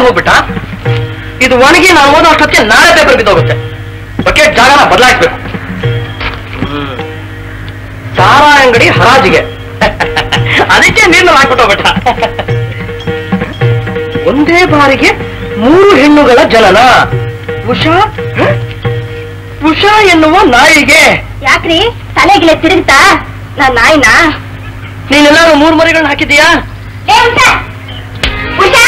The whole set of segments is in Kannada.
ಹೋಗ್ಬಿಟ್ಟ ಇದು ಒಣಗಿ ನಾನು ಓದೋ ಅಷ್ಟೊತ್ತಿಗೆ ನಾಳೆ ಪೇಪರ್ ಬಿದ್ದೋಗುತ್ತೆ ಬಕೆಟ್ ಜಾಗನ ಬದಲಾಯಿಸ್ಬೇಕು ಸಾರಾ ಅಂಗಡಿ ಹರಾಜಿಗೆ ಅದಕ್ಕೆ ನೀನು ಹಾಕ್ಬಿಟ್ಟೋಗ್ಬಿಟ್ಟ ಒಂದೇ ಬಾರಿಗೆ ಮೂರು ಹೆಣ್ಣುಗಳ ಜನನ ಉಷಾ ಹ? ಉಷಾ ಎನ್ನುವ ನಾಯಿಗೆ ಯಾಕ್ರಿ ತಲೆಗಿಲೆ ತಿರುಗ್ತಾ ನಾನ್ ನಾಯಿನಾ ನೀನೆಲ್ಲಾರು ಮೂರು ಮರಿಗಳನ್ನ ಹಾಕಿದೀಯಾ ಏ ಉಷಾ ಉಷಾ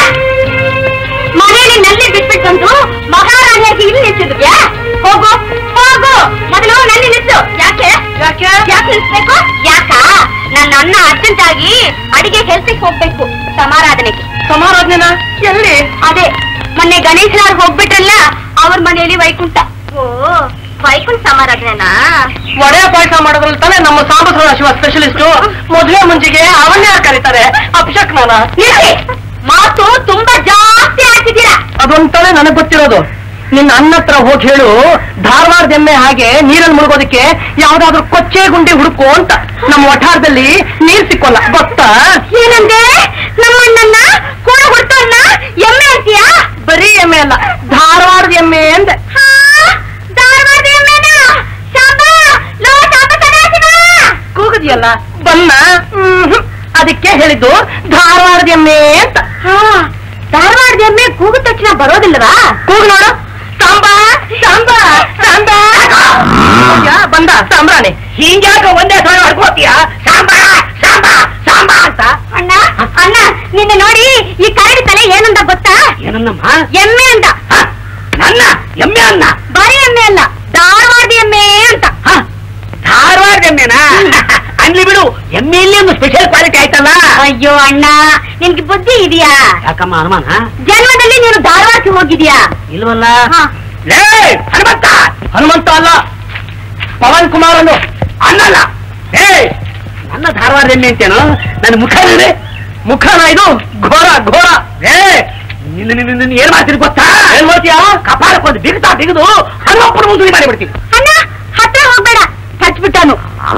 ಮನೇಲಿ ನಲ್ಲಿ ಬಿಟ್ಬಿಟ್ಟು ಬಂದು ಮಹಾರಾಣಿಯಾಗಿ ಇಲ್ಲಿ ನಿಲ್ಸಿದ್ಯಾ ಹೋಗು ಹೋಗು ಮೊದಲು ನಲ್ಲಿ ನಿಲ್ಸು ಯಾಕೆ ಯಾಕೆ ಯಾಕೆ ನಿಲ್ಸ್ಬೇಕು ಯಾಕ ನನ್ನ ಅನ್ನ ಅರ್ಜೆಂಟ್ ಆಗಿ ಅಡಿಗೆ ಕೆಲ್ಸಕ್ಕೆ ಹೋಗ್ಬೇಕು ಸಮಾರಾಧನೆಗೆ ಸಮಾರಾಧನೆನ ಎಲ್ಲಿ ಅದೇ ಮೊನ್ನೆ ಗಣೇಶನಾರ್ ಹೋಗ್ಬಿಟ್ರಲ್ಲ ಅವ್ರ ಮನೆಯಲ್ಲಿ ವೈಕುಂಠ ಓ ವೈಕುಂಠ ಸಮಾರಾಧನೆನಾ ವಡೆ ಪಾಯಸ ಮಾಡೋದ್ರಲ್ಲಿ ತಾನೇ ನಮ್ಮ ಸಾಂಬಸರ ಶಿವ ಸ್ಪೆಷಲಿಸ್ಟ್ ಮದುವೆ ಮುಂಚಿಗೆ ಅವನ್ನೇ ಯಾರ್ ಕರೀತಾರೆ ಅಪಶಕ್ನಾನ ನಿಲ್ಲಿ. ಮಾತು ತುಂಬಾ ಜಾಸ್ತಿ ಆಗ್ತಿದ್ದೀರಾ ಅದೊಂತಾನೆ ನನಗ್ ಗೊತ್ತಿರೋದು ನಿನ್ನ ಅನ್ನ ಹತ್ರ ಹೋಗಿ ಹೇಳು ಧಾರವಾಡ ಎಮ್ಮೆ ಹಾಗೆ ನೀರಲ್ಲಿ ಮುಳುಗೋದಕ್ಕೆ ಯಾವ್ದಾದ್ರು ಕೊಚ್ಚೆ ಗುಂಡಿ ಹುಡುಕು ಅಂತ ನಮ್ಮ ವಠಾರದಲ್ಲಿ ನೀರ್ ಸಿಕ್ಕೋಲ್ಲ ಗೊತ್ತಾ ಏನಂದೆ ನಮ್ಮಣ್ಣನ್ನ ಕೂಡ ಹುಡ್ತನ್ನ ಎಮ್ಮೆ ಅಂತೀಯಾ ಬರೀ ಎಮ್ಮೆ ಅಲ್ಲ ಧಾರವಾಡದ ಎಮ್ಮೆ ಅಂದೆ ಹಾ, ಧಾರವಾಡದ ಎಮ್ಮೆನಾ? ಶಾಂಬ, ಲೋ ಶಾಂಬ ಸದಾಶಿವ! ಕೂಗದಿಯಲ್ಲ ಬನ್ನ ಮ್ಹೂ. ಅದಕ್ಕೆ ಹೇಳಿದ್ದು ಧಾರವಾಡದ ಎಮ್ಮೆ ಅಂತ ಹಾ, ಧಾರವಾಡದ ಎಮ್ಮೆ ಕೂಗಿದ ತಕ್ಷಣ ಬರೋದಿಲ್ಲವಾ ಕೂಗು ನೋಡು ಸಾಂಬಾ ಸಾಂಬಾ ಸಾಂಬಾ ಯಾ, ಬಂದ ಸಾಂಬ್ರಾಣಿ ಹಿಂಗ್ಯಾಕ ಒಂದೇ ಸಲ ಹೊಡ್ಕೋತೀಯ ಸಾಂಬಾ ಸಾಂಬಾ ಸಾಂಬಾ ಅಂತ ಅಣ್ಣ ಅಣ್ಣ ನಿನ್ನೆ ನೋಡಿ ಈ ಕರಡಿ ತಲೆ ಏನಂದ ಗೊತ್ತಾ ಏನನ್ನಮ್ಮ ಎಮ್ಮೆ ಅಂತ ನನ್ನ ಎಮ್ಮೆ ಅನ್ನ ಬರೀ ಎಮ್ಮೆ ಅಲ್ಲ ಧಾರವಾಡದ ಎಮ್ಮೆ ಅಂತ ಧಾರವಾಡ ಎಮ್ಮೆನಾ ಅನ್ಲಿ ಬಿಡು ಎಮ್ಮೆಯಲ್ಲಿ ಒಂದು ಸ್ಪೆಷಲ್ ಕ್ವಾಲಿಟಿ ಆಯ್ತಲ್ಲ ಅಯ್ಯೋ ಅಣ್ಣ ನಿನ್ಗೆ ಬುದ್ಧಿ ಇದೆಯಾ ಯಾಕಮ್ಮ ಅನುಮಾನ ಜನ್ಮದಲ್ಲಿ ನೀನು ಧಾರವಾಡಕ್ಕೆ ಹೋಗಿದ್ಯಾ ಇಲ್ವಲ್ಲ ಹಾ. ಲೇ ಹನುಮಂತ ಹನುಮಂತ ಅಲ್ಲ ಪವನ್ ಕುಮಾರ್ ಅನ್ನು ಅನ್ನಲ್ಲ ಏ ನನ್ನ ಧಾರವಾಡ ಎಮ್ಮೆ ಅಂತೇನು ನನ್ನ ಮುಖ ಇದೆ ಮುಖನ ಇದು ಘೋರ ಘೋರ ಏ ನಿನ್ನ ನಿನ್ನ ನಿನ್ನ ಏನ್ ಮಾಡ್ತೀರಿ ಗೊತ್ತಾ ಏನ್ ಮಾಡ್ತೀಯ ಕಪಾಲಕ್ಕೊಂದು ಬಿಗ್ತಾ ಬಿಗಿದು ಹನುಮಪ್ಪನ ಮುಂದೆ ಮಾಡಿಬಿಡ್ತೀನಿ ಅಣ್ಣ ಹತ್ರ ಹೋಗ್ಬೇಡ ಕಚ್ಬಿಟ್ಟಾನು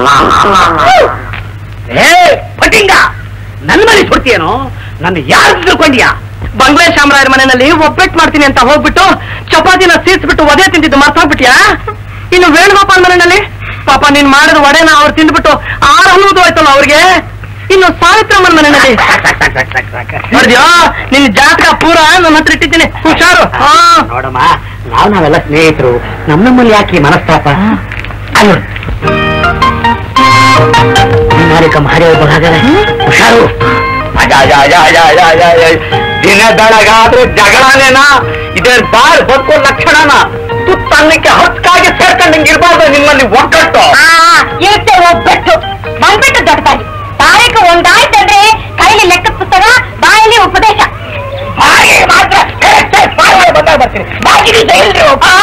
ಏ ಪಟಿಂಗ ನನ್ನ ಮನೆ ಸುಡ್ತೀಯೇನು ನನ್ನ ಯಾರು ತಿಳ್ಕೊಂಡ್ಯಾ ಬಂಗ್ಲೆ ಶಾಮರಾಯರ ಮನೆಯಲ್ಲಿ ಒಬ್ಬಟ್ಟು ಮಾಡ್ತೀನಿ ಅಂತ ಹೋಗ್ಬಿಟ್ಟು ಚಪಾತಿನ ಸೀಸ್ಬಿಟ್ಟು ಒದೆ ತಿಂದಿದ್ದು ಮರ್ತೋಗ್ಬಿಟ್ಯಾ ಇನ್ನು ವೇಣುಗೋಪಾಲ್ ಮನೆಯಲ್ಲಿ ಪಾಪ ನೀನ್ ಮಾಡಿದ ವಡೆನ ಅವ್ರು ತಿಂದ್ಬಿಟ್ಟು ಆರು ಅನ್ನೋದು ಆಯ್ತಲ್ಲ ಅವ್ರಿಗೆ ಇನ್ನು ಸಾವಿತ್ರಮ್ಮನ ಮನೆಯಲ್ಲಿ ನೋಡಿದ್ಯಾ ನಿನ್ ಜಾತಕ ಪೂರ ನನ್ನ ಹತ್ರ ಇಟ್ಟಿದ್ದೀನಿ ಹುಷಾರು ಹಾ. ನೋಡಮ್ಮ ನಾವು ನಾವೆಲ್ಲ ಸ್ನೇಹಿತರು ನಮ್ಮ ನಮ್ಮಲ್ಲಿ ಯಾಕೆ ಈ ಮನಸ್ತಾಪ ಅಲ್ಲ ಮಾಲಿಕ ಮಾರಿ ಒಬ್ಬ ಹಾಗಾದ್ರೆ ಹುಷಾರು ದಿನ ಬೆಳಗಾದ್ರೆ ಜಗಳನೇನಾ ಇದೇನ್ ಬಾರ್ ಹೊತ್ಕೋ ಲಕ್ಷಣನ ತುತ್ತನ್ನಕ್ಕೆ ಹತ್ಕಾಗಿ ಸೇರ್ಕೊಂಡಂಗೆ ಇರ್ಬಾರ್ದು ನಿಮ್ಮಲ್ಲಿ ಒಗ್ಗಟ್ಟು ಇರುತ್ತೆ ಒಬ್ಬಟ್ಟು ಬಂದ್ಬಿಟ್ಟು ದೊಡ್ಡದಾಗಿ ತಾರೀಕು ಒಂದಾಯ್ತಂದ್ರೆ ಕೈಲಿ ಲೆಕ್ಕ ಪುಸ್ತಕ ಬಾಯಲ್ಲಿ ಉಪದೇಶ ಹಾಗೆ ಮಾತ್ರ correct ಆಗಿ ಪಾರ್ವಾಡಿ ಬಂದಾಗ ಬರ್ತೀನಿ ಬಾಕಿ ದಿವಸ ಎಲ್ರಿ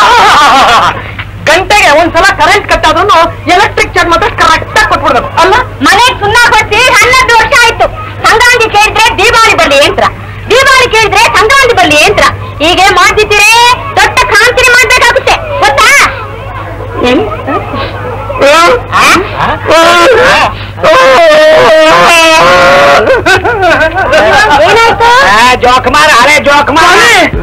ಗಂಟೆಗೆ ಒಂದ್ಸಲ ಕರೆಂಟ್ ಕಟ್ ಆದ್ರೂ ಎಲೆಕ್ಟ್ರಿಕ್ ಚಾರ್ಜ್ ಮಾತ್ರ ಕರೆಕ್ಟ್ ಆಗಿ ಕೊಟ್ಬಿಡ್ಬೇಕು ಅಲ್ಲ ಮನೆ ಸುಣ್ಣ ಕೊಡ್ಸಿ ಹನ್ನೊಂದು ವರ್ಷ ಆಯ್ತು ಸಂಕ್ರಾಂತಿ ಕೇಳಿದ್ರೆ ದೀಪಾವಳಿ ಬರ್ಲಿ ಯಂತ್ರ ದೀಪಾವಳಿ ಕೇಳಿದ್ರೆ ಸಂಕ್ರಾಂತಿ ಬರ್ಲಿ ಯಂತ್ರ ಹೀಗೆ ಮಾಡ್ತಿದ್ದೀರಿ ದೊಡ್ಡ ಕ್ರಾಂತಿನಿ ಮಾಡ್ಬೇಕಾಗುತ್ತೆ ಗೊತ್ತಾ ಏನಾಯ್ತು? ಜೋಕುಮಾರ ಅರೆ ಜೋಕುಮಾರ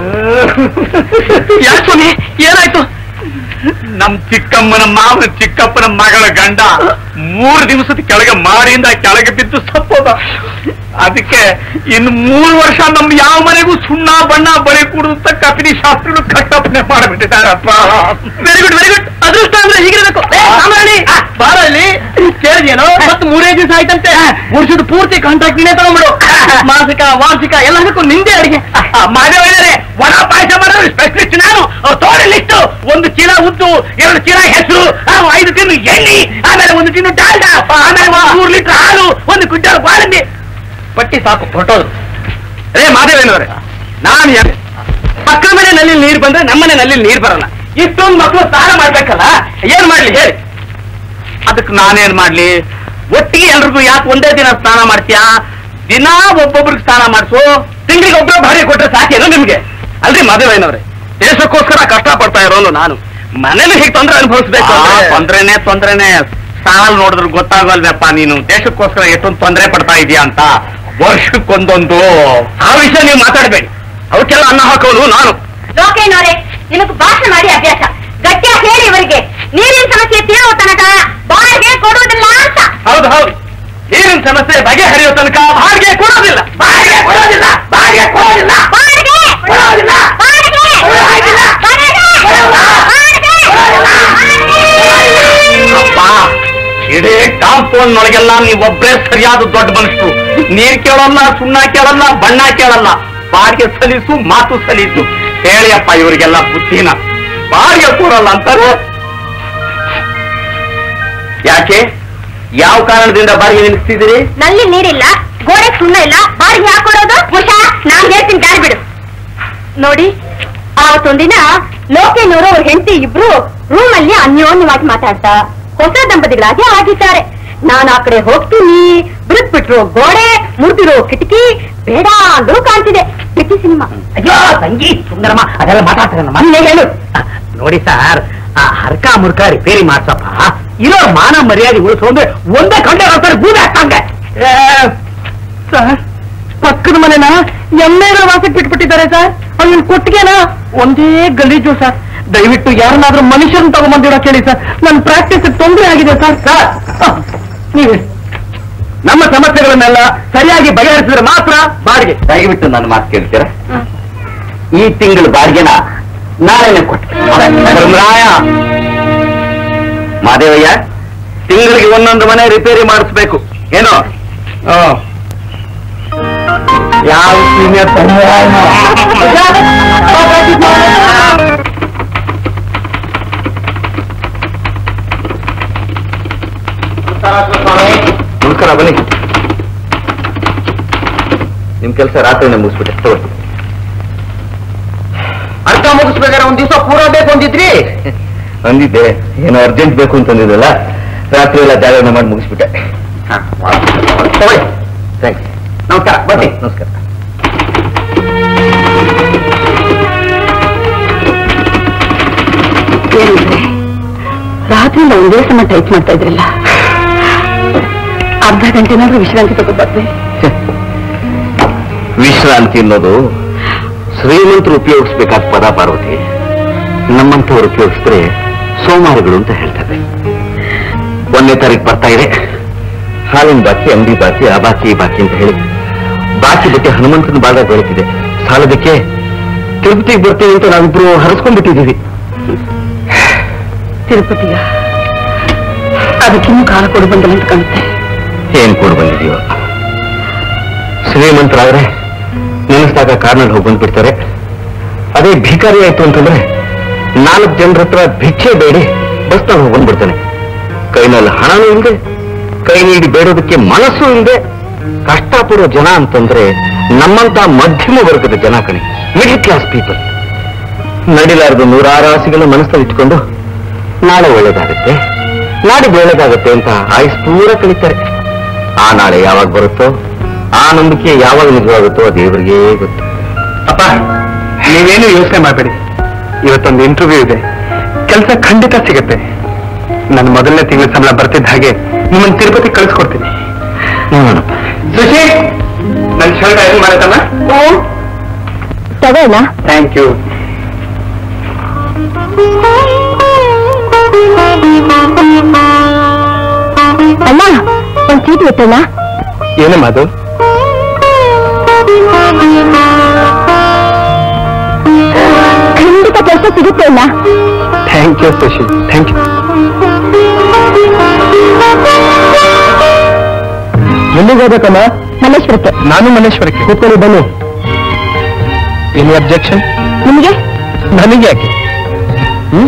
ಯಾಕೆ ಸ್ವಾಮಿ ಏನಾಯ್ತು ನಮ್ ಚಿಕ್ಕಮ್ಮನ ಮಾವನ ಚಿಕ್ಕಪ್ಪನ ಮಗಳ ಗಂಡ ಮೂರು ದಿವಸದ ಕೆಳಗೆ ಮಾರಿಯಿಂದ ಕೆಳಗೆ ಬಿದ್ದು ಸತ್ತೋದ ಅದಕ್ಕೆ ಇನ್ನು ಮೂರು ವರ್ಷ ನಮ್ ಯಾವ ಮನೆಗೂ ಸುಣ್ಣ ಬಣ್ಣ ಬಳಿ ಕೂಡುತ್ತ ಕಪಿನಿ ಶಾಸ್ತ್ರಗಳು ಕಟ್ಟಪ್ಪನೆ ಮಾಡಿಬಿಟ್ಟಿದ್ದಾರಪ್ಪ ವೆರಿ ಗುಡ್ ವೆರಿ ಗುಡ್ ಅದೃಷ್ಟ ಅಂದ್ರೆ ಹೀಗಿರ್ಬೇಕು ಬಾರ ಇಲ್ಲಿ ಕೇಳಿದೇನೋ ಮತ್ತೆ ಮೂರೇ ದಿವಸ ಆಯ್ತಂತೆ ವರ್ಷದ ಪೂರ್ತಿ ಕಾಂಟ್ರಾಕ್ಟ್ ನೀನೇ ತಗೊಂಡ್ಬಿಡು ಮಾಸಿಕ ವಾರ್ಷಿಕ ಎಲ್ಲದಕ್ಕೂ ನಿಂದೆ ಅಡಿಗೆ ಮಾಡಿದ್ರೆ ಒಣ ಪಾಯಸ ಮಾಡೋದು ಸ್ಪೆಷಲಿಸ್ಟ್ ನಾನು ತೋರಿ ಲಿಸ್ಟು ಒಂದು ಚೀಲ ಉದ್ದು ಎರಡು ಚೀಲ ಹೆಸರು ಐದು ತಿನ್ನು ಎಣ್ಣೆ ಆಮೇಲೆ ಒಂದು ತಿನ್ನು ಡಾಲ್ಡ ಆಮೇಲೆ ಒಂದು ಮೂರು ಲೀಟರ್ ಹಾಲು ಒಂದು ಕ್ವಿಂಟಲ್ ಬಾಳಂದಿ ಪಟ್ಟಿ ಸಾಕು ಹೊರಟೋದು ರೇ ಮಾದೇವೇನವ್ರೆ ನಾನು ಯಾರು ಪಕ್ಕ ಮನೆ ನಲ್ಲಿ ನೀರು ಬಂದ್ರೆ ನಮ್ಮನೆ ನಲ್ಲಿ ನೀರು ಬರಲ್ಲ ಇಷ್ಟೊಂದು ಮಕ್ಕಳು ಸ್ನಾನ ಮಾಡ್ಬೇಕಲ್ಲ ಏನ್ ಮಾಡ್ಲಿ ಹೇಳಿ ಅದಕ್ಕೆ ನಾನೇನ್ ಮಾಡ್ಲಿ ಒಟ್ಟಿಗೆ ಎಲ್ರಿಗೂ ಯಾಕೆ ಒಂದೇ ದಿನ ಸ್ನಾನ ಮಾಡ್ತೀಯಾ ದಿನ ಒಬ್ಬೊಬ್ರಿಗೆ ಸ್ನಾನ ಮಾಡಿಸು ತಿಂಗಳಿಗೆ ಒಬ್ಬರು ಭಾರಿ ಕೊಟ್ರೆ ಸಾಕೇನು ನಿಮ್ಗೆ ಅಲ್ರಿ ಮದುವೆನವ್ರೆ ದೇಶಕ್ಕೋಸ್ಕರ ಕಷ್ಟ ಪಡ್ತಾ ಇರೋನು ನಾನು ಮನೇಲಿ ಹೀಗೆ ತೊಂದ್ರೆ ಅನುಭವಿಸ್ಬೇಕು ತೊಂದ್ರೆನೆ ತೊಂದ್ರೆನೆ ಸಾಲ್ ನೋಡಿದ್ರೆ ಗೊತ್ತಾಗಲ್ವಪ್ಪ ನೀನು ದೇಶಕ್ಕೋಸ್ಕರ ಎಷ್ಟೊಂದು ತೊಂದರೆ ಪಡ್ತಾ ಇದೀಯಾ ಅಂತ ವರ್ಷಕ್ಕೊಂದೊಂದು ಆ ವಿಷಯ ನೀವು ಮಾತಾಡ್ಬೇಡಿ ಅವಕ್ಕೆಲ್ಲ ಅನ್ನ ಹಾಕೋನು ನಾನು ಲೋಕೇನವರೇ ನಿನಗೆ ಭಾಷಣ ಮಾಡಿ ಅಭ್ಯಾಸ ಗಟ್ಟಿಯಾಗಿ ಹೇಳಿ ಇವರಿಗೆ ನೀರಿನ ಸಮಸ್ಯೆ ತೀರೋ ತನಕ ಬಾಯಿಗೆ ಕೊಡುವುದಿಲ್ಲ ಅಂತ ಹೌದು ಹೌದು ನೀರಿನ ಸಮಸ್ಯೆ ಬಗೆಹರಿಯೋ ತನಕ ಬಾಡಿಗೆ ಕೊಡೋದಿಲ್ಲ ಬಾಡಿಗೆ ಕೊಡೋದಿಲ್ಲ ಬಾಡಿಗೆ ಕೊಡೋದಿಲ್ಲ ಬಾಡಿಗೆ ಕೊಡೋದಿಲ್ಲ. ಬಾಡಿಗೆ ಕೊಡೋದಿಲ್ಲ. ಬಾಡಿಗೆ ಅಪ್ಪ ಇಡೀ ಕಾಂಪೌಂಡ್ ನೊಳಗೆಲ್ಲ ನೀವೊಬ್ಬರೇ ಸರಿಯಾದ ದೊಡ್ಡ ಮನುಷ್ಯರು ನೀರ್ ಕೇಳಲ್ಲ ಸುಣ್ಣ ಕೇಳಲ್ಲ ಬಣ್ಣ ಕೇಳಲ್ಲ ಬಾಡಿಗೆ ಸಲೀಸು ಮಾತು ಸಲೀಸು ಹೇಳಿ ಅಪ್ಪ ಇವರಿಗೆಲ್ಲ ಬುದ್ಧಿನ ಬಾಡಿಗೆ ಕೊಡಲ್ಲ ಅಂತಾರೆ ಯಾಕೆ ಯಾವ ಕಾರಣದಿಂದ ಬಾಡಿಗೆ ನಿಲ್ಲಿಸ್ತಿದ್ದೀರಿ ನಲ್ಲಿ ನೀರಿಲ್ಲ ಗೋಡೆ ಸುಣ್ಣ ಇಲ್ಲ ಬಾಡಿಗೆ ಹಾಕೊಡೋದು ಉಷಾ ನಾನ್ ಹೇಳ್ತೀನಿ ದಾರಿ ಬಿಡು ನೋಡಿ ಆವತ್ತೊಂದಿನ ಲೋಕೇನವರು ಅವ್ರ ಹೆಂಡತಿ ಇಬ್ರು ರೂಮ್ ಅಲ್ಲಿ ಅನ್ಯೋನ್ಯವಾಗಿ ಮಾತಾಡ್ತಾ ಹೊಸ ದಂಪತಿಗಳಾಗಿ ಆಗಿದ್ದಾರೆ ನಾನು ಆ ಕಡೆ ಹೋಗ್ತೀನಿ ಬಿರುಕ್ ಬಿಟ್ರು ಗೋಡೆ ಮುರಿದಿರೋ ಕಿಟಕಿ ಬೇಡ ಅಂದ್ರೂ ಕಾಣ್ತಿದೆ ಕಿಟಕಿ ಸಿನಿಮಾ ಅಯ್ಯೋ ತಂಗಿ ಸುಂದರಮ್ಮ ಅದೆಲ್ಲ ಮಾತಾಡ್ತಾರೆ ಮೊನ್ನೆ ಹೇಳು ನೋಡಿ ಸರ್ ಆ ಹರ್ಕ ಮುರ್ಕ ರಿಪೇರಿ ಮಾಡ್ಸಪ್ಪ ಇರೋ ಮಾನ ಮರ್ಯಾದೆ ಉಳಿಸು ಅಂದ್ರೆ ಒಂದೇ ಕಂಡೆ ಹೋಗ್ತಾರೆ ಬೂದೆ ಹಾಕ್ತಂಗೆ ಸರ್ ಪಕ್ಕದ ಮನೆನ ಎಮ್ಮೆಗಳ ವಾಸಕ್ಕೆ ಬಿಟ್ಬಿಟ್ಟಿದ್ದಾರೆ ಸರ್ ಅವ್ನ ಕೊಟ್ಟಿಗೆನ ಒಂದೇ ಗಲೀಜು ಸರ್ ದಯವಿಟ್ಟು ಯಾರನ್ನಾದ್ರೂ ಮನುಷ್ಯರನ್ನ ತಗೊಂಬಂದಿರೋ ಕೇಳಿ ಸರ್ ನನ್ನ ಪ್ರಾಕ್ಟೀಸ್ ತೊಂದರೆ ಆಗಿದೆ ಸರ್ ಸರ್ ನೀವೇ ನಮ್ಮ ಸಮಸ್ಯೆಗಳನ್ನೆಲ್ಲ ಸರಿಯಾಗಿ ಬಗೆಹರಿಸಿದ್ರೆ ಮಾತ್ರ ಬಾಡಿಗೆ ದಯವಿಟ್ಟು ನನ್ನ ಮಾತು ಕೇಳ್ತೀರಾ ಈ ತಿಂಗಳು ಬಾಡಿಗೆನ ನಾಳೆನೆ ಕೊಟ್ಟೆ ಧರ್ಮರಾಯ ಮಾದೇವಯ್ಯ ತಿಂಗಳಿಗೆ ಒಂದೊಂದು ಮನೆ ರಿಪೇರಿ ಮಾಡಿಸ್ಬೇಕು ಏನೋ ಯಾವ ಸೀನಿಯರ್ ನಮಸ್ಕಾರ ಬನ್ನಿ ನಿಮ್ ಕೆಲಸ ರಾತ್ರಿನೇ ಮುಗಿಸ್ಬಿಟ್ಟೆ ತಗೊಳ್ಳಿ ಅರ್ಥ ಮುಗಿಸ್ಬೇಕಾದ್ರೆ ಒಂದ್ ದಿವಸ ಪೂರ ಬೇಕು ಅಂದಿದ್ರಿ ಅಂದಿದ್ದೆ ಏನೋ ಅರ್ಜೆಂಟ್ ಬೇಕು ಅಂತಂದಿದ್ದಲ್ಲ ರಾತ್ರಿ ಎಲ್ಲ ಜಾಗರಣೆ ಮಾಡಿ ಮುಗಿಸ್ಬಿಟ್ಟೆ ತಗೊಳ್ಳಿ ಥ್ಯಾಂಕ್ಸ್ ನಮಸ್ಕಾರ ಬನ್ನಿ ನಮಸ್ಕಾರ ಏನಿದ್ರೆ ರಾತ್ರಿಯಿಂದ ಒಂದೇ ಸಮ ಟೈಪ್ ಮಾಡ್ತಾ ಇದ್ರಲ್ಲ ಅರ್ಧ ಗಂಟೆನಾದ್ರೂ ವಿಶ್ರಾಂತಿ ತಗೋಬಾರ್ದು ವಿಶ್ರಾಂತಿ ಅನ್ನೋದು ಶ್ರೀಮಂತರು ಉಪಯೋಗಿಸ್ಬೇಕಾದ ಪದ ಪಾರ್ವತಿ ನಮ್ಮಂಥವ್ರು ಉಪಯೋಗಿಸಿದ್ರೆ ಸೋಮಾರಿಗಳು ಅಂತ ಹೇಳ್ತಾರೆ ಒಂದನೇ ತಾರೀಕು ಬರ್ತಾ ಇದೆ ಹಾಲಿನ ಬಾಕಿ ಅಂಗಡಿ ಬಾಕಿ ಆ ಬಾಕಿ ಈ ಬಾಕಿ ಅಂತ ಹೇಳಿ ಬಾಕಿ ಬಗ್ಗೆ ಹನುಮಂತನ ಬಾಳ ಬೆಳಕಿದೆ ಸಾಲದಕ್ಕೆ ತಿರುಪತಿಗೆ ಬರ್ತೀವಿ ಅಂತ ನಾವಿಬ್ರು ಹರಸ್ಕೊಂಡ್ಬಿಟ್ಟಿದ್ದೀವಿ ತಿರುಪತಿಯ ಅದಕ್ಕಿನ್ನೂ ಕಾಲ ಕೊಡು ಬಂದಿಲ್ಲ ಅಂತ ಕಾಣುತ್ತೆ ಏನ್ ಕೂಡ ಬಂದಿದೀವ ಶ್ರೀಮಂತರಾದ್ರೆ ನೆನೆಸಿದಾಗ ಕಾರ್ನಲ್ಲಿ ಹೋಗಿ ಬಂದ್ಬಿಡ್ತಾರೆ ಅದೇ ಭಿಕಾರಿ ಆಯ್ತು ಅಂತಂದ್ರೆ ನಾಲ್ಕು ಜನರ ಹತ್ರ ಭಿಕ್ಷೆ ಬೇಡಿ ಬಸ್ನಲ್ಲಿ ಹೋಗಿ ಬಂದ್ಬಿಡ್ತಾನೆ ಕೈನಲ್ಲಿ ಹಣನೂ ಇಲ್ಲದೆ ಕೈ ನೀಡಿ ಬೇಡೋದಕ್ಕೆ ಮನಸ್ಸು ಇಲ್ಲದೆ ಕಷ್ಟಪಡೋ ಜನ ಅಂತಂದ್ರೆ ನಮ್ಮಂತ ಮಧ್ಯಮ ವರ್ಗದ ಜನ ಕಣೆ ಮಿಡಲ್ ಕ್ಲಾಸ್ ಪೀಪಲ್ ನಡಿಲಾರದು ನೂರಾರು ಆಸೆಗಳನ್ನ ಮನಸ್ಸಲ್ಲಿ ಇಟ್ಕೊಂಡು ನಾಳೆ ಒಳ್ಳೇದಾಗುತ್ತೆ ನಾಡಿದ್ದು ಒಳ್ಳೇದಾಗುತ್ತೆ ಅಂತ ಆಯುಸ್ ಪೂರ ಕಳೀತಾರೆ ಆ ನಾಳೆ ಯಾವಾಗ ಬರುತ್ತೋ ಆ ನಂಬಿಕೆ ಯಾವಾಗ ನಿಜವಾಗುತ್ತೋ ಆ ದೇವರಿಗೆ ಗೊತ್ತು ಅಪ್ಪ ನೀವೇನು ಯೋಚನೆ ಮಾಡಬೇಡಿ ಇವತ್ತೊಂದು ಇಂಟರ್ವ್ಯೂ ಇದೆ ಕೆಲಸ ಖಂಡಿತ ಸಿಗುತ್ತೆ ನನ್ನ ಮೊದಲನೇ ತಿಂಗಳ ಸಂಬಳ ಬರ್ತಿದ್ದ ಹಾಗೆ ನಿಮ್ಮನ್ನು ತಿರುಪತಿ ಕಳಿಸ್ಕೊಡ್ತೀನಿ ನೋಡೋಣಪ್ಪ ಸುಶಿ ನನ್ನ ಶರ್ಟ್ ಏನು ಮಾಡತ್ತಮ್ಮ ತಗೋಣ ಥ್ಯಾಂಕ್ ಯು ಅಣ್ಣ ಒಂದ್ ಚೀಟಿ ಇತ್ತಣ್ಣ ಏನಮ್ಮ ಅದು ಖಂಡಿತ ಕೆಲಸ ಸಿಗುತ್ತೆ ಅಣ್ಣ ಥ್ಯಾಂಕ್ ಯು ಸುಶಿ ಥ್ಯಾಂಕ್ ಯು ಎಲ್ಲಿಗೆ ಹೋಗ್ಬೇಕಮ್ಮ ಮಲ್ಲೇಶ್ವರಕ್ಕೆ ನಾನು ಮಲ್ಲೇಶ್ವರಕ್ಕೆ ಕೂತ್ಕೊಳ್ಳಿ ಬನ್ನಿ ಎನಿ ಅಬ್ಜೆಕ್ಷನ್ ನಿಮಗೆ ನನಗೆ ಯಾಕೆ ಹ್ಮ್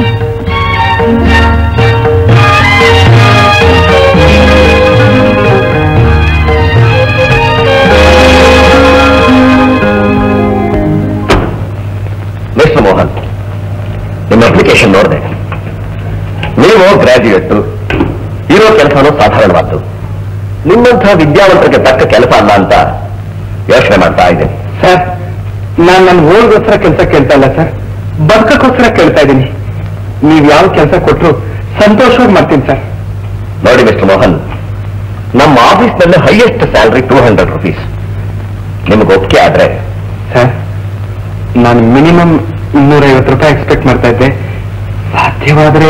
ಮಿಸ್ಟರ್ ಮೋಹನ್ ನಿಮ್ಮ ಅಪ್ಲಿಕೇಶನ್ ನೋಡಿದೆ ನೀವು ಗ್ರಾಜ್ಯುಯೇಟ್ ಇರೋ ಕೆಲಸನೂ ಸಾಧಾರಣವಾದ್ದು ನಿಮ್ಮಂಥ ವಿದ್ಯಾವಂತರಿಗೆ ತಕ್ಕ ಕೆಲಸ ಅಲ್ಲ ಅಂತ ಯೋಚನೆ ಮಾಡ್ತಾ ಇದ್ದೀನಿ ಸರ್ ನಾನು ನನ್ನ ಓಲ್ಗೋಸ್ಕರ ಕೆಲಸ ಕೇಳ್ತಾ ಇಲ್ಲ ಸರ್ ಬದುಕಕ್ಕೋಸ್ಕರ ಕೇಳ್ತಾ ಇದ್ದೀನಿ ನೀವು ಯಾವ ಕೆಲಸ ಕೊಟ್ಟರು ಸಂತೋಷವಾಗಿ ಮಾಡ್ತೀನಿ ಸರ್ ನೋಡಿ ಮಿಸ್ಟರ್ ಮೋಹನ್ ನಮ್ಮ ಆಫೀಸ್ನಲ್ಲಿ highest salary two hundred rupees ನಿಮ್ಗೆ ಒಪ್ಪಿಗೆ ಆದ್ರೆ ಸರ್ ನಾನು ಮಿನಿಮಮ್ ಇನ್ನೂರೈವತ್ತು ರೂಪಾಯಿ ಎಕ್ಸ್ಪೆಕ್ಟ್ ಮಾಡ್ತಾ ಇದ್ದೆ ಸಾಧ್ಯವಾದ್ರೆ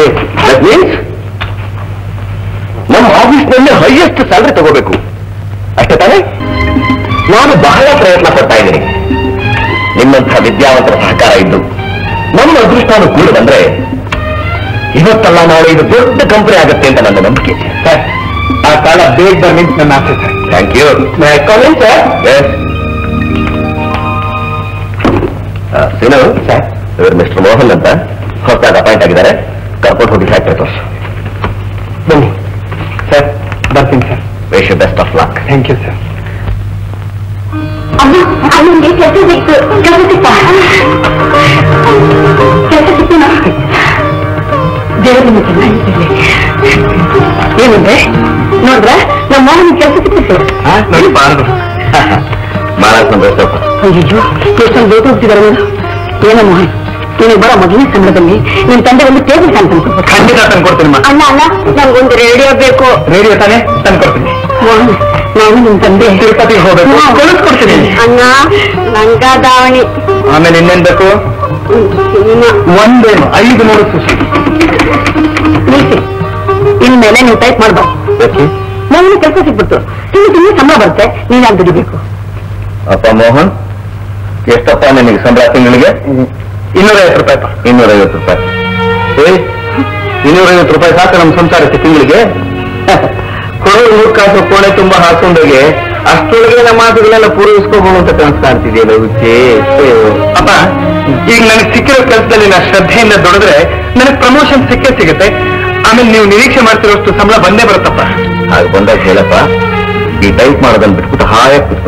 ನಮ್ಮ ಆಫೀಸ್ನಲ್ಲಿ ಹೈಯೆಸ್ಟ್ ಸ್ಯಾಲರಿ ತಗೋಬೇಕು ಅಷ್ಟೇ ತಾನೇ ನಾನು ಬಹಳ ಪ್ರಯತ್ನ ಪಡ್ತಾ ಇದ್ದೀನಿ ನಿಮ್ಮಂಥ ವಿದ್ಯಾವಂತರ ಸಹಕಾರ ಇದ್ದು ನಮ್ಮ ಅದೃಷ್ಟಾನು ಕೂಡ ಬಂದ್ರೆ ಇವತ್ತಲ್ಲ ನಾಳೆ ಇದು ದೊಡ್ಡ ಕಂಪನಿ ಆಗುತ್ತೆ ಅಂತ ನನ್ನ ನಂಬಿಕೆ ಸರ್ ಆ ಕಾಲ ಬೇಗ ಬನ್ನಿ ಅಂತ ನನ್ನ ಆಸೆ sir thank you sir Sinu sir ಇವರು ಮಿಸ್ಟರ್ ಮೋಹನ್ ಅಂತ ಹೊಸದಾಗಿ ಅಪಾಯಿಂಟ್ ಆಗಿದ್ದಾರೆ ಕರ್ಕೊಂಡು ಹೋಗಿ ಫ್ಯಾಕ್ಟ್ರಿ ತೋರಿಸು ಬನ್ನಿ ಸರ್ ಬರ್ತೀನಿ sir wish best of luck thank you sir ಅಮ್ಮ ಅವನಿಗೆ ಕೆಲಸ ಸಿಕ್ತು ಕೆಲಸ ಸಿಕ್ತ ಕೆಲಸ ಸಿಕ್ತು ದೇವರು ನಿಮಗೆ ಚೆನ್ನಾಗಿರ್ಲಿ ಏನಂದ್ರೆ ನೋಡ್ರ ನಮ್ಮ ಮೋಹನ್ ಕೆಲಸ ಸಿಕ್ಕಿತ್ತು ನೋಡಿ ಬಾರದು ಮಾಡಕ್ ಸಂತೋಷಪ್ಪ ಅಯ್ಯೋ ಎಷ್ಟೊಂದು ಬೇಗ ಹೋಗ್ತಿದ್ದಾರೆ ನೋಡು ಏನೋ ಮೋಹನ್ ನೀನು ಬರೋ ಮೊದಲನೇ ಸಂದರ್ಭದಲ್ಲಿ ನಿನ್ ತಂದೆ ಒಂದು ಟೇಬಲ್ ಫ್ಯಾನ್ ತಂದ್ಕೊಡ್ಬೇಕು ಖಂಡಿತ ತಂದ್ಕೊಡ್ತೀನಿ ಮಾ ಅಲ್ಲ ಅಲ್ಲ ನಂಗೊಂದು ರೇಡಿಯೋ ಬೇಕು ರೇಡಿಯೋ ತಾನೇ ತಂದ್ಕೊಡ್ತೀನಿ ಮೋಹನ್ ನಾನು ನಿಮ್ ತಂದೆ ತಿರುಪತಿಗೆ ಹೋಗ್ಬೇಕು ಹ್ಮ್. ಕಳಿಸ್ಕೊಡ್ತೀನಿ ಅಣ್ಣ ನಂಗ ದಾವಣಿ ಆಮೇಲೆ ಇನ್ನೇನ್ ಬೇಕು ಸಿನಿಮಾ ಒಂದೇನು ಐದು ನೂರು ಸುಶಿ ನಿಲ್ಸಿ ಇನ್ಮೇಲೆ ನೀವು ಟೈಪ್ ಮಾಡ್ಬಾರ್ದು ನನಗೆ ಕೆಲಸ ಸಿಕ್ಬಿಡ್ತು ತಿಂಗಳು ತಿಂಗಳು ಸಂಬಳ ಬರುತ್ತೆ ನೀನಾಗಿ ದುಡಿಬೇಕು ಅಪ್ಪ ಮೋಹನ್ ಎಷ್ಟಪ್ಪ ನಿನಗೆ ಸಂಬಳ ತಿಂಗಳಿಗೆ ಇನ್ನೂರೈವತ್ತು ರೂಪಾಯಿ ಪಾ. ಇನ್ನೂರೈವತ್ತು ರೂಪಾಯಿ ಏ ಇನ್ನೂರೈವತ್ತು ರೂಪಾಯಿ ಸಾಕು ನಮ್ಮ ಸಂಸಾರಕ್ಕೆ ತಿಂಗಳಿಗೆ ಕೊಡೋ ನೂರು ಕಾಸು ಕೋಣೆ ತುಂಬಾ ಹಾಕೊಂಡೋಗಿ ಅಷ್ಟೊಳಗೆ ನಮ್ಮ ಮಾತುಗಳೆಲ್ಲ ಪೂರೈಸ್ಕೋಬಹುದು ಅಂತ ಕಾಣಿಸ್ತಾ ಅಂತಿದೆಯಲ್ಲ ಹುಚ್ಚೆ ಅಪ್ಪ ಈಗ ನನಗೆ ಸಿಕ್ಕಿರೋ ಕೆಲಸದಲ್ಲಿ ನಾ ಶ್ರದ್ಧೆಯಿಂದ ದುಡಿದ್ರೆ ನನಗೆ ಪ್ರಮೋಷನ್ ಸಿಕ್ಕೇ ಸಿಗುತ್ತೆ ಆಮೇಲೆ ನೀವು ನಿರೀಕ್ಷೆ ಮಾಡ್ತಿರೋಷ್ಟು ಸಂಬಳ ಬಂದೇ ಬರುತ್ತಪ್ಪ ಹಾಗೆ ಬಂದಾಗ ಹೇಳಪ್ಪ ಈ ಟೈಪ್ ಮಾಡೋದನ್ನ ಬಿಟ್ಬಿಟ್ಟು ಹಾಯಾಗಿ ಕೂತ್ಕೊ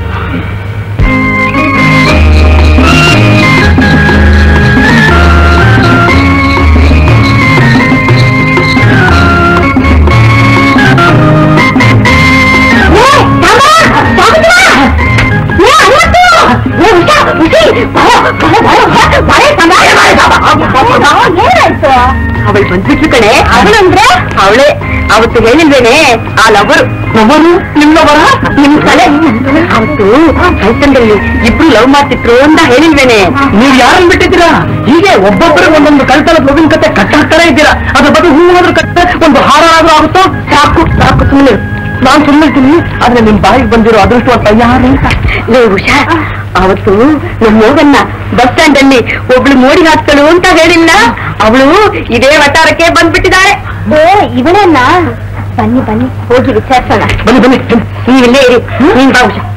ಅವಳು ಬಂದ್ಬಿಟ್ಲು ಕಣೆ ಅವಳಂದ್ರೆ ಅವಳೇ ಅವತ್ತು ಹೇಳಿಲ್ವೇನೆ ಆ ಲವರು ಲವರು ನಿಮ್ ಲವರ ನಿಮ್ ಕಲೆ ಅವತ್ತು ಕಲ್ತಂದಲ್ಲಿ ಇಬ್ರು ಲವ್ ಮಾಡ್ತಿದ್ರು ಅಂತ ಹೇಳಿಲ್ವೇನೆ ನೀವು ಯಾರನ್ನ ಬಿಟ್ಟಿದ್ದೀರಾ ಹೀಗೆ ಒಬ್ಬೊಬ್ಬರಿಗೆ ಒಂದೊಂದು ಕಳ್ತನ ಮಗುವಿನ ಕತೆ ಕಟ್ಟಾಕ್ತಾನೆ ಇದ್ದೀರಾ ಅದ್ರ ಬಗ್ಗೆ ಹೂವಾದ್ರೂ ಕಟ್ಟೆ ಒಂದು ಹಾರ ಆದ್ರೂ ಆಗುತ್ತೋ ಸಾಕು ಸಾಕು ಸುಮ್ಮನೆ ನಾನ್ ಸುಮ್ಮನಿರ್ತೀನಿ ಆದ್ರೆ ನಿಮ್ ಬಾಯಿಗೆ ಬಂದಿರೋ ಅದೃಷ್ಟವಂತ ಯಾರು ಅಂತ ಲೇ ಉಷಾ ಅವತ್ತು ನಮ್ಮ ಹೋಗನ್ನ ಬಸ್ ಸ್ಟ್ಯಾಂಡ್ ಅಲ್ಲಿ ಒಬ್ಳು ಮೋಡಿ ಹಾಕ್ತಳು ಅಂತ ಹೇಳಿಲ್ಲ ಅವಳು ಇದೇ ವಟಾರಕ್ಕೆ ಬಂದ್ಬಿಟ್ಟಿದ್ದಾಳೆ ಓ ಇವಳನ್ನ ಬನ್ನಿ ಬನ್ನಿ ಹೋಗಿ ವಿಚಾರಿಸೋಣ ಬನ್ನಿ ಬನ್ನಿ ನೀವಿಲ್ಲೇ ಇರಿ ನೀನ್ ಬಾ ಉಷಾ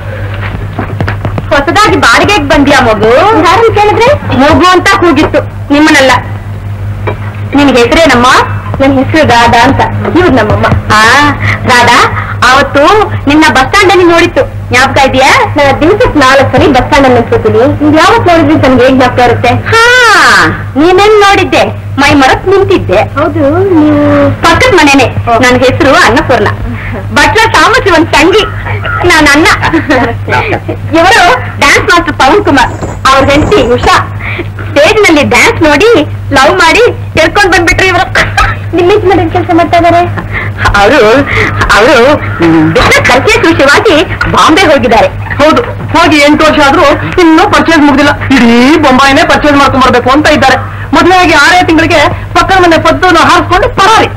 ಹೊಸದಾಗಿ ಬಾಡಿಗೆಗೆ ಬಂದ್ಯಾ ಮಗು ಯಾರನ್ನು ಕೇಳಿದ್ರೆ ಮಗು ಅಂತ ಕೂಗಿತ್ತು ನಿಮ್ಮನ್ನೆಲ್ಲ ನಿನ್ ಹೆಸರೇನಮ್ಮ ನನ್ನ ಹೆಸರು ರಾಧಾ ಅಂತ ಇವ್ರು ನಮ್ಮಮ್ಮ ಆ ರಾಧಾ ಅವತ್ತು ನಿನ್ನ ಬಸ್ ಸ್ಟ್ಯಾಂಡ್ ಅಲ್ಲಿ ನೋಡಿತ್ತು ಜ್ಞಾಪಕ ಇದೆಯಾ ನಾನು ದಿವಸಕ್ಕೆ ನಾಲ್ಕು ಸರಿ ಬಸ್ ಸ್ಟ್ಯಾಂಡ್ ಅಲ್ಲಿ ನಿಂತ್ಕೋತೀನಿ ನೀವು ಯಾವತ್ತು ನೋಡಿದ್ರಿ ನನ್ಗೆ ಹೇಗ್ ಜ್ಞಾಪಕ ಇರುತ್ತೆ ಹಾ ನೀನೇನ್ ನೋಡಿದ್ದೆ ಮೈ ಮರಕ್ ನಿಂತಿದ್ದೆ ಹೌದು ನೀವು ಪಕ್ಕದ ಮನೇನೆ ನನ್ನ ಹೆಸರು ಅನ್ನಪೂರ್ಣ ಬಟ್ಲ ತಾಮಸ್ ಒಂದ್ ತಂಗಿ ನಾನು ಅನ್ನ ಇವರು ಡ್ಯಾನ್ಸ್ ಮಾಸ್ಟರ್ ಪವನ್ ಕುಮಾರ್ ಅವ್ರ ಹೆಂಡತಿ ಉಷಾ ಸ್ಟೇಜ್ ನಲ್ಲಿ ಡ್ಯಾನ್ಸ್ ನೋಡಿ ಲವ್ ಮಾಡಿ ಎಳ್ಕೊಂಡ್ ಬಂದ್ಬಿಟ್ರು ಇವರು ನಿಮ್ಮ ಯಜಮಾನ ಕೆಲಸ ಮಾಡ್ತಾ ಇದಾರೆ ಅವರು ಅವರು ಪರ್ಚೇಸ್ ವಿಷಯವಾಗಿ ಬಾಂಬೆ ಹೋಗಿದ್ದಾರೆ ಹೌದು ಹೋಗಿ ಎಂಟು ವರ್ಷ ಆದ್ರೂ ಇನ್ನೂ ಪರ್ಚೇಸ್ ಮುಗ್ದಿಲ್ಲ ಇಡೀ ಬೊಂಬಾಯಿನೇ ಪರ್ಚೇಸ್ ಮಾಡ್ಕೊಂಡ್ ಬರ್ಬೇಕು ಅಂತ ಇದ್ದಾರೆ ಮದುವೆ ಆಗಿ ಆರೇ ತಿಂಗಳಿಗೆ ಪಕ್ಕದ ಮನೆ ಪದ್ದನ್ನು ಹಾರಿಸ್ಕೊಂಡು ಪರಾರಿ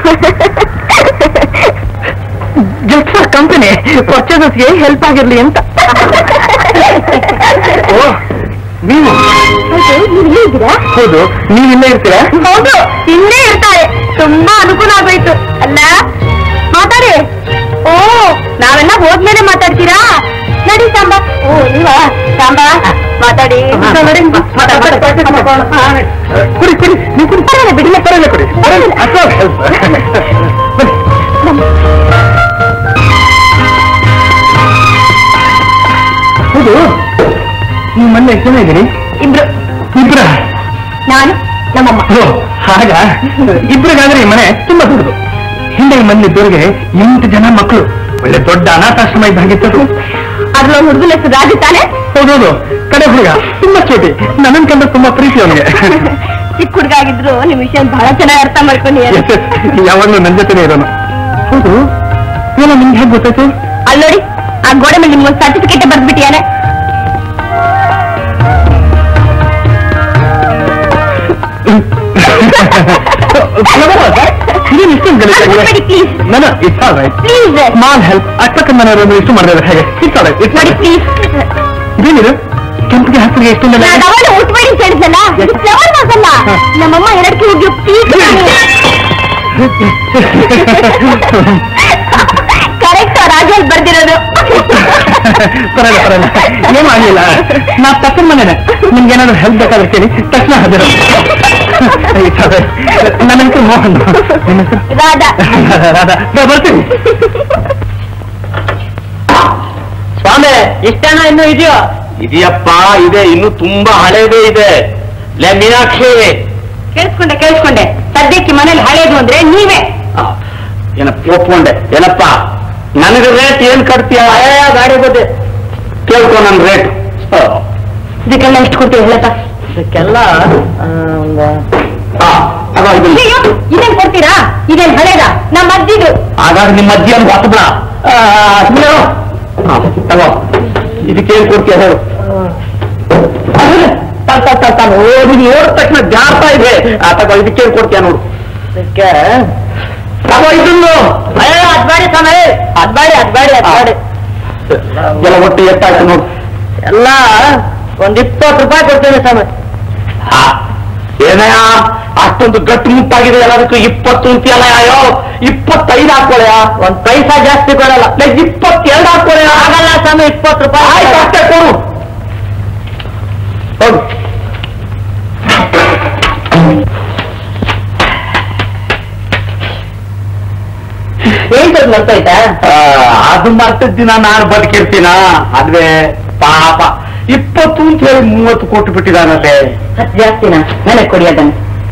ಜಸ್ಟ್ ಫಾರ್ ಕಂಪನಿ ಪರ್ಚೇಸಸ್ಗೆ ಹೆಲ್ಪ್ ಆಗಿರ್ಲಿ ಅಂತ ಓ ನೀವು ಇದ್ದೀರಾ ಹೌದು ನೀವು ಇಲ್ಲೇ ಇರ್ತೀರಾ ಹೌದು ಇಲ್ಲೇ ಇರ್ತಾರೆ ತುಂಬಾ ಅನುಕೂಲ ಆಗೋಯ್ತು ಅಲ್ಲ ಮಾತಾಡಿ ಓ ನಾವೆಲ್ಲ ಹೋದ್ಮೇಲೆ ಮಾತಾಡ್ತೀರಾ ನಡಿ ಸಾಂಬಾ ಓ ನೀವಾ ಸಾಂಬಾ ಮಾತಾಡಿ ಮಾತಾಡಿ, ಮಾತಾಡಿ, ಮಾತಾಡಿ. ಕುಡಿ ಕುಡಿ ನೀವು ಕುಡಿ ಪರವಾಗಿಲ್ಲ ಬಿಡಿ ಪರವಾಗಿಲ್ಲ ಕುಡಿ ಪರವಾಗಿಲ್ಲ. ಅಥವಾ help. ಬನ್ನಿ. ಹೌದು ನೀವು ಮೊನ್ನೆ ಎಷ್ಟು ಜನ ಇದ್ದೀರಿ ಇಬ್ರು ಇಬ್ರ ನಾನು ನಮ್ಮಮ್ಮ ಓ ಹಾಗ ಇಬ್ರಿಗಾದ್ರೆ ಈ ಮನೆ ತುಂಬಾ ದೊಡ್ಡದು ಹಿಂದೆ ಈ ಮನೆ ಇದ್ದವ್ರಿಗೆ ಎಂಟು ಜನ ಮಕ್ಕಳು ಒಳ್ಳೆ ದೊಡ್ಡ ಅನಾಥಾಶ್ರಮ ಇದ್ದಾಗಿತ್ತು ಅದ್ರೊಂದು ಹುಡುಗನ ಹೆಸರು ರಾಜು ತಾನೆ ಹೌದೌದು ಕಡೆ ಹುಡುಗ ತುಂಬಾ ಚೋಟಿ ನನ್ನನ್ ಕಂಡ್ರೆ ತುಂಬಾ ಪ್ರೀತಿ ಅವನಿಗೆ ಚಿಕ್ಕ ಹುಡುಗ ಆಗಿದ್ರು ನಿಮ್ ವಿಷಯ ಬಹಳ ಚೆನ್ನಾಗಿ ಅರ್ಥ ಮಾಡ್ಕೊಂಡಿದ್ದಾರೆ ಯಾವಾಗ್ಲೂ ನನ್ ಜೊತೆನೇ ಇರೋನು ಹೌದು ಏನೋ ನಿಮ್ಗೆ ಹೇಗೆ ಗೊತ್ತಾಯ್ತು ಅಲ್ಲಿ ನೋಡಿ ಆ ಗೋಡೆ ಮೇಲೆ ನಿಮ್ಗೊಂದು ಸರ್ಟಿಫಿಕೇಟ್ ಬರ್ದ್ಬಿಟ್ಟಿಯಾನೆ ಇದೇನು ಇಷ್ಟೊಂದು ಗಲೀಜಾಗಿದೆ ಬಿಡಿ, please. ನಾನು it's all right please small help ಅಕ್ಕಪಕ್ಕದ ಮನೆಯವರು ಇಷ್ಟು ಮಾಡಿದ್ರೆ ಹೇಗೆ ಇಟ್ಸ್ ಆಲ್ ರೈಟ್ ಇಟ್ಸ್ ನೋಡಿ ಪ್ಲೀಸ್ ಇದೇನಿದು ಕೆಂಪಿಗೆ ಹಸಿರಿಗೆ ಇಷ್ಟೊಂದೆಲ್ಲ ನಾನು ಅವಳು ಉಟ್ಬೇಡಿ ಅಂತ ಹೇಳಿದ್ನಲ್ಲ ಇದು ಫ್ಲವರ್ ವಾಸಲ್ಲ ನಮ್ಮಮ್ಮ ಎರಡಕ್ಕೆ ಹೋಗಿ ಪೀಕ್ ಕರೆಕ್ಟ್ ರಾಜಲ್ಲಿ ಬರ್ದಿರೋದು ಪರವಾಗಿಲ್ಲ ಪರವಾಗಿಲ್ಲ ಏನು ಆಗಲಿಲ್ಲ ನಾ ತಕ್ಕನ ಮನೇನೆ ನಿಮ್ಗೆ ಏನಾದ್ರು ಹೆಲ್ಪ್ ಬೇಕಾದ್ರೆ ಕೇಳಿ ತಕ್ಷಣ ಹಾಜರ ನನ್ನ ಹೆಸರು ಮೋಹನ್ ನಿಮ್ಮ ಹೆಸರು ರಾಧಾ ರಾಧಾ ನಾ ಬರ್ತೀನಿ ಸ್ವಾಮಿ ಇಷ್ಟೇನ ಇನ್ನೂ ಇದೆಯೋ ಇದೆಯಪ್ಪ ಇದೆ ಇನ್ನು ತುಂಬಾ ಹಳೇದೇ ಇದೆ ಲೇ ಮೀನಾಕ್ಷಿ ಕೇಳಿಸ್ಕೊಂಡೆ ಕೇಳಿಸ್ಕೊಂಡೆ ಸದ್ಯಕ್ಕೆ ಮನೇಲಿ ಹಳೇದು ಅಂದ್ರೆ ನೀವೇ ಆ, ಏನಪ್ಪ ಒಪ್ಕೊಂಡೆ ಏನಪ್ಪ ನನಗೆ ರೇಟ್ ಏನ್ ಕಟ್ತೀಯ ಗಾಡಿ ಬದ್ದೆ ಕೇಳ್ಕೊ ನನ್ ರೇಟ್ ಇದಕ್ಕೆಲ್ಲ ಎಷ್ಟು ಕೊಡ್ತೀವಿ ಹೇಳಪ್ಪ ಇದಕ್ಕೆಲ್ಲ ಅಯ್ಯೋ ಇದೇನ್ ಕೊಡ್ತೀರಾ ಇದೇನ್ ಹಳೇದ ನಮ್ಮ ಅಜ್ಜಿದು ಹಾಗಾದ್ರೆ ನಿಮ್ಮ ಅಜ್ಜಿ ಒಂದು ಹೊಸಬ್ರ ತಗೋ ಇದಕ್ಕೇನ್ ಕೊಡ್ತೀಯ ಹೇಳು ಓದಿ ನೋಡಿದ ತಕ್ಷಣ ಜಾರ್ತಾ ಇದೆ ಆ ತಗೋ ಇದಕ್ಕೇನ್ ಕೊಡ್ತೀಯ ನೋಡು ಇದಕ್ಕೆ ತಗೋ ಇದನ್ನು ಅಯ್ಯೋ ಅದ್ಬೇಡಿ ಸ್ವಾಮಿ ಅದ್ಬೇಡಿ ಅದ್ಬೇಡಿ ಅದ್ಬೇಡಿ ಎಲ್ಲ ಒಟ್ಟು ಎಷ್ಟಾಯ್ತು ನೋಡು ಎಲ್ಲ ಒಂದ್ ಇಪ್ಪತ್ತು ರೂಪಾಯಿ ಕೊಡ್ತೇನೆ ಸ್ವಾಮಿ ಆ, ಏನಯ್ಯ ಅಷ್ಟೊಂದು ಗಟ್ಟು ಮುಟ್ಟಾಗಿದೆ ಎಲ್ಲದಕ್ಕೂ ಇಪ್ಪತ್ತು ಅಂತೀಯಲ್ಲ ಅಯ್ಯೋ ಇಪ್ಪತ್ತೈದು ಹಾಕೊಳ್ಳೆಯ ಒಂದ್ ಪೈಸಾ ಜಾಸ್ತಿ ಕೊಡಲ್ಲ ಲೇ, ಇಪ್ಪತ್ತೆರಡು ಹಾಕೊಳ್ಳೆಯ ಆಗಲ್ಲ ಸ್ವಾಮಿ ಇಪ್ಪತ್ತು ರೂಪಾಯಿ ಆಯ್ತು ಅಷ್ಟೇ ಕೊಡು ಹೋಗು ಏನ್ ಮರ್ತೋಯ್ತಾ ಆ, ಅದು ಮರ್ತಿದ್ದಿನ ನಾನು ಬದುಕಿರ್ತೀನ ಅದ್ವೇ ಪಾಪ ಇಪ್ಪತ್ತು ಅಂತ ಹೇಳಿ ಮೂವತ್ತು ಕೊಟ್ಟು ಬಿಟ್ಟಿದಾನಲ್ಲೇ ಹತ್ತು ಜಾಸ್ತಿನಾ ನನಗೆ ಕೊಡಿ ಅದನ್ನ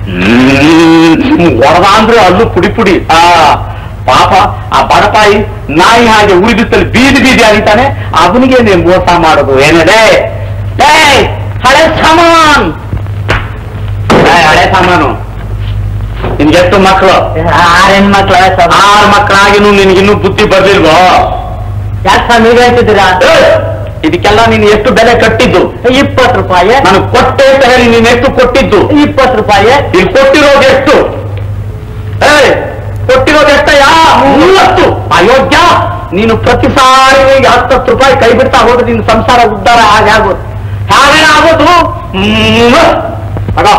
ಹೊಡೆದ ಅಂದ್ರೆ ಅಲ್ಲೂ ಪುಡಿ ಪುಡಿ ಆ ಪಾಪ ಆ ಬಡಪಾಯಿ ನಾಯಿ ಹಾಗೆ ಉಳಿದಿತ್ತಲ್ಲಿ ಬೀದಿ ಬೀದಿ ಆಗಿತಾನೆ ಅವನಿಗೆ ನೀನ್ ಮೋಸ ಮಾಡೋದು ಏನಿದೆ ಏಯ್, ಹಳೆ ಸಾಮಾನ್ ಏಯ್, ಹಳೆ ಸಾಮಾನು ನಿನ್ಗೆ ಎಷ್ಟು ಮಕ್ಕಳು ಆರ್ ಹೆಣ್ಮಕ್ಳ ಆರು ಮಕ್ಕಳಾಗಿನೂ ನಿನ್ಗಿನ್ನೂ ಬುದ್ಧಿ ಬರ್ಲಿಲ್ವೋ ಯಾಕೆ ಸ್ವಾಮಿ ಈಗ ಹೇಳ್ತಿದ್ದೀರಾ ಏಯ್, ಇದಕ್ಕೆಲ್ಲ ನೀನು ಎಷ್ಟು ಬೆಲೆ ಕಟ್ಟಿದ್ದು ಇಪ್ಪತ್ತು ರೂಪಾಯಿ ನಾನು ಕೊಟ್ಟೆ ಅಂತ ಹೇಳಿ ನೀನ್ ಎಷ್ಟು ಕೊಟ್ಟಿದ್ದು ಇಪ್ಪತ್ತು ರೂಪಾಯಿ ಇಲ್ಲಿ ಕೊಟ್ಟಿರೋದು ಎಷ್ಟು ಏಯ್, ಕೊಟ್ಟಿರೋದು ಎಷ್ಟಯ್ಯ ಮೂವತ್ತು ಅಯೋಗ್ಯ ನೀನು ಪ್ರತಿ ಸಾರಿ ಹತ್ತತ್ತು ರೂಪಾಯಿ ಕೈ ಬಿಡ್ತಾ ಹೋದ್ರೆ ನಿನ್ನ ಸಂಸಾರ ಉದ್ಧಾರ ಹಾಗೆ ಆಗೋದು ಹಾಗೆ ಆಗೋದು ಹ್ಮ್. ತಗೋ.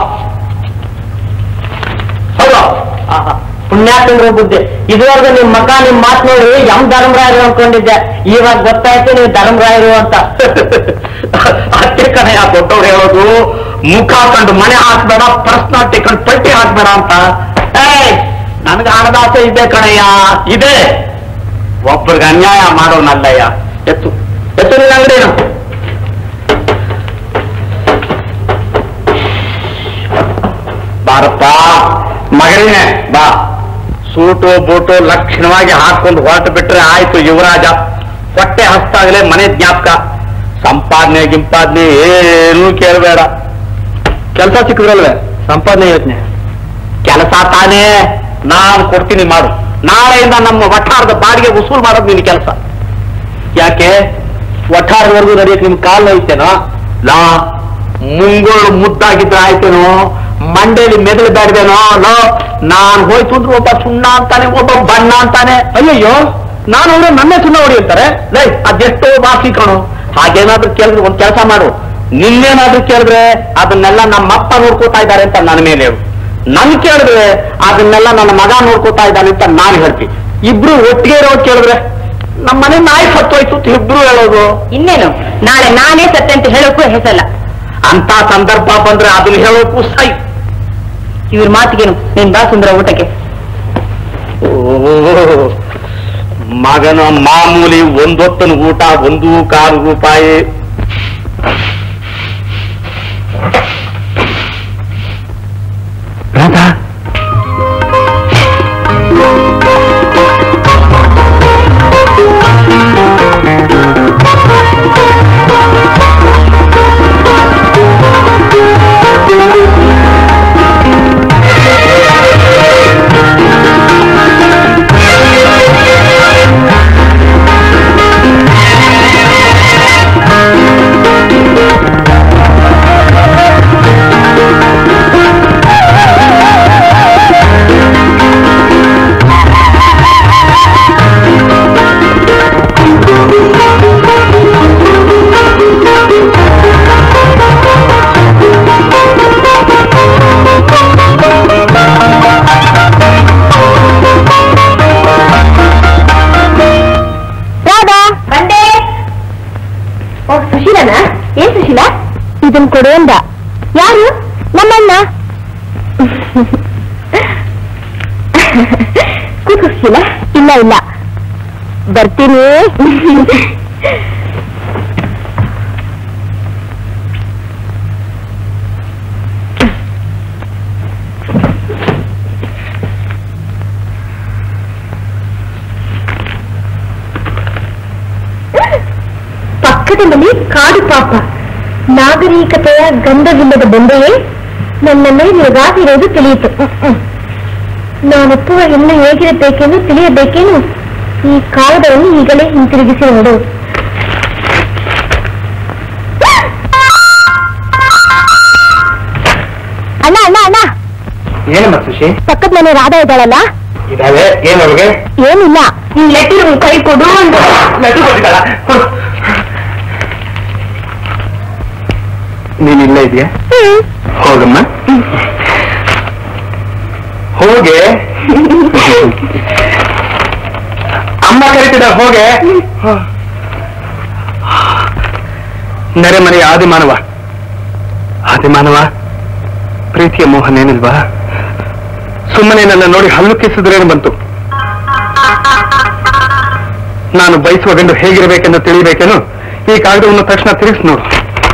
ಹೌದು ಆಹಾ, ಪುಣ್ಯಾತ್ಮರ ಬುದ್ಧಿ ಇದುವರೆಗೂ ನಿಮ್ ಮಗ ನಿಮ್ ಮಾತು ನೋಡಿ ಯಮ್ ಧರ್ಮರಾಯರು ಅನ್ಕೊಂಡಿದ್ದೆ ಇವಾಗ ಗೊತ್ತಾಯ್ತು ನೀವು ಧರ್ಮರಾಯರು ಅಂತ ಅದಕ್ಕೆ ಕಣಯ್ಯ ದೊಡ್ಡವ್ರು ಹೇಳೋದು ಮುಖ ಕಂಡು ಮನೆ ಹಾಕ್ಬೇಡ ಪರ್ಸ್ನಾಲಿಟಿ ಕಂಡು ಪಟ್ಟಿ ಹಾಕ್ಬೇಡ ಅಂತ ಏಯ್ ನನಗೆ ಹಣದಾಸೆ ಇದೆ ಕಣಯ್ಯ ಇದೆ ಒಬ್ಬರಿಗೆ ಅನ್ಯಾಯ ಮಾಡೋನಲ್ಲಯ್ಯ ಎತ್ತು ಎತ್ತು ನಿನ್ನ ಅಂಗಡಿನ ಬಾರಪ್ಪ ಮಗನೇ ಬಾ ಸೂಟು ಬೂಟು ಲಕ್ಷಣವಾಗಿ ಹಾಕೊಂಡು ಹೊರಟು ಬಿಟ್ರೆ ಆಯ್ತು ಯುವರಾಜ ಹೊಟ್ಟೆ ಹಸ್ತಾಗಲೇ ಮನೆ ಜ್ಞಾಪಕ ಸಂಪಾದನೆ ಗಿಂಪಾದನೆ ಏನೂ ಕೇಳಬೇಡ ಕೆಲಸ ಸಿಕ್ಕಿದ್ರಲ್ವೇ ಸಂಪಾದನೆ ಯೋಚನೆ ಕೆಲಸ ತಾನೇ ನಾನು ಕೊಡ್ತೀನಿ ಮಾಡು ನಾಳೆಯಿಂದ ನಮ್ಮ ವಠಾರದ ಬಾಡಿಗೆ ವಸೂಲ್ ಮಾಡೋದು ನಿನ್ನ ಕೆಲಸ ಯಾಕೆ ವಠಾರದವರೆಗೂ ನಡೆಯಕ್ಕೆ ನಿಮ್ ಕಾಲು ಐತೇನೋ ಲಾ ಮುಂಗೋಳು ಮುದ್ದಾಗಿದ್ರೆ ಆಯ್ತೇನೋ ಮಂಡೇಲಿ ಮೆದುಳು ಬೇಡದೇನೋ ಲೋ ನಾನ್ ಹೋಯ್ತು ಅಂದ್ರೆ ಒಬ್ಬ ಸುಣ್ಣ ಅಂತಾನೆ ಒಬ್ಬ ಬಣ್ಣ ಅಂತಾನೆ ಅಯ್ಯಯ್ಯೋ ನಾನು ಅವ್ರು ನನ್ನೇ ಸುಣ್ಣ ಹೊಡಿಯುತ್ತಾರೆ ಲೈ ಅದೆಷ್ಟೋ ಬಾಕಿ ಕಣು ಹಾಗೇನಾದ್ರೂ ಕೇಳಿದ್ರೆ ಒಂದ್ ಕೆಲಸ ಮಾಡು ನಿನ್ನೇನಾದ್ರೂ ಕೇಳಿದ್ರೆ ಅದನ್ನೆಲ್ಲ ನಮ್ಮಪ್ಪ ನೋಡ್ಕೋತಾ ಇದ್ದಾರೆ ಅಂತ ನನ್ನ ಮೇಲೆ ಹೇಳು ನನ್ ಕೇಳಿದ್ರೆ ಅದನ್ನೆಲ್ಲ ನನ್ನ ಮಗ ನೋಡ್ಕೋತಾ ಇದ್ದಾನೆ ಅಂತ ನಾನು ಹೇಳ್ತೀನಿ ಇಬ್ರು ಒಟ್ಟಿಗೆ ಇರೋದು ಕೇಳಿದ್ರೆ ನಮ್ಮ ಮನೆ ನಾಯಿ ಸತ್ತೋಯ್ತು ಅಂತ ಇಬ್ರು ಹೇಳೋದು ಇನ್ನೇನು ನಾಳೆ ನಾನೇ ಸತ್ಯ ಅಂತ ಹೇಳೋಕ್ಕೂ ಹೆಸಲ್ಲ ಅಂತ ಸಂದರ್ಭ ಬಂದ್ರೆ ಅದನ್ನ ಹೇಳೋಕು ಸೈ ಇವ್ರ ಮಾತಿಗೇನು ನೀನ್ ಬಾ ಸುಂದರ ಊಟಕ್ಕೆ ಮಗನ ಮಾಮೂಲಿ ಒಂದೊತ್ತನ ಊಟ ಒಂದು ಕಾಲು ರೂಪಾಯಿ ರಾಧಾ ಅಂದ ಯಾರು ನಮ್ಮಣ್ಣ ಕೂತ್ಕೊಳ್ಸಿಲ್ಲ ಇಲ್ಲ ಇಲ್ಲ ಬರ್ತೀನಿ ಪಕ್ಕದ ಮನೆ ಕಾಡು ಪಾಪ ನಾಗರಿಕತೆಯ ಗಂಧವಿಲ್ಲದ ಬೊಂಬೆಯೇ ನನ್ನ ಮೇಲೆ ನಿಗಾದಿರೋದು ತಿಳಿಯಿತು ನಾನೊಪ್ಪುವ ಹೆಣ್ಣು ಹೇಗಿರಬೇಕೆಂದು ತಿಳಿಯಬೇಕೇನು ಈ ಕಾಗದವನ್ನು ಈಗಲೇ ಹಿಂತಿರುಗಿಸಿ ನೋಡು ಅಣ್ಣ ಅಣ್ಣ ಅಣ್ಣ ಏನಮ್ಮ ಸುಶಿ ಪಕ್ಕದ ಮನೆ ರಾಧಾ ಇದ್ದಾಳಲ್ಲ ಇದಾವೆ ಏನ್ ಅವ್ರಿಗೆ ಏನಿಲ್ಲ ಈ ಲೆಟರ್ ಕೈ ಕೊಡು ಅಂದ ಲಡ್ಡು ಕೊಟ್ಟಿದ್ದಾಳ ಕೊಡು. ನೀನ್ ಇಲ್ಲೇ ಇದೆಯಾ ಹೋಗಮ್ಮ ಹೋಗೆ ಅಮ್ಮ ಕರಿತಿದ ಹೋಗೆ ನರೆ ಮನೆಯ ಆದಿಮಾನವ ಆದಿಮಾನವ ಪ್ರೀತಿಯ ಮೋಹನ್ ಏನಿಲ್ವಾ ಸುಮ್ಮನೆ ನನ್ನ ನೋಡಿ ಹಲ್ಲು ಕಿಸಿದ್ರೇನು ಬಂತು ನಾನು ಬಯಸುವ ಗಂಡು ಹೇಗಿರಬೇಕೆಂದು ತಿಳಿಬೇಕೇನು ಈ ಕಾಗದವನ್ನು ತಕ್ಷಣ ತಿರುಗಿಸಿ ನೋಡು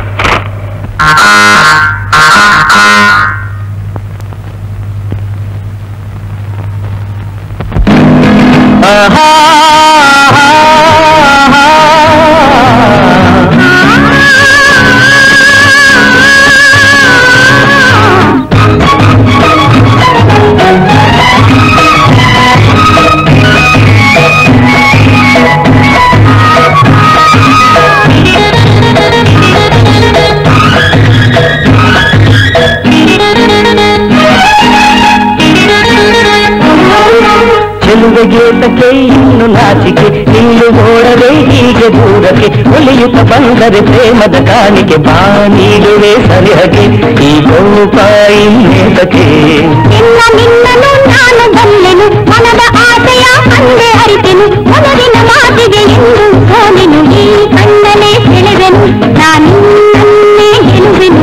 ಚೆಲುವೆಗೆ ತಕ್ಕೆ ಇನ್ನು ನಾಚಿಕೆ ಇನ್ನು ಓಡದೆ ಹೀಗೆ ದೂರಕ್ಕೆ ಒಲಿಯುತ್ತ ಬಂದರೆ ಪ್ರೇಮದ ಕಾಣಿಕೆ ಬಾ ನೀಡುವೆ ಸರಿಹಗೆ ಈ ಕೋಪ ಇನ್ನೇತಕ್ಕೆ ನಿನ್ನ ನಿನ್ನನು ನಾನು ಬಲ್ಲೆನು ಮನದ ಆಸೆಯ ಅಂದೆ ಅರಿತೆನು ಮೊದಲಿನ ಮಾತಿಗೆ ಎಂದು ಸೋಲೆನು ಈ ಕಣ್ಣನೆ ಸೆಳೆವೆನು ನಾನು ನನ್ನೇ ಗೆಲುವೆನು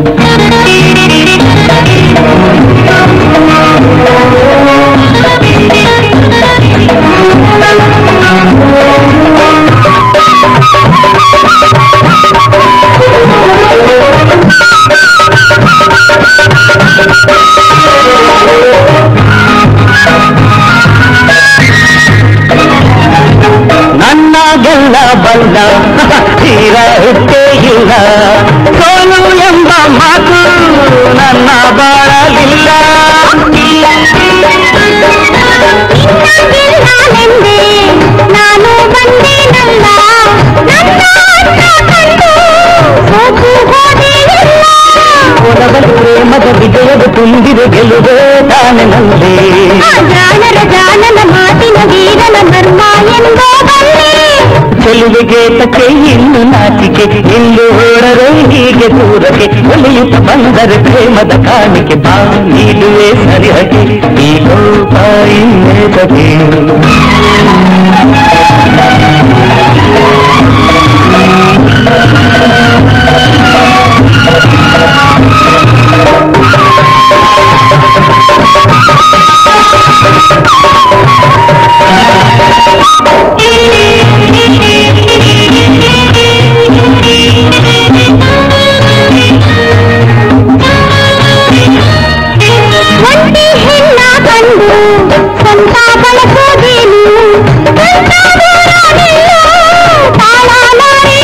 ನನ್ನ ಗೆಲ್ಲ ಬಲ್ಲ ತೀರ ಹುಟ್ಟೇ ಇಲ್ಲ ಸೋಲು ಎಂಬ ಮಾತು ನನ್ನ ಬಾಳಲಿಲ್ಲ ನಾನೆಂದೆ ನಾನು ಬಂದೇನಲ್ಲ ನನ್ನ ಅನ್ನ ಕಂಡು ಸೋತು ಹೋದೆ ಇಲ್ಲ ಒಲವಲು ಪ್ರೇಮದ ವಿಜಯದ ತುಂಬಿದ ಗೆಲುವೆ ತಾನೆ ನಂದೇ ಆ ಜಾಣರ ಜಾಣನ ಮಾತಿನ ವೀರನ ಮರ್ಮ ಎಂದೋ ಬಲ್ಲೆ ಚೆಲುವಿಗೆ ತಕ್ಕೆ ಇನ್ನು ನಾಚಿಕೆ ಇನ್ನು ಓಡರೆ ಹೀಗೆ ದೂರಕ್ಕೆ ಒಲಿಯುತ್ತ ಬಂದರೆ ಪ್ರೇಮದ ಕಾಣಿಕೆ ಬಾ ನೀಡುವೆ ಸರಿಹಗೆ ಈ ಕೋಪ ಇನ್ನೇತಕ್ಕೆ ಒಂಟಿ ಹೆಣ್ಣ ಕಂಡು ಸ್ವಂತ ಬಳಸೋದೇನು ಸ್ವಂತ ಊರಾಗೆಲ್ಲೋ ತಾಳಲಾರೆ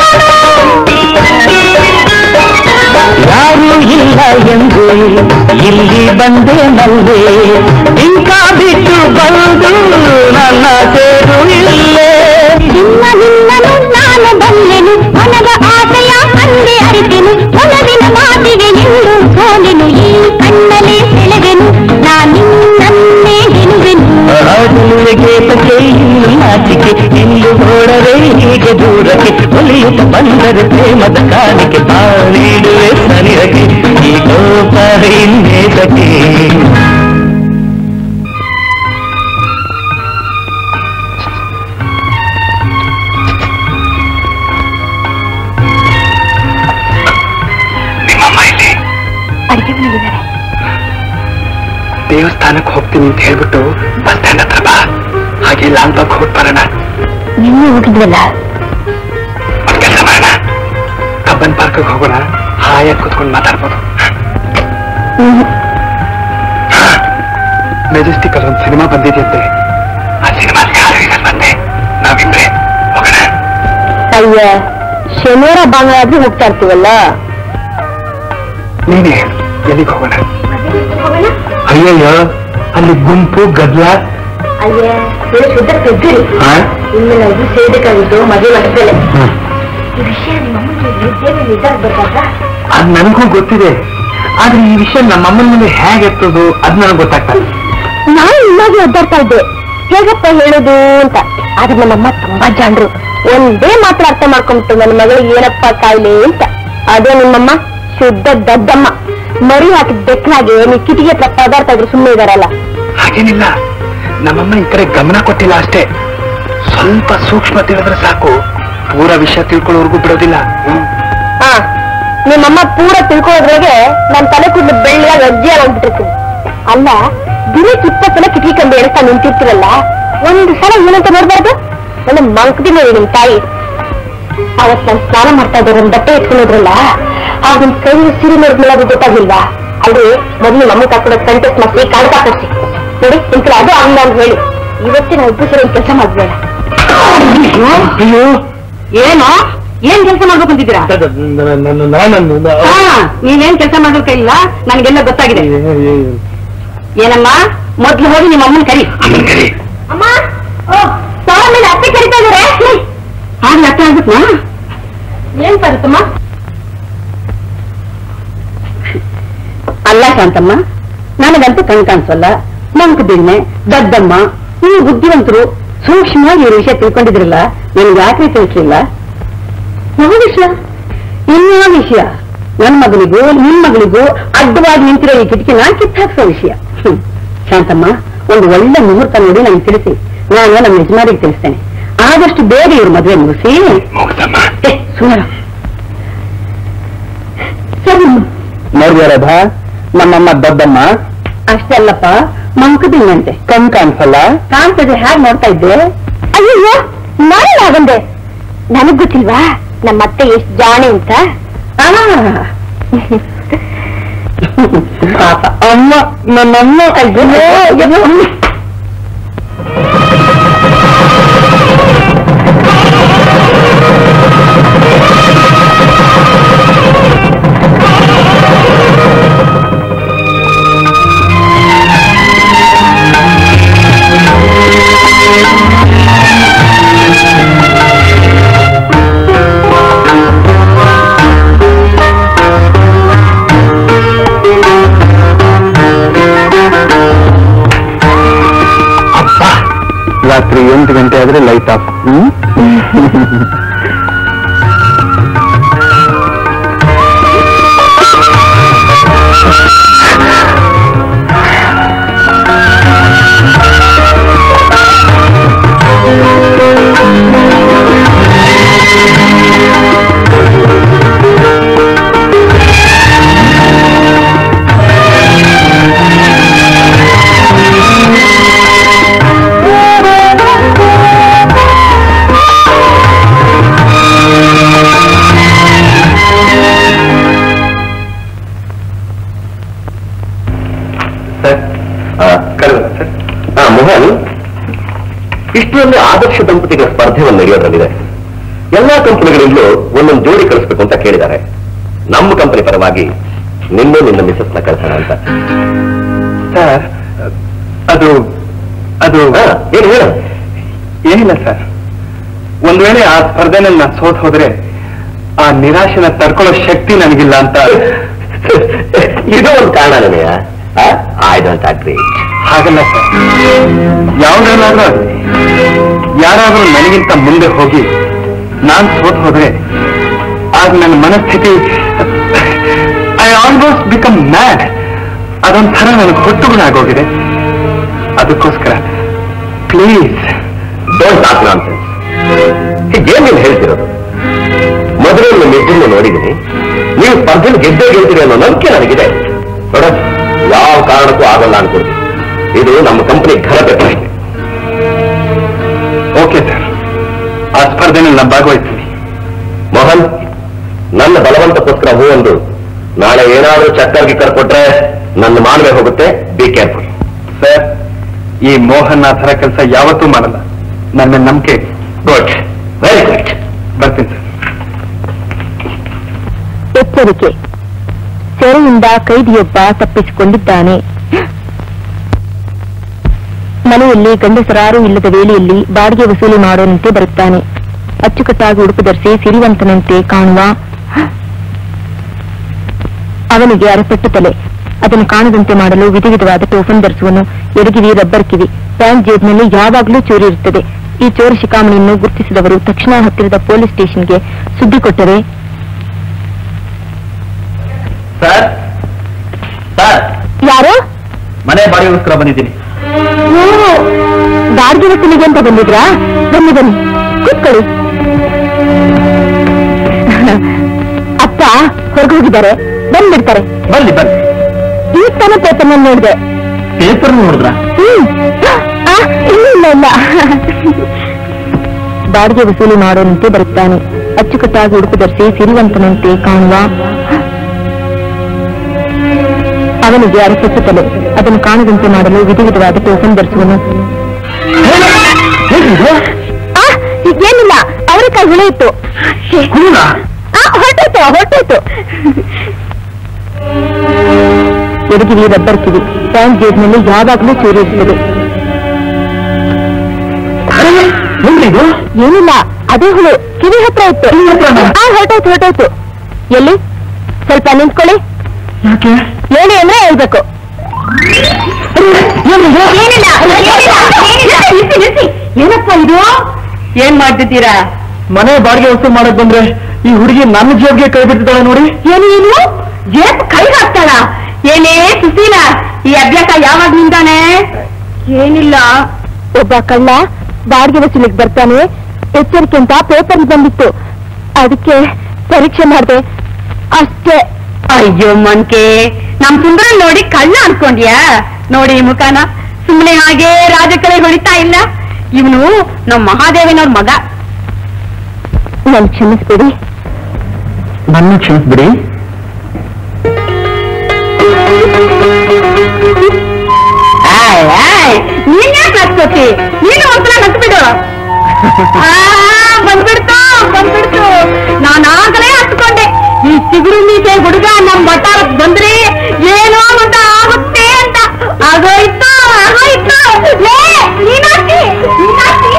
ಯಾರೂ ಇಲ್ಲ ಎಂದು ಇಲ್ಲಿ ಬಂದೆ ನಲ್ಲೆ ಇಂಕ ಬಿಟ್ಟು ಬಂದು ನನ್ನ ಸೇರು ಇಲ್ಲೇ ನಿನ್ನ ನಿನ್ನನು ನಾನು ಬಲ್ಲೆನು ಮನದ ಆಸೆಯ ಅಂದೆ ಅರಿತೆನು ಒಲವಿನ ಮಾತಿಗೆ ಎಂದು ಸೋಲೆನು ಈ ಕಣ್ಣಲೆ ಸೆಳೆವೆನು ನಾನು ನನ್ನೇ ಗೆಲುವೆನು ಆಡುವಿಗೆ ತಕ್ಕೆ ಇನ್ನು ನಾಚಿಕೆ ಇನ್ನು ಓಡರೆ ಹೀಗೆ ದೂರಕ್ಕೆ ಒಲಿಯುತ್ತ ಬಂದರೆ ಪ್ರೇಮದ ಕಾಣಿಕೆ ಬಾ ನೀಡುವೆ ಸರಿಯಗೆ ಈ ಕೋಪ ಇನ್ನೇತಕ್ಕೆ ಹೇಳಿದ್ದಾರೆ ದೇವಸ್ಥಾನಕ್ಕೆ ಹೋಗ್ತೀನಿ ಅಂತ ಹೇಳ್ಬಿಟ್ಟು ಬಸ್ ಸ್ಟ್ಯಾಂಡ್ ಹತ್ರ ಬಾ ಹಾಗೆ ಲಾಲ್ ಬಾಗ್ ಹೋಗಿ ಬರೋಣ ನಿನ್ನೆ ಹೋಗಿದ್ವಲ್ಲ ಒಂದ್ ಕೆಲಸ ಮಾಡೋಣ ಕಬ್ಬನ್ ಪಾರ್ಕ್ಗೆ ಹೋಗೋಣ ಹಾಯಾಗಿ ಕುತ್ಕೊಂಡು ಮಾತಾಡ್ಬೋದು ಮೆಜೆಸ್ಟಿಕ್ ಅಲ್ಲಿ ಒಂದು ಸಿನಿಮಾ ಬಂದಿದೆಯಂತೆ ಆ ಸಿನಿಮಾ ಯಾರು ಇರಲ್ವಂತೆ ನಾವಿಬ್ರೆ ಹೋಗೋಣ ಅಯ್ಯ ಶನಿವಾರ ಭಾನುವಾರ ಆದ್ರೂ ಹೋಗ್ತಾ ಇರ್ತೀವಲ್ಲ ನೀನೇ ಹೇಳು ಎಲ್ಲಿಗೆ ಹೋಗೋಣ ಅಯ್ಯಯ್ಯ ಅಲ್ಲಿ ಗುಂಪು ಗದ್ಲ ಅಯ್ಯ ಶುದ್ಧ ತೆಗ್ದಿರಿ ಇನ್ನು ಇದು ಸೇರ್ಬೇಕಾಗಿತ್ತು ಮದುವೆ ಮಠದಲ್ಲೇ ಈ ವಿಷಯ ನಿಮ್ಮ ಅಮ್ಮನಿಗೆ ನಿರ್ಧಾರ ಬರ್ಬೇಕಾ ಅದ್ ನನಗೂ ಗೊತ್ತಿದೆ ಆದ್ರೆ ಈ ವಿಷಯ ನಮ್ಮ ಅಮ್ಮನ ಮುಂದೆ ಹೇಗೆ ಎತ್ತೋದು ಅದ್ ನನಗೆ ಗೊತ್ತಾಗ್ತಾ ಇಲ್ಲ. ನಾನು ಇನ್ನಾಗಿ ಒದ್ದಾಡ್ತಾ ಇದ್ದೆ ಹೇಗಪ್ಪ ಹೇಳೋದು ಅಂತ ಆದ್ರೆ ನಮ್ಮಮ್ಮ ತುಂಬಾ ಜಾಣರು ಒಂದೇ ಮಾತ್ರ ಅರ್ಥ ಮಾಡ್ಕೊಂಬಿಟ್ಟು ನನ್ನ ಮಗಳಿಗೆ ಏನಪ್ಪ ಕಾಯಿಲೆ ಅಂತ ಅದೇ ನಿಮ್ಮಮ್ಮ ಶುದ್ಧ ದದ್ದಮ್ಮ ಮರಿ ಹಾಕಿದ ಬೆಕ್ಕನಾಗೆ ನೀವು ಕಿಟಿಗೆ ಹತ್ರ ಪದಾರ್ಥ ಇದ್ರು ಸುಮ್ಮನೆ ಇದಾರಲ್ಲ ಹಾಗೇನಿಲ್ಲ ನಮ್ಮಮ್ಮ ಈ ಕಡೆ ಗಮನ ಕೊಟ್ಟಿಲ್ಲ ಅಷ್ಟೇ ಸ್ವಲ್ಪ ಸೂಕ್ಷ್ಮ ತಿಳಿದ್ರೆ ಸಾಕು ಪೂರ ವಿಷಯ ತಿಳ್ಕೊಳ್ಳೋರ್ಗೂ ಬಿಡೋದಿಲ್ಲ ಹಾ ನಿಮ್ಮಮ್ಮ ಪೂರ ತಿಳ್ಕೊಳ್ಳೋದ್ರಾಗೆ ನನ್ ತಲೆ ಕೂದಲು ಬೆಳ್ಳಿಯಾಗಿ ಅಜ್ಜಿ ಆಗ್ಬಿಟ್ಟಿರ್ತೀನಿ ಅಲ್ಲ ದಿನಕ್ಕೆ ಇಪ್ಪತ್ತು ಸಲ ಕಿಟಕಿ ಕಂಬಿ ಎಣಿಸ್ತಾ ನಿಂತಿರ್ತೀರಲ್ಲ ಒಂದು ಸಲ ಏನಂತ ನೋಡ್ಬಾರ್ದು ಒಳ್ಳೆ ಮಂಕದಿನ ನಿಮ್ ತಾಯಿ ಅವತ್ ನಾನು ಸ್ನಾನ ಮಾಡ್ತಾ ಇದ್ದೆ ಒಂದ್ ಬಟ್ಟೆ ಎತ್ಕೊಂಡೋದ್ರಲ್ಲ ಆಗ ನಿಮ್ ಕೈ ಸೀರೆ ನೋಡಿದ್ಮೇಲೆ ಅದು ಗೊತ್ತಾಗಿಲ್ವಾ ಅಲ್ಲಿ ಮೊದಲು ನಮ್ಮ ಕರ್ಕೊಂಡು ಕಂಟೆಸ್ಟ್ ಮಾಡಿಸಿ ಕಾಣ್ತಾ ಕೊಡ್ಸಿ ನೋಡಿ ನಿಮ್ ಕಡೆ ಅದು ಹಂಗ ಅಂತ ಹೇಳಿ ಇವತ್ತೇ ನಾವು ಇಬ್ಬರು ಸರಿ ಕೆಲಸ ಮಾಡ್ಬೇಡ ಅಯ್ಯೋ ಏನೋ ಏನ್ ಕೆಲಸ ಮಾಡ್ಬೇಕು ಅಂತಿದ್ದೀರಾ ಹಾ ನೀವೇನ್ ಕೆಲಸ ಮಾಡೋಕೆ ಇಲ್ಲ ನನಗೆಲ್ಲ ಗೊತ್ತಾಗಿದೆ ಏನಮ್ಮ ಮೊದ್ಲು ಹೋಗಿ ನಿಮ್ಮ ಅಮ್ಮನ ಕರಿ ಅಮ್ಮನ್ ಕರಿ ಅಮ್ಮ ಓ ಸಾವಿರ ಮೇಲೆ ಅತ್ತೆ ಕರಿತಾ ಇದಾರೆ ಆಗ್ಲಿ ಅರ್ಥ ಆಗುತ್ತಾ ಏನ್ ಬರುತ್ತಮ್ಮ ಅಲ್ಲ ಶಾಂತಮ್ಮ ನನಗಂತೂ ಕಣ್ ಕಾಣಿಸಲ್ಲ ಮಂಕ ದಿಣ್ಣೆ ದದ್ದಮ್ಮ ನೀವು ಬುದ್ಧಿವಂತರು ಸೂಕ್ಷ್ಮವಾಗಿ ಈ ವಿಷಯ ತಿಳ್ಕೊಂಡಿದ್ರಲ್ಲ ನನಗೆ ಯಾಕೆ ತಿಳಿಸ್ಲಿಲ್ಲ ಯಾವ ವಿಷಯ ಇನ್ಯಾವ ವಿಷಯ ನನ್ನ ಮಗನಿಗೂ ನಿನ್ ಮಗಳಿಗೂ ಅಡ್ಡವಾಗಿ ನಿಂತಿರೋ ಈ ಕಿಟಕಿನ ಕಿತ್ತಾಕ್ಸೋ ವಿಷಯ ಹ್ಮ್. ಶಾಂತಮ್ಮ ಒಂದು ಒಳ್ಳೆ ಮುಹೂರ್ತ ನೋಡಿ ನನಗೆ ತಿಳಿಸಿ ನಾನು ನಮ್ಮ ಯಜಮಾನಿಗೆ ತಿಳಿಸ್ತೇನೆ ಆದಷ್ಟು ಬೇಗ ಇವ್ರ ಮದುವೆ ಮುಗಿಸಿ ಮುಗ್ದಮ್ಮ ಏ, ಸುಮ್ಮನೆ ಸರಿ ನೋಡ್ಯಾರದ ನಮ್ಮಮ್ಮ ದೊಡ್ಡಮ್ಮ ಅಷ್ಟೇ ಅಲ್ಲಪ್ಪ ಮಂಕದಿನಂತೆ ಕಣ್ ಕಾಣಿಸಲ್ಲ ಕಾಣ್ತದೆ ಹೇಗ್ ನೋಡ್ತಾ ಇದ್ದೆ ಅಯ್ಯೋ ನಾನು ಬಂದೆ ನನಗ್ ಗೊತ್ತಿಲ್ವಾ ನಮ್ಮ ಅತ್ತೆ ಎಷ್ಟ್ ಜಾಣೆ ಅಂತ ಆ, ಪಾಪ ಅಮ್ಮ ನನ್ನಮ್ಮ ಅಯ್ಯೋ ಅಯ್ಯೋ. ಅಪ್ಪ ರಾತ್ರಿ ಎಂಟು ಗಂಟೆ ಆದ್ರೆ ಲೈಟ್ ಆಫ್ ಹ್ಮ್ ಸರ್ ಕರೆದ ಸರ್ ಹಾ ಮೋಹನ್ ಇಷ್ಟೊಂದು ಆದರ್ಶ ದಂಪತಿಗಳ ಸ್ಪರ್ಧೆ ಒಂದು ನಡೆಯೋದ್ರಲ್ಲಿದೆ ಎಲ್ಲಾ ಕಂಪನಿಗಳಿಂದಲೂ ಒಂದೊಂದು ಜೋಡಿ ಕಳಿಸ್ಬೇಕು ಅಂತ ಕೇಳಿದ್ದಾರೆ ನಮ್ಮ ಕಂಪನಿ ಪರವಾಗಿ ನಿನ್ನೂ ನಿನ್ನ ಮಿಸಸ್ನ ಕಳ್ಸೋಣ ಅಂತ ಸರ್ ಅದು ಅದು ಹಾ, ಏನು ಹೇಳು ಏನಿಲ್ಲ ಸರ್ ಒಂದ್ ವೇಳೆ ಆ ಸ್ಪರ್ಧೆನಲ್ಲಿ ನಾನು ಸೋತ್ ಹೋದ್ರೆ ಆ ನಿರಾಶೆನ ತಡ್ಕೊಳ್ಳೋ ಶಕ್ತಿ ನನಗಿಲ್ಲ ಅಂತ ಇದು ಒಂದು ಕಾರಣನೇ ಐ ಡೋಂಟ್ ಅಗ್ರಿ ಹಾಗಲ್ಲ ಸರ್ ಯಾವ್ದಾದ್ರು ಆಗ್ಲಿ ಯಾರಾದ್ರೂ ನನಗಿಂತ ಮುಂದೆ ಹೋಗಿ ನಾನ್ ಸೋತ್ ಹೋದ್ರೆ ಆಗ ನನ್ನ ಮನಸ್ಥಿತಿ ಐ ಆಲ್ಮೋಸ್ಟ್ ಬಿಕಮ್ ಮ್ಯಾಡ್ ಅದೊಂಥರ ನನಗೆ ಹೊಟ್ಟುಗುಣ ಆಗೋಗಿದೆ ಅದಕ್ಕೋಸ್ಕರ ಪ್ಲೀಸ್ ಡೋಂಟ್ ಟಾಕ್ ನಾನ್ಸೆನ್ಸ್ ಏನ್ ನೀವು ಹೇಳ್ತಿರೋದು ಮೊದಲು ನಿಮ್ಮ ಇಬ್ಬರನ್ನು ನೋಡಿದ್ದೀನಿ ನೀವು ಸ್ಪರ್ಧೆಯಲ್ಲಿ ಗೆದ್ದೇ ಗೆಲ್ತೀರಿ ಅನ್ನೋ ನಂಬಿಕೆ ನನಗಿದೆ ಮೇಡಮ್ ಯಾವ ಕಾರಣಕ್ಕೂ ಆಗಲ್ಲ ಅನ್ಕೊಡ್ತೀನಿ ಇದು ನಮ್ಮ ಕಂಪನಿ ಘನತೆ ಪ್ರಶ್ನೆ ಓಕೆ ಸರ್ ಆ ಸ್ಪರ್ಧೆನಲ್ಲಿ ನಾನು ಭಾಗವಹಿಸ್ತೀನಿ ಮೋಹನ್ ನನ್ನ ಬಲವಂತಕ್ಕೋಸ್ಕರ ಹೂ ಒಂದು ನಾಳೆ ಏನಾದರೂ ಚಕ್ಕರ್ ಗಿಕ್ಕರ್ ಕೊಟ್ರೆ ನನ್ನ ಮಾನವೇ ಹೋಗುತ್ತೆ ಬಿ ಕೇರ್ಫುಲ್ ಸರ್ ಈ ಮೋಹನ್ ಆ ಥರ ಕೆಲಸ ಯಾವತ್ತೂ ಮಾಡಲ್ಲ ನನ್ನ ನಂಬಿಕೆ ಗುಡ್ ವೆರಿ ಗುಡ್ ಬರ್ತೀನಿ ಸರ್ ಎಚ್ಚರಿಕೆ ಸೆರೆಯಿಂದ ಕೈದಿಯೊಬ್ಬ ತಪ್ಪಿಸಿಕೊಂಡಿದ್ದಾನೆ ಮನೆಯಲ್ಲಿ ಗಂಡಸರಾರು ಇಲ್ಲದ ವೇಳೆಯಲ್ಲಿ ಬಾಡಿಗೆ ವಸೂಲಿ ಮಾಡೋನಂತೆ ಬರುತ್ತಾನೆ ಅಚ್ಚುಕಟ್ಟಾಗಿ ಉಡುಪು ಧರಿಸಿ ಸಿರಿವಂತನಂತೆ ಕಾಣುವ ಅವನಿಗೆ ಅರಪಟ್ಟು ತಲೆ ಅದನ್ನು ಕಾಣದಂತೆ ಮಾಡಲು ವಿಧ ವಿಧವಾದ ಟೋಫನ್ ಧರಿಸುವನು ಎಡಗಿವಿ ರಬ್ಬರ್ ಕಿವಿ ಪ್ಯಾಂಟ್ ಜೇಬ್ನಲ್ಲಿ ಯಾವಾಗಲೂ ಚೋರಿ ಇರುತ್ತದೆ ಈ ಚೋರಿ ಶಿಖಾಮಣಿಯನ್ನು ಗುರುತಿಸಿದವರು ತಕ್ಷಣ ಹತ್ತಿರದ ಪೊಲೀಸ್ ಸ್ಟೇಷನ್ಗೆ ಸುದ್ದಿ ಕೊಟ್ಟರೆ ಸರ್ ಸರ್ ಯಾರು ಮನೆ ಬಾಡಿಗೆಗೋಸ್ಕರ ಬಂದಿದ್ದೀನಿ ಓ ಬಾಡಿಗೆ ವಸೂಲಿಗೆ ಅಂತ ಬಂದಿದ್ರಾ ಬನ್ನಿ ಬನ್ನಿ ಕೂತ್ಕೊಳ್ಳಿ ಅಪ್ಪ ಹೊರಗೆ ಹೋಗಿದ್ದಾರೆ ಬಂದ್ಬಿಡ್ತಾರೆ ಬನ್ನಿ ಬನ್ನಿ ಈಗ ತಾನೇ ಪೇಪರ್ ನೋಡಿದೆ ಪೇಪರ್ ನೋಡಿದ್ರ ಹ್ಮ್ ಆ, ಇಲ್ಲ ಇಲ್ಲ ಇಲ್ಲ ಬಾಡಿಗೆ ವಸೂಲಿ ಮಾಡೋನಂತೆ ಬರುತ್ತಾನೆ ಅಚ್ಚುಕಟ್ಟಾಗಿ ಉಡುಪು ಧರಿಸಿ ಸಿರಿವಂತನಂತೆ ಕಾಣುವ ಅವನಿಗೆ ಅರಸೆಟ್ಟು ತಲೆ ಅದನ್ನು ಕಾಣದಂತೆ ಮಾಡಲು ವಿಧ ವಿಧವಾದ ಟೋಕನ್ ಧರಿಸುವನು ಆ, ಏನಿಲ್ಲ ಅವರೆಕಾಯಿ ಹುಳ ಇತ್ತು ಆ, ಹೊರಟೋಯ್ತು ಹೊರಟೋಯ್ತು ಎಡಗಿವಿ ರಬ್ಬರ್ ಕಿವಿ ಪ್ಯಾಂಟ್ ಜೇಬ್ನಲ್ಲಿ ಯಾವಾಗಲೂ ಚೂರಿ ಇರ್ತದೆ ಏನಿಲ್ಲ ಅದೇ ಹುಳು ಕಿವಿ ಹತ್ರ ಇತ್ತು ಆ ಹೊರಟೋಯ್ತು ಹೊರಟೋಯ್ತು ಎಲ್ಲಿ ಸ್ವಲ್ಪ ನಿಂತ್ಕೊಳ್ಳಿ ಹೇಳಿ ಅಂದ್ರೆ ಹೇಳ್ಬೇಕು ಏನಿಲ್ಲ ಏನಿಲ್ಲ, ಏನಿಲ್ಲ. ನಿಲ್ಸಿ, ನಿಲ್ಸಿ. ಏನಪ್ಪ ಇದು ಏನ್ ಮಾಡ್ತಿದ್ದೀರಾ ಮನೆ ಬಾಡಿಗೆ ವಸೂಲು ಮಾಡಕ್ ಬಂದ್ರೆ ಈ ಹುಡುಗಿ ನನ್ನ ಜೇಬ್ಗೆ ಕೈ ಬಿಟ್ಟಿದ್ದಾಳೆ ನೋಡಿ ಏನು ಏನು ಜೇಬ್ ಕೈ ಹಾಕ್ತಾಳ ಏನೇ ಸುಶೀಲ ಈ ಅಭ್ಯಾಸ ಯಾವಾಗ ನಿಂದಾನೆ ಏನಿಲ್ಲ ಒಬ್ಬ ಕಳ್ಳ ಬಾಡಿಗೆ ವಸೂಲಿಗೆ ಬರ್ತಾನೆ ಎಚ್ಚರಿಕೆ ಅಂತ ಪೇಪರ್ ಬಂದಿತ್ತು ಅದಕ್ಕೆ ಪರೀಕ್ಷೆ ಮಾಡಿದೆ ಅಷ್ಟೇ ಅಯ್ಯೋ ಮನ್ಕೆ ನಮ್ ಸುಂದರ ನೋಡಿ ಕಳ್ಳ ಅನ್ಕೊಂಡ್ಯಾ ನೋಡಿ ಈ ಮುಖಾನ ಸುಮ್ಮನೆ ಹಾಗೆ ರಾಜಕಲೆ ಹೊಡಿತಾ ಇಲ್ಲ ಇವನು ನಮ್ ಮಹಾದೇವನವ್ರ ಮಗ ನನ್ ಕ್ಷಮಿಸ್ಬಿಡಿ ನನ್ನ ಕ್ಷಮಿಸ್ಬಿಡಿ ನೀನ್ ಯಾಕೆ ನಗ್ಸೋತಿ ನೀನು ಒಂದ್ಸಲ ನಗ್ಬಿಡು ಆ, ಬಂದ್ಬಿಡ್ತು ಬಂದ್ಬಿಡ್ತು ನಾನು ಆಗಲೇ ಹತ್ಕೊಂಡೆ ಈ ಚಿಗುರು ಮೀಸೆ ಹುಡುಗ ನಮ್ ಬಟ್ಟಾರಕ್ ಬಂದ್ರೆ ಏನೋ ಒಂದು ಆಗುತ್ತೆ ಅಂತ ಆಗೋಯ್ತು ಆಗೋಯ್ತು ಲೇ, ಮೀನಾಕ್ಷಿ, ಮೀನಾಕ್ಷಿ,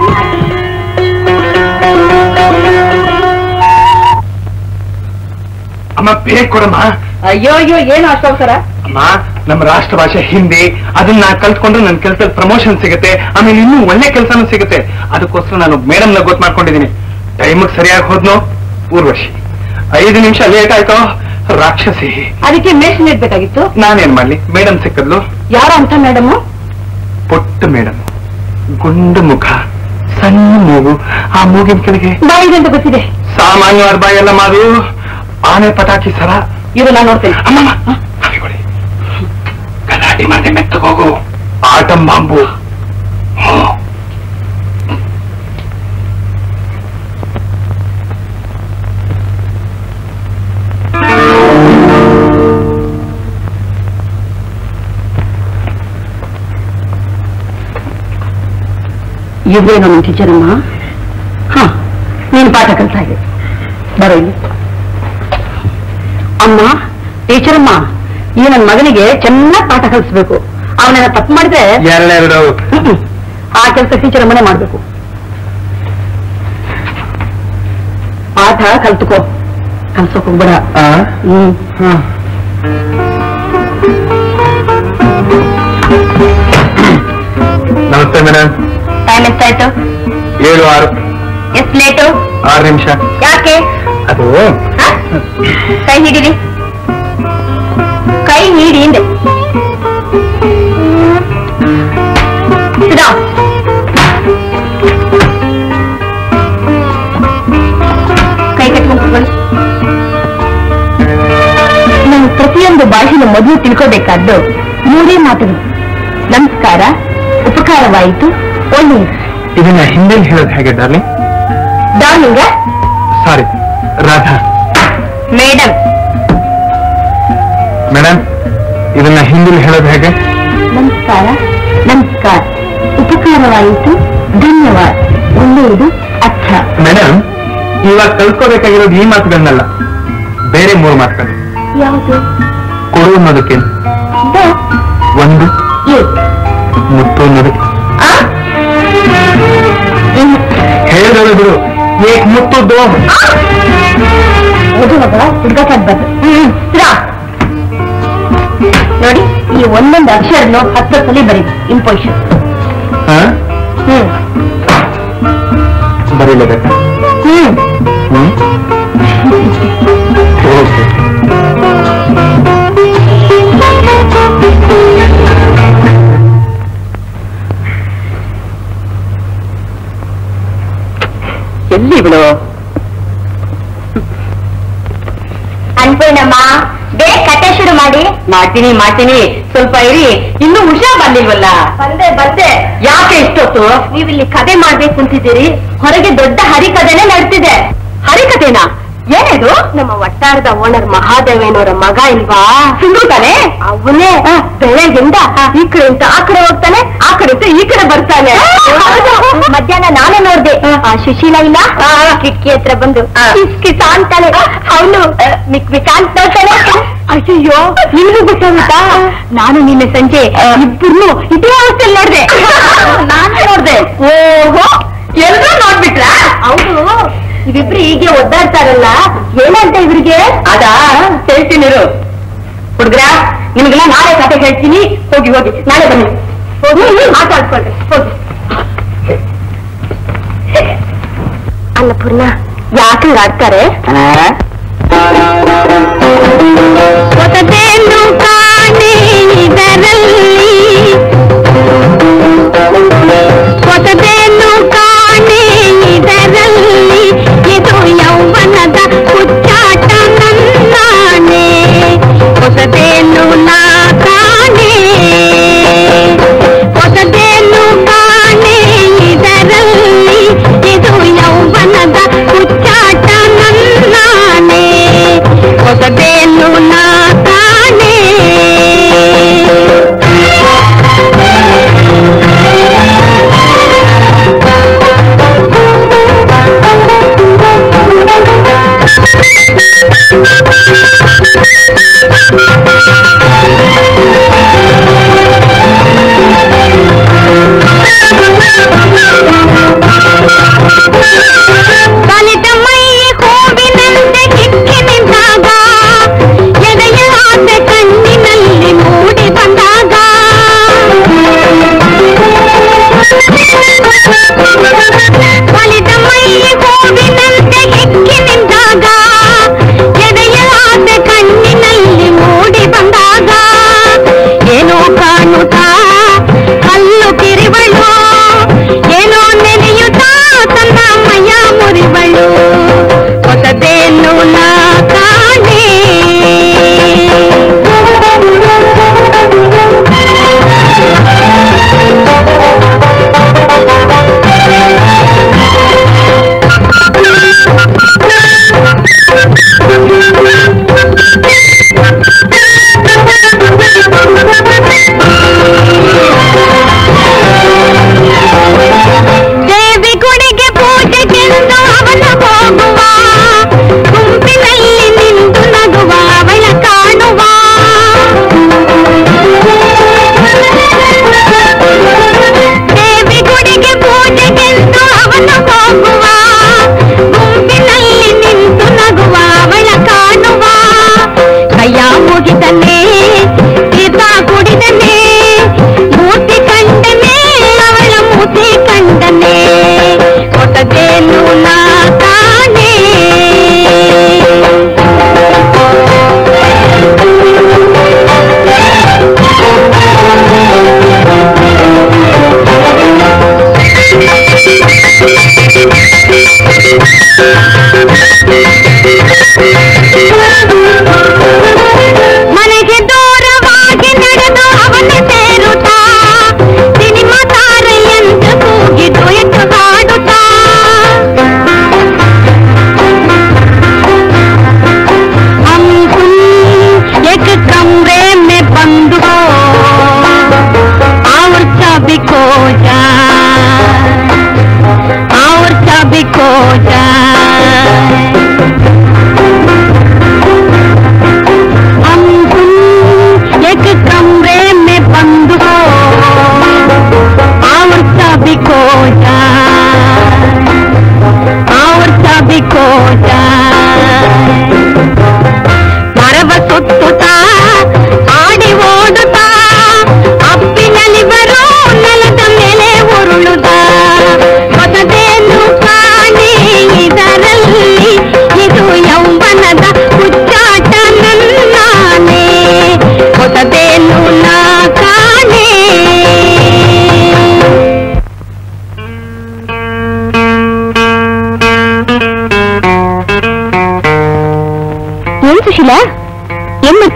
ಅಮ್ಮ ಬೇಗ ಕೊಡಮ್ಮ ಅಯ್ಯೋ ಅಯ್ಯೋ ಏನು ಅಷ್ಟವಸರ ಅಮ್ಮ ನಮ್ಮ ರಾಷ್ಟ್ರ ಭಾಷೆ ಹಿಂದಿ ಅದನ್ನ ಕಲ್ತ್ಕೊಂಡ್ರೆ ನನ್ನ ಕೆಲಸದಲ್ಲಿ ಪ್ರಮೋಷನ್ ಸಿಗುತ್ತೆ ಆಮೇಲೆ ಇನ್ನೂ ಒಳ್ಳೆ ಕೆಲಸನೂ ಸಿಗುತ್ತೆ ಅದಕ್ಕೋಸ್ಕರ ನಾನು ಮೇಡಮ್ನ ಗೊತ್ತು ಮಾಡ್ಕೊಂಡಿದ್ದೀನಿ ಟೈಮಿಗೆ ಸರಿಯಾಗಿ ಹೋದ್ನು ಊರ್ವಶಿ ಐದು ನಿಮಿಷ ಲೇಟ್ ಆಯ್ತು ರಾಕ್ಷಸಿ ಅದಕ್ಕೆ ಮೇಷನ್ ಇರ್ಬೇಕಾಗಿತ್ತು ನಾನೇನ್ ಮಾಡ್ಲಿ ಮೇಡಮ್ ಸಿಕ್ಕದ್ಲು ಯಾರ ಅಂತ ಮೇಡಮ್ ಪುಟ್ಟ ಮೇಡಮ್ ಗುಂಡು ಮುಖ ಸಣ್ಣ ಮೂಗು ಆ ಮೂಗಿನ ಕೆಳಗೆ ಬಾಯಿದೆ ಅಂತ ಗೊತ್ತಿದೆ ಸಾಮಾನ್ಯವಾದ ಬಾಯೆಲ್ಲ ಮಾದು ಆನೆ ಪಟಾಕಿ ಸರ ಇರು ನಾನು ನೋಡ್ತೇನೆ ಅಮ್ಮಮ್ಮ ಹಾಗೆಗೊಳಿ. ಗಲಾಟೆ ಮಾಡದೆ ಮೆತ್ತಗೋಗು ಆಟಂ ಬಾಂಬು ಹ್ಮ್. ಇವ್ರೇ ನಮ್ಮ ಟೀಚರಮ್ಮ ಹಾ ನೀನು ಪಾಠ ಕಲ್ತಾ ಇದೆ ಬರೋ ಇಲ್ಲಿ ಅಮ್ಮ ಟೀಚರಮ್ಮ ಈ ನನ್ನ ಮಗನಿಗೆ ಚೆನ್ನಾಗಿ ಪಾಠ ಕಲಿಸ್ಬೇಕು ಅವನೆಲ್ಲ ತಪ್ಪು ಮಾಡಿದ್ರೆ ಎರಡೆರಡು ಹ್ಮ್. ಆ ಕೆಲಸ ಟೀಚರ್ ಅಮ್ಮನೆ ಮಾಡ್ಬೇಕು ಪಾಠ ಕಲ್ತ್ಕೋ ಕಲ್ಸೋಕ್ ಹೋಗ್ಬೇಡ ಆ? ಹ್ಮ್ ಹಾ ನಮಸ್ತೆ ಮೇಡಮ್ ಟೈಮ್ ಎಷ್ಟಾಯ್ತು ಏಳು ಆರು ಎಷ್ಟು ಲೇಟು ಆರು ನಿಮಿಷ ಯಾಕೆ ಅದು ಹ? ಕೈ ಹಿಡೀರಿ ಕೈ ನೀಡಿ ಹಿಂದೆ Sit down. ಕೈ ಕಟ್ಕೊಂಡು ಕೂತ್ಕೊಳ್ಳಿ. ನಾನು ಪ್ರತಿಯೊಂದು ಭಾಷೆನೂ ಮೊದಲು ತಿಳ್ಕೋಬೇಕಾದ್ದು ಮೂರೇ ಮಾತುಗಳು ನಮಸ್ಕಾರ ಉಪಕಾರವಾಯಿತು ಒಳ್ಳೆಯದು ಇದನ್ನ ಹಿಂದಿಲ್ ಹೇಳೋದು ಹೇಗೆ darling darling sorry Radha madam madam ಇದನ್ನ ಹಿಂದಿಲ್ ಹೇಳೋದು ಹೇಗೆ ನಮಸ್ಕಾರ ನಮಸ್ಕಾರ ಉಪಕಾರವಾಯಿತು ಧನ್ಯವಾದ ಒಳ್ಳೆಯದು ಅಚ್ಚ ಮೇಡಮ್ ಇವಾಗ ಕಲ್ತ್ಕೋಬೇಕಾಗಿರೋದು ಈ ಮಾತುಗಳನ್ನಲ್ಲ ಬೇರೆ ಮೂರು ಮಾತುಗಳು ಯಾವುದು ಕೊಡು ಅನ್ನೋದಕ್ಕೆ ದ ಒಂದು ಎ ಮುತ್ತು ಅನ್ನೋದಕ್ಕೆ ಆ ಹ್ಮ್. ಹೇಳಿದ್ರೆ ಬಿಡು ಏಕ್ ಮುತ್ತು ದೋ ಓದು ಮಗ ಹುಡುಗಾಟದ್ದು ಹ್ಮ್ ರಾ. ನೋಡಿ ಈ ಒಂದೊಂದು ಅಕ್ಷರನು ಹತ್ತು ಸಲ ಬರೀ ಇಂಪೋಷನ್ ಹಾ ಹ್ಮ್ ಬರೀಲೇಬೇಕಾ ಹ್ಮ್ ಹ್ಮ್ ಓಕೆ ಎಲ್ಲಿ ಇವಳು ಅನ್ಪೂರ್ಣಮ್ಮ ಬೇಗ ಕತೆ ಶುರು ಮಾಡಿ ಮಾಡ್ತೀನಿ ಮಾಡ್ತೀನಿ ಸ್ವಲ್ಪ ಇರಿ ಇನ್ನೂ ಉಷಾ ಬಂದಿಲ್ವಲ್ಲ ಬಂದೆ ಬಂದೆ ಯಾಕೆ ಇಷ್ಟೊತ್ತು ನೀವಿಲ್ಲಿ ಕತೆ ಮಾಡ್ಬೇಕು ಅಂತಿದ್ದೀರಿ ಹೊರಗೆ ದೊಡ್ಡ ಹರಿಕಥೆನೆ ನಡ್ತಿದೆ ಹರಿಕಥೆನಾ ಏನಿದು ನಮ್ಮ ವಟ್ಟಾರದ ಓನರ್ ಮಹಾದೇವೇನವರ ಮಗ ಇಲ್ವಾ ಸಿಂಧು ತಾನೆ ಅವನೇ ಬೆಳಗ್ಗಿಂದ ಈ ಕಡೆಯಿಂದ ಆ ಕಡೆ ಹೋಗ್ತಾನೆ ಆ ಕಡೆಯಿಂದ ಈ ಕಡೆ ಬರ್ತಾನೆ ಮಧ್ಯಾಹ್ನ ನಾನೇ ನೋಡ್ದೆ ಆ ಸುಶೀಲ ಇಲ್ಲ ಕಿಟಕಿ ಹತ್ರ ಬಂದು ಕಿಸ್ ಕಿಸ್ ಅಂತಾನೆ ಅವನು ಮಿಕ್ ಮಿಕ್ ಅಂತ ನೋಡ್ತಾನೆ ಅಯ್ಯೋ ನಿಮ್ಗೂ ಗೊತ್ತಾಗುತ್ತಾ ನಾನು ನಿನ್ನೆ ಸಂಜೆ ಇಬ್ಬರು ಇದೇ ಅವಸ್ಥೆಯಲ್ಲಿ ನೋಡ್ದೆ ನಾನು ನೋಡ್ದೆ ಓಹೋ ಎಲ್ರೂ ನೋಡ್ಬಿಟ್ರ ಹೌದು ಇವಿಬ್ರು ಹೀಗೆ ಒದ್ದಾಡ್ತಾರಲ್ಲ ಏನಂತ ಇವ್ರಿಗೆ ಅದಾ ಹೇಳ್ತೀನಿರು ಹುಡುಗ್ರ ನಿಮ್ಗೆಲ್ಲ ನಾಳೆ ಕತೆ ಹೇಳ್ತೀನಿ ಹೋಗಿ ಹೋಗಿ ನಾಳೆ ಬನ್ನಿ ಹೋಗಿ ಮಾತಾಡ್ಕೊಳ್ರಿ ಹೋಗಿ ಅನ್ನಪೂರ್ಣ ಯಾಕೆ ಆಡ್ತಾರೆ ಹೊಸದೇನು ಕಾಣೆ ಇದರಲ್ಲಿ ಹೊಸದೇನು ಕಾಣೆ ಇದರಲ್ಲಿ ಇದು ಯೌವನದ ಹುಚ್ಚಾಟ ನನ್ನಾನೆ ಹೊಸದೇನು ನಾ ಕಾಣೆ ಹೊಸದೇನು ಕಾಣೆ ಇದರಲ್ಲಿ ಇದು ಯೌವನದ ಹುಚ್ಚಾಟ ನನ್ನಾನೆ ಹೊಸದೇನು ನಾ ಕಾಣೆ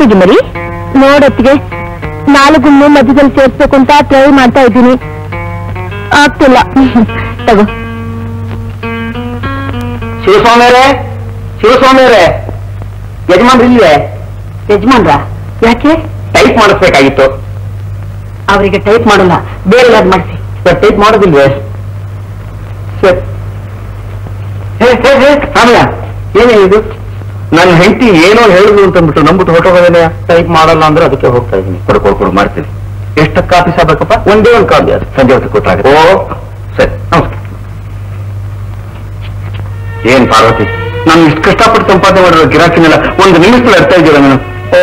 ಎಲ್ಲಿಗೆ ಮರಿ ನೋಡತ್ತಿಗೆ ನಾಲ್ಕು ಮಧ್ಯದಲ್ಲಿ ಸೇರ್ಸ್ಬೇಕು ಅಂತ ಟ್ರೈ ಮಾಡ್ತಾ ಇದ್ದೀನಿ ಆಗ್ತಿಲ್ಲ ತಗೋ ಶಿವಸ್ವಾಮಿಯವರೇ ಶಿವಸ್ವಾಮಿಯವರೇ ಯಜಮಾನ್ರು ಇಲ್ವೇ ಯಜಮಾನ್ರ ಯಾಕೆ ಟೈಪ್ ಮಾಡಿಸ್ಬೇಕಾಗಿತ್ತು ಅವರಿಗೆ ಟೈಪ್ ಮಾಡಲ್ಲ ಬೇರೆ ಯಾವ್ದು ಮಾಡಿಸಿ ಸರ್ ಟೈಪ್ ಮಾಡೋದಿಲ್ವೇ ಸರ್ ಹೇ ಹೇ ಹೇ ಆಮೇಲೆ ಏನೇ ಇದು ನನ್ನ ಹೆಂಡತಿ ಏನೋ ಹೇಳಿದ್ರು ಅಂತಂದ್ಬಿಟ್ಟು ನಂಬಿಟ್ಟು ಹೊರಟೋಗೋದೇನೆ ಟೈಪ್ ಮಾಡಲ್ಲ ಅಂದ್ರೆ ಅದಕ್ಕೆ ಹೋಗ್ತಾ ಇದ್ದೀನಿ ಕೊಡು ಕೊಡು ಕೊಡು ಮಾಡ್ತೀನಿ ಎಷ್ಟು ಕಾಪಿ ಸಾಕಪ್ಪ ಒಂದೇ ಒಂದು ಕಾಪಿ ಅದು ಸಂಜೆ ಹೊತ್ತು ಕೊಟ್ಟಾಗ ಓ ಸರಿ ನಮಸ್ಕಾರ ಏನ್ ಪಾರ್ವತಿ ನಾನು ಇಷ್ಟು ಕಷ್ಟಪಟ್ಟು ಸಂಪಾದನೆ ಮಾಡಿರೋ ಗಿರಾಕಿನೆಲ್ಲ ಒಂದು ನಿಮಿಷದಲ್ಲಿ ಅರ್ಥ ಇದ್ದೀರ ನಾನು ಓ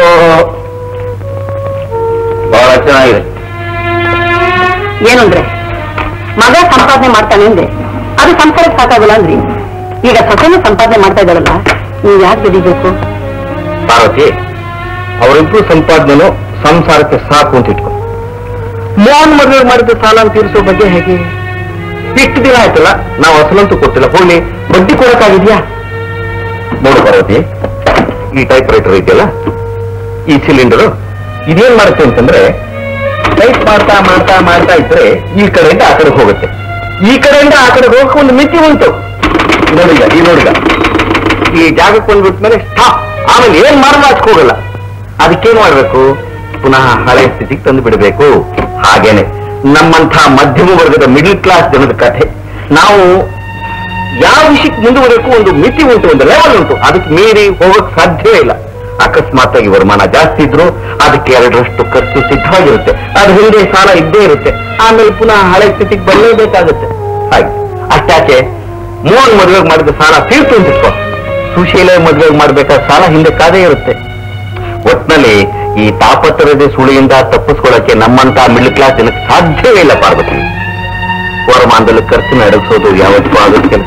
ಬಹಳ ಚೆನ್ನಾಗಿದೆ ಏನಂದ್ರೆ ಮಗ ಸಂಪಾದನೆ ಮಾಡ್ತಾನೆ ಅಂದ್ರೆ ಅದು ಸಂಸಾರಕ್ಕೆ ಸಾಕಾಗಲ್ಲ ಅಂದ್ರಿ ಈಗ ಸೊಸೆನೂ ಸಂಪಾದನೆ ಮಾಡ್ತಾ ಇದ್ದಾರಲ್ಲ ನೀವು ಯಾಕೆ ದುಡಿಬೇಕು ಪಾರ್ವತಿ ಅವರಿಬ್ರು ಸಂಪಾದನೆನು ಸಂಸಾರಕ್ಕೆ ಸಾಕು ಅಂತ ಇಟ್ಕೊ ಮೋಹನ್ ಮದುವೆ ಮಾಡಿದ ಸಾಲ ತೀರಿಸೋ ಬಗ್ಗೆ ಹೇಗೆ ಇಷ್ಟು ದಿನ ಆಯ್ತಲ್ಲ ನಾವು ಅಸಲಂತೂ ಕೊಟ್ಟಿಲ್ಲ ಹೋಗ್ಲಿ ಬಡ್ಡಿ ಕೊಡಕ್ಕಾಗಿದ್ಯಾ ನೋಡು ಪಾರ್ವತಿ ಈ ಟೈಪ್ ರೈಟರ್ ಇದೆಯಲ್ಲ ಈ ಸಿಲಿಂಡರ್ ಇದೇನ್ ಮಾಡುತ್ತೆ ಅಂತಂದ್ರೆ ಟೈಪ್ ಮಾಡ್ತಾ ಮಾಡ್ತಾ ಮಾಡ್ತಾ ಇದ್ರೆ ಈ ಕಡೆಯಿಂದ ಆ ಕಡೆ ಹೋಗುತ್ತೆ ಈ ಕಡೆಯಿಂದ ಆ ಕಡೆ ಹೋಗಕ್ಕೆ ಒಂದು ಮಿತಿ ಉಂಟು ನೋಡಿಗ ಈ ನೋಡಿಗ ಈ ಜಾಗಕ್ಕೆ ಬಂದ್ಬಿಟ್ಟ ಮೇಲೆ ಸ್ಟಾಪ್ ಆಮೇಲೆ ಏನ್ ಮಾಡಲಾಕ್ ಹೋಗಲ್ಲ ಅದಕ್ಕೇನ್ ಮಾಡ್ಬೇಕು ಪುನಃ ಹಳೆ ಸ್ಥಿತಿಗೆ ತಂದು ಬಿಡಬೇಕು ಹಾಗೇನೆ ನಮ್ಮಂಥ ಮಧ್ಯಮ ವರ್ಗದ ಮಿಡಿಲ್ ಕ್ಲಾಸ್ ಜನದ ಕಥೆ ನಾವು ಯಾವ ವಿಷಯಕ್ಕೆ ಮುಂದುವರೆಗೂ ಒಂದು ಮಿತಿ ಉಂಟು ಒಂದು ಲೆವೆಲ್ ಉಂಟು ಅದಕ್ಕೆ ಮೀರಿ ಹೋಗಕ್ ಸಾಧ್ಯವೇ ಇಲ್ಲ ಅಕಸ್ಮಾತ್ ಆಗಿ ವರಮಾನ ಜಾಸ್ತಿ ಇದ್ರು ಅದಕ್ಕೆ ಎರಡರಷ್ಟು ಖರ್ಚು ಸಿದ್ಧವಾಗಿರುತ್ತೆ ಅದ್ರ ಹಿಂದೆ ಸಾಲ ಇದ್ದೇ ಇರುತ್ತೆ ಆಮೇಲೆ ಪುನಃ ಹಳೆ ಸ್ಥಿತಿಗೆ ಬರಲೇಬೇಕಾಗುತ್ತೆ ಹಾಗೆ ಅಷ್ಟಾಚೆ ಮೋಹನ್ ಮದುವೆಗೆ ಮಾಡಿದ ಸಾಲ ತೀರ್ತು ಅಂತ ಇಟ್ಕೋ ಸುಶೀಲ ಮದುವೆಗೆ ಮಾಡ್ಬೇಕಾದ ಸಾಲ ಹಿಂದೆ ಕಾದೇ ಇರುತ್ತೆ ಒಟ್ನಲ್ಲಿ ಈ ತಾಪತ್ರಯದ ಸುಳಿಯಿಂದ ತಪ್ಪಿಸ್ಕೊಳ್ಳಕ್ಕೆ ನಮ್ಮಂತ ಮಿಡ್ಲ್ ಕ್ಲಾಸ್ ಜನಕ್ಕೆ ಸಾಧ್ಯವೇ ಇಲ್ಲ ಪಾರ್ವತಿ ವರಮಾನದಲ್ಲಿ ಖರ್ಚು ನಡೆಸೋದು ಯಾವತ್ತೂ ಆಗೋದು ಕೆಲಸ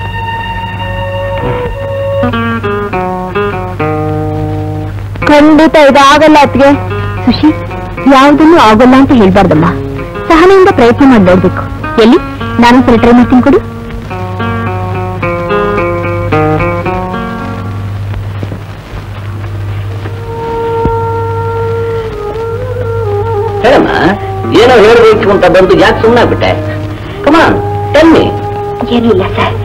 ಖಂಡಿತ ಇದಾಗಲ್ಲ ಅತ್ಗೆ ಸುಶಿ ಯಾವುದನ್ನು ಆಗೋಲ್ಲ ಅಂತ ಹೇಳ್ಬಾರ್ದಮ್ಮ ಸಹನೆಯಿಂದ ಪ್ರಯತ್ನ ಮಾಡಿ ನೋಡ್ಬೇಕು ಎಲ್ಲಿ ನಾನೊಂದ್ಸಲ ಟ್ರೈ ಮಾಡ್ತೀನಿ ಕೊಡು ಹೇಳಮ್ಮ ಏನೋ ಹೇಳ್ಬೇಕು ಅಂತ ಬಂದು ಯಾಕೆ ಸುಮ್ಮನಾಗ್ಬಿಟ್ಟೆ ಕಮಾನ್ ತನ್ನಿ ಏನೂ ಇಲ್ಲ ಸರ್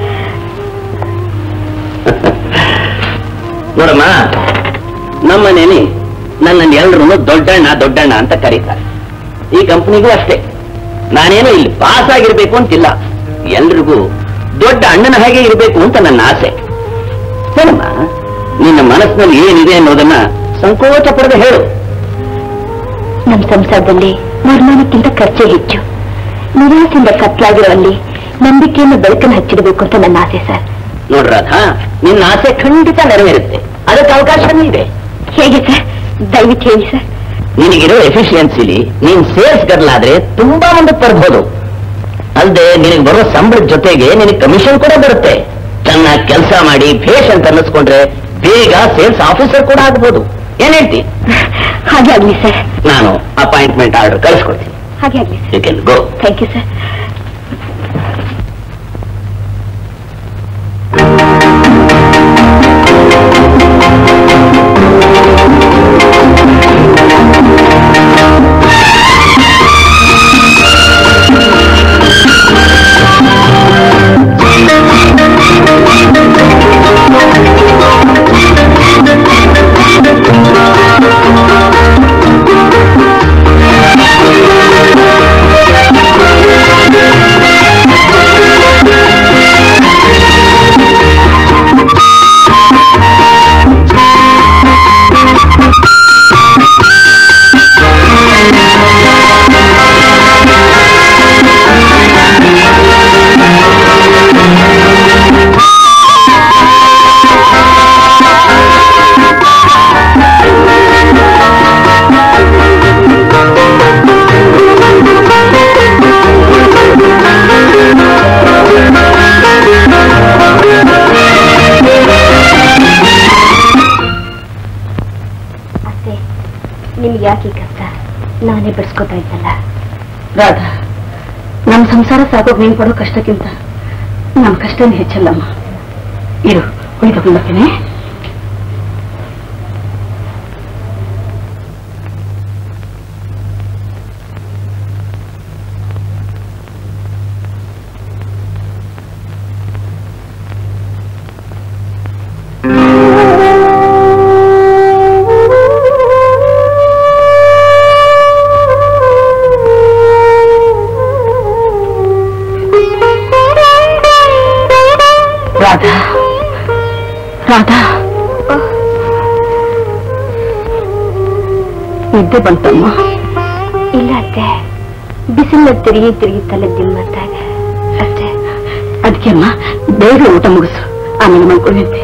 ನೋಡಮ್ಮ ನಮ್ಮನೇಲಿ ನನ್ನನ್ನು ಎಲ್ರು ದೊಡ್ಡಣ್ಣ ದೊಡ್ಡಣ್ಣ ಅಂತ ಕರೀತಾರೆ ಈ ಕಂಪನಿಗೂ ಅಷ್ಟೇ ನಾನೇನು ಇಲ್ಲಿ ಪಾಸ್ ಆಗಿರ್ಬೇಕು ಅಂತಿಲ್ಲ ಎಲ್ರಿಗೂ ದೊಡ್ಡ ಅಣ್ಣನ ಹಾಗೆ ಇರಬೇಕು ಅಂತ ನನ್ನ ಆಸೆ ಹೇಳಮ್ಮ ನಿನ್ನ ಮನಸ್ಸಿನಲ್ಲಿ ಏನಿದೆ ಅನ್ನೋದನ್ನ ಸಂಕೋಚ ಪಡೆದು ಹೇಳು ನಮ್ಮ ಸಂಸಾರದಲ್ಲಿ ವರಮಾನಕ್ಕಿಂತ ಖರ್ಚೇ ಹೆಚ್ಚು ನಿರಾಸೆಯಿಂದ ಕತ್ಲಾಗಿರೋ ಅಲ್ಲಿ ನಂಬಿಕೆಯನ್ನು ಬೆಳಕನ್ನು ಹಚ್ಚಿಡಬೇಕು ಅಂತ ನನ್ನ ಆಸೆ ಸರ್ ನೋಡ್ರಾಧ ನಿನ್ನ ಆಸೆ ಖಂಡಿತ ನೆರವೇರುತ್ತೆ ಅದಕ್ಕೆ ಅವಕಾಶನೂ ಇದೆ ಹೇಗೆ ಸರ್ ದಯವಿಟ್ಟು ಹೇಳಿ ಸರ್ ನಿನಗಿರೋ ಎಫಿಷಿಯನ್ಸಿಲಿ ನೀನ್ ಸೇಲ್ಸ್ ಗರ್ಲಾದ್ರೆ ತುಂಬಾ ಮುಂದಕ್ಕೆ ಬರ್ಬೋದು ಅಲ್ಲದೆ ನಿನಗೆ ಬರೋ ಸಂಬಳದ ಜೊತೆಗೆ ನಿನಗೆ ಕಮಿಷನ್ ಕೂಡ ಬರುತ್ತೆ ಚೆನ್ನಾಗಿ ಕೆಲಸ ಮಾಡಿ ಫೇಸ್ ಅಂತ ಅನ್ನಿಸ್ಕೊಂಡ್ರೆ ಬೇಗ ಸೇಲ್ಸ್ ಆಫೀಸರ್ ಕೂಡ ಆಗ್ಬೋದು ಏನ್ ಹೇಳ್ತಿ ಹಾಗೆ ಆಗ್ಲಿ ಸರ್ ನಾನು ಅಪಾಯಿಂಟ್ಮೆಂಟ್ ಆರ್ಡರ್ ಕಳಿಸ್ಕೊಡ್ತೀನಿ ಹಾಗೆ ಆಗ್ಲಿ sir you can go thank you sir ಅತ್ತೆ ನಿಮ್ಗೆ ಯಾಕೆ ಈ ಕಷ್ಟ ನಾನೇ ಬಿಡಿಸ್ಕೊತಾ ಇದ್ದಲ್ಲ ರಾಧಾ ನಮ್ಮ ಸಂಸಾರ ಸಾಕೋಕ್ ನೀನ್ ಪಡೋ ಕಷ್ಟಕ್ಕಿಂತ ನಮ್ಮ ಕಷ್ಟನೇ ಹೆಚ್ಚಲ್ಲಮ್ಮ ಇರು ಕುಯ್ ತಗೊಂಡ್ ಬರ್ತೀನಿ ರಾಧಾ ನಿದ್ದೆ ಬಂತಮ್ಮ ಇಲ್ಲ ಅತ್ತೆ ಬಿಸಿಲ ತಿರುಗಿ ತಿರುಗಿ ತಲೆ ದಿಮ್ಮತ್ತಾಗ ಅಷ್ಟೇ ಅದಕ್ಕೆ ಅಮ್ಮ ಬೇಗ ಊಟ ಮುಗಿಸು ಆಮೇಲೆ ಮಲ್ಕೊಳ್ಳುತ್ತೆ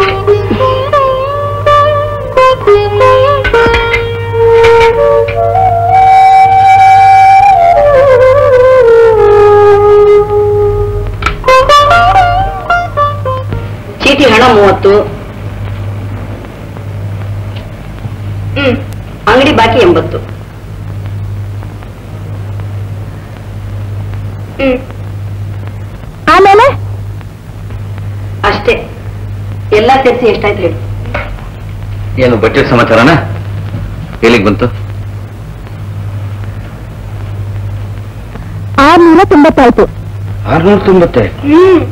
ಚೀಟಿ ಹಣ ಮೂವತ್ತು ಹ್ಮ್ ಅಂಗಡಿ ಬಾಕಿ ಎಂಬತ್ತು ಹ್ಮ್ ಆಮೇಲೆ ಅಷ್ಟೇ ಎಲ್ಲ ಸೇರಿಸಿ ಎಷ್ಟಾಯ್ತು ಹೇಳಿ ಏನು ಬಜೆಟ್ ಸಮಾಚಾರನ ಎಲ್ಲಿಗೆ ಬಂತು ಆರ್ನೂರ ತೊಂಬತ್ತಾಯ್ತು ಆರ್ನೂರ ತೊಂಬತ್ತೆ ಹ್ಮ್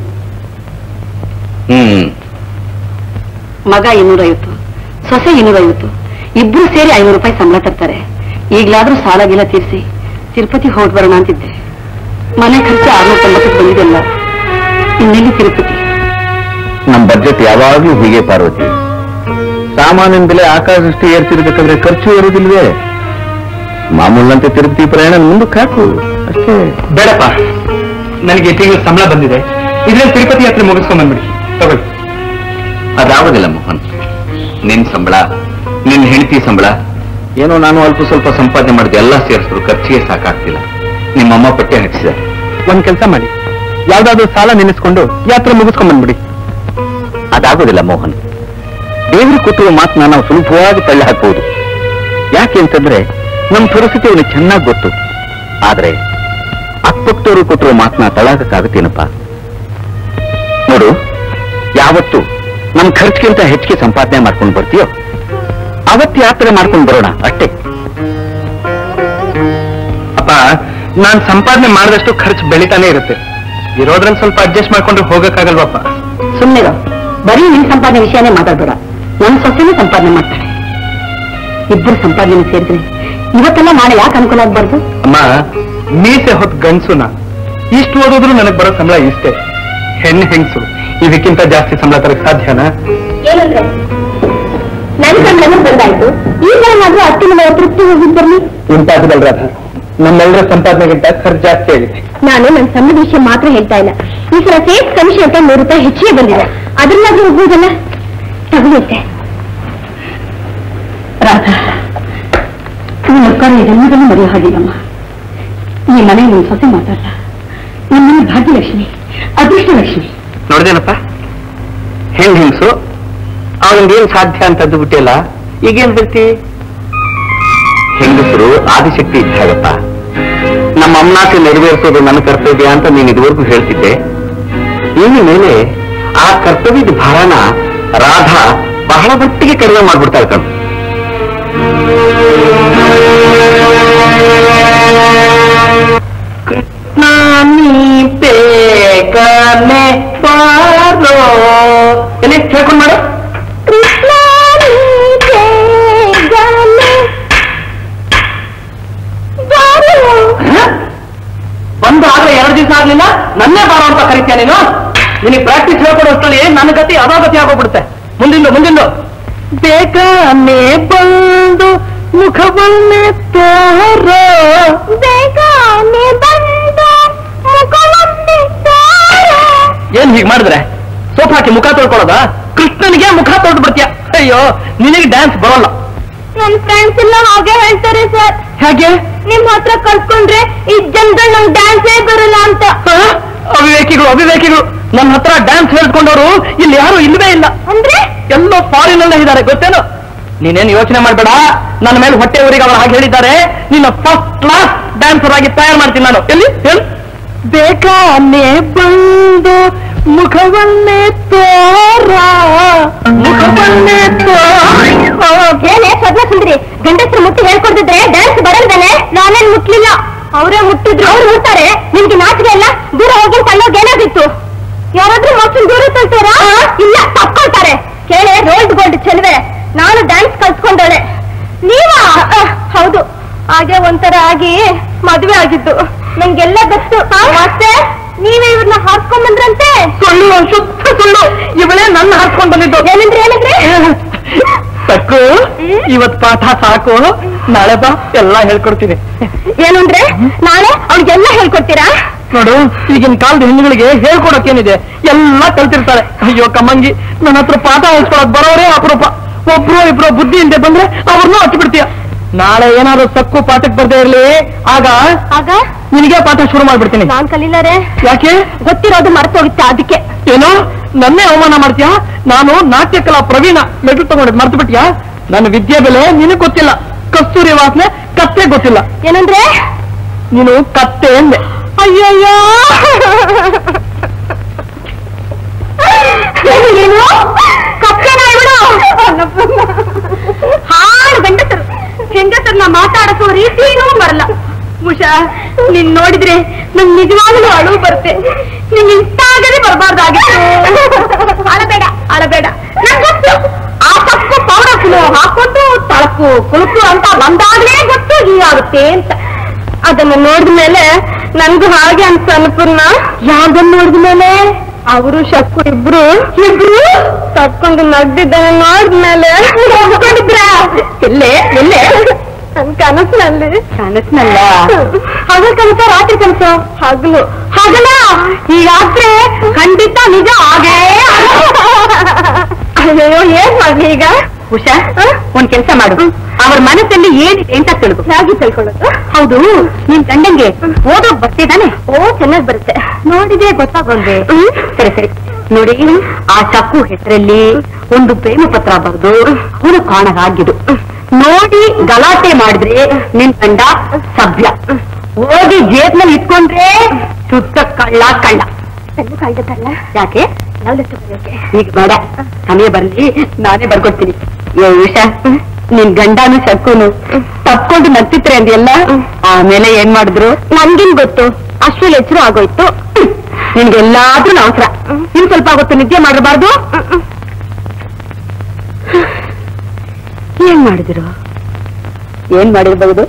ಹ್ಮ್ ಮಗ ಇನ್ನೂರೈವತ್ತು ಸೊಸೆ ಇನ್ನೂರೈವತ್ತು ಇಬ್ರು ಸೇರಿ ಐನೂರು ರೂಪಾಯಿ ಸಂಬಳ ತರ್ತಾರೆ ಈಗ್ಲಾದ್ರೂ ಸಾಲ ಗೀಲ ತೀರಿಸಿ ತಿರುಪತಿ ಹೋಗ್ ಬರೋಣ ಅಂತಿದ್ದೆ ಮನೆ ಖರ್ಚು ಆರ್ನೂರ ತೊಂಬತ್ತಕ್ಕೆ ಬಂದಿದೆಲ್ಲ ಇನ್ನೆಲ್ಲಿ ತಿರುಪತಿ ನಮ್ ಬಜೆಟ್ ಯಾವಾಗ್ಲೂ ಹೀಗೆ ಪಾರ್ವತಿ ಸಾಮಾನಿನ ಬೆಲೆ ಆಕಾಶದಷ್ಟು ಏರ್ತಿರ್ಬೇಕಾದ್ರೆ ಖರ್ಚು ಏರುದಿಲ್ವೇ ಮಾಮೂಲಂತೆ ತಿರುಪತಿ ಪ್ರಯಾಣ ಮುಂದಕ್ಕೆ ಹಾಕು ಅಷ್ಟೇ ಬೇಡಪ್ಪ ನನಗೆ ತಿಂಗಳು ಸಂಬಳ ಬಂದಿದೆ ಇದ್ರಲ್ಲಿ ತಿರುಪತಿ ಯಾತ್ರೆ ಮುಗಿಸ್ಕೊಂಡ್ ಬಂದ್ಬಿಡಿ ತಗೊಳ್ಳಿ ಅದಾಗೋದಿಲ್ಲ ಮೋಹನ್ ನಿನ್ ಸಂಬಳ ನಿನ್ ಹೆಂಡತಿ ಸಂಬಳ ಏನೋ ನಾನು ಅಲ್ಪ ಸ್ವಲ್ಪ ಸಂಪಾದನೆ ಮಾಡಿದ ಎಲ್ಲ ಸೇರಿಸಿದ್ರು ಖರ್ಚಿಗೆ ಸಾಕಾಗ್ತಿಲ್ಲ ನಿಮ್ಮಮ್ಮ ಪಟ್ಟೆ ಹಚ್ಚಿದ್ದಾರೆ ಒಂದ್ ಕೆಲಸ ಮಾಡಿ ಯಾವ್ದಾದ್ರು ಸಾಲ ನೆನೆಸ್ಕೊಂಡು ಯಾತ್ರೆ ಮುಗಿಸ್ಕೊಂಡ್ ಬಂದ್ಬಿಡಿ ಅದಾಗೋದಿಲ್ಲ ಮೋಹನ್ ದೇವರು ಕೊಟ್ಟಿರುವ ಮಾತನ್ನ ನಾವು ಸುಲಭವಾಗಿ ತಳ್ಳಿ ಹಾಕಬಹುದು ಯಾಕೆ ಅಂತಂದ್ರೆ ನಮ್ಮ ಪರಿಸ್ಥಿತಿ ಅವನಿಗೆ ಚೆನ್ನಾಗಿ ಗೊತ್ತು ಆದ್ರೆ ಅಕ್ಕಪಕ್ಕದವರು ಕೊಟ್ಟಿರುವ ಮಾತನ್ನ ತಳ್ಳಾಕಕ್ಕಾಗತ್ತೇನಪ್ಪ ನೋಡು ಯಾವತ್ತು ನಮ್ ಖರ್ಚಿಗಿಂತ ಹೆಚ್ಚಿಗೆ ಸಂಪಾದನೆ ಮಾಡ್ಕೊಂಡು ಬರ್ತೀಯೋ ಅವತ್ತು ಯಾತ್ರೆ ಮಾಡ್ಕೊಂಡು ಬರೋಣ ಅಷ್ಟೇ ಅಪ್ಪ ನಾನ್ ಸಂಪಾದನೆ ಮಾಡಿದಷ್ಟು ಖರ್ಚು ಬೆಳಿತಾನೆ ಇರುತ್ತೆ ಇರೋದ್ರಲ್ಲಿ ಸ್ವಲ್ಪ ಅಡ್ಜಸ್ಟ್ ಮಾಡ್ಕೊಂಡ್ರೆ ಹೋಗಕ್ಕಾಗಲ್ವಪ್ಪ ಸುಮ್ಮನೆ ಬರೀ ನಿನ್ ಸಂಪಾದನೆ ವಿಷಯನೇ ಮಾತಾಡ್ಬೇಡ ನನ್ ಸೊಸೆನೇ ಸಂಪಾದನೆ ಮಾಡ್ತಾಳೆ ಇಬ್ಬರು ಸಂಪಾದನೆ ಸೇರಿದ್ರೆ ಇವತ್ತೆಲ್ಲ ನಾಳೆ ಯಾಕೆ ಅನುಕೂಲ ಆಗ್ಬಾರ್ದು ಅಮ್ಮ ಮೀಸೆ ಹೊತ್ತು ಗಂಡ್ಸುನ ಇಷ್ಟು ಓದಿದ್ರು ನನಗ್ ಬರೋ ಸಂಬಳ ಇಷ್ಟೇ ಹೆಣ್ಣು ಹೆಂಗ್ಸು ಇದಕ್ಕಿಂತ ಜಾಸ್ತಿ ಸಂಬಳ ತರಕ್ ಸಾಧ್ಯನಾ ಏನಂದ್ರೆ ನನ್ ಸಂಬಳನೂ ಬಂದಾಯ್ತು ಈಗ ಏನಾದ್ರೂ ಹತ್ತು ಮನೆ ತೃಪ್ತಿ ಹೋಗಿದ್ ಬರ್ಲಿ ಉಂಟಾಗದಲ್ ರಾಧ ನಮ್ಮೆಲ್ಲರ ಸಂಪಾದನೆಗಿಂತ ಖರ್ಚು ಜಾಸ್ತಿ ಆಗಿದೆ ನಾನು ನನ್ನ ಸಂಬಳ ವಿಷಯ ಮಾತ್ರ ಹೇಳ್ತಾ ಇಲ್ಲ ಈ ಸಲ ಸೇಫ್ ಕಮಿಷನ್ ಅಂತ ನೂರು ರೂಪಾಯಿ ಹೆಚ್ಚಿಗೆ ಬಂದಿದೆ ಅದನ್ನಾದ್ರೂ ಹೋಗ್ಬೋದಲ್ಲ ತಗೊಳುತ್ತೆ ರಾಧಾ ನಿನ್ನ ಅಕ್ಕರ ಇದೆಲ್ಲದನ್ನು ಮರೆಯೋ ಹಾಗಿಲ್ಲಮ್ಮ ಈ ಮನೆ ನಿನ್ ಸೊಸೆ ಮಾತಾಡ ನಿಮ್ಮನೆ ಭಾಗ್ಯಲಕ್ಷ್ಮಿ ಅದೃಷ್ಟ ಲಕ್ಷ್ಮಿ ನೋಡ್ದೇನಪ್ಪ ಹೆಂಗ್ ಹೆಂಗ್ಸು ಅವನಿಗೇನ್ ಸಾಧ್ಯ ಅಂತದ್ದು ಬಿಟ್ಟಿಲ್ಲ ಈಗೇನ್ ಹೇಳ್ತಿ ಹೆಂಗಸರು ಆದಿಶಕ್ತಿ ಇದ್ದಾಗಪ್ಪ ನಮ್ಮ ಅಮ್ನಾಸೆ ನೆರವೇರಿಸೋದು ನನ್ನ ಕರ್ತವ್ಯ ಅಂತ ನೀನು ಇದುವರೆಗೂ ಹೇಳ್ತಿದ್ದೆ ಇನ್ನು ಮೇಲೆ ಆ ಕರ್ತವ್ಯದ ಭಾರನ ರಾಧಾ ಬಹಳ ಮಟ್ಟಿಗೆ ಕಡಿಮೆ ಮಾಡ್ಬಿಡ್ತಾಳೆ ಕಣ್ ಬೇಗನೆ ಬಾರೋ ಎಲ್ಲಿ ಹೇಳ್ಕೊಂಡು ಮಾಡು ಕೃಷ್ಣ ಒಂದು ಆದ್ರೆ ಎರಡು ದಿವಸ ಆಗ್ಲಿಲ್ಲ ನನ್ನೇ ಬಾರೋ ಅಂತ ಕರಿತೀಯ ನೀನು ನಿನಗೆ ಪ್ರಾಕ್ಟೀಸ್ ಹೇಳ್ಕೊಡೋಷ್ಟರಲ್ಲಿ ನನ್ನ ಗತಿ ಅದೋ ಗತಿ ಆಗೋಗ್ಬಿಡುತ್ತೆ ಮುಂದಿಂದು ಮುಂದಿಂದು ಬೇಕಾನೆ ಬಂದು ಮುಖವನ್ನೇ ತೋರೋ ಬೇಗನೆ ಬಂದು ಮುಖವನ್ನೇ ತೋರು. ಏನ್ ಹೀಗ್ ಮಾಡಿದ್ರೆ ಸೋಪ್ ಹಾಕಿ ಮುಖ ತೊಳ್ಕೊಳ್ಳೋದ ಕೃಷ್ಣನಿಗೆ ಮುಖ ತೊಳ್ದು ಬಿಡ್ತೀಯ ಅಯ್ಯೋ ನಿನಗೆ ಡ್ಯಾನ್ಸ್ ಬರೋಲ್ಲ ನನ್ ಫ್ರೆಂಡ್ಸ್ ಎಲ್ಲ ಹಾಗೆ ಹೇಳ್ತಾರೆ ಸರ್ ಹೇಗೆ ನಿಮ್ ಹತ್ರ ಕಲ್ತ್ಕೊಂಡ್ರೆ ಈ ಜನಗಳು ನಂಗೆ ಡ್ಯಾನ್ಸೇ ಬರಲ್ಲ ಅಂತ ಹ? ಅವಿವೇಕಿಗಳು ಅವಿವೇಕಿಗಳು ನನ್ನ ಹತ್ರ ಡ್ಯಾನ್ಸ್ ಹೇಳ್ಕೊಂಡವರು ಇಲ್ಲಿ ಯಾರು ಇಲ್ವೇ ಇಲ್ಲ ಅಂದ್ರೆ ಎಲ್ಲೋ ಫಾರಿನ್ ಅಲ್ಲೇ ಇದ್ದಾರೆ ಗೊತ್ತೇನು ನೀನೇನು ಯೋಚನೆ ಮಾಡಬೇಡ ನನ್ನ ಮೇಲೆ ಹೊಟ್ಟೆ ಊರಿಗೆ ಅವರು ಹಾಗೆ ಹೇಳಿದ್ದಾರೆ ನಿನ್ನ ಫಸ್ಟ್ ಕ್ಲಾಸ್ ಡ್ಯಾನ್ಸರ್ ಆಗಿ ತಯಾರು ಮಾಡ್ತೀನಿ ನಾನು ಎಲ್ಲಿ ಎಲ್ಲಿ ಬೇಕಾನೆ ಬಂದು ಮುಖವನ್ನೇ ತೋರ ಮುಖವನ್ನೇ ತೋರ ಏನೇ ಸ್ವಪ್ನ ಸುಂದ್ರಿ ಗಂಡಸರು ಮುಟ್ಟಿ ಹೇಳ್ಕೊಡ್ತಿದ್ರೆ ಡ್ಯಾನ್ಸ್ ಬರಲ್ದೇನೆ ನಾನೇನ್ ಮುಟ್ಲಿಲ್ಲ ಅವರೇ ಮುಟ್ಟಿದ್ರು ಅವ್ರು ಮುಟ್ತಾರೆ ನಿಮ್ಗೆ ನಾಚಿಕೆ ಇಲ್ಲ ದೂರ ಹೋಗಿ ತಳ್ಳೋಗ್ ಏನಾಗಿತ್ತು ಯಾರಾದ್ರೂ ಮಕ್ಕಳು ದೂರ ತಳ್ತಾರಾ ಇಲ್ಲ ತಕ್ಕೊಳ್ತಾರೆ ಕೇಳೆ ರೋಲ್ಡ್ ಗೋಲ್ಡ್ ಚೆಲುವೆ ನಾನು ಡ್ಯಾನ್ಸ್ ಕಲ್ತ್ಕೊಂಡಳೆ ನೀವಾ ಅಹ್, ಹೌದು ಹಾಗೆ ಒಂಥರ ಆಗಿ ಮದುವೆ ಆಗಿದ್ದು ನಂಗೆಲ್ಲ ಗೊತ್ತು ಮತ್ತೆ ನೀವೇ ಇವ್ರನ್ನ ಹಾರ್ಸ್ಕೊಂಡ್ ಬಂದ್ರಂತೆ ಸುಳ್ಳು ಶುದ್ಧ ಸುಳ್ಳು ಇವಳೇ ನನ್ನ ಹಾರ್ಸ್ಕೊಂಡ್ ಬಂದಿದ್ದು ಏನಂದ್ರೆ ಏನಂದ್ರೆ ತಕ್ಕು ಇವತ್ ಪಾಠ ಸಾಕು ನಾಳೆ ಬಾ ಎಲ್ಲ ಹೇಳ್ಕೊಡ್ತೀನಿ ಏನು ಅಂದ್ರೆ ನಾಳೆ ಅವ್ರಿಗೆಲ್ಲ ಹೇಳ್ಕೊಡ್ತೀರಾ ನೋಡು ಈಗಿನ ಕಾಲದ ಹೆಣ್ಣುಗಳಿಗೆ ಹೇಳ್ಕೊಡಕ್ಕೇನಿದೆ ಎಲ್ಲ ಕಲ್ತಿರ್ತಾರೆ ಅಯ್ಯೋ ಕಮ್ಮಂಗಿ ನನ್ನ ಹತ್ರ ಪಾಠ ಹೇಳ್ಕೊಳಕ್ ಬರೋರೇ ಅಪರೂಪ ಒಬ್ರು ಇಬ್ರು ಬುದ್ಧಿ ಇಲ್ದೆ ಬಂದ್ರೆ ಅವ್ರನ್ನೂ ಹಚ್ಚಿಬಿಡ್ತೀಯ ನಾಳೆ ಏನಾದ್ರು ತಕ್ಕು ಪಾಠಕ್ಕೆ ಬರ್ದೇ ಇರ್ಲಿ ಆಗ ಆಗ ನಿನಗೆ ಪಾಠ ಶುರು ಮಾಡ್ಬಿಡ್ತೀನಿ ನಾನ್ ಕಲೀಲಾರೆ ಯಾಕೆ ಗೊತ್ತಿರೋದು ಮರ್ತೋಗುತ್ತೆ ಅದಕ್ಕೆ ಏನು ನನ್ನೇ ಅವಮಾನ ಮಾಡ್ತೀಯಾ ನಾನು ನಾಟ್ಯ ಕಲಾ ಪ್ರವೀಣ ಮೆಟ್ಲು ತಗೊಂಡಿದ್ ಮರ್ತು ಬಿಟ್ಯಾ ನನ್ನ ವಿದ್ಯೆ ಬೆಲೆ ನಿನಗ್ ಗೊತ್ತಿಲ್ಲ ಕಸ್ತೂರಿ ವಾಸನೆ ಕತ್ತೆ ಗೊತ್ತಿಲ್ಲ ಏನಂದ್ರೆ ನೀನು ಕತ್ತೆ ಎಂದೆ ಅಯ್ಯಯ್ಯೋ ಏನು ಕಪ್ಪೆನ ಇವಳು ಹಾಳು ಗಂಡಸರು ಹೆಂಗಸರನ್ನ ಮಾತಾಡಿಸೋ ರೀತಿನೂ ಬರಲ್ಲ ಮುಷಾ ನೀನ್ ನೋಡಿದ್ರೆ ನಂಗ್ ನಿಜವಾಗ್ಲೂ ಅಳು ಬರುತ್ತೆ ನಿಂಗೆ ಇಷ್ಟ ಆಗದೆ ಬರಬಾರ್ದಾಗಿತ್ತು ಅಳಬೇಡ ಅಳಬೇಡ ನಂಗ್ ಗೊತ್ತು ಆ ತಪ್ಪು ಪೌಡರ್ ಕುಲು ಹಾಕೊಂಡು ತಳಕು ಕುಲುಕು ಅಂತ ಬಂದಾಗ್ಲೇ ಗೊತ್ತು ಹೀಗಾಗುತ್ತೆ ಅಂತ ಅದನ್ನ ನೋಡಿದ ಮೇಲೆ ನನ್ಗೂ ಹಾಗೆ ಅನ್ಸ ಅನ್ಪೂರ್ಣ ಯಾವ್ದನ್ನ ನೋಡಿದ ಮೇಲೆ ಅವರು ಶಕ್ಕು ಇಬ್ರು ಇಬ್ರು ತಕ್ಕೊಂಡು ನಗ್ದಿದ್ದಾನೆ ನೋಡಿದ್ಮೇಲೆ ಎಲ್ಲೇ ಎಲ್ಲೇ ನನ್ ಕನಸಿನಲ್ಲಿ ಕನಸಿನಲ್ಲ ಹಗಲ್ ಕನಸ ರಾತ್ರಿ ಕನಸ ಹಗಲು ಹಗಲ ಹೀಗಾದ್ರೆ ಖಂಡಿತ ನಿಜ ಹಾಗೇ ಅಯ್ಯೋ ಏನ್ ಮಾಡ್ಲಿ ಈಗ ಉಷಾ ಒಂದ್ ಕೆಲ್ಸ ಮಾಡು ಅವ್ರ ಮನಸ್ಸಲ್ಲಿ ಏನಿದೆ ಅಂತ ತಿಳ್ಕೊ ಹೇಗೆ ತಿಳ್ಕೊಳ್ಳೋದು ಹೌದು ನಿನ್ ಗಂಡಂಗೆ ಓದೋ ಬರ್ತಿದ್ದಾನೆ ಓ ಚೆನ್ನಾಗ್ ಬರುತ್ತೆ ನೋಡಿದ್ರೆ ಗೊತ್ತಾಗೋಲ್ವೇ ಸರಿ ಸರಿ ನೋಡಿ ಆ ಚಕ್ಕು ಹೆಸರಲ್ಲಿ ಒಂದು ಪ್ರೇಮ ಪತ್ರ ಬರೆದು ಅವನು ಕಾಣಗಾಗಿದ್ದು ನೋಡಿ ಗಲಾಟೆ ಮಾಡಿದ್ರೆ ನಿನ್ ಗಂಡ ಸಭ್ಯ ಓದಿ ಜೇಬ್ನಲ್ಲಿ ಇಟ್ಕೊಂಡ್ರೆ ಶುದ್ಧ ಕಳ್ಳ ಕಳ್ಳ ಯಾಕೆ ಈಗ ಬೇಡ ಸಮಯ ಬರ್ಲಿ ನಾನೇ ಬರ್ಕೊಡ್ತೀನಿ ಏ ಉಷಾ ನಿನ್ ಗಂಡನು ಶಕ್ಕುನು ತಪ್ಕೊಂಡು ನಗ್ತಿತ್ರೆ ಅಂದಿಯಲ್ಲ ಆಮೇಲೆ ಏನ್ ಮಾಡಿದ್ರು ನನ್ಗೇನ್ ಗೊತ್ತು ಅಷ್ಟ್ರಲ್ಲಿ ಎಚ್ಚರ ಆಗೋಯ್ತು ನಿನ್ಗೆಲ್ಲಾದ್ರೂ ಅವಸರ ಇನ್ ಸ್ವಲ್ಪ ಗೊತ್ತು ನಿದ್ದೆ ಮಾಡಿರಬಾರ್ದು ಏನ್ ಮಾಡಿದ್ರು ಏನ್ ಮಾಡಿರ್ಬಹುದು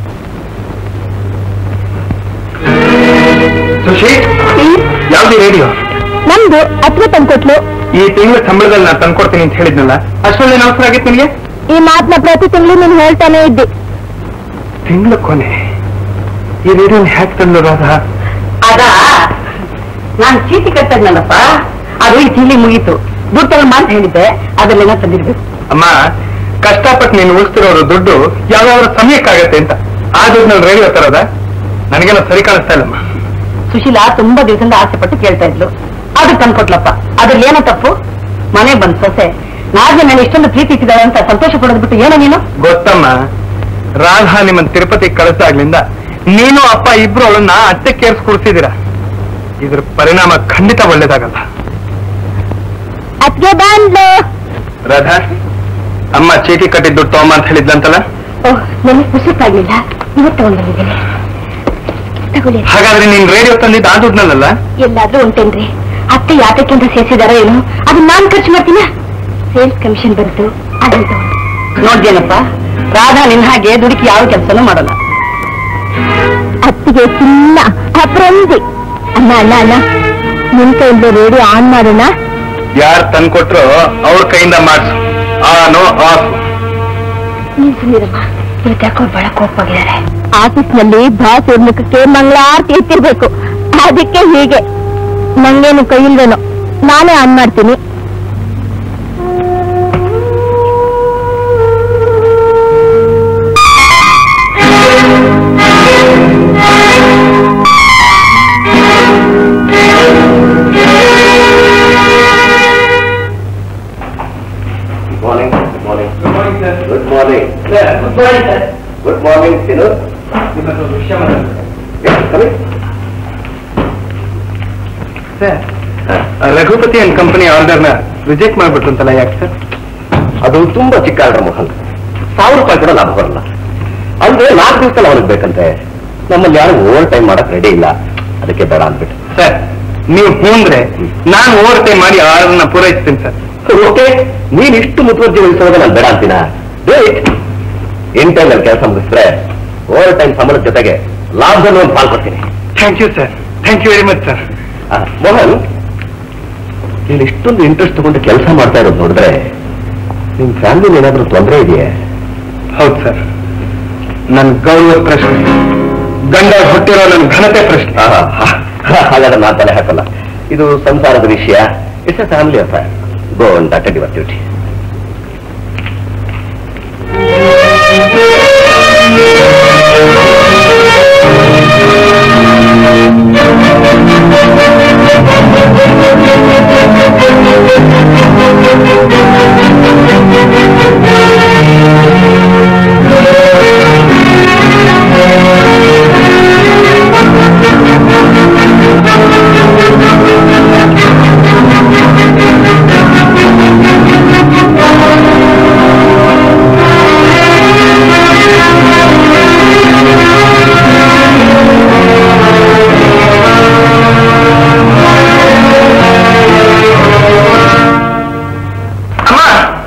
ಸುಶಿ ಯಾವ್ದು ರೇಡಿಯೋ ನಮ್ದು ಅತ್ರ ತಂದ್ಕೊಟ್ಲು ಈ ತಿಂಗಳ ಸಂಬಳದಲ್ಲಿ ನಾನು ತಂದ್ಕೊಡ್ತೀನಿ ಅಂತ ಹೇಳಿದ್ನಲ್ಲ ಅಷ್ಟೊಂದೇ ಅವಸರ ಆಗಿತ್ತು ನಿನಗೆ ಈ ಮಾತನ್ನ ಪ್ರತಿ ತಿಂಗಳು ನೀನ್ ಹೇಳ್ತಾನೆ ಇದ್ದಿ ತಿಂಗಳ ಕೊನೆ ಈ ರೇಡಿಯೋನ ಹ್ಯಾಕ್ ತಂದು ರಾಧಾ ಅದ ನಾನ್ ಚೀಟಿ ಕಟ್ಟದ್ನಲ್ಲಪ್ಪ ಅದು ಈ ಚೀಲಿ ಮುಗೀತು ದುಡ್ಡು ತಗೊಂಡ್ ಅಂತ ಹೇಳಿದ್ದೆ ಅದನ್ನೆಲ್ಲ ತಂದಿರ್ಬೇಕು ಅಮ್ಮ ಕಷ್ಟಪಟ್ಟು ನೀನು ಉಳಿಸ್ತಿರೋರು ದುಡ್ಡು ಯಾವ್ಯಾವ ಸಮಯಕ್ಕಾಗತ್ತೆ ಅಂತ ಆ ದುಡ್ಡು ರೇಡಿಯೋ ತರದ ನನಗೆಲ್ಲ ಸರಿ ಕಾಣಿಸ್ತಾ ಇಲ್ಲಮ್ಮ ಸುಶೀಲಾ ತುಂಬಾ ದಿವಸದಿಂದ ಆಸೆ ಪಟ್ಟು ಕೇಳ್ತಾ ಇದ್ಲು ಅದು ತಂದ್ಕೊಟ್ಲಪ್ಪ ಅದ್ರಲ್ಲಿ ಏನೋ ತಪ್ಪು ಮನೆ ಬಂದ್ ಸೊಸೆ ನಾಳೆ ನಾನು ಇಷ್ಟೊಂದು ಪ್ರೀತಿ ಇಟ್ಟಿದ್ದಾಳೆ ಅಂತ ಸಂತೋಷ ಪಡೋದ್ ಬಿಟ್ಟು ಏನೋ ನೀನು ಗೊತ್ತಮ್ಮ ರಾಧಾ ನಿಮ್ಮನ್ ತಿರುಪತಿ ಕಳಿಸಾಗ್ಲಿಂದ ನೀನು ಅಪ್ಪ ಇಬ್ರು ಅವಳನ್ನ ಅತ್ತೆ ಕೇರ್ಸ್ ಕೂರಿಸಿದೀರ ಇದ್ರ ಪರಿಣಾಮ ಖಂಡಿತ ಒಳ್ಳೇದಾಗಲ್ಲ ಅದ್ಗೆ ಬಂದ್ಲು ರಾಧಾ ಅಮ್ಮ ಚೀಟಿ ಕಟ್ಟಿದ್ದು ದುಡ್ಡು ತಗೊಂಬ ಅಂತ ಹೇಳಿದ್ಲಂತಲ್ಲ ಓಹ್ ನನಗೆ ಹುಸುತ್ತಾಗ್ಲಿಲ್ಲ ಇವತ್ತು ತಗೊಂಡ್ ಬಂದಿದ್ದೇನೆ ತಗೊಳ್ಳಿ ಹಾಗಾದ್ರೆ ನೀನ್ ರೇಡಿಯೋ ತಂದಿದ್ದು ಆ ದುಡ್ಡನ್ನಲ್ಲ ಎಲ್ಲಾದ್ರೂ ಉಂಟೇನ್ರಿ ಅತ್ತೆ ಯಾತಕ್ಕಿಂತ ಸೇರಿಸಿದಾರೋ ಏನೋ ಅದನ್ನ ನಾನ್ ಖರ್ಚು ಮಾಡ್ತೀನ ಸೇಲ್ಸ್ ಕಮಿಷನ್ ಬಂತು ಅದನ್ನ ತಗೊಂಡು ನೋಡ್ದೇನಪ್ಪ ರಾಧಾ ನಿನ್ ಹಾಗೆ ದುಡುಕಿ ಯಾವ ಕೆಲಸನೂ ಮಾಡಲ್ಲ ಅತ್ತಿಗೆ ಚಿನ್ನ ಅಪ್ರಂದಿ ಅಣ್ಣ ಅಣ್ಣ ಅಣ್ಣ ನಿನ್ ಕೈಯಿಂದ ರೇಡಿಯೋ ಆನ್ ಮಾಡೋಣ ಯಾರು ತಂದ್ಕೊಟ್ರು ಅವ್ರ ಕೈಯಿಂದ ಮಾಡ್ಸು ಆನೋ ಆಫ್ ನೀನ್ ಸುಮ್ಮೀರಮ್ಮ ಇವತ್ತು ಯಾಕೋ ಬಹಳ ಕೋಪಾಗಿದ್ದಾರೆ ಆಫೀಸ್ನಲ್ಲಿ ಬಾಸ್ ಇವ್ರ ಮುಖಕ್ಕೆ ಮಂಗಳಾರತಿ ಇಟ್ಟಿರ್ಬೇಕು ಅದಕ್ಕೆ ಹೀಗೆ ನಂಗೇನು ಕೈ ಇಲ್ವೇನೋ ನಾನೇ ಆನ್ ಮಾಡ್ತೀನಿ morning good morning good morning good morning Sinu Raghupati and company ಆರ್ಡರ್ನ ರಿಜೆಕ್ಟ್ ಮಾಡ್ಬಿಟ್ರಂತಲ್ಲ ಯಾಕೆ ಸರ್ ಅದು ತುಂಬಾ ಚಿಕ್ಕ ಆರ್ಡರ್ ಮೋಹನ್ ಸಾವಿರ ರೂಪಾಯಿ ಕೂಡ ಲಾಭ ಬರಲ್ಲ ಅಂದ್ರೆ ನಾಲ್ಕು ದಿವಸ ಅವನಿಗೆ ಬೇಕಂತೆ ನಮ್ಮಲ್ಲಿ ಯಾರು ಓವರ್ ಟೈಮ್ ಮಾಡಕ್ ರೆಡಿ ಇಲ್ಲ ಅದಕ್ಕೆ ಬೇಡ ಅಂದ್ಬಿಟ್ಟು ಸರ್ ನೀವು ಹೂಂದ್ರೆ ನಾನು ಓವರ್ ಟೈಮ್ ಮಾಡಿ ಆರ್ಡರ್ನ ಪೂರೈಸ್ತೀನಿ ಸರ್ ಓಕೆ ನೀನ್ ಇಷ್ಟು ಮುತುವರ್ಜಿ ವಹಿಸೋವಾಗ ನಾನು ಬೇಡ ಅಂತೀನ ಇನ್ ಟೈಮ್ ಅಲ್ಲಿ ಕೆಲಸ ಮುಗಿಸಿದ್ರೆ ಓವರ್ ಟೈಮ್ ಸಂಬಳದ ಜೊತೆಗೆ ಲಾಭದಲ್ಲಿ ಒಂದು ಪಾಲ್ ಕೊಡ್ತೀನಿ thank you sir thank you very much sir ಆ, ಮೋಹನ್ ನೀನು ಇಷ್ಟೊಂದು ಇಂಟ್ರೆಸ್ಟ್ ತಗೊಂಡು ಕೆಲಸ ಮಾಡ್ತಾ ಇರೋದು ನೋಡಿದ್ರೆ ನಿಮ್ ಫ್ಯಾಮಿಲಿ ಏನಾದ್ರೂ ತೊಂದರೆ ಇದೆಯಾ ಹೌದು ಸರ್ ನನ್ನ ಗೌರವ ಪ್ರಶ್ನೆ ಗಂಡ ಹುಟ್ಟಿರೋ ನನ್ನ ಘನತೆ ಪ್ರಶ್ನೆ ಹಾಗಾದ್ರೆ ನಾನು ತಲೆ ಹಾಕಲ್ಲ ಇದು ಸಂಸಾರದ ವಿಷಯ it's a family affair go and attend your duty ಅಮ್ಮ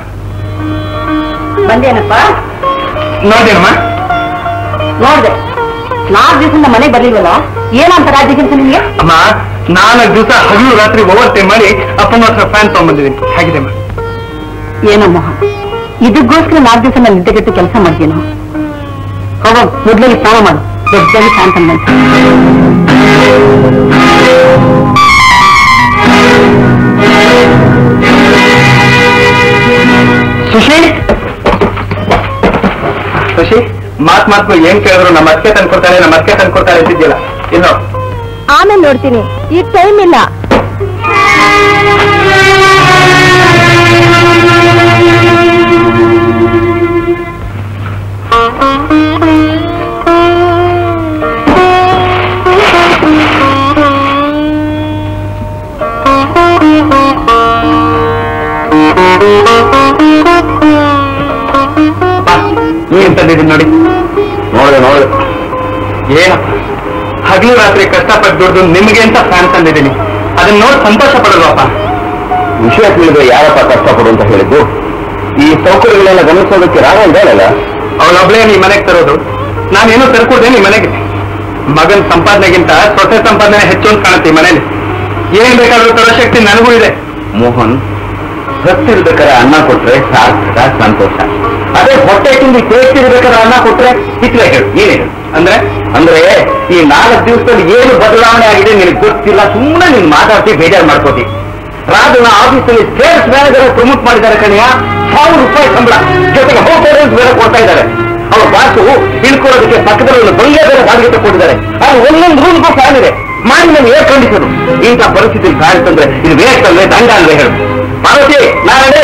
ಬಂದೇನಪ್ಪ ನೋಡ್ದೇನಮ್ಮ ನೋಡ್ದೆ ನಾಲ್ಕು ದಿವಸದಿಂದ ಮನೆಗೆ ಬರ್ಲಿಲ್ವಲ್ಲ ಏನಂತ ರಾಜ್ಯ ಕೆಲಸ ನಿಮ್ಗೆ ಅಮ್ಮ ನಾಲ್ಕು ದಿವಸ ಹಗಲು ರಾತ್ರಿ ಓವರ್ ಟೈಮ್ ಮಾಡಿ ಅಪ್ಪನ ಹತ್ರ ಫ್ಯಾನ್ ತಗೊಂಡ್ಬಂದಿದ್ದೀನಿ ಹೇಗಿದೆ ಅಮ್ಮ ಏನೋ ಮೋಹನ್ ಇದಕ್ಕೋಸ್ಕರ ನಾಲ್ಕು ದಿವಸ ನಾನು ನಿದ್ದೆಗೆಟ್ಟು ಕೆಲಸ ಮಾಡ್ತೀನೋ ಹೋಗೋ ಮೊದ್ಲಿಗೆ ಸ್ನಾನ ಮಾಡು ದೊಡ್ಡದಾಗಿ ಫ್ಯಾನ್ ತಂದಂತೆ ಸುಶಿ ಸುಶಿ ಮಾತ್ ಮಾತ್ ಏನ್ ಕೇಳಿದ್ರು ನಮ್ಮ ಅಕ್ಕೆ ತಂದ್ಕೊಡ್ತಾಳೆ ನಮ್ಮ ಅಕ್ಕೆ ತಂದ್ಕೊಡ್ತಾಳೆ ಅಂತಿದ್ಯಲ್ಲ ಇಲ್ಲೋ ಆಮೇಲೆ ನೋಡ್ತೀನಿ ಈಗ ಟೈಮ್ ಇಲ್ಲ ಏನ್ ತಂದಿದ್ದೀನಿ ನೋಡಿ ನೋಡಿದೆ ನೋಡಿದೆ ಏನಪ್ಪ ಹಗಲು ರಾತ್ರಿ ಕಷ್ಟಪಟ್ಟು ದುಡ್ದು ನಿಮ್ಗೆ ಅಂತ ಫ್ಯಾನ್ ತಂದಿದ್ದೀನಿ ಅದನ್ನ ನೋಡಿ ಸಂತೋಷ ಪಡಲ್ವಪ್ಪ ವಿಷಯ ತಿಳಿದ್ರೆ ಯಾರಪ್ಪ ಕಷ್ಟಪಡು ಅಂತ ಹೇಳಿದ್ದು ಈ ಸೌಕರ್ಯಗಳೆಲ್ಲ ಗಮನಿಸೋದಕ್ಕೆ ರಾಘವ್ ಬೇಡಲ್ಲ ಅವಳೊಬ್ಳೇ ನೀ ಮನೆಗೆ ತರೋದು ನಾನೇನೋ ತರ್ಕೊಡ್ದೆ ನೀ ಮನೆಗೆ ಮಗನ್ ಸಂಪಾದನೆಗಿಂತ ಸೊಸೆ ಸಂಪಾದನೆ ಹೆಚ್ಚು ಅಂತ ಕಾಣುತ್ತೆ ಈ ಮನೇಲಿ ಏನ್ ಬೇಕಾದ್ರೂ ತರೋ ಶಕ್ತಿ ನನಗೂ ಇದೆ ಮೋಹನ್ ಹೊತ್ತಿರ್ಬೇಕಾದ್ರೆ ಅನ್ನ ಕೊಟ್ರೆ ಸಾರ್ಥಕ ಸಂತೋಷ ಅದೇ ಹೊಟ್ಟೆ ತುಂಬಿ ಕೇಳ್ತಿರ್ಬೇಕಾದ್ರೆ ಅನ್ನ ಕೊಟ್ರೆ ಹಿತ್ಲೆ ಹೇಳು ಏನ್ ಹೇಳು ಅಂದ್ರೆ ಅಂದ್ರೆ ಈ ನಾಲ್ಕು ದಿವಸದಲ್ಲಿ ಏನು ಬದಲಾವಣೆ ಆಗಿದೆ ನಿನಗೆ ಗೊತ್ತಿಲ್ಲ ಸುಮ್ಮನೆ ನೀನ್ ಮಾತಾಡ್ತಿ ಬೇಜಾರು ಮಾಡ್ಕೋತಿ ರಾಜನ ಆಫೀಸಲ್ಲಿ ಸೇಲ್ಸ್ ಮ್ಯಾನೇಜರ್ ಪ್ರಮೋಟ್ ಮಾಡಿದ್ದಾರೆ ಕಣಿಯ ಸಾವಿರ ರೂಪಾಯಿ ಸಂಬಳ ಜೊತೆಗೆ ಹೋಟೆಲ್ ಬೇರೆ ಕೊಡ್ತಾ ಇದ್ದಾರೆ ಅವ್ರ ಬಾಸು ಇಳ್ಕೊಳ್ಳೋದಕ್ಕೆ ಪಕ್ಕದಲ್ಲಿ ಒಂದು ಬಲ್ಯ ಬೇರೆ ಬಾಡಿಗೆ ಕೊಟ್ಟಿದ್ದಾರೆ ಅದು ಒಂದೊಂದು ರೂಮ್ಗೂ ಫ್ಯಾನ್ ಇದೆ ಮಾಡಿ ನಾನು ಏರ್ ಕಂಡೀಷನ್ ಇಂಥ ಪರಿಸ್ಥಿತಿ ಕಾಣಿಸ್ತಂದ್ರೆ ಇದು ವೇಸ್ಟ್ ಅಲ್ವೇ ದಂಡ ಅಲ್ವೇ ಹೇಳು ಪಾರ್ವತಿ ನಾಳೆ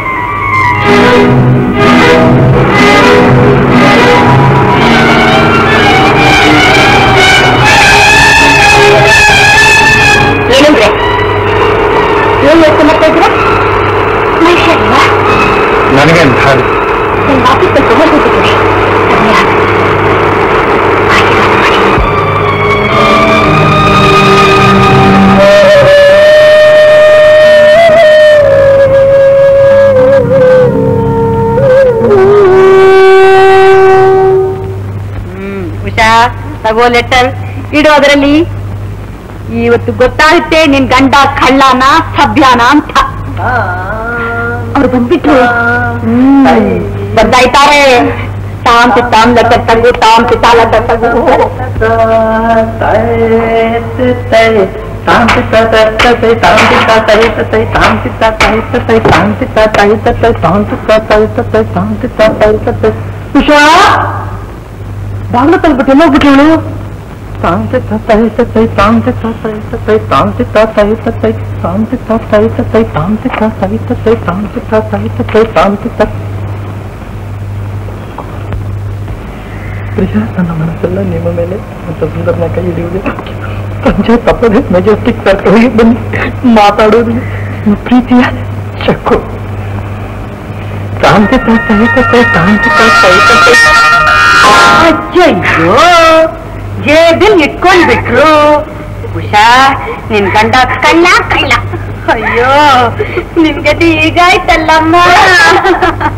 ಏನಂದ್ರೆ ಏನ್ ಯೋಚನೆ ಮಾಡ್ತಾ ಇದ್ದೀರಾ ಮನುಷ್ಯ ಅಲ್ವಾ ನನಗೆ ಅಂತ ಹಾಗೆ ನನ್ನ ಆಫೀಸಲ್ಲಿ ಪ್ರಮೋಷನ್ ಸಿಕ್ಕಿದೆ ಉಷಾ ತಗೋ ಲೆಟರ್ ಇಡು ಅದರಲ್ಲಿ ಇವತ್ತು ಗೊತ್ತಾಗುತ್ತೆ ನಿನ್ ಗಂಡ ಕಳ್ಳನ ಸಭ್ಯಾನ ಅಂತ ಅವ್ರು ಬಂದ್ಬಿಟ್ರು ಬರ್ದಾಯ್ತಾರೆ ತಾಮ್ ತಾಮ್ ಲೆಟರ್ ತಗು ತಾಮ್ ತಾಲ ತಗು ಉಷಾ ಬಾಗ್ಲ ತಲ್ಬಿಟ್ಟು ಎಲ್ಲೋಗ್ಬಿಟ್ಟು ಹೇಳು ಪ್ರಿಯಾ ನನ್ನ ಮನಸ್ಸೆಲ್ಲ ನಿಮ್ಮ ಮೇಲೆ ಮತ್ತು ಸುಂದರನ ಕೈ ಹಿಡಿಯುವುದು ಸಂಜೆ ತಪ್ಪದೆ ಮೆಜೆಸ್ಟಿಕ್ ಫ್ಯಾಕ್ಟರಿಗೆ ಬನ್ನಿ ಮಾತಾಡೋದು ನಿಮ್ಮ ಪ್ರೀತಿಯ ಚಕ್ಕು ಶಾಂತಿ ಸಹಿತ ಶಾಂತಿ ಸಹಿತ ಅಯ್ಯಯ್ಯೋ ಜೇಬಿಲ್ ಇಟ್ಕೊಂಡ್ಬಿಟ್ರು ಉಷಾ ನಿನ್ ಗಂಡ ಕಳ್ಳ ಕಳ್ಳ ಅಯ್ಯೋ ನಿನ್ ಗತಿ ಈಗಾಯ್ತಲ್ಲಮ್ಮ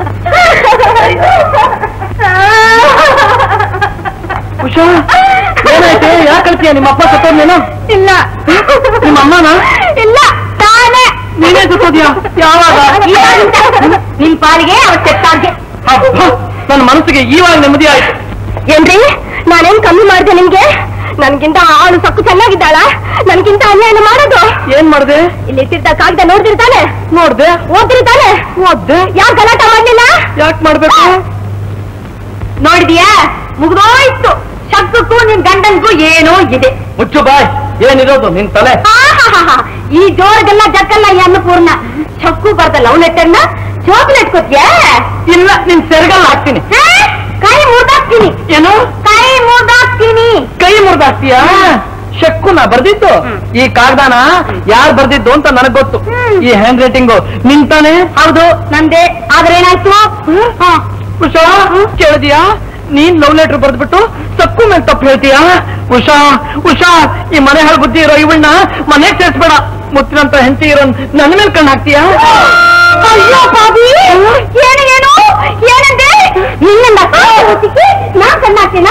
ಉಷಾ ಏನಾಯ್ತು ಯಾಕೆ ಕಳ್ತೀಯ ನಿಮ್ಮ ಅಪ್ಪ ಸತ್ತೋದ್ನೇನು ಇಲ್ಲ ನಿಮ್ಮ ಅಮ್ಮನ ಇಲ್ಲ ತಾನೇ ನೀನೇ ಸತ್ತೋದ್ಯಾ ಯಾವಾಗ ನಿನ್ ಪಾಲಿಗೆ ಅವ್ರ ಚೆತ್ತಾಗೆ ಅಬ್ಬ, ನನ್ನ ಮನಸ್ಸಿಗೆ ಇವಾಗ ನೆಮ್ಮದಿ ಆಯ್ತು ಏನ್ರಿ ನಾನೇನ್ ಕಮ್ಮಿ ಮಾಡಿದೆ ನಿಮ್ಗೆ ನನ್ಗಿಂತ ಆಳು ಸಕ್ಕು ಚೆನ್ನಾಗಿದ್ದಾಳ ನನ್ಗಿಂತ ಅನ್ಯಾಯ ಮಾಡೋದು ಏನ್ ಮಾಡ್ದೆ ಇಲ್ಲಿ ಇಟ್ಟಿದ್ದ ಕಾಗದ ನೋಡ್ತಿರ್ತಾನೆ ನೋಡ್ದೆ ಓದ್ತಿರ್ತಾನೆ ಓದ್ದೆ ಯಾಕೆ ಗಲಾಟ ಮಾಡ್ಲಿಲ್ಲ ಯಾಕೆ ಮಾಡ್ಬೇಕು ನೋಡಿದ್ಯಾ ಮುಗ್ದೋಯ್ತು ಶಬ್ದಕ್ಕೂ ನಿನ್ ಗಂಡನ್ಗೂ ಏನೋ ಇದೆ ಮುಚ್ಚು ಬಾಯ್ ಏನಿರೋದು ನಿನ್ ತಲೆ ಆಹಾಹಾಹಾ. ಈ ಜೋರಗೆಲ್ಲ ಜಕ್ಕಲ್ಲ ಈ ಅನ್ನಪೂರ್ಣ ಚಕ್ಕು ಬರ್ದ ಲವ್ ಲೆಟರ್ನ ಜೋಬಲ್ ಇಟ್ಕೋತ್ಯಾ ಇಲ್ಲ ನಿನ್ ಸೆರಗಲ್ಲ ಹಾಕ್ತೀನಿ ಹಾ? ಕೈ ಮುರ್ದಾಕ್ತೀನಿ ಏನು ಕೈ ಮುರ್ದಾಕ್ತೀನಿ ಕೈ ಮುರಿದಾಕ್ತೀಯಾ ಶಕ್ಕು ನಾ ಬರ್ದಿದ್ದು ಈ ಕಾಗದಾನ ಯಾರು ಬರ್ದಿದ್ದು ಅಂತ ನನಗ್ ಗೊತ್ತು ಹ್ಮ್. ಈ ಹ್ಯಾಂಡ್ ರೈಟಿಂಗು ನಿಂತಾನೆ ಹೌದು ನಂದೇ ಆದ್ರೆ ಏನಾಯ್ತು ಹಾ. ಉಷಾ ಕೇಳಿದ್ಯಾ ನೀನ್ ಲವ್ ಲೆಟರ್ ಬರ್ದ್ಬಿಟ್ಟು ತಕ್ಕು ಮೇಲೆ ತಪ್ಪು ಹೇಳ್ತೀಯಾ ಉಷಾ ಉಷಾ ಈ ಮನೆ ಹಾಳು ಬುದ್ಧಿ ಇರೋ ಇವಳನ್ನ ಮನೆಗ್ ಸೇರ್ಸ್ಬೇಡ ಮುತ್ತಿನಂತ ಹೆಂಡತಿ ಇರೋ ನನ್ನ ಮೇಲೆ ಕಣ್ಣು ಹಾಕ್ತೀಯಾ ಅಯ್ಯೋ ಬಾಬಿ ಏನು ಏನು ಏನಂದೆ ನಿನ್ನಿಂದ ನಾ ಕಣ್ಣಾಕ್ತೀನ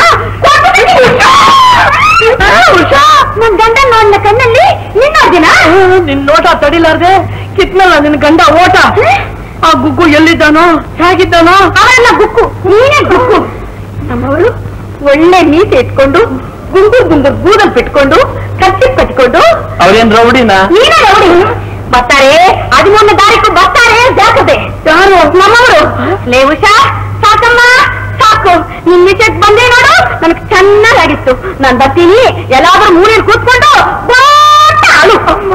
ಉಷಾ ನನ್ ಗಂಡ ನೋಡಿನ ಕಣ್ಣಲ್ಲಿ ನಿನ್ನ ದಿನ ನಿನ್ ನೋಟ ತಡಿಲಾರ್ದೆ ಕಿತ್ನಲ್ಲ ನಿನ್ ಗಂಡ ಓಟ ಆ ಗುಗ್ಗು ಎಲ್ಲಿದ್ದಾನೋ ಹೇಗಿದ್ದಾನೋ ಅವರೆಲ್ಲ ಗುಕ್ಕು ನೀನೇ ಗುಕ್ಕು ನಮ್ಮವರು ಒಳ್ಳೆ ನೀತಿ ಇಟ್ಕೊಂಡು ಗುಂಗುರ್ ಗುಂಗುರ್ ಗೂದಲ್ ಬಿಟ್ಕೊಂಡು ಕತ್ತಿ ಕಟ್ಕೊಂಡು ಅವ್ರೇನ್ ರೌಡಿನ ನೀನೇ ನೋಡಿ ಬರ್ತಾರೆ ಹದಿಮೂರನೇ ತಾರೀಕು ಬರ್ತಾರೆ ಜಾಗ್ರತೆ ಯಾರು ನಮ್ಮವರು ಲೇ ಉಷಾ ಸಾಕಮ್ಮ ಸಾಕು ನಿನ್ ವಿಷಯಕ್ ಬಂದೆ ನೋಡು ನನಗ್ ಚೆನ್ನಾಗಾಗಿತ್ತು ನಾನ್ ಬರ್ತೀನಿ ಎಲ್ಲಾದ್ರೂ ಮೂಲೆಯಲ್ಲಿ ಕೂತ್ಕೊಂಡು ದೊಡ್ಡ ಅಳು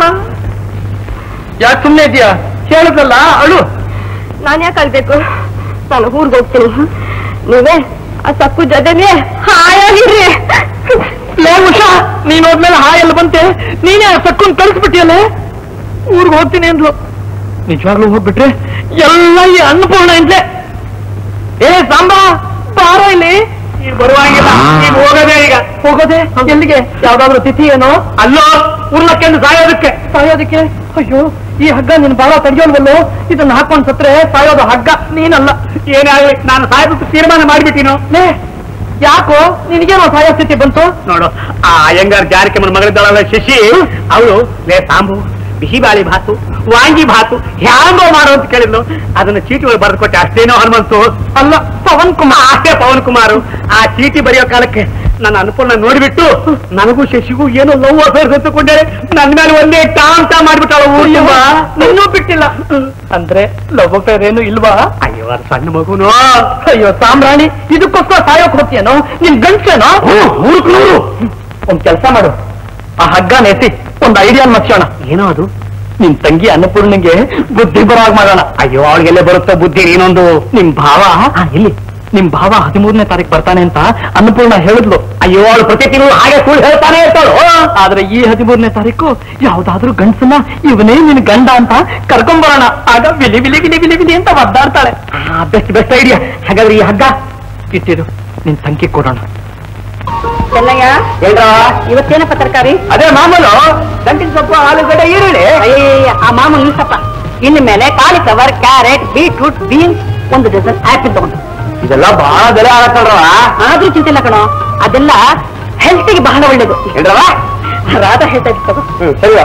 ಯಾಕೆ ಸುಮ್ನೆ ಇದೆಯಾ ಕೇಳಿದ್ರಲ್ಲ ಅಳು ನಾನ್ ಯಾಕೆ ಅಳ್ಬೇಕು ನಾನು ಊರ್ಗ್ ಹೋಗ್ತೀನಿ ನೀವೇ ಆ ಸಕ್ಕು ಜೊತೆನೆ ಹಾಯಾಗಿರ್ರಿ ಲೇ ಉಷಾ ನೀನ್ ಹೋದ್ಮೇಲೆ ಹಾಯ್ ಎಲ್ಲ ಬಂತೆ ನೀನೇ ಆ ಸಕ್ಕುನ್ ಕಳಿಸ್ಬಿಟ್ಟಿಯಲ್ಲೇ ಊರ್ಗ್ ಹೋಗ್ತೀನಿ ಅಂದ್ಲು ನಿಜವಾಗ್ಲೂ ಹೋಗ್ಬಿಟ್ರೆ ಎಲ್ಲ ಈ ಅನ್ನಪೂರ್ಣ ಇಂದ್ಲೆ ಏ ಸಾಂಬಾ ಬಾರೋ ಇಲ್ಲಿ ಈಗ ಬರುವಾಗಿಲ್ಲ ಈಗ ಹೋಗೋದೇ ಈಗ ಹೋಗೋದೇ ಎಲ್ಲಿಗೆ ಯಾವ್ದಾದ್ರು ತಿಥಿ ಏನೋ ಅಲ್ಲೋ ಉರ್ಲಕ್ಕೆಂದು ಸಾಯೋದಕ್ಕೆ ಸಾಯೋದಕ್ಕೆ ಅಯ್ಯೋ ಈ ಹಗ್ಗ ನಿನ್ ಬಾಳ ತಡೆಯೋಲ್ವಲ್ಲೋ ಇದನ್ನ ಹಾಕೊಂಡ್ ಸತ್ರೆ ಸಾಯೋದು ಹಗ್ಗ ನೀನಲ್ಲ ಏನೇ ಆಗ್ಲಿ ನಾನು ಸಾಯೋದಕ್ಕೆ ತೀರ್ಮಾನ ಮಾಡ್ಬಿಟ್ಟಿನೋ ಲೇ ಯಾಕೋ ನಿನಗೇನೋ ಸಾಯೋ ಸ್ಥಿತಿ ಬಂತು ನೋಡು ಆ ಅಯ್ಯಂಗಾರ್ ಜಾರಕಿಮ್ಮನ ಮಗಳಿದ್ದಾಳಲ್ಲ ಶಶಿ ಅವಳು ಲೇ ಸಾಂಬು ಬಿಸಿ ಬಾಳಿ ಭಾತು ವಾಂಗಿ ಭಾತು ಹ್ಯಾಂಗೋ ಮಾಡು ಅಂತ ಕೇಳಿದ್ಲು ಅದನ್ನ ಚೀಟಿ ಒಳಗೆ ಬರೆದು ಕೊಟ್ಟೆ ಅಷ್ಟೇನೋ ಹನುಮಂತು ಅಲ್ಲ ಪವನ್ ಕುಮಾರ್ ಅಷ್ಟೇ ಪವನ್ ಕುಮಾರ್ ಆ ಚೀಟಿ ಬರೆಯೋ ಕಾಲಕ್ಕೆ ನನ್ನ ಅನುಪೂರ್ಣ ನೋಡ್ಬಿಟ್ಟು ನನಗೂ ಶಶಿಗೂ ಏನೋ ಲವ್ ಅಫೇರ್ಸ್ ಅಂತಕೊಂಡೆ ನನ್ನ ಮೇಲೆ ಒಂದೇ ಟಾಮ್ ಟಾ ಮಾಡ್ಬಿಟ್ಟಾಳ ಊರಿಯವ್ವ ನಿನ್ನೂ ಬಿಟ್ಟಿಲ್ಲ ಅಂದ್ರೆ ಲವ್ ಅಫೇರ್ ಏನು ಇಲ್ವಾ ಅಯ್ಯೋ ಅದು ಸಣ್ಣ ಮಗುನು ಅಯ್ಯೋ ಸಾಮ್ರಾಣಿ ಇದಕ್ಕೋಸ್ಕರ ಸಾಯೋಕ್ ಹೋಗ್ತೀಯನೋ ನಿನ್ ಗಂಟ್ಸೇನೋ ಒಂದ್ ಕೆಲಸ ಮಾಡು ಆ ಹಗ್ಗ ನೆಸಿ ಒಂದ್ ಐಡಿಯಾ ಮಚ್ಚೋಣ ಏನೋ ಅದು ನಿನ್ ತಂಗಿ ಅನ್ನಪೂರ್ಣಿಗೆ ಬುದ್ಧಿ ಬರೋಗ್ ಮಾಡೋಣ ಅಯ್ಯೋ ಅವಳಿಗೆಲ್ಲ ಬರುತ್ತೋ ಬುದ್ಧಿ ಇನ್ನೊಂದು ನಿಮ್ ಭಾವ ಎಲ್ಲಿ ನಿಮ್ ಭಾವ ಹದಿಮೂರನೇ ತಾರೀಕು ಬರ್ತಾನೆ ಅಂತ ಅನ್ನಪೂರ್ಣ ಹೇಳಿದ್ಲು ಅಯ್ಯೋ ಅವಳು ಪ್ರತಿ ತಿಂಗಳು ಹಾಗೆ ಸುಳ್ಳು ಹೇಳ್ತಾನೆ ಇರ್ತಾಳು ಆದ್ರೆ ಈ ಹದಿಮೂರನೇ ತಾರೀಕು ಯಾವ್ದಾದ್ರೂ ಗಂಡಸನ್ನ ಇವನೇ ನಿನ್ ಗಂಡ ಅಂತ ಕರ್ಕೊಂಬರೋಣ ಆಗ ವಿಲಿ ವಿಲಿ ವಿಲಿ ವಿಲಿ ವಿಲಿ ಅಂತ ಒದ್ದಾಡ್ತಾಳೆ ಬೆಸ್ಟ್ ಬೆಸ್ಟ್ ಐಡಿಯಾ ಹಾಗಾದ್ರೆ ಈ ಹಗ್ಗ ಇಟ್ಟಿರು ನಿನ್ ತಂಗಿ ಕೊಡೋಣ ಚೆನ್ನಯ್ಯ ಹೇಳ್ರ ಇವತ್ತೇನಪ್ಪ ತರಕಾರಿ ಅದೇ ಮಾಮೂಲು ದಂಟಿನ ಸೊಪ್ಪು ಆಲೂಗಡ್ಡೆ ಈರುಳ್ಳಿ ಅಯ್ಯ ಆ ಮಾಮೂಲು ನಿಲ್ಸಪ್ಪ ಇನ್ನು ಮೇಲೆ ಕಾಲಿಫ್ಲವರ್ ಕ್ಯಾರೆಟ್ ಬೀಟ್ರೂಟ್ ಬೀನ್ಸ್ ಒಂದು ಡಜನ್ ಆಪಲ್ ತಗೊಂಡು ಇದೆಲ್ಲ ಬಹಳ ಬೆಲೆ ಆಗತ್ತಲ್ರವ ಆದ್ರೂ ಚಿಂತೆ ಇಲ್ಲ ಕಣೋ ಅದೆಲ್ಲ ಹೆಲ್ತ್ಗೆ ಬಹಳ ಒಳ್ಳೇದು ಹೇಳ್ರವ ರಾಧಾ ಹೇಳ್ತಾ ಇತ್ತು ತಗೋ. ಹ್ಮ್ ಸರಿವಾ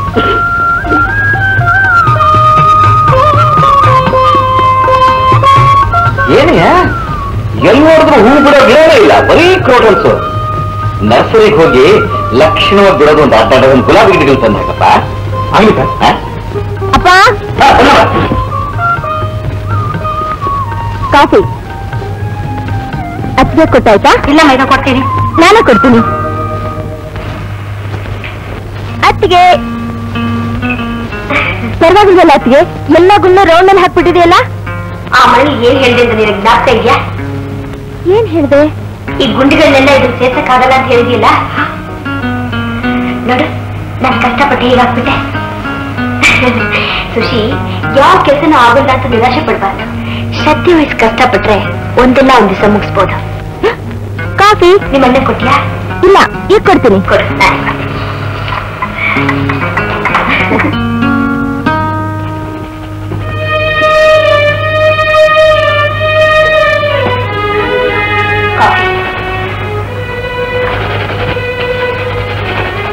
ಏನೇ ಎಲ್ಲಿ ನೋಡಿದ್ರು ಹೂ ಬಿಡೋ ಗಿಡನೇ ಇಲ್ಲ ಬರೀ ಕ್ರೋಟಲ್ಸ್ ನರ್ಸರಿಗೆ ಹೋಗಿ ಲಕ್ಷಣವಾಗಿ ಬಿಡೋದು ಒಂದು ಅರ್ಧ ಡಜನ್ ಗುಲಾಬಿ ಗಿಡಗಳು ತಂದು ಹಾಕಪ್ಪ ಆಗ್ಲಿಕ್ಕ ಹಾ? ಅಪ್ಪ ಹಾ, ಬಂದಮ್ಮ. ಕಾಫಿ ಅತ್ತಿಗೆ ಕೊಟ್ಟಾಯ್ತಾ ಇಲ್ಲ ಮೈದ ಕೊಡ್ತೀನಿ ನಾನೇ ಕೊಡ್ತೀನಿ ಅತ್ತಿಗೆ ಪರವಾಗಿಲ್ಲ ಅತ್ತಿಗೆ ಎಲ್ಲ ಗುಳ್ಳ ರೌಂಡ್ ಅಲ್ಲಿ ಹಾಕ್ಬಿಟ್ಟಿದೆಯಲ್ಲ ಆ ಮಳಿ ಏನ್ ಹೇಳ್ದೆ ಅಂತ ನಿನಗೆ ಜ್ಞಾಪಕ ಇದೆಯಾ ಏನ್ ಹೇಳ್ದೆ ಈ ಗುಂಡಿಗಳನ್ನೆಲ್ಲ ಇದು ಸೇರ್ಸಕ್ಕಾಗಲ್ಲ ಅಂತ ಹೇಳಿದ್ಯಲ್ಲ ನೋಡು ನಾನ್ ಕಷ್ಟಪಟ್ಟು ಹೀಗಾಗ್ಬಿಟ್ಟೆ ಸುಶಿ ಯಾವ ಕೆಲಸನೂ ಆಗೋಲ್ಲ ಅಂತ ನಿರಾಶೆ ಪಡ್ಬಾರ್ದು ಶ್ರದ್ಧೆ ವಹಿಸಿ ಕಷ್ಟಪಟ್ರೆ ಒಂದೆಲ್ಲ ಒಂದ್ ದಿವಸ ಮುಗಿಸ್ಬೋದು ಕಾಫಿ ನಿಮ್ಮ ಅಣ್ಣ ಕೊಟ್ಯಾ ಇಲ್ಲ ಈಗ ಕೊಡ್ತೀನಿ ಕೊಡು ನಾನೇ ಕೊಡ್ತೀನಿ. ಕಾಫಿ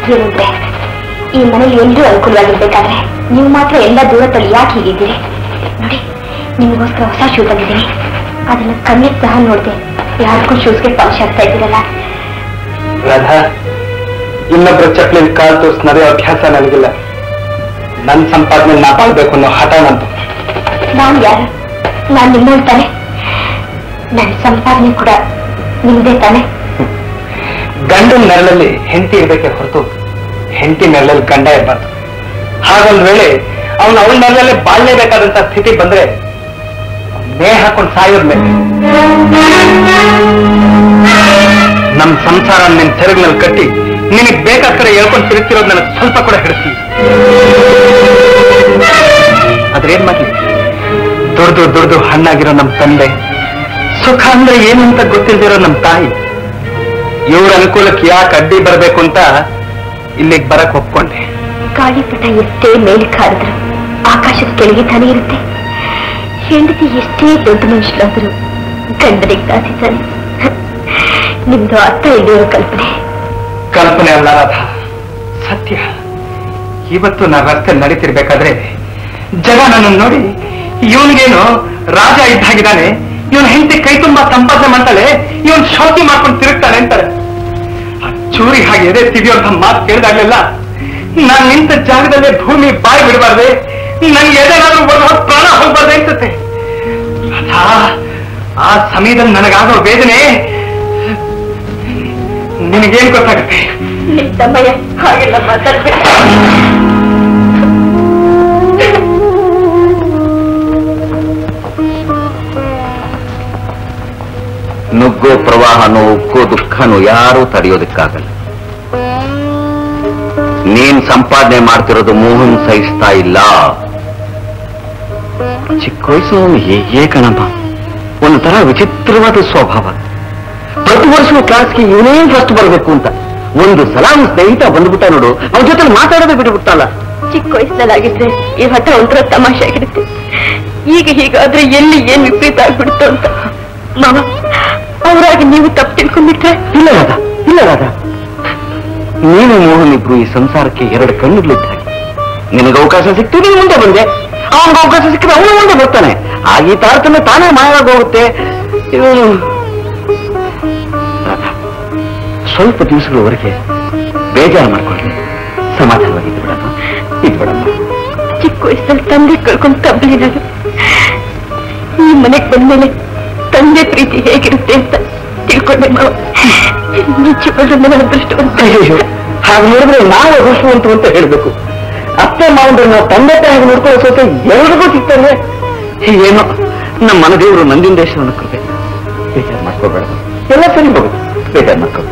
ಏನಂದ್ರೆ ಈ ಮನೇಲಿ ಎಲ್ಲರೂ ಅನುಕೂಲವಾಗಿರ್ಬೇಕಾದ್ರೆ ನೀವು ಮಾತ್ರ ಎಲ್ಲ ದೂರ ತಳ್ಳಿ ಯಾಕೆ ಹೀಗಿದ್ದೀರಿ ನೋಡಿ ನಿಮಗೋಸ್ಕರ ಹೊಸ ಶೂ ತಂದಿದ್ದೀನಿ ಅದನ್ನ ಕಣ್ಣಿಗೆ ಸಹ ನೋಡಿದೆ ಯಾರಿಗೂ ಶೂಸ್ಗೆ ಪಂಕ್ಷ ಆಗ್ತಾ ಇದ್ದೀರಲ್ಲ ರಾಧಾ ಇನ್ನೊಬ್ಬರ ಚಪ್ಪಲಿ ಕಾಲು ತೋರಿಸಿ ನಡೆಯೋ ಅಭ್ಯಾಸ ನನಗಿಲ್ಲ ನನ್ನ ಸಂಪಾದನೆ ನಾ ಬಾಳ್ಬೇಕು ಅನ್ನೋ ಹಠ ನಂತು ನಾನು ಯಾರು ನಾನು ನಿಮ್ಮೋಳ್ ತಾನೆ ನನ್ನ ಸಂಪಾದನೆ ಕೂಡ ನಿಮ್ದೇ ತಾನೆ ಗಂಡನ ನೆರಳಲ್ಲಿ ಹೆಂಡತಿ ಇರ್ಬೇಕೆ ಹೊರತು ಹೆಂಡತಿ ನೆರಳಲ್ಲಿ ಗಂಡ ಇರಬಾರ್ದು ಹಾಗೊಂದ್ ವೇಳೆ ಅವನು ಅವಳ ನೆರಳಲ್ಲೇ ಬಾಳ್ಲೇಬೇಕಾದಂತ ಸ್ಥಿತಿ ಬಂದ್ರೆ ನೇ ಹಾಕೊಂಡು ಸಾಯೋದ್ ಮೇಲೆ ನಮ್ ಸಂಸಾರ ನಿನ್ ಸೆರಗಿನಲ್ಲಿ ಕಟ್ಟಿ ನಿನಗ್ ಬೇಕಾದ ಕಡೆ ಹೇಳ್ಕೊಂಡು ತಿರುಗ್ತಿರೋದು ನನಗೆ ಸ್ವಲ್ಪ ಕೂಡ ಹಿಡಿಸಿ ಅದ್ರೇನ್ ಮಾಡ್ಲಿ ದುಡ್ದು ದುಡ್ದು ಹಣ್ಣಾಗಿರೋ ನಮ್ ತಂದೆ ಸುಖ ಅಂದ್ರೆ ಏನು ಅಂತ ಗೊತ್ತಿಲ್ದಿರೋ ನಮ್ ತಾಯಿ ಇವ್ರ ಅನುಕೂಲಕ್ಕೆ ಯಾಕೆ ಅಡ್ಡಿ ಬರ್ಬೇಕು ಅಂತ ಇಲ್ಲಿಗೆ ಬರಕ್ ಒಪ್ಕೊಂಡೆ ಗಾಳಿಪಟ ಎಷ್ಟೇ ಮೇಲಕ್ಕೆ ಹಾರಿದ್ರು ಆಕಾಶದ ಕೆಳಗೆ ತಾನೇ ಇರುತ್ತೆ ಹೆಂಡತಿ ಎಷ್ಟೇ ದೊಡ್ಡ ಮನುಷ್ಯರಾದ್ರು ಗಂಡನಿಗೆ ದಾಸಿತಾನೆ ನಿಮ್ದು ಅರ್ಥ ಇಲ್ಲಿರೋ ಕಲ್ಪನೆ ಕಲ್ಪನೆ ಅಲ್ಲ ರಾಧ ಸತ್ಯ ಇವತ್ತು ನಾ ರಸ್ತೆ ನಡೀತಿರ್ಬೇಕಾದ್ರೆ ಜನ ನನ್ನನ್ನು ನೋಡಿ ಇವನಿಗೇನು ರಾಜ ಇದ್ದಾಗಿದ್ದಾನೆ ಇವನ್ ಹೆಂಡತಿ ಕೈ ತುಂಬಾ ಸಂಪಾದನೆ ಮಾಡ್ತಾಳೆ ಇವನ್ ಶೌಕಿ ಮಾಡ್ಕೊಂಡು ತಿರುಗ್ತಾನೆ ಅಂತಾರೆ ಆ ಚೂರಿ ಹಾಗೆ ಎದೆ ತಿವಿಯುವಂತ ಮಾತು ಕೇಳಿದಾಗ್ಲೆಲ್ಲ ನಾನ್ ನಿಂತ ಜಾಗದಲ್ಲೇ ಭೂಮಿ ಬಾಯಿ ಬಿಡಬಾರ್ದೆ ನನ್ಗೆ ಎದೇನಾದ್ರೂ ಒಂದು ಹೊತ್ತು ಪ್ರಾಣ ಹೋಗ್ಬಾರ್ದೆ ಅನ್ಸುತ್ತೆ ರಾಧಾ ಆ ಸಮಯದಲ್ಲಿ ನನಗಾಗೋ ವೇದನೆ ನಿನಗೇನ್ ಗೊತ್ತಾಗುತ್ತೆ ನಿಮ್ ತಮ್ಮಯ್ಯ ಹಾಗೆಲ್ಲ ಮಾತಾಡ್ಬೇಡ ನುಗ್ಗೋ ಪ್ರವಾಹನೋ ಉಕ್ಕೋ ದುಃಖನೋ ಯಾರೂ ತಡೆಯೋದಕ್ಕಾಗಲ್ಲ ನೀನ್ ಸಂಪಾದನೆ ಮಾಡ್ತಿರೋದು ಮೋಹನ್ ಸಹಿಸ್ತಾ ಇಲ್ಲ ಚಿಕ್ಕ ವಯಸ್ಸು ಹೇಗೆ ಕಣಮ್ಮ ಒಂದು ತರ ವಿಚಿತ್ರವಾದ ಸ್ವಭಾವ ಪ್ರತಿ ವರ್ಷವೂ ಕ್ಲಾಸ್ಗೆ ಇವನೇ ಫಸ್ಟ್ ಬರಬೇಕು ಅಂತ ಒಂದು ಸಲ ಅವ್ನ್ ಸ್ನೇಹಿತ ಬಂದ್ಬಿಟ್ಟ ನೋಡು ಅವನ ಜೊತೆ ಮಾತಾಡೋದೇ ಬಿಟ್ಬಿಟ್ಟಲ್ಲ ಚಿಕ್ಕ ವಯಸ್ಸಿನಲ್ಲಾಗಿದ್ರೆ ಈ ಹಠ ಒಂಥರ ತಮಾಷೆ ಆಗಿರುತ್ತೆ ಈಗ ಹೀಗಾದ್ರೆ ಎಲ್ಲಿ ಏನ್ ವಿಪರೀತ ಆಗ್ಬಿಡ್ತು ಅಂತ ಮಾವ ಅವರಾಗಿ ನೀವು ತಪ್ಪು ತಿಳ್ಕೊಂಡ್ಬಿಟ್ರೆ ಇಲ್ಲ ರಾಧ ಇಲ್ಲ ರಾಧ ನೀನು ಮೋಹನ್ ಇಬ್ರು ಈ ಸಂಸಾರಕ್ಕೆ ಎರಡು ಕಣ್ಣುಗಳಿದ್ದ ಹಾಗೆ ನಿನಗೆ ಅವಕಾಶ ಸಿಕ್ತು ನೀನು ಮುಂದೆ ಬಂದೆ ಅವನಿಗೆ ಅವಕಾಶ ಸಿಕ್ಕಿದ್ರೆ ಅವನು ಮುಂದೆ ಬರ್ತಾನೆ ಆಗ ಈ ತಾರತಮ್ಯ ತಾನೇ ಮಾಯವಾಗಿ ಹೋಗುತ್ತೆ ಇವನು ರಾಧ, ಸ್ವಲ್ಪ ದಿವಸಗಳವರೆಗೆ ಬೇಜಾರು ಮಾಡ್ಕೊಳ್ಳಿ ಸಮಾಧಾನವಾಗಿ ಇದ್ದು ಬಿಡಮ್ಮ ಇದ್ದು ಬಿಡಮ್ಮ ಚಿಕ್ಕ ವಯಸ್ಸಲ್ಲಿ ತಂದೆ ಕಳ್ಕೊಂಡು ತಬ್ಬಲಿ ನಾನು ಈ ಮನೆಗೆ ಬಂದ್ಮೇಲೆ ತಂದೆ ಪ್ರೀತಿ ಹೇಗಿರುತ್ತೆ ಅಂತ ತಿಳ್ಕೊಂಡೆ ಮಾವ ನಿಜವಾಗ್ಲೂ ನನ್ನ ಅದೃಷ್ಟವಂತ ಅಯ್ಯೋ ಹಾಗೆ ನೋಡಿದ್ರೆ ನಾವು ಅದೃಷ್ಟವಂತು ಅಂತ ಹೇಳ್ಬೇಕು ಅತ್ತೆ ಮಾವಂದ್ರೆ ನಾವು ತಂದೆ ತಾಯಿಗೆ ನೋಡ್ಕೊಳ್ಳೋ ಸೋತೆ ಎಲ್ರಿಗೂ ಸಿಗ್ತಾರೆ ಏನೋ ನಮ್ಮ ಮನದೇವರು ನಂದಿನ ದೇಶವನ್ನು ಕೃಪೆ ಬೇಜಾರು ಮಾಡ್ಕೋಬೇಡ ಎಲ್ಲ ಸರಿ ಹೋಗುತ್ತೆ ಬೇಜಾರು ಮಾಡ್ಕೋಬೇಡ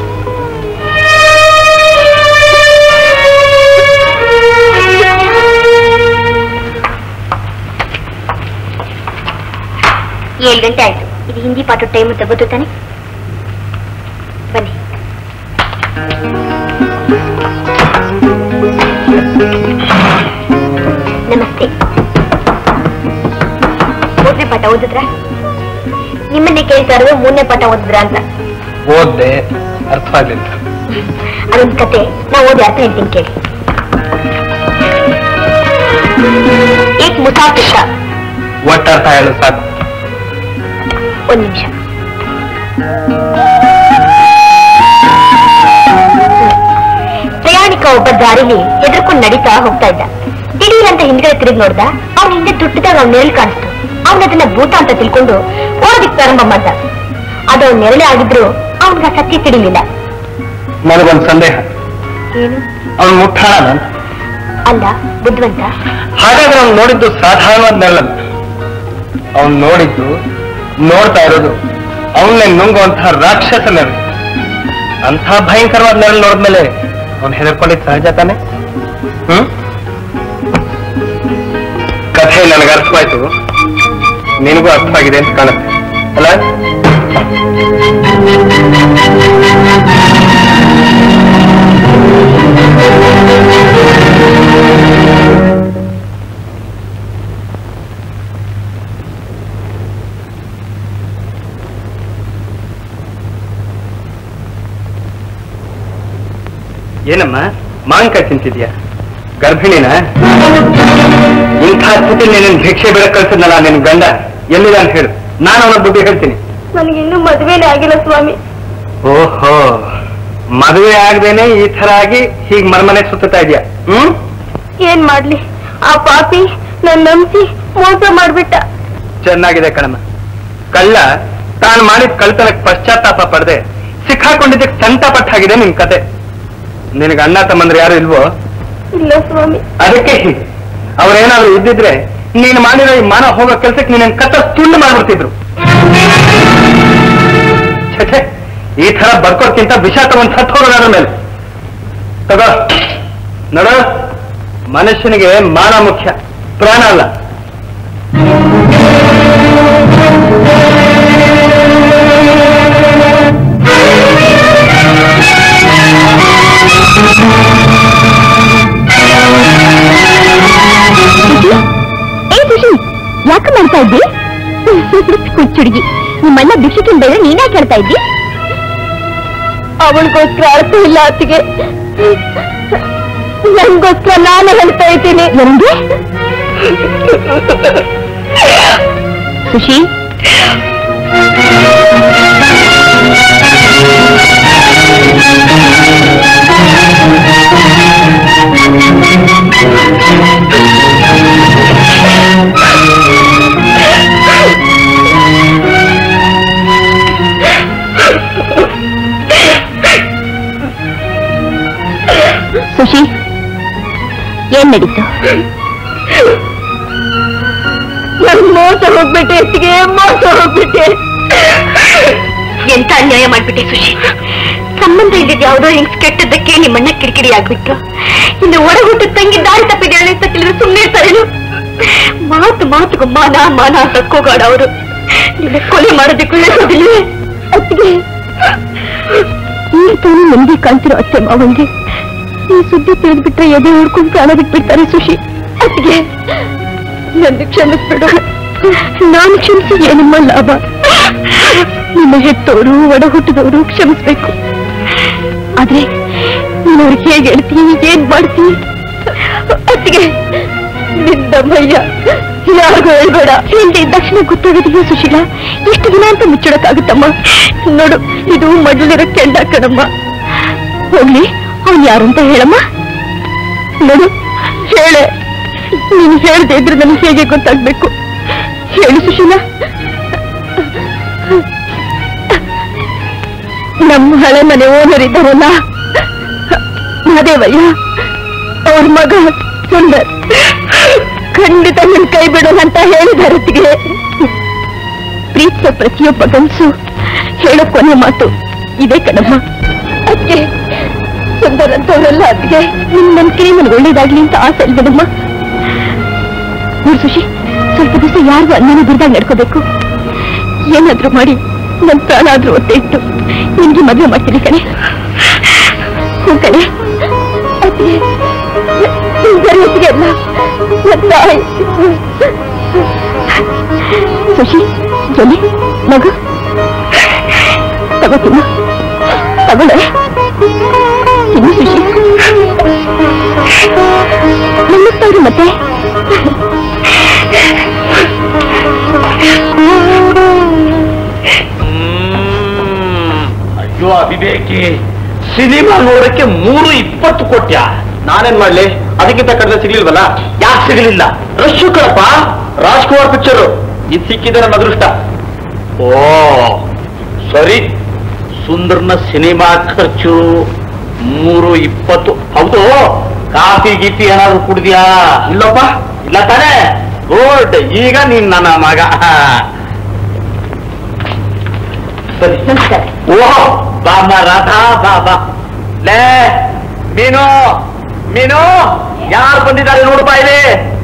ಏಳು ಗಂಟೆ ಆಯ್ತು ಇದು ಹಿಂದಿ ಪಾಠ ಟೈಮ್ ಅಂತ ಗೊತ್ತು ತಾನೆ ಬನ್ನಿ ನಮಸ್ತೆ ಮೂರನೇ ಪಾಠ ಓದಿದ್ರ ನಿಮ್ಮನ್ನೇ ಕೇಳ್ತಾ ಇರೋದು ಮೂರನೇ ಪಾಠ ಓದಿದ್ರ ಅಂತ ಓದ್ದೆ ಅರ್ಥವಾಗ್ಲಿಲ್ಲ ಅದೊಂದು ಕತೆ ನಾ ಓದಿ ಅರ್ಥ ಹೇಳ್ತೀನಿ ಕೇಳಿ ಏಕ್ ಮುಸಾಫಿರ್ ಥಾ. ಒಟ್ಟರ್ಥ ಹೇಳು ಸಾಕು ಒಂದ್ ನಿಮಿಷ ಪ್ರಯಾಣಿಕ ಒಬ್ಬ ದಾರಿಲಿ ಹೆದರ್ಕೊಂಡು ನಡೀತಾ ಹೋಗ್ತಾ ಇದ್ದ ದಿಢೀರ್ ಅಂತ ಹಿಂದ್ಗಡೆ ತಿರುಗಿ ನೋಡ್ದ ಅವ್ನ ಹಿಂದೆ ದುಡ್ಡದಾಗ ಅವ್ನ ನೆರಳು ಕಾಣಿಸ್ತು ಅವನ ಅದನ್ನ ಭೂತ ಅಂತ ತಿಳ್ಕೊಂಡು ಓಡೋದಿಕ್ ಪ್ರಾರಂಭ ಮಾಡ್ದ ಅದು ಅವ್ನ ನೆರಳೆ ಆಗಿದ್ರು ಅವನ್ಗ ಸತ್ಯ ತಿಳಿಲಿಲ್ಲ ನನಗೊಂದು ಸಂದೇಹ ಏನು ಅವನು ಮುಟ್ಟಾಳ ಅಲ್ಲ ಬುದ್ಧಿವಂತ ಹಾಗಾದ್ರೆ ಅವ್ನು ನೋಡಿದ್ದು ಸಾಧಾರಣವಾದ ನೆರಳಲ್ಲ ಅವ್ನು ನೋಡಿದ್ದು ನೋಡ್ತಾ ಇರೋದು ಅವನ್ನೇ ನುಂಗುವಂತಹ ರಾಕ್ಷಸ ನೆರಳು ಅಂಥ ಭಯಂಕರವಾದ ನೆರಳು ನೋಡಿದ್ಮೇಲೆ ಅವ್ನು ಹೆದರ್ಕೊಂಡಿದ್ದು ಸಹಜ ತಾನೆ ಹ್ಮ್ ಕಥೆ ನನಗೆ ಅರ್ಥವಾಯ್ತು ನಿನಗೂ ಅರ್ಥವಾಗಿದೆ ಅಂತ ಕಾಣುತ್ತೆ ಅಲ್ಲ ಏನಮ್ಮ ಮಾವಿನಕಾಯಿ ತಿಂತಿದ್ಯಾ ಗರ್ಭಿಣಿನ ಇಂಥ ಸ್ಥಿತಿ ನೀನು ಭಿಕ್ಷೆ ಬೇಡ ಕಳ್ಸಿದ್ನಲ್ಲ ನಿನ್ ಗಂಡ ಎಲ್ಲಿದೆ ಅಂತ ಹೇಳು ನಾನು ಅವನ ಬುದ್ಧಿ ಹೇಳ್ತೀನಿ ನನಗಿನ್ನೂ ಮದುವೆನೇ ಆಗಿಲ್ಲ ಸ್ವಾಮಿ ಓಹೋ ಮದುವೆ ಆಗದೇನೆ ಈ ತರ ಆಗಿ ಹೀಗ್ ಮನೆ ಸುತ್ತಾ ಇದೆಯಾ ಹ್ಮ್ ಏನ್ ಮಾಡ್ಲಿ ಆ ಪಾಪಿ ನನ್ ನಂಬಿಸಿ ಮೋಸ ಮಾಡ್ಬಿಟ್ಟ ಚೆನ್ನಾಗಿದೆ ಕಣಮ್ಮ ಕಳ್ಳ ತಾನು ಮಾಡಿದ ಕಳ್ತನಕ್ಕೆ ಪಶ್ಚಾತ್ತಾಪ ಪಡೆದೆ ಸಿಕ್ಕಾಕೊಂಡಿದ್ದಕ್ಕೆ ಸಂಕಟಪಟ್ಟಾಗಿದೆ ನಿನ್ ಕತೆ ನಿನಗೆ ಅಣ್ಣ ತಮ್ಮಂದ್ರೆ ಯಾರು ಇಲ್ವೋ ಇಲ್ಲ ಸ್ವಾಮಿ ಅದಕ್ಕೆ ಹೀಗೆ ಅವ್ರೇನಾದ್ರು ಇದ್ದಿದ್ರೆ ನೀನು ಮಾಡಿರೋ ಈ ಮಾನ ಹೋಗೋ ಕೆಲ್ಸಕ್ಕೆ ನೀನ್ ಕತ್ತ ತುಂಡು ಮಾಡ್ಬಿಡ್ತಿದ್ರು ಛೆ, ಛೆ, ಈ ತರ ಬರ್ಕೋದ್ಕಿಂತ ವಿಷ ತಗೊಂಡ್ ಸತ್ತು ಹೋಗೋದ್ರ ಮೇಲೆ ತಗೋ ನೋಡ ಮನುಷ್ಯನಿಗೆ ಮಾನ ಮುಖ್ಯ ಪ್ರಾಣ ಅಲ್ಲ ಏ ಖುಷಿ ಯಾಕೆ ಮಾಡ್ತಾ ಇದ್ದಿ ಹುಚ್ಚುಡುಗಿ ನಿಮ್ಮಣ್ಣ ಭಿಕ್ಷಕಿನ ಬೇರೆ ನೀನೇ ಕೇಳ್ತಾ ಇದ್ದಿ ಅವಳಿಗೋಸ್ಕರ ಅರ್ಥ ಇಲ್ಲ ಅತ್ತಿಗೆ ನನ್ಗೋಸ್ಕರ ನಾನು ಹೇಳ್ತಾ ಇದ್ದೀನಿ ನನಗೆ ಖುಷಿ ಸುಶಿ ಏನ್ ನಡೀತು ಮೋಸ ಹೋಗ್ಬಿಟ್ಟೆ ಎತ್ತಿಗೆ ಮೋಸ ಹೋಗ್ಬಿಟ್ಟೆ ಎಂತ ಅನ್ಯಾಯ ಮಾಡ್ಬಿಟ್ಟೆ ಸುಶಿ ಸಂಬಂಧ ಇದ್ದಿದ್ ಯಾವ್ದೋ ಹಿಂಗ್ ಕೆಟ್ಟದ್ದಕ್ಕೆ ನಿಮ್ಮಣ್ಣ ಕಿರಿಕಿರಿ ಆಗ್ಬಿಟ್ರು ಇನ್ನು ಒಡ ಹುಟ್ಟು ತಂಗಿ ದಾರಿ ತಪ್ಪಿದ್ದಾಳೆ ಅಂತ ತಿಳಿದ್ರೆ ಸುಮ್ಮನೆ ಇರ್ತಾರೇನು ಮಾತು ಮಾತುಗೂ ಮಾನ ಮಾನ ಅಂತ ಕೂಗಾಡ ಅವರು ನಿನ್ನ ಕೊಲೆ ಮಾಡೋದಕ್ಕೂ ಹೆಸರಿಲ್ವೇ ಅತ್ತಿಗೆ ಈಗ ತಾನು ನೆಮ್ಮದಿ ಕಾಣ್ತಿರೋ ಅತ್ತೆ ಮಾವಂಗೆ ಈ ಸುದ್ದಿ ತಿಳಿದ್ಬಿಟ್ರೆ ಎದೆ ಹೊಡ್ಕೊಂಡು ಪ್ರಾಣ ಬಿಟ್ಬಿಡ್ತಾರೆ ಸುಶಿ ಅತ್ತಿಗೆ ನನ್ನ ಕ್ಷಮಿಸ್ಬಿಡು ನಾನು ಕ್ಷಮಿಸಿ ಏನಮ್ಮ ಲಾಭ ನಿಮ್ಮ ಹೆತ್ತವರು ಒಡ ಹುಟ್ಟಿದವರು ಕ್ಷಮಿಸ್ಬೇಕು ಆದ್ರೆ ನೀನು ಅವ್ರಿಗೆ ಹೇಗೆ ಹೇಳ್ತೀನಿ ಏನ್ ಮಾಡ್ತೀನಿ ಅತ್ತಿಗೆ ನಿಂದಮ್ಮಯ್ಯ ಯಾರಿಗೂ ಹೇಳ್ಬೇಡ ಹಿಂದೆ ತಕ್ಷಣ ಗೊತ್ತಾಗೋದಿಲ್ಲ ಸುಶೀಲ ಎಷ್ಟು ದಿನ ಅಂತ ಮುಚ್ಚಿಡಕ್ಕಾಗುತ್ತಮ್ಮ ನೋಡು ಇದು ಮಡ್ಲಿರೋ ಕೆಂಡ ಕಣಮ್ಮ ಹೋಗ್ಲಿ ಅವ್ನು ಯಾರು ಅಂತ ಹೇಳಮ್ಮ ನೋಡು ಹೇಳೆ ನೀನು ಹೇಳ್ದೆ ಇದ್ರೆ ನನಗೆ ಹೇಗೆ ಗೊತ್ತಾಗ್ಬೇಕು ಹೇಳು ಸುಶೀಲ ನಮ್ಮ ಹಳೆ ಮನೆ ಓನರ್ ಇದ್ದಾರಲ್ಲ ಮಹದೇವಯ್ಯ ಅವ್ರ ಮಗ ಸುಂದರ್ ಖಂಡಿತ ನಿನ್ ಕೈ ಬಿಡೋಣ ಅಂತ ಹೇಳಿದಾರೆ ಅತ್ತಿಗೆ ಪ್ರೀತಿಸೋ ಪ್ರತಿಯೊಬ್ಬ ಗಂಡಸು ಹೇಳೋ ಕೊನೆ ಮಾತು ಇದೇ ಕಣಮ್ಮ ಅದಕ್ಕೆ ಸುಂದರ್ ಅಂತವರೆಲ್ಲ ಅತ್ತಿಗೆ ನಿಮ್ ನಂಬಿಕೆ ನನ್ಗೆ ಒಳ್ಳೇದಾಗ್ಲಿ ಅಂತ ಆಸೆ ಅಲ್ವೇನಮ್ಮ ನೋಡು ಸುಶಿ ಸ್ವಲ್ಪ ದಿವಸ ಯಾರಿಗೂ ಅಣ್ಣನ ಬಿಡ್ದಾಗ ನಡ್ಕೋಬೇಕು ಏನಾದ್ರೂ ಮಾಡಿ ನನ್ ಪ್ರಾಣ ಆದ್ರೂ ಒತ್ತೆ ಇಟ್ಟು ನಿನ್ಗೆ ಮದುವೆ ಮಾಡ್ತೀನಿ ಕಣೆ ಹ್ಞೂ ಕಣೆ ಅತ್ತಿಗೆ ಬರೆಯತ್ತಿಗೆ ಅಲ್ಲ ನನ್ ತಾಯಿ ಸುಶಿ ಜೊಲಿ ಮಗು ತಗೋ ತಿನ್ನು ತಗೊಳ್ಳೆ ತಿನ್ನು ಸುಶಿ ನಮಸ್ಕಾರ ಮತ್ತೆ ಅಯ್ಯೋ ಅವಿವೇಕಿ ಸಿನಿಮಾ ನೋಡಕ್ಕೆ ಮೂರು ಇಪ್ಪತ್ತು ಕೊಟ್ಯ ನಾನೇನ್ ಮಾಡ್ಲಿ ಅದಕ್ಕಿಂತ ಕಡಿಮೆ ಸಿಗ್ಲಿಲ್ವಲ್ಲ ಯಾಕೆ ಸಿಗಲಿಲ್ಲ ರಶ್ ಕಣಪ್ಪ ರಾಜ್ಕುಮಾರ್ ಪಿಕ್ಚರ್ ಇದು ಸಿಕ್ಕಿದೆ ನಮ್ಮ ಅದೃಷ್ಟ ಓ ಸರಿ ಸುಂದರ್ನ ಸಿನಿಮಾ ಖರ್ಚು ಮೂರು ಇಪ್ಪತ್ತು ಹೌದು ಕಾಫಿ ಗೀಫಿ ಏನಾದ್ರು ಕುಡ್ದ್ಯಾ ಇಲ್ಲಪ್ಪ ಇಲ್ಲ ತಾನೇ ಗುಡ್ ಈಗ ನೀನ್ ನನ್ನ ಮಗ ಸರಿ ನಮಸ್ಕಾರ ಓಹ್ ಬಾಮ ರಾಧಾ ಬಾಬಾ ಲೇ ಮೀನು ಮೀನು ಯಾರು ಬಂದಿದ್ದಾರೆ ನೋಡು ಇಲ್ಲಿ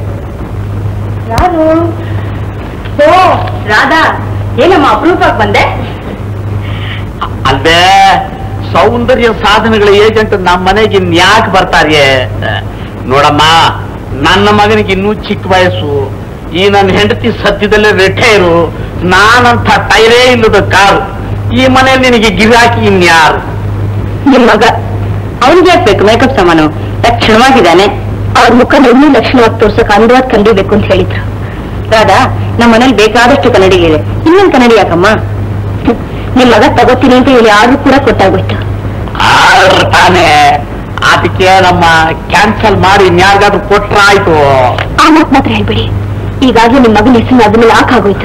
ಯಾರು ಓ ರಾಧಾ ಏನಮ್ಮ ಅಪರೂಪಕ್ಕೆ ಬಂದೆ ಅಲ್ವೇ ಸೌಂದರ್ಯ ಸಾಧನೆಗಳ ಏಜೆಂಟ್ ನಮ್ಮ ಮನೆಗೆ ಇನ್ಯಾಕೆ ಬರ್ತಾರೆ ನೋಡಮ್ಮ ನನ್ನ ಮಗನಿಗೆ ಇನ್ನೂ ಚಿಕ್ಕ ವಯಸ್ಸು ಈ ನನ್ನ ಹೆಂಡತಿ ಸದ್ಯದಲ್ಲೇ ರಿಟೈರು ನಾನಂತ ಟೈರೇ ಇಲ್ಲದ ಕಾರು ಈ ಮನೆಯಲ್ಲಿ ನಿನಗೆ ಗಿರಾಕಿ ಇನ್ಯಾರು ನಿಮ್ ಮಗ ಅವನಿಗೆ ಯಾಕೆ ಬೇಕು ಮೇಕಪ್ ಸಾಮಾನು ಲಕ್ಷಣವಾಗಿದ್ದಾನೆ ಅವ್ರ ಮುಖ ಇನ್ನೂ ಲಕ್ಷಣವಾಗಿ ತೋರ್ಸಕ್ ಅಂದವಾದ ಕನ್ನಡಿ ಅಂತ ಹೇಳಿದ್ರು ರಾಧಾ ನಮ್ಮ ಮನೇಲಿ ಬೇಕಾದಷ್ಟು ಕನ್ನಡಿ ಇದೆ ಇನ್ನೊಂದು ಕನ್ನಡಿ ಯಾಕಮ್ಮ ಹ್ಮ್. ನಿಮ್ ಮಗ ತಗೋತೀನಿ ಅಂತ ಹೇಳಿ ಆರ್ಡರ್ ಕೂಡ ಕೊಟ್ಟಾಗೋಯ್ತು ಆರ್ಡ್ರ್ ತಾನೇ ಅದಕ್ಕೆ ನಮ್ಮ ಕ್ಯಾನ್ಸಲ್ ಮಾಡಿ ಇನ್ಯಾರಿಗಾದ್ರೂ ಕೊಟ್ರ ಆಯ್ತು ಆ ಮಾತ್ ಮಾತ್ರ ಹೇಳ್ಬಿಡಿ ಈಗಾಗಲೇ ನಿಮ್ ಮಗನ ಹೆಸರು ಅದ್ರ ಮೇಲೆ ಹಾಕಾಗೋಯ್ತು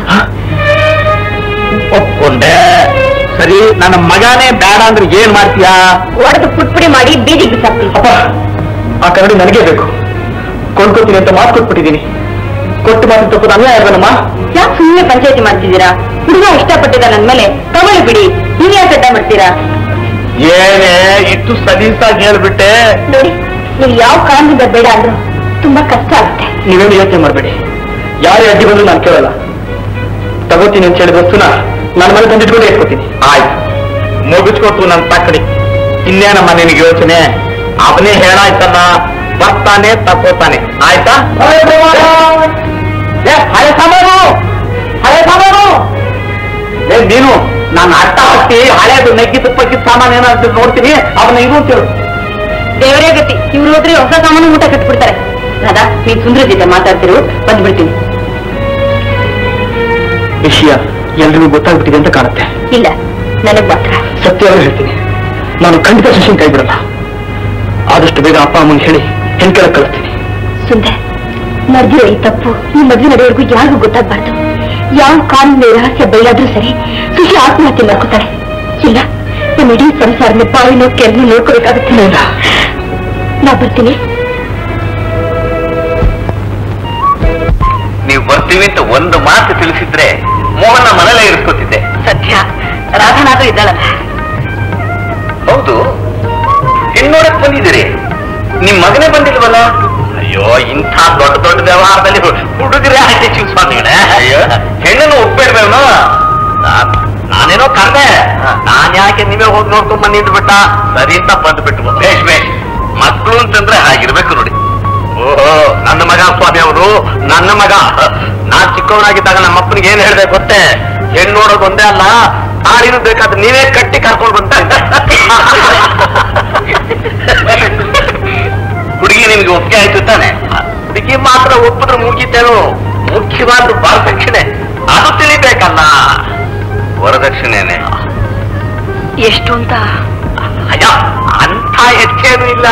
ಒಪ್ಕೊಂಡೆ ಸರಿ ನನ್ನ ಮಗನೇ ಬೇಡ ಅಂದ್ರೆ ಏನ್ ಮಾಡ್ತೀಯಾ ಒಡೆದು ಪುಟ್ಪುಡಿ ಮಾಡಿ ಬೀದಿಗೆ ಬಿಸಾಕ್ತೀನಿ ಅಪ್ಪ ಆ ಕನ್ನಡಿ ನನಗೆ ಬೇಕು ಕೊಂಡ್ಕೊತೀನಿ ಅಂತ ಮಾತು ಕೊಟ್ಬಿಟ್ಟಿದ್ದೀನಿ ಕೊಟ್ಟು ಮಾತು ತಪ್ಪು ಅನ್ಯಾಯ ಅಲ್ವೇನಮ್ಮ ಯಾಕೆ ಸುಮ್ಮನೆ ಪಂಚಾಯತಿ ಮಾಡ್ತಿದ್ದೀರಾ ಹುಡುಗ ಇಷ್ಟಪಟ್ಟಿದ್ದ ನನ್ ಮೇಲೆ ತಗೊಳ್ಳಿ ಬಿಡಿ ನೀವ್ ಯಾಕೆ ಅಡ್ಡ ಮಾಡ್ತೀರಾ ಏನೇ ಇಷ್ಟು ಸಲೀಸಾಗಿ ಹೇಳ್ಬಿಟ್ಟೆ ನೋಡಿ ನೀವು ಯಾವ ಕಾರಣದಿಂದ ಬೇಡ ಅಂದ್ರು ತುಂಬಾ ಕಷ್ಟ ಆಗುತ್ತೆ ನೀವೇನು ಯೋಚನೆ ಮಾಡಬೇಡಿ ಯಾರೇ ಅಡ್ಡಿ ಬಂದ್ರು ನಾನು ಕೇಳಲ್ಲ ತಗೋತೀನಿ ಅಂತ ಹೇಳಿದ ವಸ್ತುನ ನನ್ನ ಮನೆ ತಂದಿಟ್ಕೊಂಡು ಇಟ್ಕೋತೀನಿ ಆಯ್ತು ಮುಗಿಸ್ಕೊಟ್ಟು ನನ್ ತಕ್ಕಡಿ ಇನ್ನೇನಮ್ಮ ನಿನಗೆ ಯೋಚನೆ ಅವನೇ ಹೇಳಾಯ್ತಲ್ಲ ಬರ್ತಾನೆ ತಗೋತಾನೆ ಆಯ್ತಾ ಏ, ಹಳೆ ಸಾಮಾನು ಹಳೆ ಸಾಮಾನು ಏ ನೀನು ನಾನು ಅಟ್ಟ ಹತ್ತಿ ಹಳೇದು ನೆಗ್ಗಿ ತುಪ್ಪಕ್ಕಿದ ಸಾಮಾನು ಏನಾದ್ರು ನೋಡ್ತೀನಿ ಅವನ್ನ ಇದು ಅಂತ ಹೇಳು ದೇವರೇ ಗತಿ ಇವ್ರು ಹೋದ್ರೆ ಹೊಸ ಸಾಮಾನು ಊಟ ಕಟ್ಬಿಡ್ತಾರೆ ರಾಧಾ ನೀನ್ ಸುಂದರ ಜೊತೆ ಮಾತಾಡ್ತಿರು ಬಂದ್ಬಿಡ್ತೀನಿ ವಿಷಯ ಎಲ್ರಿಗೂ ಗೊತ್ತಾಗ್ಬಿಟ್ಟಿದೆ ಅಂತ ಕಾಣುತ್ತೆ ಇಲ್ಲ ನನಗ್ ಮಾತ್ರ ಸತ್ಯವಾಗಿ ಹೇಳ್ತೀನಿ ನಾನು ಖಂಡಿತ ಸುಶೀಲ್ ಕೈ ಬಿಡಲ್ಲ ಆದಷ್ಟು ಬೇಗ ಅಪ್ಪ ಅಮ್ಮನ ಹೇಳಿ ಹೆಣ್ಕೆಳಕ್ ಕಳಿಸ್ತೀನಿ ಸುಂದರ್ ನಡೆದಿರೋ ಈ ತಪ್ಪು ಈ ಮದುವೆ ನಡೆಯೋರ್ಗು ಯಾರಿಗೂ ಗೊತ್ತಾಗ್ಬಾರ್ದು ಯಾವ ಕಾನೂನು ರಹಸ್ಯ ಬೈಲಾದ್ರೂ ಸರಿ ಸುಶಿ ಆತ್ಮಹತ್ಯೆ ಮಾಡ್ಕೋತಾಳೆ ಇಲ್ಲ ನಮ್ಮ ಇಡೀ ಸಂಸಾರನ ಬಾವಿನೋ ಕೆಮ್ಮು ನೋಡ್ಕೋಬೇಕಾಗುತ್ತೆ ನಾ ಬರ್ತೀನಿ ನೀವು ಬರ್ತೀವಿ ಅಂತ ಒಂದು ಮಾತು ತಿಳಿಸಿದ್ರೆ ಮೋಹನ ಮನೇಲೆ ಇರಿಸ್ಕೊತಿದ್ದೆ ಸತ್ಯ ರಾಧನಾದ್ರೂ ಇದ್ದಾಳಲ್ಲ ಹೌದು ಹೆಣ್ಣೋಡಕ್ ಬಂದಿದ್ದೀರಿ ನಿಮ್ ಮಗನೇ ಬಂದಿಲ್ವಲ್ಲ ಅಯ್ಯೋ ಇಂಥ ದೊಡ್ಡ ದೊಡ್ಡ ವ್ಯವಹಾರದಲ್ಲಿ ಹುಡುಗರೇ ಆಯ್ತು ಶಿವಸ್ವಾಮಿಗಳೇ ಅಯ್ಯೋ ಹೆಣ್ಣನ್ನು ಒಪ್ಪಿಡ್ಬೇವನು ನಾನೇನೋ ಕರ್ದೆ ನಾನ್ ಯಾಕೆ ನೀವೇ ಹೋಗಿ ನೋಡ್ಕೊಂಡ್ ಬಂದಿದ್ದು ಬಿಟ್ಟ ಸರಿ ಅಂತ ಬಂದ್ಬಿಟ್ಟು ಬೇಷ್ ಬೇಷ್ ಮಕ್ಕಳು ಅಂತಂದ್ರೆ ಹಾಗಿರ್ಬೇಕು ನೋಡಿ ಓಹೋ ನನ್ನ ಮಗ ಸ್ವಾಮಿ ಅವರು ನನ್ನ ಮಗ ನಾನ್ ಚಿಕ್ಕವನಾಗಿದ್ದಾಗ ನಮ್ಮ ಅಪ್ಪನಿಗೆ ಏನ್ ಹೇಳ್ದೆ ಗೊತ್ತೇ ಹೆಣ್ಣು ನೋಡೋದು ಒಂದೇ ಅಲ್ಲ ತಾಳಿನೂ ಬೇಕಾದ್ರೆ ನೀವೇ ಕಟ್ಟಿ ಕರ್ಕೊಂಡು ಬಂದ ಹುಡುಗಿ ನಿಮ್ಗೆ ಒಪ್ಪಿಗೆ ಆಯ್ತು ತಾನೆ ಹುಡುಗಿ ಮಾತ್ರ ಒಪ್ಪಿದ್ರೆ ಮುಗಿತೇನು ಮುಖ್ಯವಾದ ವರದಕ್ಷಿಣೆ ಅದು ತಿಳಿಬೇಕಲ್ಲ ವರದಕ್ಷಿಣೆನೆ ಎಷ್ಟು ಅಂತ ಅಯ್ಯ ಅಂತ ಹೆಚ್ಚೇನು ಇಲ್ಲ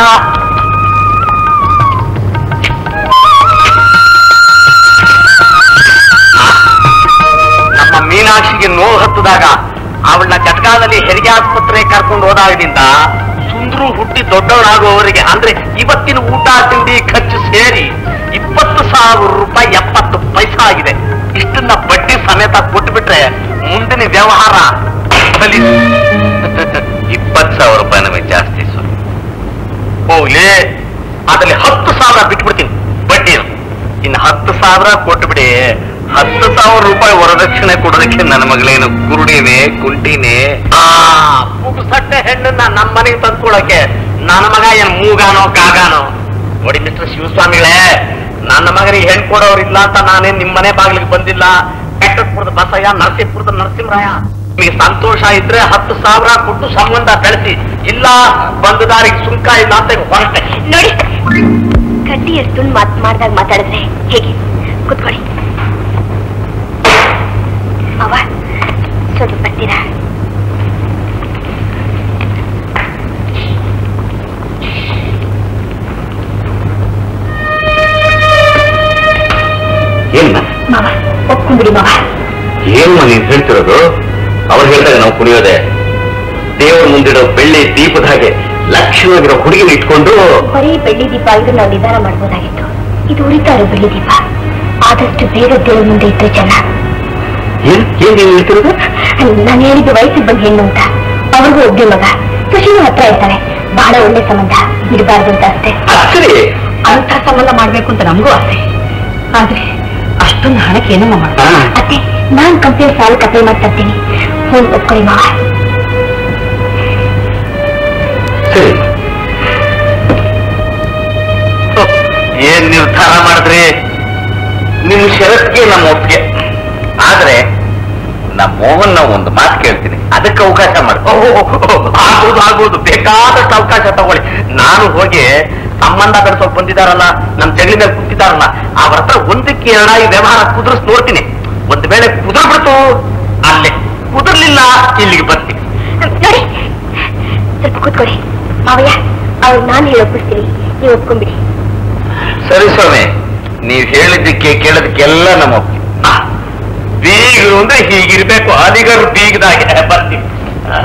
ನಮ್ಮ ಮೀನಾಕ್ಷಿಗೆ ನೋವು ಹತ್ತದಾಗ ಅವಳನ್ನ ಘಟಕಾದಲ್ಲಿ ಹೆರಿಗೆ ಆಸ್ಪತ್ರೆ ಕರ್ಕೊಂಡು ಹೋದಾಗದಿಂದ ಸುಂದ್ರು ಹುಟ್ಟಿ ದೊಡ್ಡವರಾಗುವವರಿಗೆ ಅಂದ್ರೆ ಇವತ್ತಿನ ಊಟ ತಿಂಡಿ ಖರ್ಚು ಸೇರಿ ಇಪ್ಪತ್ತು ಸಾವಿರ ರೂಪಾಯಿ ಎಪ್ಪತ್ತು ಪೈಸಾ ಆಗಿದೆ ಇಷ್ಟನ್ನ ಬಡ್ಡಿ ಸಮೇತ ಕೊಟ್ಬಿಟ್ರೆ ಮುಂದಿನ ವ್ಯವಹಾರ ಸಲೀಸು. ಇಪ್ಪತ್ತು ಸಾವಿರ ರೂಪಾಯಿ ನಮಗೆ ಜಾಸ್ತಿ ಸ್ವಾಮಿ ಹೋಗ್ಲಿ ಅದ್ರಲ್ಲಿ ಹತ್ತು ಸಾವಿರ ಬಿಟ್ಬಿಡ್ತೀನಿ ಬಡ್ಡಿನು ಇನ್ನು ಹತ್ತು ಸಾವಿರ ಕೊಟ್ಬಿಡಿ ಹತ್ತು ಸಾವಿರ ರೂಪಾಯಿ ವರದಕ್ಷಿಣೆ ಕೊಡೋದಕ್ಕೆ ನನ್ನ ಮಗಳೇನು ಕುರುಡಿನೇ ಕುಂಟಿನೇ ಆ ಪುಗ್ಸಟ್ಟೆ ಹೆಣ್ಣನ್ನ ನಮ್ಮ ಮನೆಗೆ ತಂದ್ಕೊಳಕ್ಕೆ ನನ್ನ ಮಗ ಏನ್ ಮೂಗಾನೋ ಕಾಗಾನೋ ನೋಡಿ ಮಿಸ್ಟರ್ ಶಿವಸ್ವಾಮಿಗಳೇ ನನ್ನ ಮಗನಿಗೆ ಹೆಣ್ ಕೊಡೋರಿಲ್ಲ ಅಂತ ನಾನೇನ್ ನಿಮ್ಮ ಮನೆ ಬಾಗಿಲಿಗೆ ಬಂದಿಲ್ಲ ಬೆಟ್ಟಪುರದ ಬಸಯ್ಯ ನರಸೀಪುರದ ನರಸಿಂಹರಾಯ ನಿಮಗೆ ಸಂತೋಷ ಇದ್ರೆ ಹತ್ತು ಸಾವಿರ ಕೊಟ್ಟು ಸಂಬಂಧ ಬೆಳೆಸಿ ಇಲ್ಲ ಬಂದು ದಾರಿಗೆ ಸುಂಕ ಇಲ್ಲ ಅಂತ ಹೊರಟೆ ನೋಡಿ ಕಡ್ಡಿ ಎಷ್ಟು ಮಾತ್ ಮಾಡ್ದಾಗ ಮಾತಾಡಿದ್ರೆ ಹೇಗೆ ಕುತ್ಕೊಳ್ಳಿ ಮಾವ ಸ್ವಲ್ಪ ಬರ್ತೀರಾ ಏನ್ ಮಾವ ಒಪ್ಕೊಂಡ್ಬಿಡಿ ಮಾವ ಏನು ನೀನ್ ಹೇಳ್ತಿರೋದು ಅವ್ರು ಹೇಳಿದಾಗ ನಾವು ಕುಡಿಯೋದೆ ದೇವರ ಮುಂದಿಡೋ ಬೆಳ್ಳಿ ದೀಪದ ಹಾಗೆ ಲಕ್ಷ್ಯವಾಗಿರೋ ಹುಡುಗಿನ ಇಟ್ಕೊಂಡು ಬರೀ ಬೆಳ್ಳಿ ದೀಪ ಇದು ನಾವು ನಿಧಾನ ಮಾಡ್ಬೋದಾಗಿತ್ತು ಇದು ಉರಿತಾ ಇರೋ ಬೆಳ್ಳಿ ದೀಪ ಆದಷ್ಟು ಬೇಗ ದೇವ್ರ ಮುಂದೆ ಇತ್ತು ಜನ ಏನ್ ಏನ್ ನೀನ್ ಹೇಳ್ತಿರೋದು ನಾನು ಹೇಳಿದ್ದು ವಯಸ್ಸಿಗೆ ಬಂದ ಹೆಣ್ಣು ಅಂತ ಅವ್ರಿಗೂ ಒಬ್ಬೇ ಮಗ ಸುಶೀಲು ಹತ್ರ ಇರ್ತಾಳೆ ಬಹಳ ಒಳ್ಳೆ ಸಂಬಂಧ ಬಿಡಬಾರ್ದು ಅಂತ ಅಷ್ಟೇ ಸರಿ ಅಂಥ ಸಂಬಂಧ ಮಾಡ್ಬೇಕು ಅಂತ ನಮಗೂ ಆಸೆ ಆದ್ರೆ ಅಷ್ಟೊಂದು ಹಣಕ್ಕೆ ಏನಮ್ಮ ಮಾಡ ಹಾ. ಅತ್ತೆ ನಾನ್ ಕಂಪನಿ ಸಾಲ ಕಪೆ ಮಾಡ್ತಾ ಇರ್ತೀನಿ ಫೋನ್ ಒಪ್ಕೊಳ್ಳಿ ಮಾವ ಸರಿ ಏನ್ ನಿರ್ಧಾರ ಮಾಡಿದ್ರಿ ನಿಮ್ ಷರತ್ಗೆ ನಮ್ಮ ಒಪ್ಪಿಗೆ ಆದ್ರೆ ನಮ್ಮ ಮೋಹನ್ ನಾವು ಒಂದು ಮಾತು ಕೇಳ್ತೀನಿ ಅದಕ್ಕೆ ಅವಕಾಶ ಮಾಡಿ ಆಗ್ಬೋದು ಆಗ್ಬೋದು ಬೇಕಾದಷ್ಟು ಅವಕಾಶ ತಗೊಳ್ಳಿ ನಾನು ಹೋಗಿ ಸಂಬಂಧ ಬೆಳೆಸೋಕ್ ಬಂದಿದಾರಲ್ಲ ನಮ್ ಜಗಲಿ ಮೇಲೆ ಕುಂತಿದಾರಲ್ಲ ಅವ್ರ ಹತ್ರ ಒಂದಕ್ಕೆ ಎರಡ ಈ ವ್ಯವಹಾರ ಕುದುರಿಸ್ ನೋಡ್ತೀನಿ ಒಂದ್ ವೇಳೆ ಕುದುರ್ ಬಿಡ್ತು ಅಲ್ಲೇ ಕುದುರ್ಲಿಲ್ಲ ಇಲ್ಲಿಗೆ ಬರ್ತೀನಿ ನೋಡಿ ಸ್ವಲ್ಪ ಕೂತ್ಕೊಳ್ಳಿ ಮಾವಯ್ಯ ಅವ್ರು ನಾನು ಹೇಳಿ ಒಪ್ಪಿಸ್ತೀನಿ ನೀವು ಒಪ್ಕೊಂಬಿಡಿ ಸರಿ ಸ್ವಾಮಿ ನೀವ್ ಹೇಳಿದ್ದಕ್ಕೆ ಕೇಳೋದಕ್ಕೆಲ್ಲ ನಮ್ಮ ಒಪ್ಪಿಗೆ. ಆ, ಬೀಗರು ಅಂದ್ರೆ ಹೀಗಿರ್ಬೇಕು ಅಲಿಗರು ಬೀಗದಾಗೆ ಬರ್ತೀವಿ ಆ.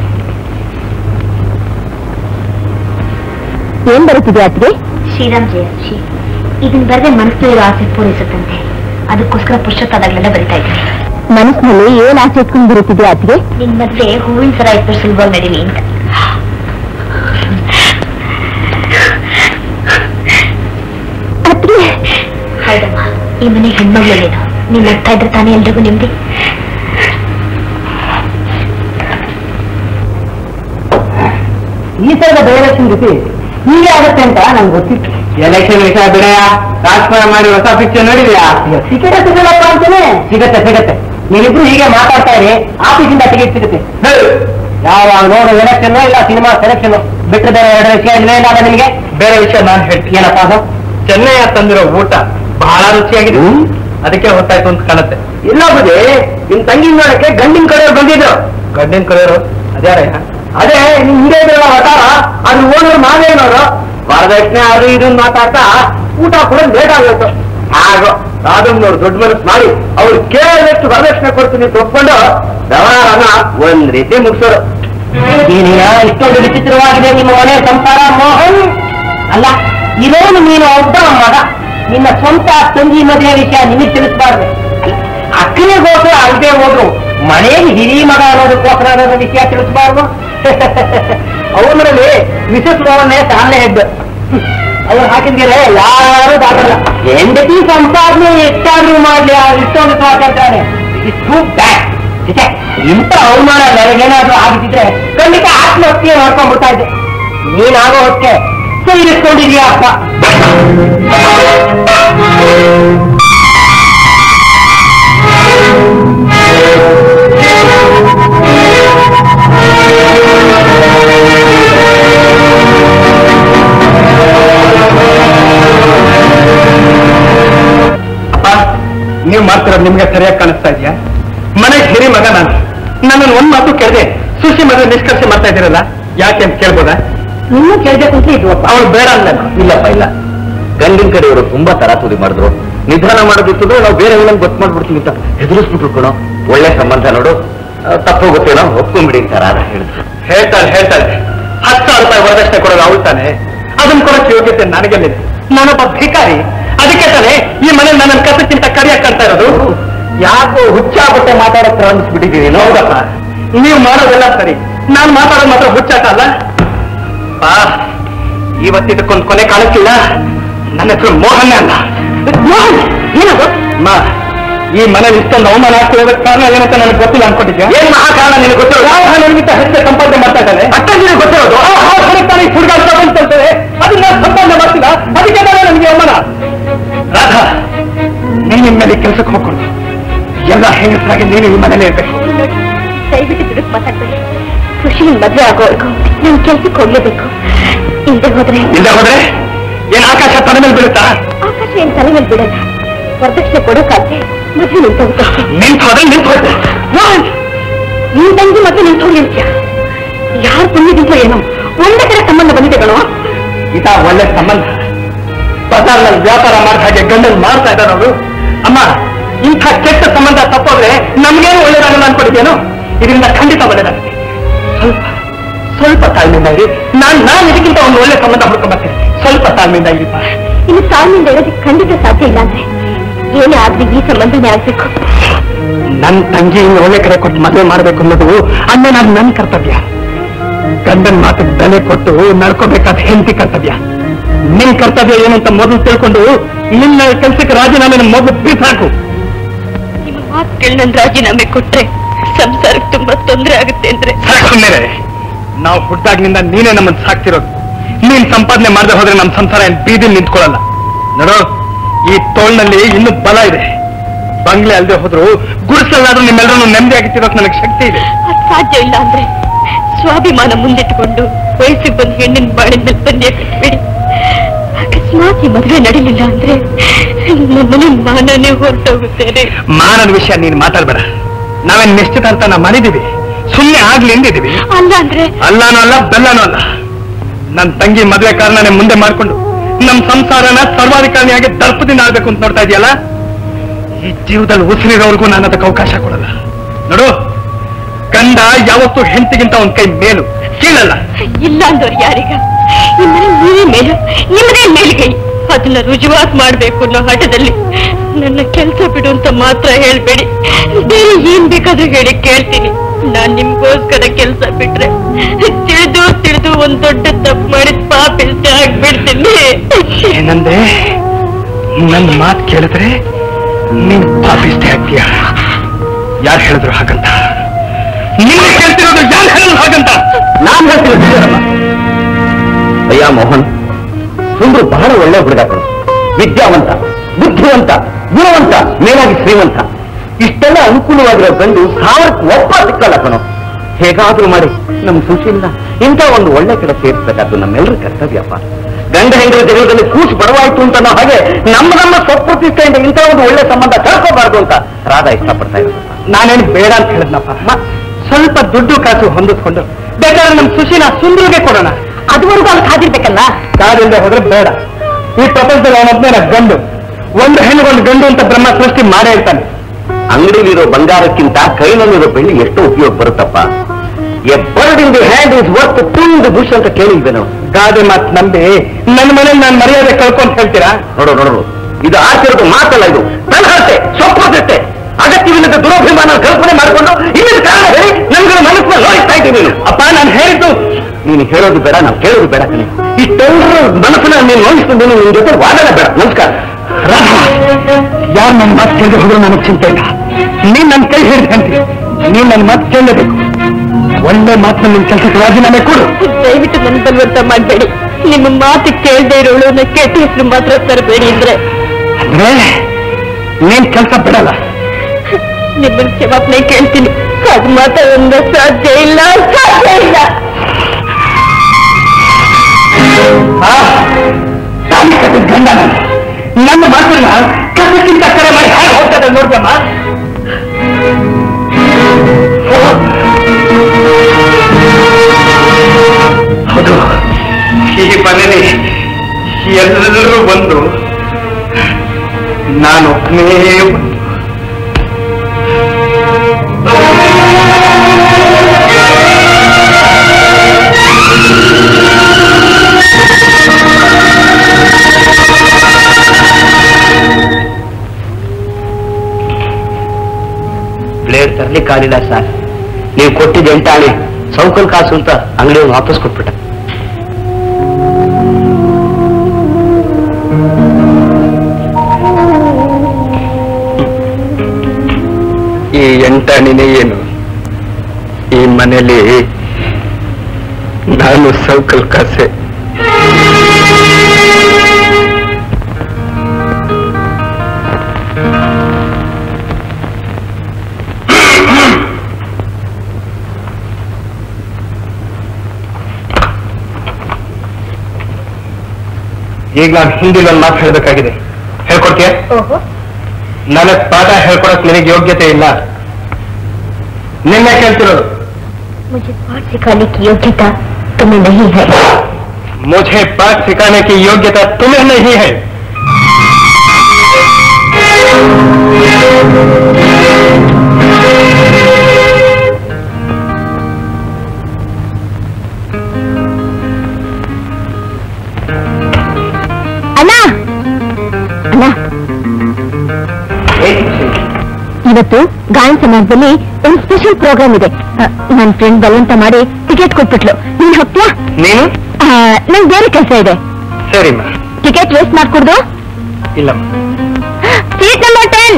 ಏನ್ ಬರುತ್ತಿದೆ ಅತ್ಗೆ ಶ್ರೀರಾಮ್ ಜಯಶ್ರೀ ಇದನ್ ಬರದೆ ಮನಸ್ಸಲ್ಲಿರೋ ಆಸೆ ಪೂರೈಸುತ್ತಂತೆ ಅದಕ್ಕೋಸ್ಕರ ಪುರುಷತ್ತಾದಾಗಲೆಲ್ಲ ಬರಿತಾ ಇದ್ದೀನಿ ಮನಸ್ಸಿನಲ್ಲಿ ಏನ್ ಆಸೆ ಇಟ್ಕೊಂಡು ಬರುತ್ತಿದೆ ಅತ್ಗೆ ನಿನ್ ಮದ್ವೆ ಹೂವಿನ ಸರ ಇಟ್ಟು ಸುಲಭವಾಗಿ ನಡೀಲಿ ಅಂತ ಅತ್ಗೆ ಹೌದಮ್ಮ ಈ ಮನೆ ಹೆಣ್ಮಗಳೇನು ನೀನ್ ನಗ್ತಾ ಇದ್ರೆ ತಾನೇ ಎಲ್ರಿಗೂ ನಿಮ್ದಿ ಈ ತರದ ಡೈರೆಕ್ಷನ್ ಜೊತೆ ಹೀಗೆ ಆಗುತ್ತೆ ಅಂತ ನಂಗೆ ಗೊತ್ತಿತ್ತು ಎಲೆಕ್ಷನ್ ವಿಷಯ ಬಿಡಯ ರಾಜಕಾರಣ ಮಾಡಿ ಹೊಸ ಪಿಕ್ಚರ್ ನೋಡಿದ್ಯಾ ಸಿಗತ್ತೆ ಸಿಗಲ್ಲಪ್ಪ ಅಂತಾನೆ ಸಿಗತ್ತೆ ಸಿಗತ್ತೆ ನೀವಿಬ್ರು ಹೀಗೆ ಮಾತಾಡ್ತಾ ಇರಿ ಆಫೀಸಿಂದ ಟಿಕೆಟ್ ಸಿಗುತ್ತೆ ಯಾವಾಗ ನೋಡು ಎಲೆಕ್ಷನ್ ಇಲ್ಲ ಸಿನಿಮಾ ಸೆಲೆಕ್ಷನ್ ಬಿಟ್ಟರೆ ಬೇರೆ ಎರಡು ವಿಷಯ ಇಲ್ಲೇ ಇಲ್ಲ ನಿಮಗೆ ಬೇರೆ ವಿಷಯ ನಾನು ಹೇಳ್ತೀನಿ ಏನಪ್ಪ ಅದು ಚೆನ್ನೈ ತಂದಿರೋ ಊಟ ಬಹಳ ರುಚಿಯಾಗಿದೆ ಅದಕ್ಕೆ ಹೊತ್ತಾಯ್ತು ಅಂತ ಕಾಣುತ್ತೆ ಇಲ್ಲ ಬುದಿ ನಿಮ್ ತಂಗಿ ನೋಡಕ್ಕೆ ಗಂಡಿನ ಕಡೆಯವ್ರು ಬಂದಿದ್ರು ಗಂಡಿನ ಕಡೆಯವರು ಅದ್ಯಾರ ಅದೇ ನಿಮ್ ಹಿಂದೆ ಇದ್ರಲ್ಲ ವಟಾರ ಅದು ಓನರ್ ಮಾವೇನವರು ವರದಕ್ಷಿಣೆ ಅದು ಇದು ಮಾತಾಡ್ತಾ ಊಟ ಕೂಡ ಲೇಟ್ ಆಗುತ್ತೆ ಆಗೋ ರಾಧಮ್ನವ್ರು ದೊಡ್ಡ ಮನಸ್ಸು ಮಾಡಿ ಅವ್ರು ಕೇಳಿದಷ್ಟು ವರದಕ್ಷಿಣೆ ಕೊಡ್ತೀನಿ ಅಂತ ಒಪ್ಕೊಂಡು ವ್ಯವಹಾರನ ಒಂದ್ ರೀತಿ ಮುಗಿಸೋರು ನೀನೀಗ ಇಷ್ಟೊಂದು ವಿಚಿತ್ರವಾಗಿದೆ ನಿಮ್ಮ ಮನೆ ಸಂಸಾರ ಮೋಹನ್ ಅಲ್ಲ ಇರೋನು ನೀನು ಒಬ್ಬ ಮಗ ನಿನ್ನ ಸ್ವಂತ ತಂಗಿ ಮದುವೆ ವಿಷಯ ನಿಮಗೆ ತಿಳಿಸಬಾರ್ದು ಅಕ್ಕನಿಗೋಸ್ಕರ ಅಲ್ಲದೆ ಹೋದ್ರು ಮನೆಯಲ್ಲಿ ಹಿರಿ ಮಗ ಅನ್ನೋದಕ್ಕೋಸ್ಕರ ಅನ್ನೋದು ವಿಷಯ ತಿಳಿಸಬಾರ್ದು ಅವನಲ್ಲಿ ವಿಶೇಷವನ್ನೇ ತಾನೇ ಹೆದ್ದು ಅವ್ರು ಹಾಕಿದ್ರೆ ಯಾರು ದಾಟಲ್ಲ ಹೆಂಡತಿ ಸಂಪಾದನೆ ಎಷ್ಟಾದ್ರೂ ಮಾಡ್ಲಿ ಅವ್ರು ಇಷ್ಟೊಂದು ಮಾತಾಡ್ತಾನೆ ಇಷ್ಟು ಬ್ಯಾಡ್ ಇಂಥ ಅವಮಾನ ನನಗೇನಾದ್ರೂ ಆಗಿದ್ರೆ ಖಂಡಿತ ಆತ್ಮಹತ್ಯೆ ಮಾಡ್ಕೊಂಡ್ಬಿಡ್ತಾ ಇದ್ದೆ ನೀನಾಗೋ ಹೊತ್ತಿಗೆ ಸೈರಿಸ್ಕೊಂಡಿದ್ಯಾ ಅಪ್ಪ ಅಪ್ಪ ನೀವು ಮಾಡ್ತಿರೋದು ನಿಮ್ಗೆ ಸರಿಯಾಗಿ ಕಾಣಿಸ್ತಾ ಇದೆಯಾ ಮನೆಗೆ ಹಿರಿ ಮಗ ನಾನು ನನ್ನನ್ನು ಒಂದ್ ಮಾತು ಕೇಳಿದೆ ಸುಶಿ ಮಗ ನಿಷ್ಕರ್ಷೆ ಮಾಡ್ತಾ ಇದ್ದೀರಲ್ಲ ಯಾಕೆ ಅಂತ ಕೇಳ್ಬೋದಾ ಇನ್ನೂ ಕೇಳ್ಬೇಕು ಅಂತ ಇದ್ವು ಅವಳು ಬೇಡ ಅಲ್ಲ ಇಲ್ಲಪ್ಪ ಇಲ್ಲ ಗಂಡಿನ ಕಡೆಯವರು ತುಂಬಾ ತರಾತುರಿ ಮಾಡಿದ್ರು ನಿಧಾನ ಮಾಡೋದಿತ್ತು ನಾವು ಬೇರೆ ಏನೋ ಗೊತ್ತು ಮಾಡ್ಬಿಡ್ತೀವಿ ಅಂತ ಹೆದರಿಸ್ಬಿಟ್ರು ಕಣೋ ಒಳ್ಳೆ ಸಂಬಂಧ ನೋಡು ತಪ್ಪು ಗೊತ್ತೇನೋ ಒಪ್ಕೊಂಡ್ಬಿಡಿ ಅಂತ ರಾಧ ಹೇಳಿದ್ರು ಹೇಳ್ತಾಳೆ ಹೇಳ್ತಾಳೆ ಹತ್ತು ಸಾವಿರ ರೂಪಾಯಿ ವರದಕ್ಷಿಣೆ ಕೊಡೋದು ಅವಳು ತಾನೆ ಅದನ್ನ ಕೊಡಕ್ಕೆ ಯೋಗ್ಯತೆ ನನಗೆಲ್ಲಿದೆ ನಾನೊಬ್ಬ ಭಿಕಾರಿ ಅದಕ್ಕೆ ತಾನೆ ಈ ಮನೆ ನನ್ನ ಕಸಕ್ಕಿಂತ ಕರಿಯಾಗಿ ಕಾಣ್ತಾ ಇರೋದು ಯಾಕೋ ಹುಚ್ಚಾಗುತ್ತೆ ಮಾತಾಡಕ್ ಪ್ರಾರಂಭಿಸ್ಬಿಟ್ಟಿದ್ದೀರಿ ಹೌದಪ್ಪ ನೀವು ಮಾಡೋದೆಲ್ಲ ಸರಿ ನಾನು ಮಾತಾಡೋದು ಮಾತ್ರ ಹುಚ್ಚಾಟ ಅಲ್ಲ ಪಾ ಇವತ್ತಿದಕ್ಕೊಂದು ಕೊನೆ ಕಾಲಕ್ಕಿಲ್ಲ ನನ್ನ ಹೆಸರು ಮೋಹನ್ ಅಲ್ಲ ಮೋಹನ್ ಏನದು ಮಾ ಈ ಮನೇಲಿ ಇಷ್ಟೊಂದು ಅವಮಾನ ಆಗ್ತಿರೋದಕ್ಕೆ ಕಾರಣ ಏನಂತ ನನಗೆ ಗೊತ್ತಿಲ್ಲ ಅನ್ಕೊಂಡಿದ್ಯಾ ಏನ್ ಮಹಾ ಕಾರಣ ನಿನಗೆ ಗೊತ್ತಿರೋದು ಯಾವ ನನಗಿಂತ ಹೆಚ್ಚು ಸಂಪಾದನೆ ಮಾಡ್ತಾ ಇದ್ದಾನೆ ಅಷ್ಟ ನಿನಗೆ ಗೊತ್ತಿರೋದು ತಾನೇ ಹುಡುಗಾಟ ತಗೊಂತಂತಾರೆ ಅದನ್ನ ಸಂಪಾದನೆ ಮಾಡ್ತಿಲ್ಲ ಅದಕ್ಕೆ ತಾನೇ ನನಗೆ ಅವಮಾನ ರಾಧಾ ನೀನು ಇನ್ಮೇಲೆ ಕೆಲಸಕ್ಕೆ ಹೋಗ್ಕೊಂಡು ಎಲ್ಲ ಹೆಂಗಸರಾಗಿ ನೀನು ಈ ಮನೇಲಿ ಇರ್ಬೇಕು ದಯವಿಟ್ಟು ದುಡುಕ್ ಮಾತಾಡ್ಬೇಡಿ ಖುಷಿ ಮದ್ವೆ ಆಗೋವರೆಗೂ ನಾನು ಕೆಲ್ಸಕ್ಕೆ ಹೋಗ್ಲೇಬೇಕು ಇಲ್ಲದೆ ಹೋದ್ರೆ ಇಲ್ಲದೆ ಹೋದ್ರೆ ಏನ್ ಆಕಾಶ ತಲೆ ಮೇಲೆ ಬೀಳುತ್ತಾ ಆಕಾಶ ಏನ್ ತಲೆ ಮೇಲೆ ಬಿಡಲ್ಲ ವರದಕ್ಷಿಣೆ ಕೊಡೋಕಾದ್ರೆ ಮದ್ವೆ ನಿಂತೋಗುತ್ತೆ ನಿಂತು ಹೋದ್ರೆ ನಿಂತು ಹೋಯ್ತು ನೀನ್ ತಂಗಿ ಮದ್ವೆ ನಿಂತು ಹೋಗಿರ್ತೀಯ ಯಾರು ಪುಣ್ಯದಿಂದ ಏನೋ ಒಂದೇ ಕಡೆ ಸಂಬಂಧ ಬಂದಿದೆ ಕಣೋ ಇದ ಒಳ್ಳೆ ಸಂಬಂಧ ಬಜಾರ್ನಲ್ಲಿ ವ್ಯಾಪಾರ ಮಾಡಿದ ಹಾಗೆ ಗಂಡನ್ ಮಾಡ್ತಾ ಇದ್ದಾರೆ ಅವರು ಅಮ್ಮ ಇಂಥ ಕೆಟ್ಟ ಸಂಬಂಧ ತಪ್ಪೋದ್ರೆ ನಮ್ಗೇನು ಒಳ್ಳೇದಾಗಲ್ಲ ಅನ್ಕೊಂಡಿದ್ದೇನು ಇದರಿಂದ ಖಂಡಿತ ಒಳ್ಳೇದಾಗುತ್ತೆ ಸ್ವಲ್ಪ ಸ್ವಲ್ಪ ತಾಳ್ಮೆಯಿಂದ ಇರಿ ನಾನ್ ನಾನ್ ಇದಕ್ಕಿಂತ ಒಂದು ಒಳ್ಳೆ ಸಂಬಂಧ ಹುಡ್ಕೊಂಬರ್ತೀನಿ ಸ್ವಲ್ಪ ತಾಳ್ಮೆಯಿಂದ ಇರಿಪ್ಪ ಇನ್ನು ತಾಳ್ಮೆಯಿಂದ ಇರೋದಕ್ಕೆ ಖಂಡಿತ ಸಾಧ್ಯ ಇಲ್ಲ ಅಂದ್ರೆ ಏನೇ ಆದ್ರೂ ಈ ಸಂಬಂಧನೇ ಆಗ್ಬೇಕು ನನ್ ತಂಗಿ ಇನ್ನು ಒಳ್ಳೆ ಕಡೆ ಕೊಟ್ಟು ಮದುವೆ ಮಾಡ್ಬೇಕು ಅನ್ನೋದು ಅನ್ನ ನಾನು ನನ್ನ ಕರ್ತವ್ಯ ಗಂಡನ್ ಮಾತಿಗೆ ಬೆಲೆ ಕೊಟ್ಟು ನಡ್ಕೋಬೇಕಾದ ಹೆಂಡತಿ ಕರ್ತವ್ಯ ನಿನ್ ಕರ್ತವ್ಯ ಏನು ಅಂತ ಮೊದಲು ತಿಳ್ಕೊಂಡು ನಿನ್ನ ಕೆಲ್ಸಕ್ಕೆ ರಾಜೀನಾಮೆ ಮೊದಲು ಬೀಸಾಕು ನಿಮ್ಮ ಮಾತುಗಳು ನನ್ ರಾಜೀನಾಮೆ ಕೊಟ್ರೆ ಸಂಸಾರಕ್ಕೆ ತುಂಬಾ ತೊಂದರೆ ಆಗುತ್ತೆ ಅಂದ್ರೆ ಸುಮ್ಮನೆ ನಾವು ಹುಟ್ಟಾಗ್ನಿಂದ ನೀನೇ ನಮ್ಮನ್ನ ಸಾಕ್ತಿರೋದು ನೀನ್ ಸಂಪಾದನೆ ಮಾಡದೆ ಹೋದ್ರೆ ನಮ್ಮ ಸಂಸಾರ ಏನ್ ಬೀದಿಲ್ ನಿಂತ್ಕೊಳ್ಳಲ್ಲ ನೋಡು ಈ ತೋಳ್ನಲ್ಲಿ ಇನ್ನೂ ಬಲ ಇದೆ ಬಂಗ್ಲೆ ಅಲ್ಲದೆ ಹೋದ್ರು ಗುಡಿಸಲ್ಲಾದ್ರೂ ನಿಮ್ಮೆಲ್ಲರೂ ನೆಮ್ಮದಿಯಾಗಿಟ್ಟಿರೋಕ್ ನನಗೆ ಶಕ್ತಿ ಇದೆ ಅದ್ ಸಾಧ್ಯ ಇಲ್ಲ ಅಂದ್ರೆ ಸ್ವಾಭಿಮಾನ ಮುಂದಿಟ್ಟುಕೊಂಡು ವಯಸ್ಸಿಗೆ ಬಂದ ಹೆಣ್ಣಿನ ಬಾಳಿನ ಮೇಲೆ ಬಂದೇ ಕಟ್ಬೇಡಿ ಅಕಸ್ಮಾತ್ ಈ ಮದುವೆ ನಡೀಲಿಲ್ಲ ಅಂದ್ರೆ ನಮ್ಮನೆ ಮಾನನೇ ಹೊರಟೋಗುತ್ತೇನೆ ಮಾನದ ವಿಷಯ ನೀನು ಮಾತಾಡ್ಬೇಡ ನಾವೇನ್ ನಿಶ್ಚಿತಾರ್ಥ ಮಾಡಿದೀವಿ ಸುಮ್ಮನೆ ಆಗ್ಲಿ ಎಂದಿದೀವಿ ಅಲ್ಲ ಅಂದ್ರೆ ಅಲ್ಲಾನು ಅಲ್ಲ ಬೆಲ್ಲನೂ ಅಲ್ಲ ನನ್ ತಂಗಿ ಮದುವೆ ಕಾರಣನೇ ಮುಂದೆ ಮಾಡ್ಕೊಂಡು ನಮ್ ಸಂಸಾರನ ಸರ್ವಾಧಿಕಾರಿಯಾಗಿ ದರ್ಪದಿಂದ ಆಡ್ಬೇಕು ಅಂತ ನೋಡ್ತಾ ಇದೆಯಲ್ಲ ಈ ಜೀವದಲ್ಲಿ ಉಸಿರಿರೋರ್ಗೂ ನಾನು ಅದಕ್ಕೆ ಅವಕಾಶ ಕೊಡಲ್ಲ ನೋಡು ಗಂಡ ಯಾವತ್ತೂ ಹೆಂಡತಿಗಿಂತ ಒಂದ್ ಕೈ ಮೇಲು ಕೀಳಲ್ಲ ಇಲ್ಲ ಅಂದವ್ರು ಯಾರೀಗ ಈ ಮನೆ ನೀವೇ ಮೇಲು ನಿಮ್ಮದೇ ಮೇಲ್ಗೈ ಅದನ್ನ ರುಜುವಾತ್ ಮಾಡ್ಬೇಕು ಅನ್ನೋ ಹಠದಲ್ಲಿ ನನ್ನ ಕೆಲಸ ಬಿಡು ಅಂತ ಮಾತ್ರ ಹೇಳ್ಬೇಡಿ ಬೇರೆ ಏನ್ ಬೇಕಾದ್ರೂ ಹೇಳಿ ಕೇಳ್ತೀನಿ ನಾನ್ ನಿಮ್ಗೋಸ್ಕರ ಕೆಲಸ ಬಿಟ್ರೆ ತಿಳಿದು ತಿಳಿದು ಒಂದ್ ದೊಡ್ಡ ತಪ್ಪು ಮಾಡಿದ ಪಾಪಿಸ್ತೆ ಆಗ್ಬಿಡ್ತೀನಿ ಏನಂದೆ ನನ್ನ ಮಾತು ಕೇಳಿದ್ರೆ ನೀನ್ ಪಾಪಿಷ್ಟೇ ಆಗ್ತೀಯ ಯಾರು ಹೇಳಿದ್ರು ಹಾಗಂತ ನಿನ್ನ ಕೇಳ್ತಿರೋದು ಯಾರು ಹೇಳಿದ್ರು ಹಾಗಂತ ನಾನ್ ಹೇಳ್ತೀನಿ ಅಯ್ಯ ಮೋಹನ್ ಸುಂದ್ರು ಬಹಳ ಒಳ್ಳೆ ಹುಡುಗ ಕಣೋ. ವಿದ್ಯಾವಂತ ಬುದ್ಧಿವಂತ ಗುಣವಂತ ಮೇಲಾಗಿ ಶ್ರೀಮಂತ ಇಷ್ಟೆಲ್ಲ ಅನುಕೂಲವಾಗಿರೋ ಗಂಡು ಸಾವಿರಕ್ಕೆ ಒಬ್ಬ ಸಿಕ್ಕಲ್ಲ ಕಣೋ ಹೇಗಾದ್ರೂ ಮಾಡಿ ನಮ್ ಸುಶೀಲ ಇಂಥ ಒಂದು ಒಳ್ಳೆ ಕಡೆ ಸೇರಿಸಬೇಕಾದ್ದು ನಮ್ಮೆಲ್ಲರ ಕರ್ತವ್ಯಪ್ಪ ಗಂಡ ಹೆಂಡರ ಜಗಳದಲ್ಲಿ ಕೂಸು ಬಡವಾಯ್ತು ಅಂತ ಅನ್ನೋ ಹಾಗೆ ನಮ್ಮ ನಮ್ಮ ಸ್ವಪ್ರತಿಷ್ಠೆಯಿಂದ ಇಂಥ ಒಂದು ಒಳ್ಳೆ ಸಂಬಂಧ ಕಳ್ಕೋಬಾರ್ದು ಅಂತ ರಾಧಾ ಇಷ್ಟಪಡ್ತಾ ಇದ್ದಾರೆ ನಾನೇನು ಬೇಡ ಅಂತ ಹೇಳಿದ್ನಪ್ಪ ಸ್ವಲ್ಪ ದುಡ್ಡು ಕಾಸು ಹೊಂದಿಸ್ಕೊಂಡು ಬೇಕಾದ್ರೆ ನಮ್ ಸುಶೀಲ ಸುಂದರಿಗೆ ಕೊಡೋಣ ಅದುವರೆಗೂ ಅಲ್ಲಿ ಕಾದಿರ್ಬೇಕಲ್ಲ ಕಾದಿಲ್ಲದೆ ಹೋದ್ರೆ ಬೇಡ ಈ ಪ್ರಪಂಚದಲ್ಲಿ ಅವನೊಬ್ಬನೇ ನಾ ಗಂಡು ಒಂದು ಹೆಣ್ಣು ಒಂದು ಗಂಡು ಅಂತ ಬ್ರಹ್ಮ ಸೃಷ್ಟಿ ಮಾಡೇ ಇರ್ತಾನೆ ಅಂಗಡಿಲಿರೋ ಬಂಗಾರಕ್ಕಿಂತ ಕೈನಲ್ಲಿರೋ ಬೆಳ್ಳಿ ಎಷ್ಟು ಉಪಯೋಗ ಬರುತ್ತಪ್ಪ a bird in the hand is worth two the bush ಅಂತ ಕೇಳಿದ್ದೆ ನಾವು ಗಾದೆ ಮಾತು ನಂಬಿ ನನ್ನ ಮನೇಲಿ ನಾನು ಮರ್ಯಾದೆ ಕಳ್ಕೊಂತ ಹೇಳ್ತೀರಾ ನೋಡು ನೋಡು ಇದು ಆಡ್ತಿರೋದು ಮಾತಲ್ಲ ಇದು ತಲಹತ್ತೆ ಸೊಪ್ಪತ್ತೆ ಅಗತ್ಯವಿಲ್ಲದ ದುರಭಿಮಾನ ಕಲ್ಪನೆ ಮಾಡಿಕೊಂಡು ಇನ್ನೊಂದು ಕಾರಣ ಹೇಳಿ ನಮ್ಗಳ ಮನಸ್ಸನ್ನ ನೋಡಿಸ್ತಾ ಇದ್ದೀವಿ ನೀನು ಅಪ್ಪ ನಾನು ಹೇಳಿದ್ದು ನೀನು ಹೇಳೋದು ಬೇಡ ನಾವು ಕೇಳೋದು ಬೇಡ ಕಣೆ ಇಷ್ಟೆಲ್ಲರೂ ಮನಸ್ಸನ್ನ ನೀನು ನೋಯಿಸ್ಕೊಂಡು ನಿನ್ ಜೊತೆ ವಾದನ ಬೇಡ ನಮಸ್ಕಾರ ಯಾರು ನನ್ನ ಮಾತು ಕೇಳಿದ್ರೆ ಹೋದ್ರು ನನಗೆ ಚಿಂತೆ ಇಲ್ಲ ನೀನ್ ನನ್ನ ಕೈ ಹಿಡಿದು ಅಂತೀವಿ ನೀನ್ ನನ್ನ ಮಾತು ಕೇಳಲೇಬೇಕು ಒಳ್ಳೆ ಮಾತನ್ನ ನಿನ್ ಕೆಲಸಕ್ಕೆ ರಾಜೀನಾಮೆ ಕೊಡು ದಯವಿಟ್ಟು ನನ್ನ ಬಲವಂತ ಮಾಡಬೇಡಿ ನಿಮ್ಮ ಮಾತು ಕೇಳದೆ ಇರೋಳು ನನ್ನ ಕೆಟ್ಟ ಹೆಸರು ಮಾತ್ರ ತರಬೇಡಿ ಅಂದ್ರೆ ಅಂದ್ರೆ ನೀನ್ ಕೆಲಸ ಬಿಡಲ್ಲ ನಿಮ್ಮನ್ನ ಕ್ಷಮಾಪಣೆ ಕೇಳ್ತೀನಿ ಅದು ಮಾತ್ರ ಒಂದು ಸಾಧ್ಯ ಇಲ್ಲ ಸಾಧ್ಯ ಇಲ್ಲ ಆ, ತಾಳಿ ಕಟ್ಟಿದ ಗಂಡ ನಾನು. ನನ್ನ ಮಾತನ್ನ ಕಸಕ್ಕಿಂತ ಕರೆ ಮಾಡಿ ಹಾಗೆ ಹೋಗ್ತದೆ ನೋಡ್ದಮ್ಮ ಹೌದು ಈ ಮನೇಲಿ ಎಲ್ಲರೂ ಬಂದು ನಾನು ಒಬ್ಬನೇ ಒಂದು ಬ್ಲೇಡ್ ತರ್ಲಿಕ್ಕಾಗಲಿಲ್ಲ ಸರ್ ನೀವು ಕೊಟ್ಟಿದ್ದ ಎಂಟಾಣೆ ಸೌಕಲ್ ಕಾಸು ಅಂತ ಅಂಗಡಿಯನ್ನು ವಾಪಸ್ ಕೊಟ್ಬಿಟ್ಟ ಈ ಎಂಟಾಣಿನೇ ಏನು ಈ ಮನೇಲಿ ನಾನು ಸೌಕಲ್ ಕಾಸೆ ಈಗ ನಾನು ಹಿಂದಿಲಿ ಒಂದು ಮಾತು ಹೇಳಬೇಕಾಗಿದೆ ಹೇಳ್ಕೊಡ್ತೀಯ ಓಹೋ ನನಗ್ ಪಾಠ ಹೇಳ್ಕೊಡಕ್ ನಿನಗೆ ಯೋಗ್ಯತೆ ಇಲ್ಲ ನಿನ್ನೆ ಕೇಳ್ತಿರೋದು मुझे पाठ सिखाने की योग्यता तुम्हें नहीं है मुझे पाठ सिखाने की योग्यता तुम्हें नहीं है ಅಣ್ಣ ಅಣ್ಣ ಇವತ್ತು ಗಾಯನ ಸಮಾಜದಲ್ಲಿ ಒಂದು ಸ್ಪೆಷಲ್ ಪ್ರೋಗ್ರಾಮ್ ಇದೆ ನನ್ನ ಫ್ರೆಂಡ್ ಬಲವಂತ ಮಾಡಿ ಟಿಕೆಟ್ ಕೊಟ್ಬಿಟ್ಲು ನೀನ್ ಹೋಗ್ತೀಯಾ ನೀನು ನಂಗೆ ಬೇರೆ ಕೆಲಸ ಇದೆ ಸರಿಮ್ಮ ಟಿಕೆಟ್ ವೇಸ್ಟ್ ಮಾಡ್ಕೊಡ್ದು ಇಲ್ಲಮ್ಮ ಸೀಟ್ ನಂಬರ್ ಟೆನ್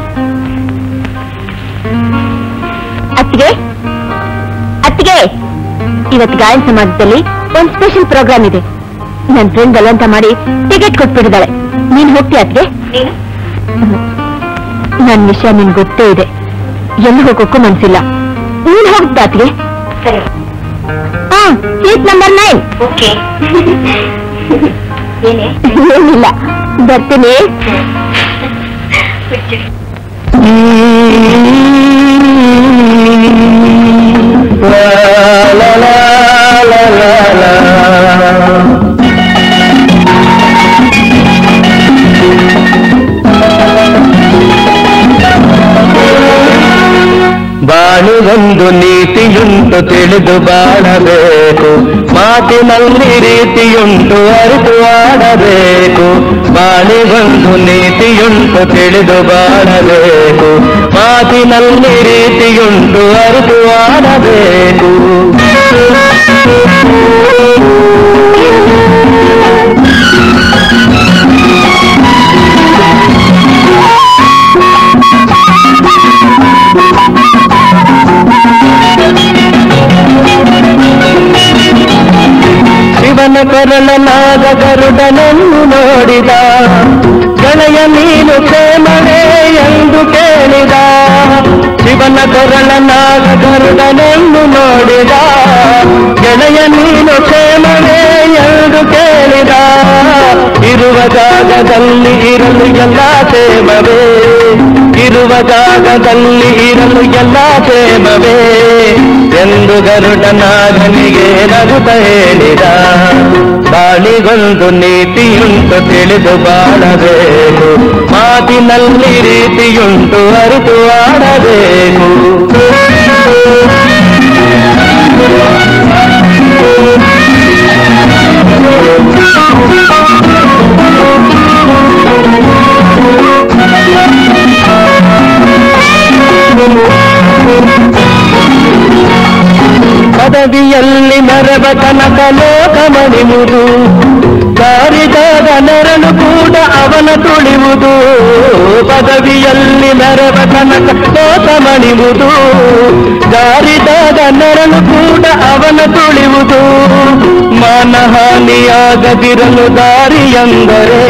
ಅತ್ತಿಗೆ ಅತ್ತಿಗೆ ಇವತ್ತು ಗಾಯನ ಸಮಾಜದಲ್ಲಿ ಒಂದು ಸ್ಪೆಷಲ್ ಪ್ರೋಗ್ರಾಮ್ ಇದೆ ನನ್ನ ಫ್ರೆಂಡ್ ಬಲವಂತ ಮಾಡಿ ಟಿಕೆಟ್ ಕೊಟ್ಬಿಟ್ಟಿದ್ದಾಳೆ ನೀನ್ ಹೋಗ್ತೀಯ ಅತ್ತಿಗೆ ನನ್ ವಿಷಯ ನಿನ್ ಗೊತ್ತೇ ಇದೆ ಎಲ್ಲಿ ಹೋಗೋಕ್ಕೂ ಮನ್ಸಿಲ್ಲ ನೀನ್ ಹೋಗ್ದಾತ್ಗೆ ಸರಿ ಹಾ ಸೀಟ್ ನಂಬರ್ ನೈನ್ ಓಕೆ ಏನೇ ಏನಿಲ್ಲ ಬರ್ತೀನಿ ಬಾಳುಗೊಂದು ನೀತಿಯುಂಟು ತಿಳಿದು ಬಾಳಬೇಕು ಮಾತಿನಲ್ಲಿ ರೀತಿಯುಂಟು ಅರಿತು ಆಡಬೇಕು ಬಾಳಿಗೊಂದು ನೀತಿಯುಂಟು ತಿಳಿದು ಬಾಳಬೇಕು ಮಾತಿನಲ್ಲಿ ರೀತಿಯುಂಟು ಅರಿತು ಆಡಬೇಕು ಶಿವನ ಕೊರಳನಾದ ಗರುಡನನ್ನು ನೋಡಿದ ಗೆಳೆಯ ನೀನು ಕ್ಷೇಮವೇ ಎಂದು ಕೇಳಿದ ಶಿವನ ಕೊರಳನಾದ ಗರುಡನನ್ನು ನೋಡಿದ ಗೆಳೆಯ ನೀನು ಕ್ಷೇಮವೇ ಎಂದು ಕೇಳಿದ ಇರುವ ಜಾಗದಲ್ಲಿ ಇರಲು ಎಲ್ಲ ಕ್ಷೇಮವೇ ಇರುವ ಜಾಗದಲ್ಲಿ ಇರಲು ಎಲ್ಲ ಕ್ಷೇಮವೇ ಎಂದು ಗರುಡನಾಗನಿಗೆ ನಗುತ್ತ ಹೇಳಿದ ಬಾಳಿಗೊಂದು ನೀತಿಯುಂಟು ತಿಳಿದು ಬಾಳಬೇಕು ಮಾತಿನಲ್ಲಿ ರೀತಿಯುಂಟು ಅರಿತು ಆಡಬೇಕು ಪದವಿಯಲ್ಲಿ ಮೆರವ ಕನಕ ಲೋಕ ಮಣಿಯುವುದು ಜಾರಿದಾಗ ನೆರಳು ಕೂಡ ಅವನ ತುಳಿಯುವುದು ಪದವಿಯಲ್ಲಿ ಮೆರವ ಕನಕ ಲೋಕ ಮಣಿಯುವುದು ಜಾರಿದಾಗ ನೆರಳು ಕೂಡ ಅವನ ತುಳಿಯುವುದು ಮಾನಹಾನಿಯಾಗದಿರಲು ದಾರಿ ಎಂದರೆ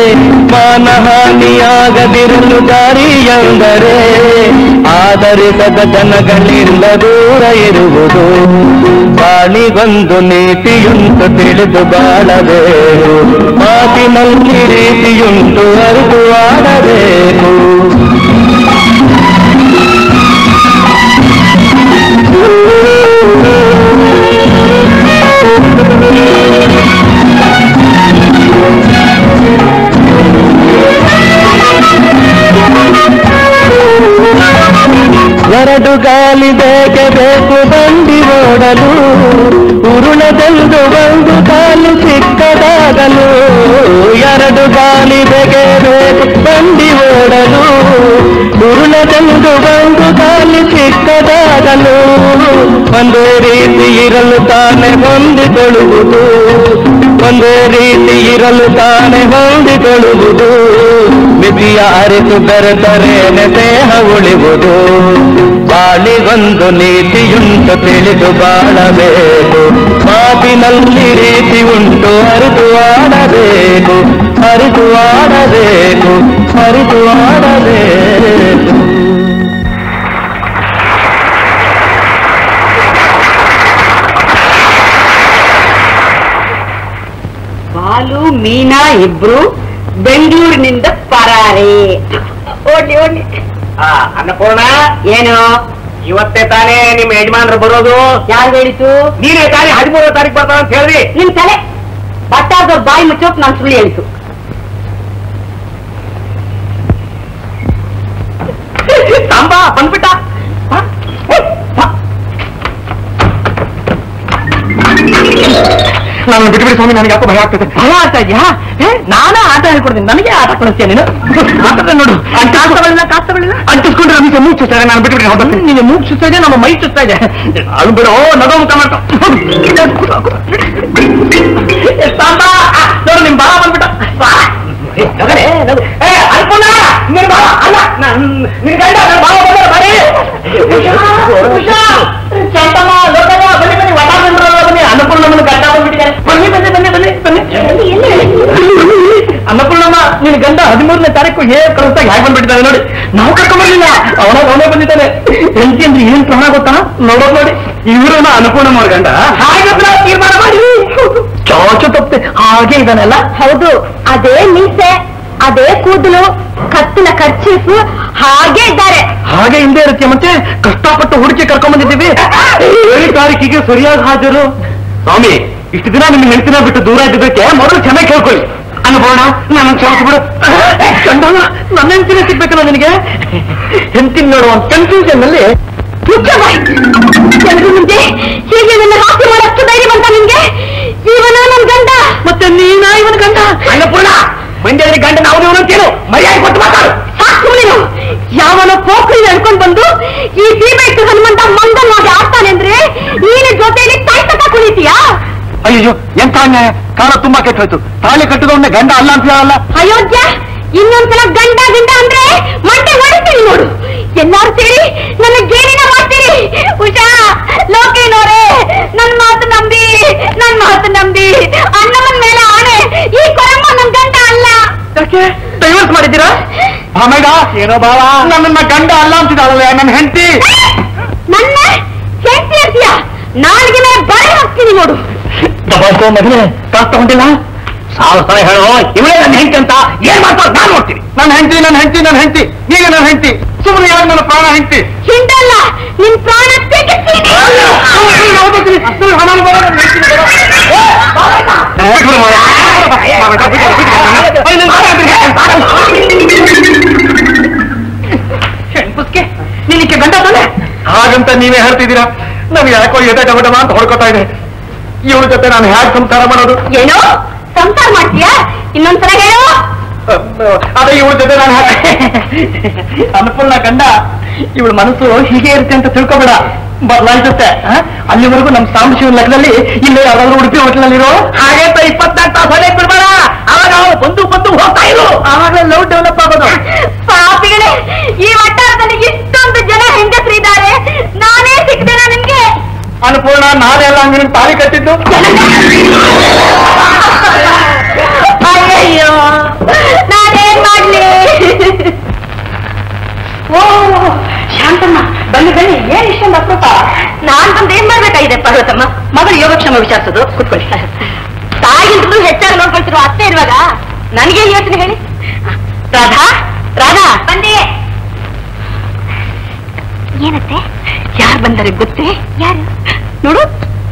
ಮಾನಹಾನಿಯಾಗದಿರಲು ದಾರಿ ಎಂದರೆ ಆಧರಿಸದ ಜನಗಳಿಂದ ದೂರ ಇರುವುದು ಬಾಳಿಗೊಂದು ನೀತಿಯುಂಟು ತಿಳಿದು ಬಾಳಬೇಕು ಮಾತಿನಲ್ಲಿ ರೀತಿಯುಂಟು ಅರಿತು ಆಡಬೇಕು ಎರಡು ಗಾಲಿ ಬೇಕೆ ಬೇಕು ಬಂಡಿ ಓಡಲು ಉರುಳದೆಂದು ಒಂದು ಕಾಲು ಸಿಕ್ಕದಾಗಲು ಎರಡು ಗಾಲಿ ಬೇಕೆ ಬೇಕು ಬಂಡಿ ಓಡಲು ಉರುಳದೆಂದು ಒಂದು ಕಾಲು ಸಿಕ್ಕದಾಗಲು ಒಂದೇ ರೀತಿ ಇರಲು ತಾನೆ ಹೊಂದಿಕೊಳ್ಳುವುದು ಒಂದೇ ರೀತಿ ಇರಲು ತಾನೆ ಹೊಂದಿಕೊಳ್ಳುವುದು ಮಿತಿಯ ಅರಿತು ಬೆರೆತರೇನೆ ದೇಹ ಉಳಿವುದು ಬಾಳಿಗೊಂದು ನೀತಿಯುಂಟು ತಿಳಿದು ಬಾಳಬೇಕು ಮಾತಿನಲ್ಲಿ ರೀತಿ ಉಂಟು ಅರಿತು ಆಡಬೇಕು ಅರಿತು ಆಡಬೇಕು ಅರಿತು ಆಡಬೇಕು ಬಾಲು ಮೀನಾ ಇಬ್ರು ಬೆಂಗಳೂರಿನಿಂದ ಪರಾರೆ ಓಡ್ಲಿ ಓಡ್ಲಿ ಆ, ಅನ್ನಪೂರ್ಣ ಏನು ಇವತ್ತೇ ತಾನೇ ನಿಮ್ಮ ಯಜಮಾನ್ರು ಬರೋದು ಯಾರು ಹೇಳಿತು ನೀನೇ ತಾನೇ ಹದಿಮೂರನೇ ತಾರೀಕು ಬರ್ತಾವ ಅಂತ ಹೇಳ್ರಿ ನಿಮ್ ತಲೆ ಬಟ್ಟಾದ ಬಾಯಿ ಮುಚ್ಚೋಕ್ ನಾನು ಸುಳ್ಳು ಹೇಳಿತು ಸಾಂಬ ಬಂದ್ಬಿಟ್ಟ ನಾನು ಬಿಟ್ಬಿಡಿ ಸ್ವಾಮಿ ನನಗೆ ಯಾಕೋ ಭಯ ಆಗ್ತದೆ ಭಯ ಆಗ್ತಾ ಇದೆಯಾ ನಾನೇ ಆಟ ಹೇಳ್ಕೊಡ್ತೀನಿ ನನಗೆ ಆಟ ಕಳಿಸ್ತೀಯ ನೀನು ಆಟದ ನೋಡು ಕಾಸ್ತಗಳಿಲ್ಲ ಕಾಸ್ತಗಳಿಲ್ಲ ಅಂಟಿಸ್ಕೊಂಡ್ರೆ ನಮಗೆ ಮೂಗು ಸರ್ ನಾನು ಬಿಟ್ಬಿಡಿ ಹೊರಡ್ತೀನಿ ನಿನ್ನ ಮೂಗ್ ಸುತ್ತಾ ಇದೆ ನಮ್ಮ ಮೈ ಸುತ್ತಾ ಇದೆ ಅದು ಬಿಡು ನಗೋ ಮುಖ ಮಾಡ್ಕೊ ಸಾಂಬ ನೋಡು ನಿಮ್ ಬಾಳ ಬಂದ್ಬಿಟ್ಟ ಬಾ. ಏ, ನಗರೆ, ನಗು. ಏ, ಅನ್ಪೂರ್ಣ, ನಿನ್ ಬಾವ, ಅಲ್ಲ, ನನ್- ನಿನ್ ಗಂಡ, ನನ್ ಬಾವ ಬಂದವ್ರು, ಬರೀ. ಉಷಾ, ಉಷಾ, ಶಾಂತಮ್ಮ, ಲೋಕವ್ವ, ಬನ್ನಿ, ಬನ್ನಿ, ವಟ ಬಂದ್ರಲ್ಲ, ಬನ್ನಿ, ಅನ್ನಪೂರ್ಣಮ್ಮನ ಗಂಡ ಬಂದ್ಬಿಟ್ಟಿದ್ದಾರೆ. ಬನ್ನಿ, ಬನ್ನಿ, ಬನ್ನಿ, ಬನ್ನಿ, ಬನ್ನಿ. ಅನ್ನಪೂರ್ಣಮ್ಮ, ನೀನ್ ನಿನ್ ಗಂಡ ಹದಿಮೂರನೇ ತಾರೀಕು ಹೇಗೆ ಕಳಿಸ್ದಾಗ ಹೇಗೆ ಬಂದ್ಬಿಟ್ಟಿದ್ದಾನೆ ನೋಡಿ ನಾವು ಕರ್ಕೊಂಡ್ಬರ್ಲಿಲ್ಲ ಅವನ ಅವನೇ ಬಂದಿದ್ದಾನೆ ಹೆಂಡತಿ ಅಂದ್ರೆ ಏನ್ ಪ್ರಾಣ ಗೊತ್ತಾ ನೋಡೋದು ನೋಡಿ ಇವ್ರನ್ನ ಅನುಪೂರ್ಣ ಅವ್ರ ಗಂಡ ಹಾಗಾದ್ರೆ ತೀರ್ಮಾನ ಮಾಡಿ ಚೋಚು ತಪ್ಪೆ ಹಾಗೆ ಇದ್ದಾನೆಲ್ಲ ಹೌದು ಅದೇ ಮೀಸೆ ಅದೇ ಕೂದಲು ಕತ್ತಿನ ಖರ್ಚೀಫು ಹಾಗೆ ಇದ್ದಾರೆ ಹಾಗೆ ಹಿಂದೆ ಇರುತ್ತೆ ಮತ್ತೆ ಕಷ್ಟಪಟ್ಟು ಹುಡುಕಿ ಕರ್ಕೊಂಡ್ ಬಂದಿದ್ದೀವಿ ಏಳು ತಾರೀಕಿಗೆ ಸರಿಯಾಗಿ ಹಾಜರು ಸ್ವಾಮಿ ಇಷ್ಟು ದಿನ ನಿಮ್ಗೆ ಹೆಂಡತಿನ ಬಿಟ್ಟು ದೂರ ಇದ್ದಕ್ಕೆ ಮೊದಲು ಕ್ಷಮೆ ಕೇಳ್ಕೊಳ್ಳಿ ಅನುಭವಣ ನಾನು ಕ್ಷಮಿಸ್ಬಿಡು ಕಂಡಲ್ಲ ನನ್ನ ಹೆಂಡತಿನ ಸಿಗ್ಬೇಕಲ್ಲ ನಿನಗೆ ಹೆಂಡತಿನ ನೋಡುವ ಕನ್ಫ್ಯೂಷನ್ ಅಲ್ಲಿ ಎಲ್ರು ಮುಂದೆ ಹೀಗೆ ನನ್ನ ಹಾಸ್ಯ ಮಾಡಷ್ಟು ಧೈರ್ಯ ಬಂತ ನಿಮ್ಗೆ ಇವನ ನನ್ ಗಂಡ ಮತ್ತೆ ನೀನ ಇವನ ಗಂಡ ಅನ್ನಪೂರ್ಣ ಮಂಡ್ಯದಲ್ಲಿ ಗಂಡ ನಾವು ಇವನು ಅಂತೇನು ಮರ್ಯಾದೆ ಕೊಟ್ಟು ಮಾತಾಡು ಸಾಕು ನೀನು ಯಾವನ ಪೋಖ್ರಿ ಹೇಳ್ಕೊಂಡ್ ಬಂದು ಈ ಸೀಬೆಟ್ಟು ಹನುಮಂತ ಮಂಗಲ್ವಾಗಿ ಆಡ್ತಾನೆ ಅಂದ್ರೆ ನೀನು ಜೊತೆಯಲ್ಲಿ ತಾಯ್ತಕ್ಕ ಕುಳಿತೀಯಾ ಅಯ್ಯೋ ಎಂತ ಅನ್ಯಾಯ ಕಾಲ ತುಂಬಾ ಕೆಟ್ಟ ಹೋಯ್ತು ತಾಳಿ ಕಟ್ಟಿದವನ್ನೇ ಗಂಡ ಅಲ್ಲ ಅಂತ ಹೇಳಲ್ಲ ಅಯೋಧ್ಯ ಇನ್ನೊಂದ್ಸಲ ಗಂಡ ಗಂಡ ಅಂದ್ರೆ ಮಂಟೆ ಹೊಡಿತೀನಿ ನೋಡು ಎಲ್ಲಾರು ಸೇರಿ ನನ್ನ ಗೇಣಿನ ಮಾಡ್ತೀರಿ ಉಷಾ ಲೋಕೇನೋರೇ ನನ್ ಮಾತು ನಂಬಿ ನನ್ ಮಾತು ನಂಬಿ ಅಣ್ಣವನ್ ಮೇಲೆ ಆಣೆ ಈ ಕೊರಮ್ಮ ನನ್ ಗಂಡ ಅಲ್ಲ ಯಾಕೆ ಡೈವರ್ಸ್ ಮಾಡಿದ್ದೀರಾ ಆಮೇಗ ಏನೋ ಬಾವ ನನ್ನ ಗಂಡ ಅಲ್ಲ ಅಂತಿದ್ದಾಳಲ್ಲ ನನ್ನ ಹೆಂಡತಿ ನನ್ನ ಹೆಂಡತಿ ಇರ್ತೀಯ ನಾಲ್ಗೆ ಮೇಲೆ ಬರೆ ಹಾಕ್ತೀನಿ ನೋಡು ದಬಾಯಿಸೋ ಮಗನೇ ಕಾಸ್ ತಗೊಂಡಿಲ್ಲ ಸಾವಿರ ಸಲ ಹೇಳೋ ಇವಳೇ ನನ್ನ ಹೆಂಡತಿ ಅಂತ ಏನ್ ಮಾಡ್ತಾರೆ ನಾನು ನೋಡ್ತೀನಿ ನನ್ನ ಹೆಂಡತಿ ನನ್ನ ಹೆಂಡತಿ ನನ್ನ ಹೆಂಡತಿ ಈಗ ನನ್ನ ಹೆಂಡತಿ ಸುಮ್ಮನೆ ಯಾರು ನನ್ನ ಪ್ರಾಣ ಹೆಂಡತಿ ಹಿಂಡಲ್ಲ ನಿನ್ ಪ್ರಾಣ ತೆಗಿತೀನಿ ನಿನಕ್ಕೆ ಗಂಡ ತಾನೆ ಹಾಗಂತ ನೀವೇ ಹೇಳ್ತಿದ್ದೀರಾ ನಮ್ಗೆ ಯಾಕೋ ಎದೆ ಡಬಡಮ ಅಂತ ಹೊಡ್ಕೋತಾ ಇದೆ ಇವಳ ಜೊತೆ ನಾನು ಹ್ಯಾಕ್ ಸಂಸಾರ ಮಾಡೋದು ಏನೋ ಸಂಸಾರ ಮಾಡ್ತೀಯಾ ಇನ್ನೊಂದ್ಸಲ ಹೇಳು ಅದೇ ಇವಳ ಜೊತೆ ನಾನು ಅನುಪೂರ್ಣ ಗಂಡ ಇವಳ ಮನಸ್ಸು ಹೀಗೆ ಇರುತ್ತೆ ಅಂತ ತಿಳ್ಕೊಬೇಡ ಬದಲಾಯಿಸುತ್ತೆ ಆ? ಅಲ್ಲಿವರೆಗೂ ನಮ್ ಸಾಂಬಶಿವ ಲೆಕ್ಕದಲ್ಲಿ ಇಲ್ಲೇ ಯಾವ್ದಾದ್ರು ಉಡುಪಿ ಹೋಟ್ಲಲ್ಲಿರೋ ಹಾಗೆ ಇಪ್ಪತ್ನಾಲ್ಕು ತಾಸು ಹೊರಗೆ ಬಿಡ್ಬೇಡ ಅವಾಗ ಅವಳು ಬಂದು ಬಂದು ಹೋಗ್ತಾ ಇರು ಆವಾಗಲೇ ಲವ್ ಡೆವಲಪ್ ಆಗೋದು ಪಾಪಿಗಳೇ ಈ ವಟ್ಟಾರದಲ್ಲಿ ಇಷ್ಟೊಂದು ಜನ ಹೆಂಗಸರಿದ್ದಾರೆ ನಾನೇ ಸಿಕ್ತೇನ ನಿಮ್ಗೆ ಅನುಪೂರ್ಣ ನಾನೇ ಎಲ್ಲ ಹಂಗೆ ನಿನ್ ತಾಳಿ ಕಟ್ಟಿದ್ದು ಅಯ್ಯಯ್ಯೋ ನಾನೇನ್ ಮಾಡ್ಲಿ ಓ ಶಾಂತಮ್ಮ ಬನ್ನಿ ಬನ್ನಿ ಏನ್ ಇಷ್ಟೊಂದು ಅಪರೂಪ ನಾನ್ ಬಂದು ಏನ್ ಮಾಡ್ಬೇಕಾಗಿದೆ ಪಾರ್ವತಮ್ಮ ಮಗಳು ಯೋಗಕ್ಷೇಮ ವಿಚಾರಿಸೋದು ಕುತ್ಕೊಳ್ಳಿ ತಾಯಿಗಿಂತಲೂ ಹೆಚ್ಚಾಗಿ ನೋಡ್ಕೊಳ್ತಿರೋ ಅತ್ತೆ ಇರುವಾಗ ನನಗೆ ಯೋಚನೆ ಹೇಳಿ ರಾಧಾ ರಾಧಾ ಬಂದೆ ಏನತ್ತೆ ಯಾರು ಬಂದರೆ ಗೊತ್ತೇ ಯಾರು ನೋಡು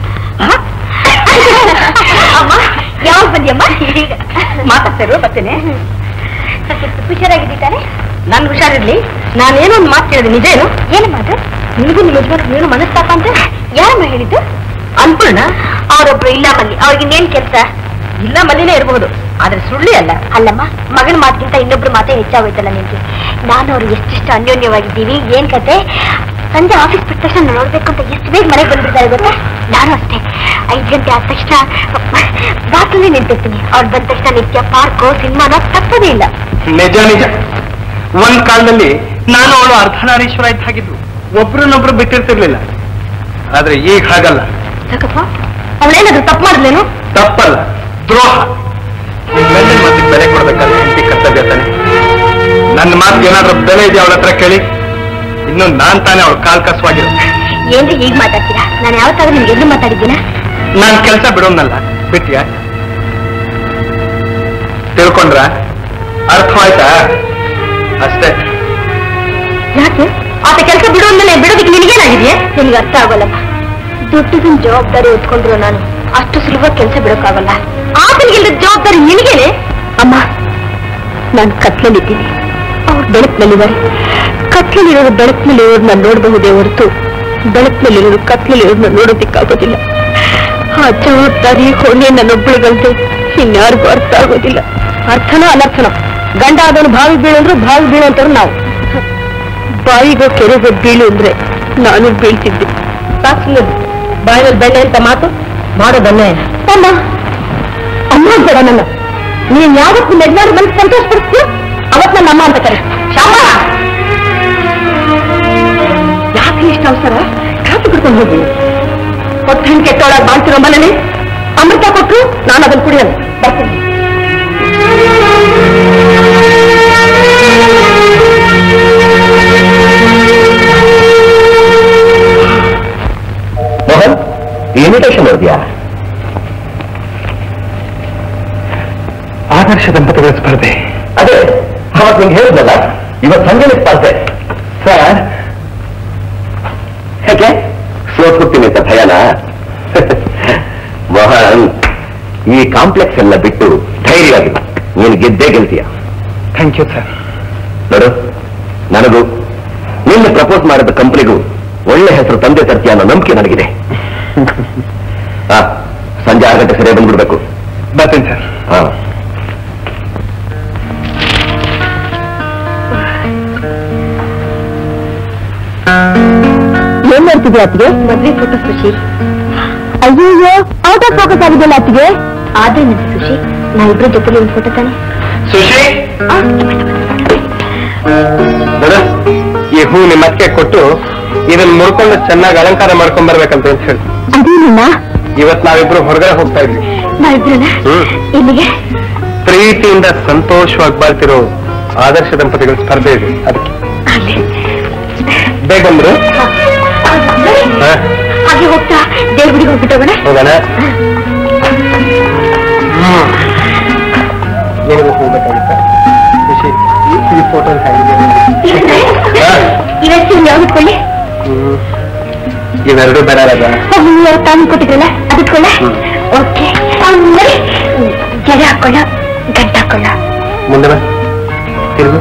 ಅಮ್ಮ ಯಾವಾಗ ಬಂದಿಯಮ್ಮ ಮಾತಾಡ್ತಾರೋ ಬರ್ತೇನೆ ಹುಷಾರಾಗಿದ್ದಾರೆ ನಾನು ಹುಷಾರಿರ್ಲಿ ನಾನೇನೋ ಒಂದು ಮಾತು ಕೇಳಿದೆ ನಿಜ ಏನು ಏನು ಮಾತು ನಿನಗೂ ನಿಮ್ಮ ಯಜಮಾನ ಏನು ಮನಸ್ತಾಪ ಅಂತ ಯಾರಮ್ಮ ಹೇಳಿದ್ದು ಅನ್ಪೂರ್ಣ ಅವರೊಬ್ರು ಇಲ್ಲ ಮಲ್ಲಿ ಅವ್ರಿಗಿನ್ನೇನ್ ಕೆಲಸ ಇಲ್ಲ ಮಲ್ಲಿನೇ ಇರಬಹುದು ಆದ್ರೆ ಸುಳ್ಳಿ ಅಲ್ಲ ಅಲ್ಲಮ್ಮ ಮಗನ ಮಾತಿಗಿಂತ ಇನ್ನೊಬ್ರು ಮಾತೇ ಹೆಚ್ಚಾಗೋಯ್ತಲ್ಲ ನಿನ್ಗೆ ನಾನು ಅವ್ರು ಎಷ್ಟೆಷ್ಟು ಅನ್ಯೋನ್ಯವಾಗಿದ್ದೀವಿ ಏನ್ ಕತೆ ಸಂಜೆ ಆಫೀಸ್ ಬಿಟ್ಟ ತಕ್ಷಣ ನೋಡ್ಬೇಕು ಅಂತ ಎಷ್ಟು ಬೇಗ ಮನೆಗೆ ಬಂದ್ಬಿಡ್ತಾರೆ ಗೊತ್ತಾ ನಾನು ಅಷ್ಟೇ ಐದು ಗಂಟೆ ಆದ ತಕ್ಷಣ ಬಾತ್ರೂಮೇ ನಿಂತಿರ್ತೀನಿ ಅವ್ರು ಬಂದ ತಕ್ಷಣ ನಿತ್ಯ ಪಾರ್ಕು ಸಿನಿಮಾನ ತಪ್ಪದೇ ಇಲ್ಲ ನಿಜ ನಿಜ ಒಂದ್ ಕಾಲದಲ್ಲಿ ನಾನು ಅವಳು ಅರ್ಧನಾರೀಶ್ವರ ಇದ್ದ ಹಾಗಿದ್ದು ಒಬ್ರನ್ನೊಬ್ರು ಬಿಟ್ಟಿರ್ತಿರ್ಲಿಲ್ಲ ಆದ್ರೆ ಈಗ ಹಾಗಲ್ಲ ಯಾಕಪ್ಪ ಅವಳೇನಾದ್ರೂ ತಪ್ಪು ಮಾಡಿದ್ಲೇನು ತಪ್ಪಲ್ಲ ದ್ರೋಹ ಗಂಡನ ಮಾತಿಗೆ ಬೆಲೆ ಕೊಡ್ಬೇಕಾದ್ರೆ ಹೆಂಡತಿ ಕರ್ತವ್ಯ ತಾನೆ ನನ್ನ ಮಾತಿಗೆ ಏನಾದ್ರೂ ಬೆಲೆ ಇದೆಯಾ ಅವಳ ಹತ್ರ ಕೇಳಿ ಇನ್ನು ನಾನ್ ತಾನೇ ಅವಳ ಕಾಲ್ ಕಸವಾಗಿರೋ ಏನ್ರಿ ಹೀಗ್ ಮಾತಾಡ್ತೀರಾ ನಾನು ಯಾವತ್ತಾದ್ರೂ ನಿಮ್ಗೆ ಎದ್ದು ಮಾತಾಡಿದ್ದೀನ ನಾನ್ ಕೆಲಸ ಬಿಡೋನಲ್ಲ ಬಿಟ್ಟಿಯಾ ತಿಳ್ಕೊಂಡ್ರ ಅರ್ಥವಾಯ್ತಾ ಅಷ್ಟೇ ಯಾಕೆ ಆತ ಕೆಲಸ ಬಿಡು ಅಂದ್ಮೇಲೆ ಬಿಡೋದಕ್ಕೆ ನಿನಗೇನಾಗಿದೆಯೇ ನಿನಗೆ ಅರ್ಥ ಆಗೋಲ್ಲಮ್ಮ ದುಡ್ಡಿನ ಜವಾಬ್ದಾರಿ ಹೊತ್ಕೊಂಡ್ರು ನಾನು ಅಷ್ಟು ಸುಲಭ ಕೆಲಸ ಬಿಡೋಕ್ಕಾಗಲ್ಲ ಆತನಿಗಿಲ್ಲದ ಜವಾಬ್ದಾರಿ ನಿನಗೇನೆ ಅಮ್ಮ ನಾನು ಕತ್ಲಲ್ಲಿದ್ದೀನಿ ಅವ್ರು ಬೆಳಕಿನಲ್ಲಿದ್ದಾರೆ ಕತ್ಲಲ್ಲಿರೋರು ಬೆಳಕಿನಲ್ಲಿರೋರನ್ನ ನೋಡಬಹುದೇ ಹೊರತು ಬೆಳಕಿನಲ್ಲಿರೋರು ಕತ್ಲಲ್ಲಿರೋರನ್ನ ನೋಡೋದಿಕ್ಕಾಗೋದಿಲ್ಲ ಆ ಜವಾಬ್ದಾರಿ ಹೊಣೆ ನನ್ನೊಬ್ಬಳಿಗಂತೆ ಇನ್ಯಾರಿಗೂ ಅರ್ಥ ಆಗೋದಿಲ್ಲ ಅರ್ಥನೋ ಅನರ್ಥನೋ ಗಂಡ ಆದವನು ಬಾವಿ ಬೀಳು ಅಂದ್ರು ಬಾವಿ ಬೀಳು ಅಂತಾರು ನಾವು ಬಾವಿಗೋ ಕೆರೆಗೋ ಬೀಳು ಅಂದ್ರೆ ನಾನು ಬೀಳ್ತಿದ್ದೆ ಸಾಕ್ಷಿ ಬಾಯಲ್ಲಿ ಬೆಣ್ಣೆ ಅಂತ ಮಾತು ಮಾಡೋದನ್ನೇ ಅಮ್ಮ ಅಮ್ಮ ಬೇಡ ನನ್ನ ನೀನ್ ಯಾವತ್ತು ನೆಡ್ನಾಡು ಮನಸ್ಸು ಸಂತೋಷ ಪಡಿಸ್ತೀಯ ಅವತ್ ನನ್ನ ಅಮ್ಮ ಅಂತ ಕರೆ ಶಾಮ ಯಾಕೆ ಇಷ್ಟ ಅವಸರ ಕಾಫಿ ಕುಡ್ಕೊಂಡು ಹೋಗಿ ಹೊತ್ತು ಹೆಣ್ಣು ಕೆಟ್ಟೊಳಗೆ ಬಾಳ್ತಿರೋ ಮನೇಲಿ ಅಮೃತ ಕೊಟ್ಟರು ನಾನು ಅದನ್ನು ಕುಡಿಯಲ್ಲ ಬರ್ತೀನಿ ಆದರ್ಶ ದಂಪತಿಗಳ ಸ್ಪರ್ಧೆ ಅದೇ ಅವತ್ತು ನಿಂಗೆ ಹೇಳಿದ್ನಲ್ಲ ಇವತ್ತು ಸಂಜೆ ಸ್ಪರ್ಧೆ ಸರ್ ಯಾಕೆ ಸೋತ್ಬಿಡ್ತೀನಿ ಅಂತ ಭಯನಾ ಮೋಹನ್ ಈ ಕಾಂಪ್ಲೆಕ್ಸ್ ಎಲ್ಲ ಬಿಟ್ಟು ಧೈರ್ಯವಾಗಿ ನೀನು ಗೆದ್ದೇ ಗೆಲ್ತೀಯ ಥ್ಯಾಂಕ್ ಯು ಸರ್ ನೋಡು ನನಗೂ ನಿನ್ನ ಪ್ರಪೋಸ್ ಮಾಡಿದ ಕಂಪನಿಗೂ ಒಳ್ಳೆ ಹೆಸರು ತಂದೆ ತರ್ತೀಯ ಅನ್ನೋ ನಂಬಿಕೆ ನನಗಿದೆ ಹಾ ಸಂಜೆ ಆರು ಗಂಟೆ ಸರಿಯಾಗಿ ಬಂದ್ಬಿಡ್ಬೇಕು ಬರ್ತೀನಿ ಸರ್ ಹಾ ಏನ್ ಮಾಡ್ತಿದ್ಯಾ ಅತ್ತಿಗೆ ಮದ್ವೆ ಫೋಟೋ ಸುಶಿ ಅಯ್ಯಯ್ಯೋ ಔಟ್ ಆಫ್ ಫೋಕಸ್ ಆಗಿದೆಯಲ್ಲ ಅತ್ತಿಗೆ ಆದ್ರೆ ನಂತೆ ಸುಶಿ ನಾವಿಬ್ರು ಜೊತೆಲಿ ಒಂದು ಫೋಟೋ ತಾನೆ ಸುಶಿ ನೋಡು ಈ ಹೂ ನಿಮ್ಮ ಅಕ್ಕೆ ಕೊಟ್ಟು ಇದನ್ನ ಮುಡ್ಕೊಂಡು ಚೆನ್ನಾಗಿ ಅಲಂಕಾರ ಮಾಡ್ಕೊಂಡ್ ಬರ್ಬೇಕಂತ ಅಂತ ಹೇಳಿ ಅದೇನಣ್ಣ ಇವತ್ ನಾವಿಬ್ರು ಹೊರಗಡೆ ಹೋಗ್ತಾ ಇದ್ವಿ ನಾವಿಬ್ರನ್ನ ಹ್ಮ್. ಇಲ್ಲಿಗೆ ಪ್ರೀತಿಯಿಂದ ಸಂತೋಷವಾಗಿ ಬಾಳ್ತಿರೋ ಆದರ್ಶ ದಂಪತಿಗಳ ಸ್ಪರ್ಧೆ ಇದೆ ಅದಕ್ಕೆ ಅಲ್ಲಿ ಬೇಗ ಬಂದ್ರು ಹಾ. ಹಾಗೆ ಹೋಗ್ತಾ ದೇವ್ರಿಗೆ ಹೋಗ್ಬಿಟ್ಟೋಗೋಣ ಹೋಗೋಣ ಏನಿಗೆ ಹೋಗ್ಬೇಕಾಗಿತ್ತ ಖುಷಿ ಈ ಫೋಟೋ ಹಾ. ಇವತ್ತು ಯಾವ್ದಿಟ್ಕೊಳ್ಳಿ ಹ್ಮ್. ಇವೆರಡು ಬೇಡ ತಾನು ಕೊಟ್ಟಿದ್ರಲ್ಲ ಅದಕ್ಕೊಳ್ಳ ಓಕೆ ಆಮೇಲೆ ಜಡೆ ಹಾಕೊಳ್ಳ ಗಂಟ ಹಾಕೊಳ್ಳ ಮುಂದೆ ಬಾ ತಿರುಗು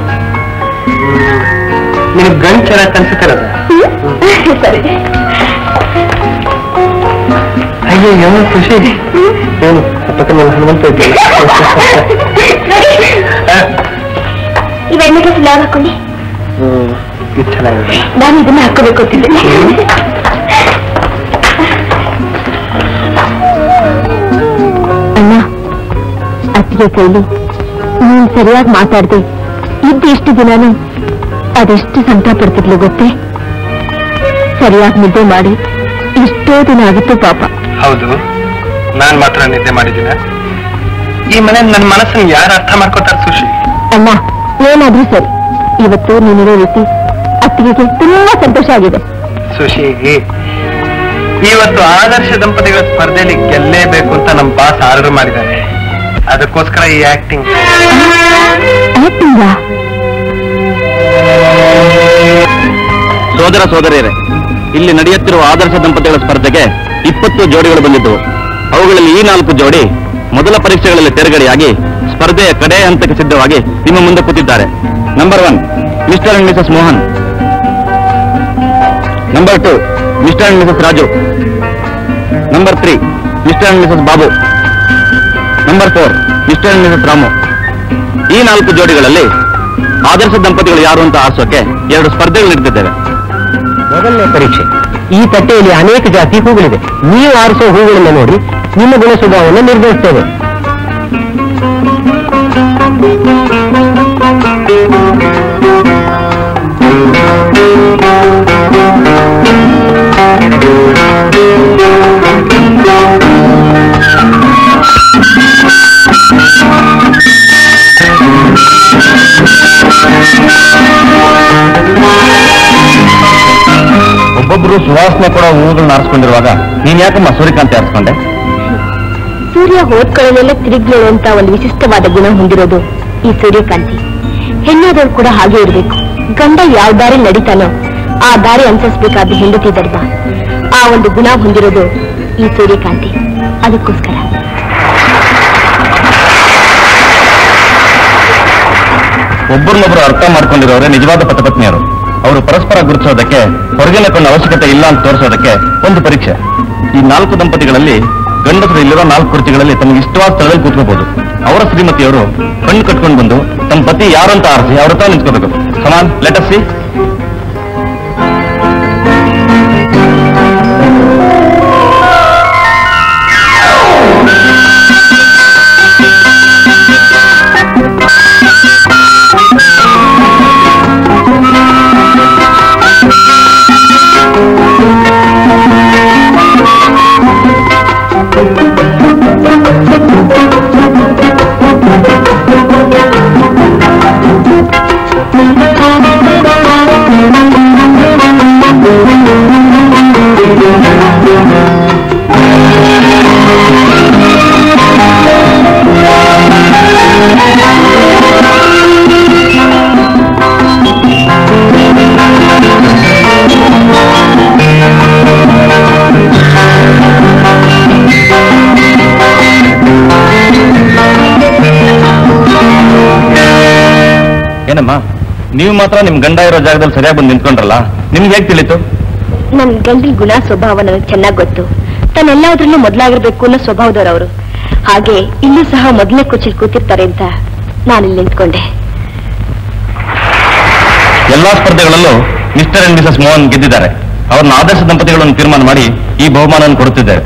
ನಿನಗೆ ಗಂಡ್ ಚೆನ್ನಾಗಿ ಕನ್ಸುತ್ತಾರದ ಸರಿ ಅಯ್ಯೋ ಏನೋ ಖುಷಿ ಏನು ಪಕ್ಕ ಮೇಲೆ ಹನುಮಂತ ಇದ್ದೀಯ ಇವೆಣ್ಣೆಗೆ ಫುಲ್ ಹಾಕೊಳ್ಳಿ ಹ್ಮ್ ಇದು ಚೆನ್ನಾಗಿದೆ ನಾನು ಇದನ್ನ ಹಾಕೋಬೇಕು ಅಂತಿದ್ದೆ ಅಣ್ಣ ಅತ್ತಿಗೆ ಕೈಲಿ ನೀನ್ ಸರಿಯಾಗಿ ಮಾತಾಡ್ದೆ ಇದ್ದು ಇಷ್ಟು ದಿನಾನು ಅದೆಷ್ಟು ಸಂಕಟ ಪಡ್ತಿದ್ಲು ಗೊತ್ತೇ ಸರಿಯಾಗಿ ನಿದ್ದೆ ಮಾಡಿ ಎಷ್ಟೋ ದಿನ ಆಗಿತ್ತು ಪಾಪ ಹೌದು ನಾನ್ ಮಾತ್ರ ನಿದ್ದೆ ಮಾಡಿದ್ದೀನ ಈ ಮನೆ ನನ್ನ ಮನಸ್ಸನ್ನು ಯಾರು ಅರ್ಥ ಮಾಡ್ಕೋತಾರ ಸುಶಿ ಅಣ್ಣ ಏನಾದ್ರೂ ಸರಿ ಇವತ್ತು ನೀನಿರೋ ರೀತಿ ಅತ್ತಿಗೆಗೆ ತುಂಬಾ ಸಂತೋಷ ಆಗಿದೆ ಸುಶಿ ಇವತ್ತು ಆದರ್ಶ ದಂಪತಿಗಳ ಸ್ಪರ್ಧೆಯಲ್ಲಿ ಗೆಲ್ಲೇಬೇಕು ಅಂತ ನಮ್ಮ ಬಾಸ್ ಆರ್ಡರ್ ಮಾಡಿದ್ದಾರೆ ಅದಕ್ಕೋಸ್ಕರ ಈ ಆಕ್ಟಿಂಗ್ ಆಯ್ತಿಂದ ಸೋದರ ಸೋದರಿಯರೇ ಇಲ್ಲಿ ನಡೆಯುತ್ತಿರುವ ಆದರ್ಶ ದಂಪತಿಗಳ ಸ್ಪರ್ಧೆಗೆ ಇಪ್ಪತ್ತು ಜೋಡಿಗಳು ಬಂದಿದ್ದವು ಅವುಗಳಲ್ಲಿ ಈ ನಾಲ್ಕು ಜೋಡಿ ಮೊದಲ ಪರೀಕ್ಷೆಗಳಲ್ಲಿ ತೇರ್ಗಡೆಯಾಗಿ ಸ್ಪರ್ಧೆಯ ಕಡೆ ಹಂತಕ್ಕೆ ಸಿದ್ಧವಾಗಿ ನಿಮ್ಮ ಮುಂದೆ ಕೂತಿದ್ದಾರೆ number one mister and missus Mohan number two mister and missus Raju number three mister and missus Babu number four mister and missus Ramu ಈ ನಾಲ್ಕು ಜೋಡಿಗಳಲ್ಲಿ ಆದರ್ಶ ದಂಪತಿಗಳು ಯಾರು ಅಂತ ಆರಿಸೋಕೆ ಎರಡು ಸ್ಪರ್ಧೆಗಳು ನಡೆದಿದ್ದೇವೆ ಮೊದಲನೇ ಪರೀಕ್ಷೆ ಈ ತಟ್ಟೆಯಲ್ಲಿ ಅನೇಕ ಜಾತಿ ಹೂಗಳಿದೆ ನೀವು ಆರಿಸೋ ಹೂಗಳನ್ನು ನೋಡಿ ನಿಮ್ಮ ಗುಣ ಸ್ವಭಾವವನ್ನು ನಿರ್ಧರಿಸ್ತೇವೆ ಒಬ್ಬೊಬ್ರು ಸುವಾಸನೆ ಕೊಡೋ ಹೂಗಳನ್ನ ಆರಿಸ್ಕೊಂಡಿರುವಾಗ ನೀನ್ ಯಾಕಮ್ಮ ಸೂರ್ಯಕಾಂತಿ ಆರಿಸ್ಕೊಂಡೆ ಸೂರ್ಯ ಹೋದ್ಕೊಳ್ಳಲೆಲ್ಲ ತಿರುಗ್ಲೇಳು ಅಂತ ಒಂದು ವಿಶಿಷ್ಟವಾದ ಗುಣ ಹೊಂದಿರೋದು ಈ ಸೂರ್ಯಕಾಂತಿ ಹೆಣ್ಣಾದವ್ರು ಕೂಡ ಹಾಗೆ ಇರಬೇಕು ಗಂಡ ಯಾವ ದಾರಿ ನಡೀತಾನೋ ಆ ದಾರಿ ಅನುಸರಿಸಬೇಕಾದ ಹೆಂಡತಿ ದರ್ಭ ಆ ಒಂದು ಗುಣ ಹೊಂದಿರೋದು ಈ ಸೂರ್ಯಕಾಂತಿ ಅದಕ್ಕೋಸ್ಕರ ಒಬ್ಬರನ್ನೊಬ್ರು ಅರ್ಥ ಮಾಡ್ಕೊಂಡಿರೋರೆ ನಿಜವಾದ ಪತಿಪತ್ನಿಯರು ಅವರು ಪರಸ್ಪರ ಗುರುತಿಸೋದಕ್ಕೆ ಹೊರಗಿನ ಕೊಂಡ ಅವಶ್ಯಕತೆ ಇಲ್ಲ ಅಂತ ತೋರಿಸೋದಕ್ಕೆ ಒಂದು ಪರೀಕ್ಷೆ ಈ ನಾಲ್ಕು ದಂಪತಿಗಳಲ್ಲಿ ಗಂಡಸರು ಇಲ್ಲಿರೋ ನಾಲ್ಕು ಕುರ್ಚಿಗಳಲ್ಲಿ ತಮಗೆ ಇಷ್ಟವಾದ ಸ್ಥಳದಲ್ಲಿ ಕೂತ್ಕೋಬಹುದು ಅವರ ಶ್ರೀಮತಿಯವರು ಕಣ್ಣು ಕಟ್ಕೊಂಡು ಬಂದು ತಮ್ಮ ಪತಿ ಯಾರು ಅಂತ ಆರಿಸಿ ಅವ್ರ ಹತ್ರ ನಿಂತ್ಕೋಬೇಕು ಸಮಾನ್ ಲೆಟ್ ಸಿ Thank you. ಏನಮ್ಮ ನೀವು ಮಾತ್ರ ನಿಮ್ ಗಂಡ ಇರೋ ಜಾಗದಲ್ಲಿ ಸರಿಯಾಗಿ ಬಂದು ನಿಂತ್ಕೊಂಡ್ರಲ್ಲ ನಿಮ್ಗೆ ಹೇಗೆ ತಿಳಿತು ನನ್ ಗಂಡನ ಗುಣ ಸ್ವಭಾವ ನನಗೆ ಚೆನ್ನಾಗಿ ಗೊತ್ತು ತನ್ನೆಲ್ಲದ್ರಲ್ಲೂ ಮೊದಲಾಗಿರ್ಬೇಕು ಅನ್ನೋ ಸ್ವಭಾವದವ್ರವರು ಹಾಗೆ ಇಲ್ಲೂ ಸಹ ಮೊದಲನೇ ಕುಚ್ಚಲ್ ಕೂತಿರ್ತಾರೆ ಅಂತ ನಾನು ಇಲ್ಲಿ ನಿಂತ್ಕೊಂಡೆ ಎಲ್ಲಾ ಸ್ಪರ್ಧೆಗಳಲ್ಲೂ ಮಿಸ್ಟರ್ ಅಂಡ್ ಮಿಸಸ್ ಮೋಹನ್ ಗೆದ್ದಿದ್ದಾರೆ ಅವ್ರನ್ನ ಆದರ್ಶ ದಂಪತಿಗಳನ್ನು ತೀರ್ಮಾನ ಮಾಡಿ ಈ ಬಹುಮಾನವನ್ನು ಕೊಡುತ್ತಿದ್ದಾರೆ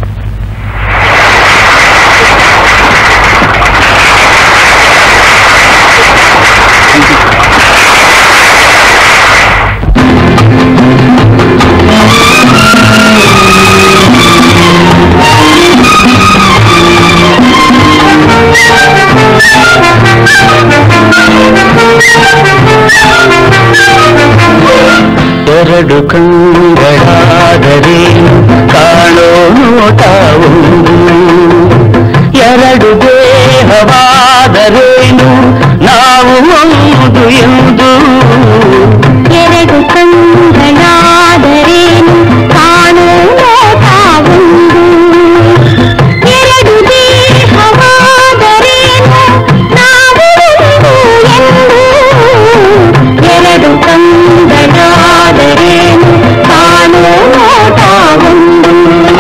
ಎರಡು ಕಂಗಳಾದರೇನು ಕಾಣೋ ನೋಟವೊಂದು ಎರಡು ದೇಹವಾದರೇನು ನಾವು ಒಂದು ಎಂದು ಎರಡು ಕಣ್ಗಳಾದರೇನು ಕಾಣೋ ನೋಟವೊಂದು ಎರಡು ದೇಹವಾದರೇನು ನಾವು ಒಂದು ಎಂದು ಎರಡು ಕಣ್ಗಳಾದರೇನು ಕಾಣೋ ನೋಟವೊಂದು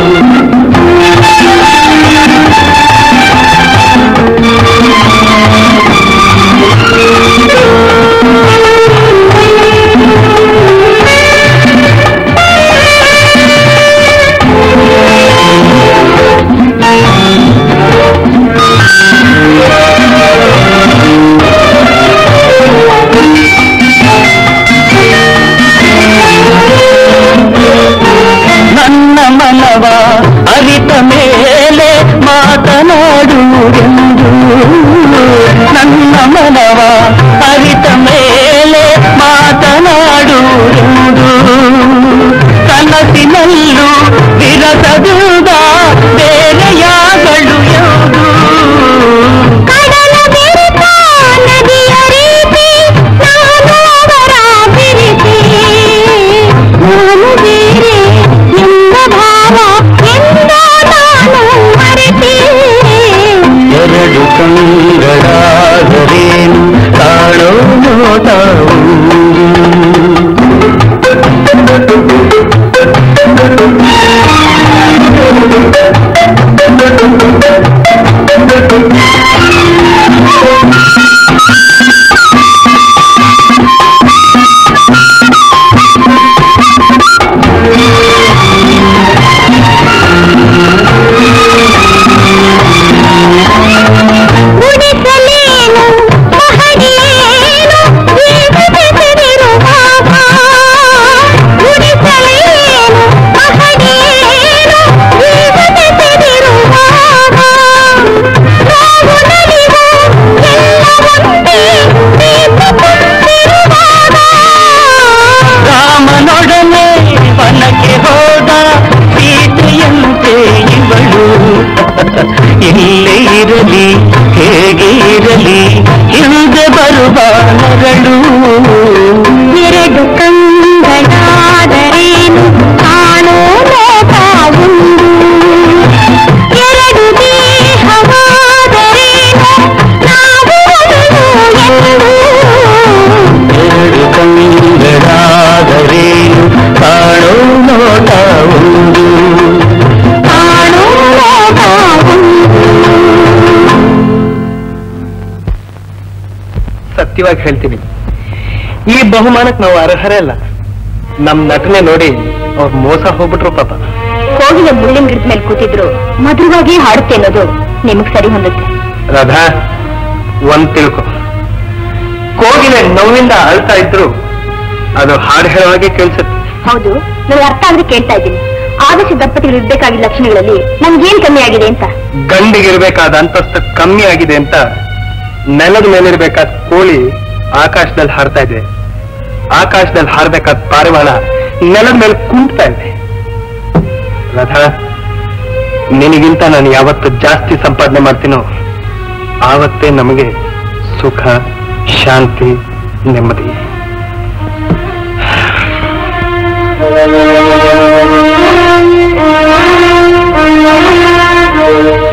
ನನ್ನ ಮನವ ಅರಿತ ಮೇಲೆ ಮಾತನಾಡುವುದೆಂದು ನನ್ನ ಮನವ ಅರಿತ ಮೇಲೆ ಮಾತನಾಡುವುದೆಂದು ಕನಸಿನಲ್ಲೂ ವಿರಸದುದ ಬೇರೆಯಾಗಳು ಯಾವುದು ಕಡಲ ಬೆರೆತ ನದಿಯ ರೀತಿ ನಾನು ಅವರ ಬೆರೆತೆ ನಾನು ಬೇರೆ ಎಂಬ ಭಾವ ಎಂದ ನಾನು ಮರೆತೆ ಎರಡು ಕಂಗಳಾದರೇನು ಕಾಣೋ ನೋಟ ಗುಡಿಸಲೇನು ಮಹಡಿಯೇನು ಜೀವಿಸಿರುವಾಗ ಗುಡಿಸಲೇನು ಮಹಡಿಯೇನು ಜೀವಿಸಿರುವಾಗ ನಾವು ನಲಿವು ಎಲ್ಲ ಒಂದೇ ಪ್ರೀತಿಸುತ್ತಿರುವಾಗ ರಾಮನೊಡನೆ ವನಕ್ಕೆ ಹೋದ ಸೀತೆಯಂತೆ ಇವಳು ಇಲ್ಲೇ ಇರಲಿ ಹೇಗೆ ಇರಲಿ ಹಿಂದೆ ಬರುವ ಮಗಳು ಎರಡು ಕಂಗಳಾದರೇನು ಕಾಣೋ ಲೋಕವೊಂದು ಎರಡು ದೇಹವಾದರೇನು ನಾವು ಒಂದು ಎಂದು ಎರಡು ಕಂಗಳಾದರೇನು ಕಾಣೋ ನೋಟ ಒಂದು ಕಾಣೋ ಲೋಕವೊಂದು ಸತ್ಯವಾಗಿ ಹೇಳ್ತೀನಿ ಈ ಬಹುಮಾನಕ್ಕೆ ನಾವು ಅರ್ಹರೇ ಅಲ್ಲ ನಮ್ ನಟನೆ ನೋಡಿ ಅವ್ರು ಮೋಸ ಹೋಗ್ಬಿಟ್ರು ಪಾಪ ಕೋಗಿಲೆ ಮುಳ್ಳಿನ ಗಿಡದ ಮೇಲೆ ಕೂತಿದ್ರು ಮಧುರವಾಗಿ ಹಾಡುತ್ತೆ ಅನ್ನೋದು ನಿಮಗ್ ಸರಿ ಹೊಂದುತ್ತೆ ರಾಧಾ ಒಂದ್ ತಿಳ್ಕೊ ಕೋಗಿಲೆ ನೋವಿಂದ ಅಳ್ತಾ ಇದ್ರು ಅದು ಹಾಡು ಹೇಳುವಾಗೆ ಕೇಳಿಸುತ್ತೆ ಹೌದು ನನಗೆ ಅರ್ಥ ಆದ್ರೆ ಕೇಳ್ತಾ ಇದ್ದೀನಿ ಆದರ್ಶ ದಂಪತಿಗಳು ಇರ್ಬೇಕಾಗಿದ್ದ ಲಕ್ಷಣಗಳಲ್ಲಿ ನಮ್ಗೇನ್ ಕಮ್ಮಿ ಆಗಿದೆ ಅಂತ ಗಂಡಿಗಿರ್ಬೇಕಾದ ಅಂತಸ್ತು ಕಮ್ಮಿ ಆಗಿದೆ ಅಂತ ನೆಲದ ಮೇಲಿರ್ಬೇಕಾದ ಕೋಳಿ ಆಕಾಶದಲ್ಲಿ ಹಾರ್ತಾ ಇದೆ ಆಕಾಶದಲ್ಲಿ ಹಾರ್ಬೇಕಾದ ಪಾರಿವಾಳ ನೆಲದ ಮೇಲೆ ಕುಂಟ್ತಾ ಇದೆ ರಾಧಾ ನಿನಗಿಂತ ನಾನು ಯಾವತ್ತು ಜಾಸ್ತಿ ಸಂಪಾದನೆ ಮಾಡ್ತೀನೋ ಆವತ್ತೇ ನಮಗೆ ಸುಖ ಶಾಂತಿ ನೆಮ್ಮದಿ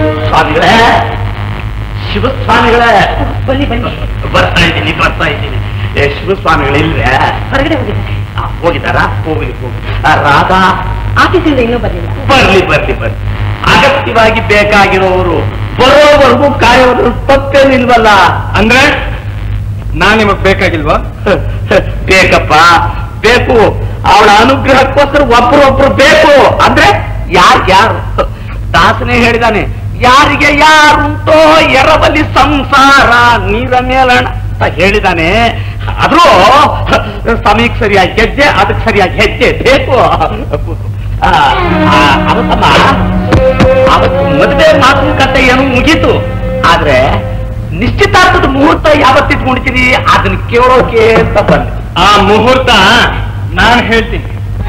ಸ್ವಾಮಿಗಳೇ ಶಿವಸ್ವಾಮಿಗಳೇ ಬನ್ನಿ ಬನ್ನಿ ಬರ್ತಾ ಇದ್ದೀನಿ ಬರ್ತಾ ಇದ್ದೀನಿ ಯಶ್ವ ಸ್ವಾಮಿಗಳಿಲ್ವೇ ಹೊರಗಡೆ ಹೋಗಿದ್ದಾರೆ ಆ, ಹೋಗಿದಾರಾ ಹೋಗ್ಲಿ ಹೋಗ್ಲಿ ಆ, ರಾಧಾ ಆಫೀಸಿಂದ ಇನ್ನೂ ಬರ್ಲಿಲ್ಲ ಬರ್ಲಿ ಬರ್ಲಿ ಬರ್ಲಿ ಅಗತ್ಯವಾಗಿ ಬೇಕಾಗಿರೋರು ಬರೋವರೆಗೂ ಕಾಯೋದ್ರ ತಪ್ಪೇನಿಲ್ವಲ್ಲ ಅಂದ್ರೆ ನಾನ್ ನಿಮಗ್ ಬೇಕಾಗಿಲ್ವಾ ಬೇಕಪ್ಪ ಬೇಕು ಅವಳ ಅನುಗ್ರಹಕ್ಕೋಸ್ಕರ ಒಬ್ರೊಬ್ರು ಬೇಕು ಅಂದ್ರೆ ಯಾರ್ ಯಾರು ದಾಸನೇ ಹೇಳಿದಾನೆ ಯಾರಿಗೆ ಯಾರುಂಟೋ ಎರವಲಿ ಸಂಸಾರ ನೀರ ಮೇಲಣ ಅಂತ ಹೇಳಿದಾನೆ ಆದ್ರೂ ಸಮಯಕ್ಕೆ ಸರಿಯಾಗಿ ಹೆಜ್ಜೆ ಅದಕ್ಕೆ ಸರಿಯಾಗಿ ಹೆಜ್ಜೆ ಬೇಕು ಆ, ಆ, ಅವತ್ತಮ್ಮ ಅವತ್ತು ಮದುವೆ ಮಾತುಕತೆ ಏನು ಮುಗೀತು ಆದ್ರೆ ನಿಶ್ಚಿತಾರ್ಥದ ಮುಹೂರ್ತ ಯಾವತ್ತಿಟ್ಕೊಂಡಿದ್ದೀನಿ ಅದನ್ನ ಕೇಳೋಕೆ ಅಂತ ಬಂದೆ ಆ ಮುಹೂರ್ತ ನಾನ್ ಹೇಳ್ತೀನಿ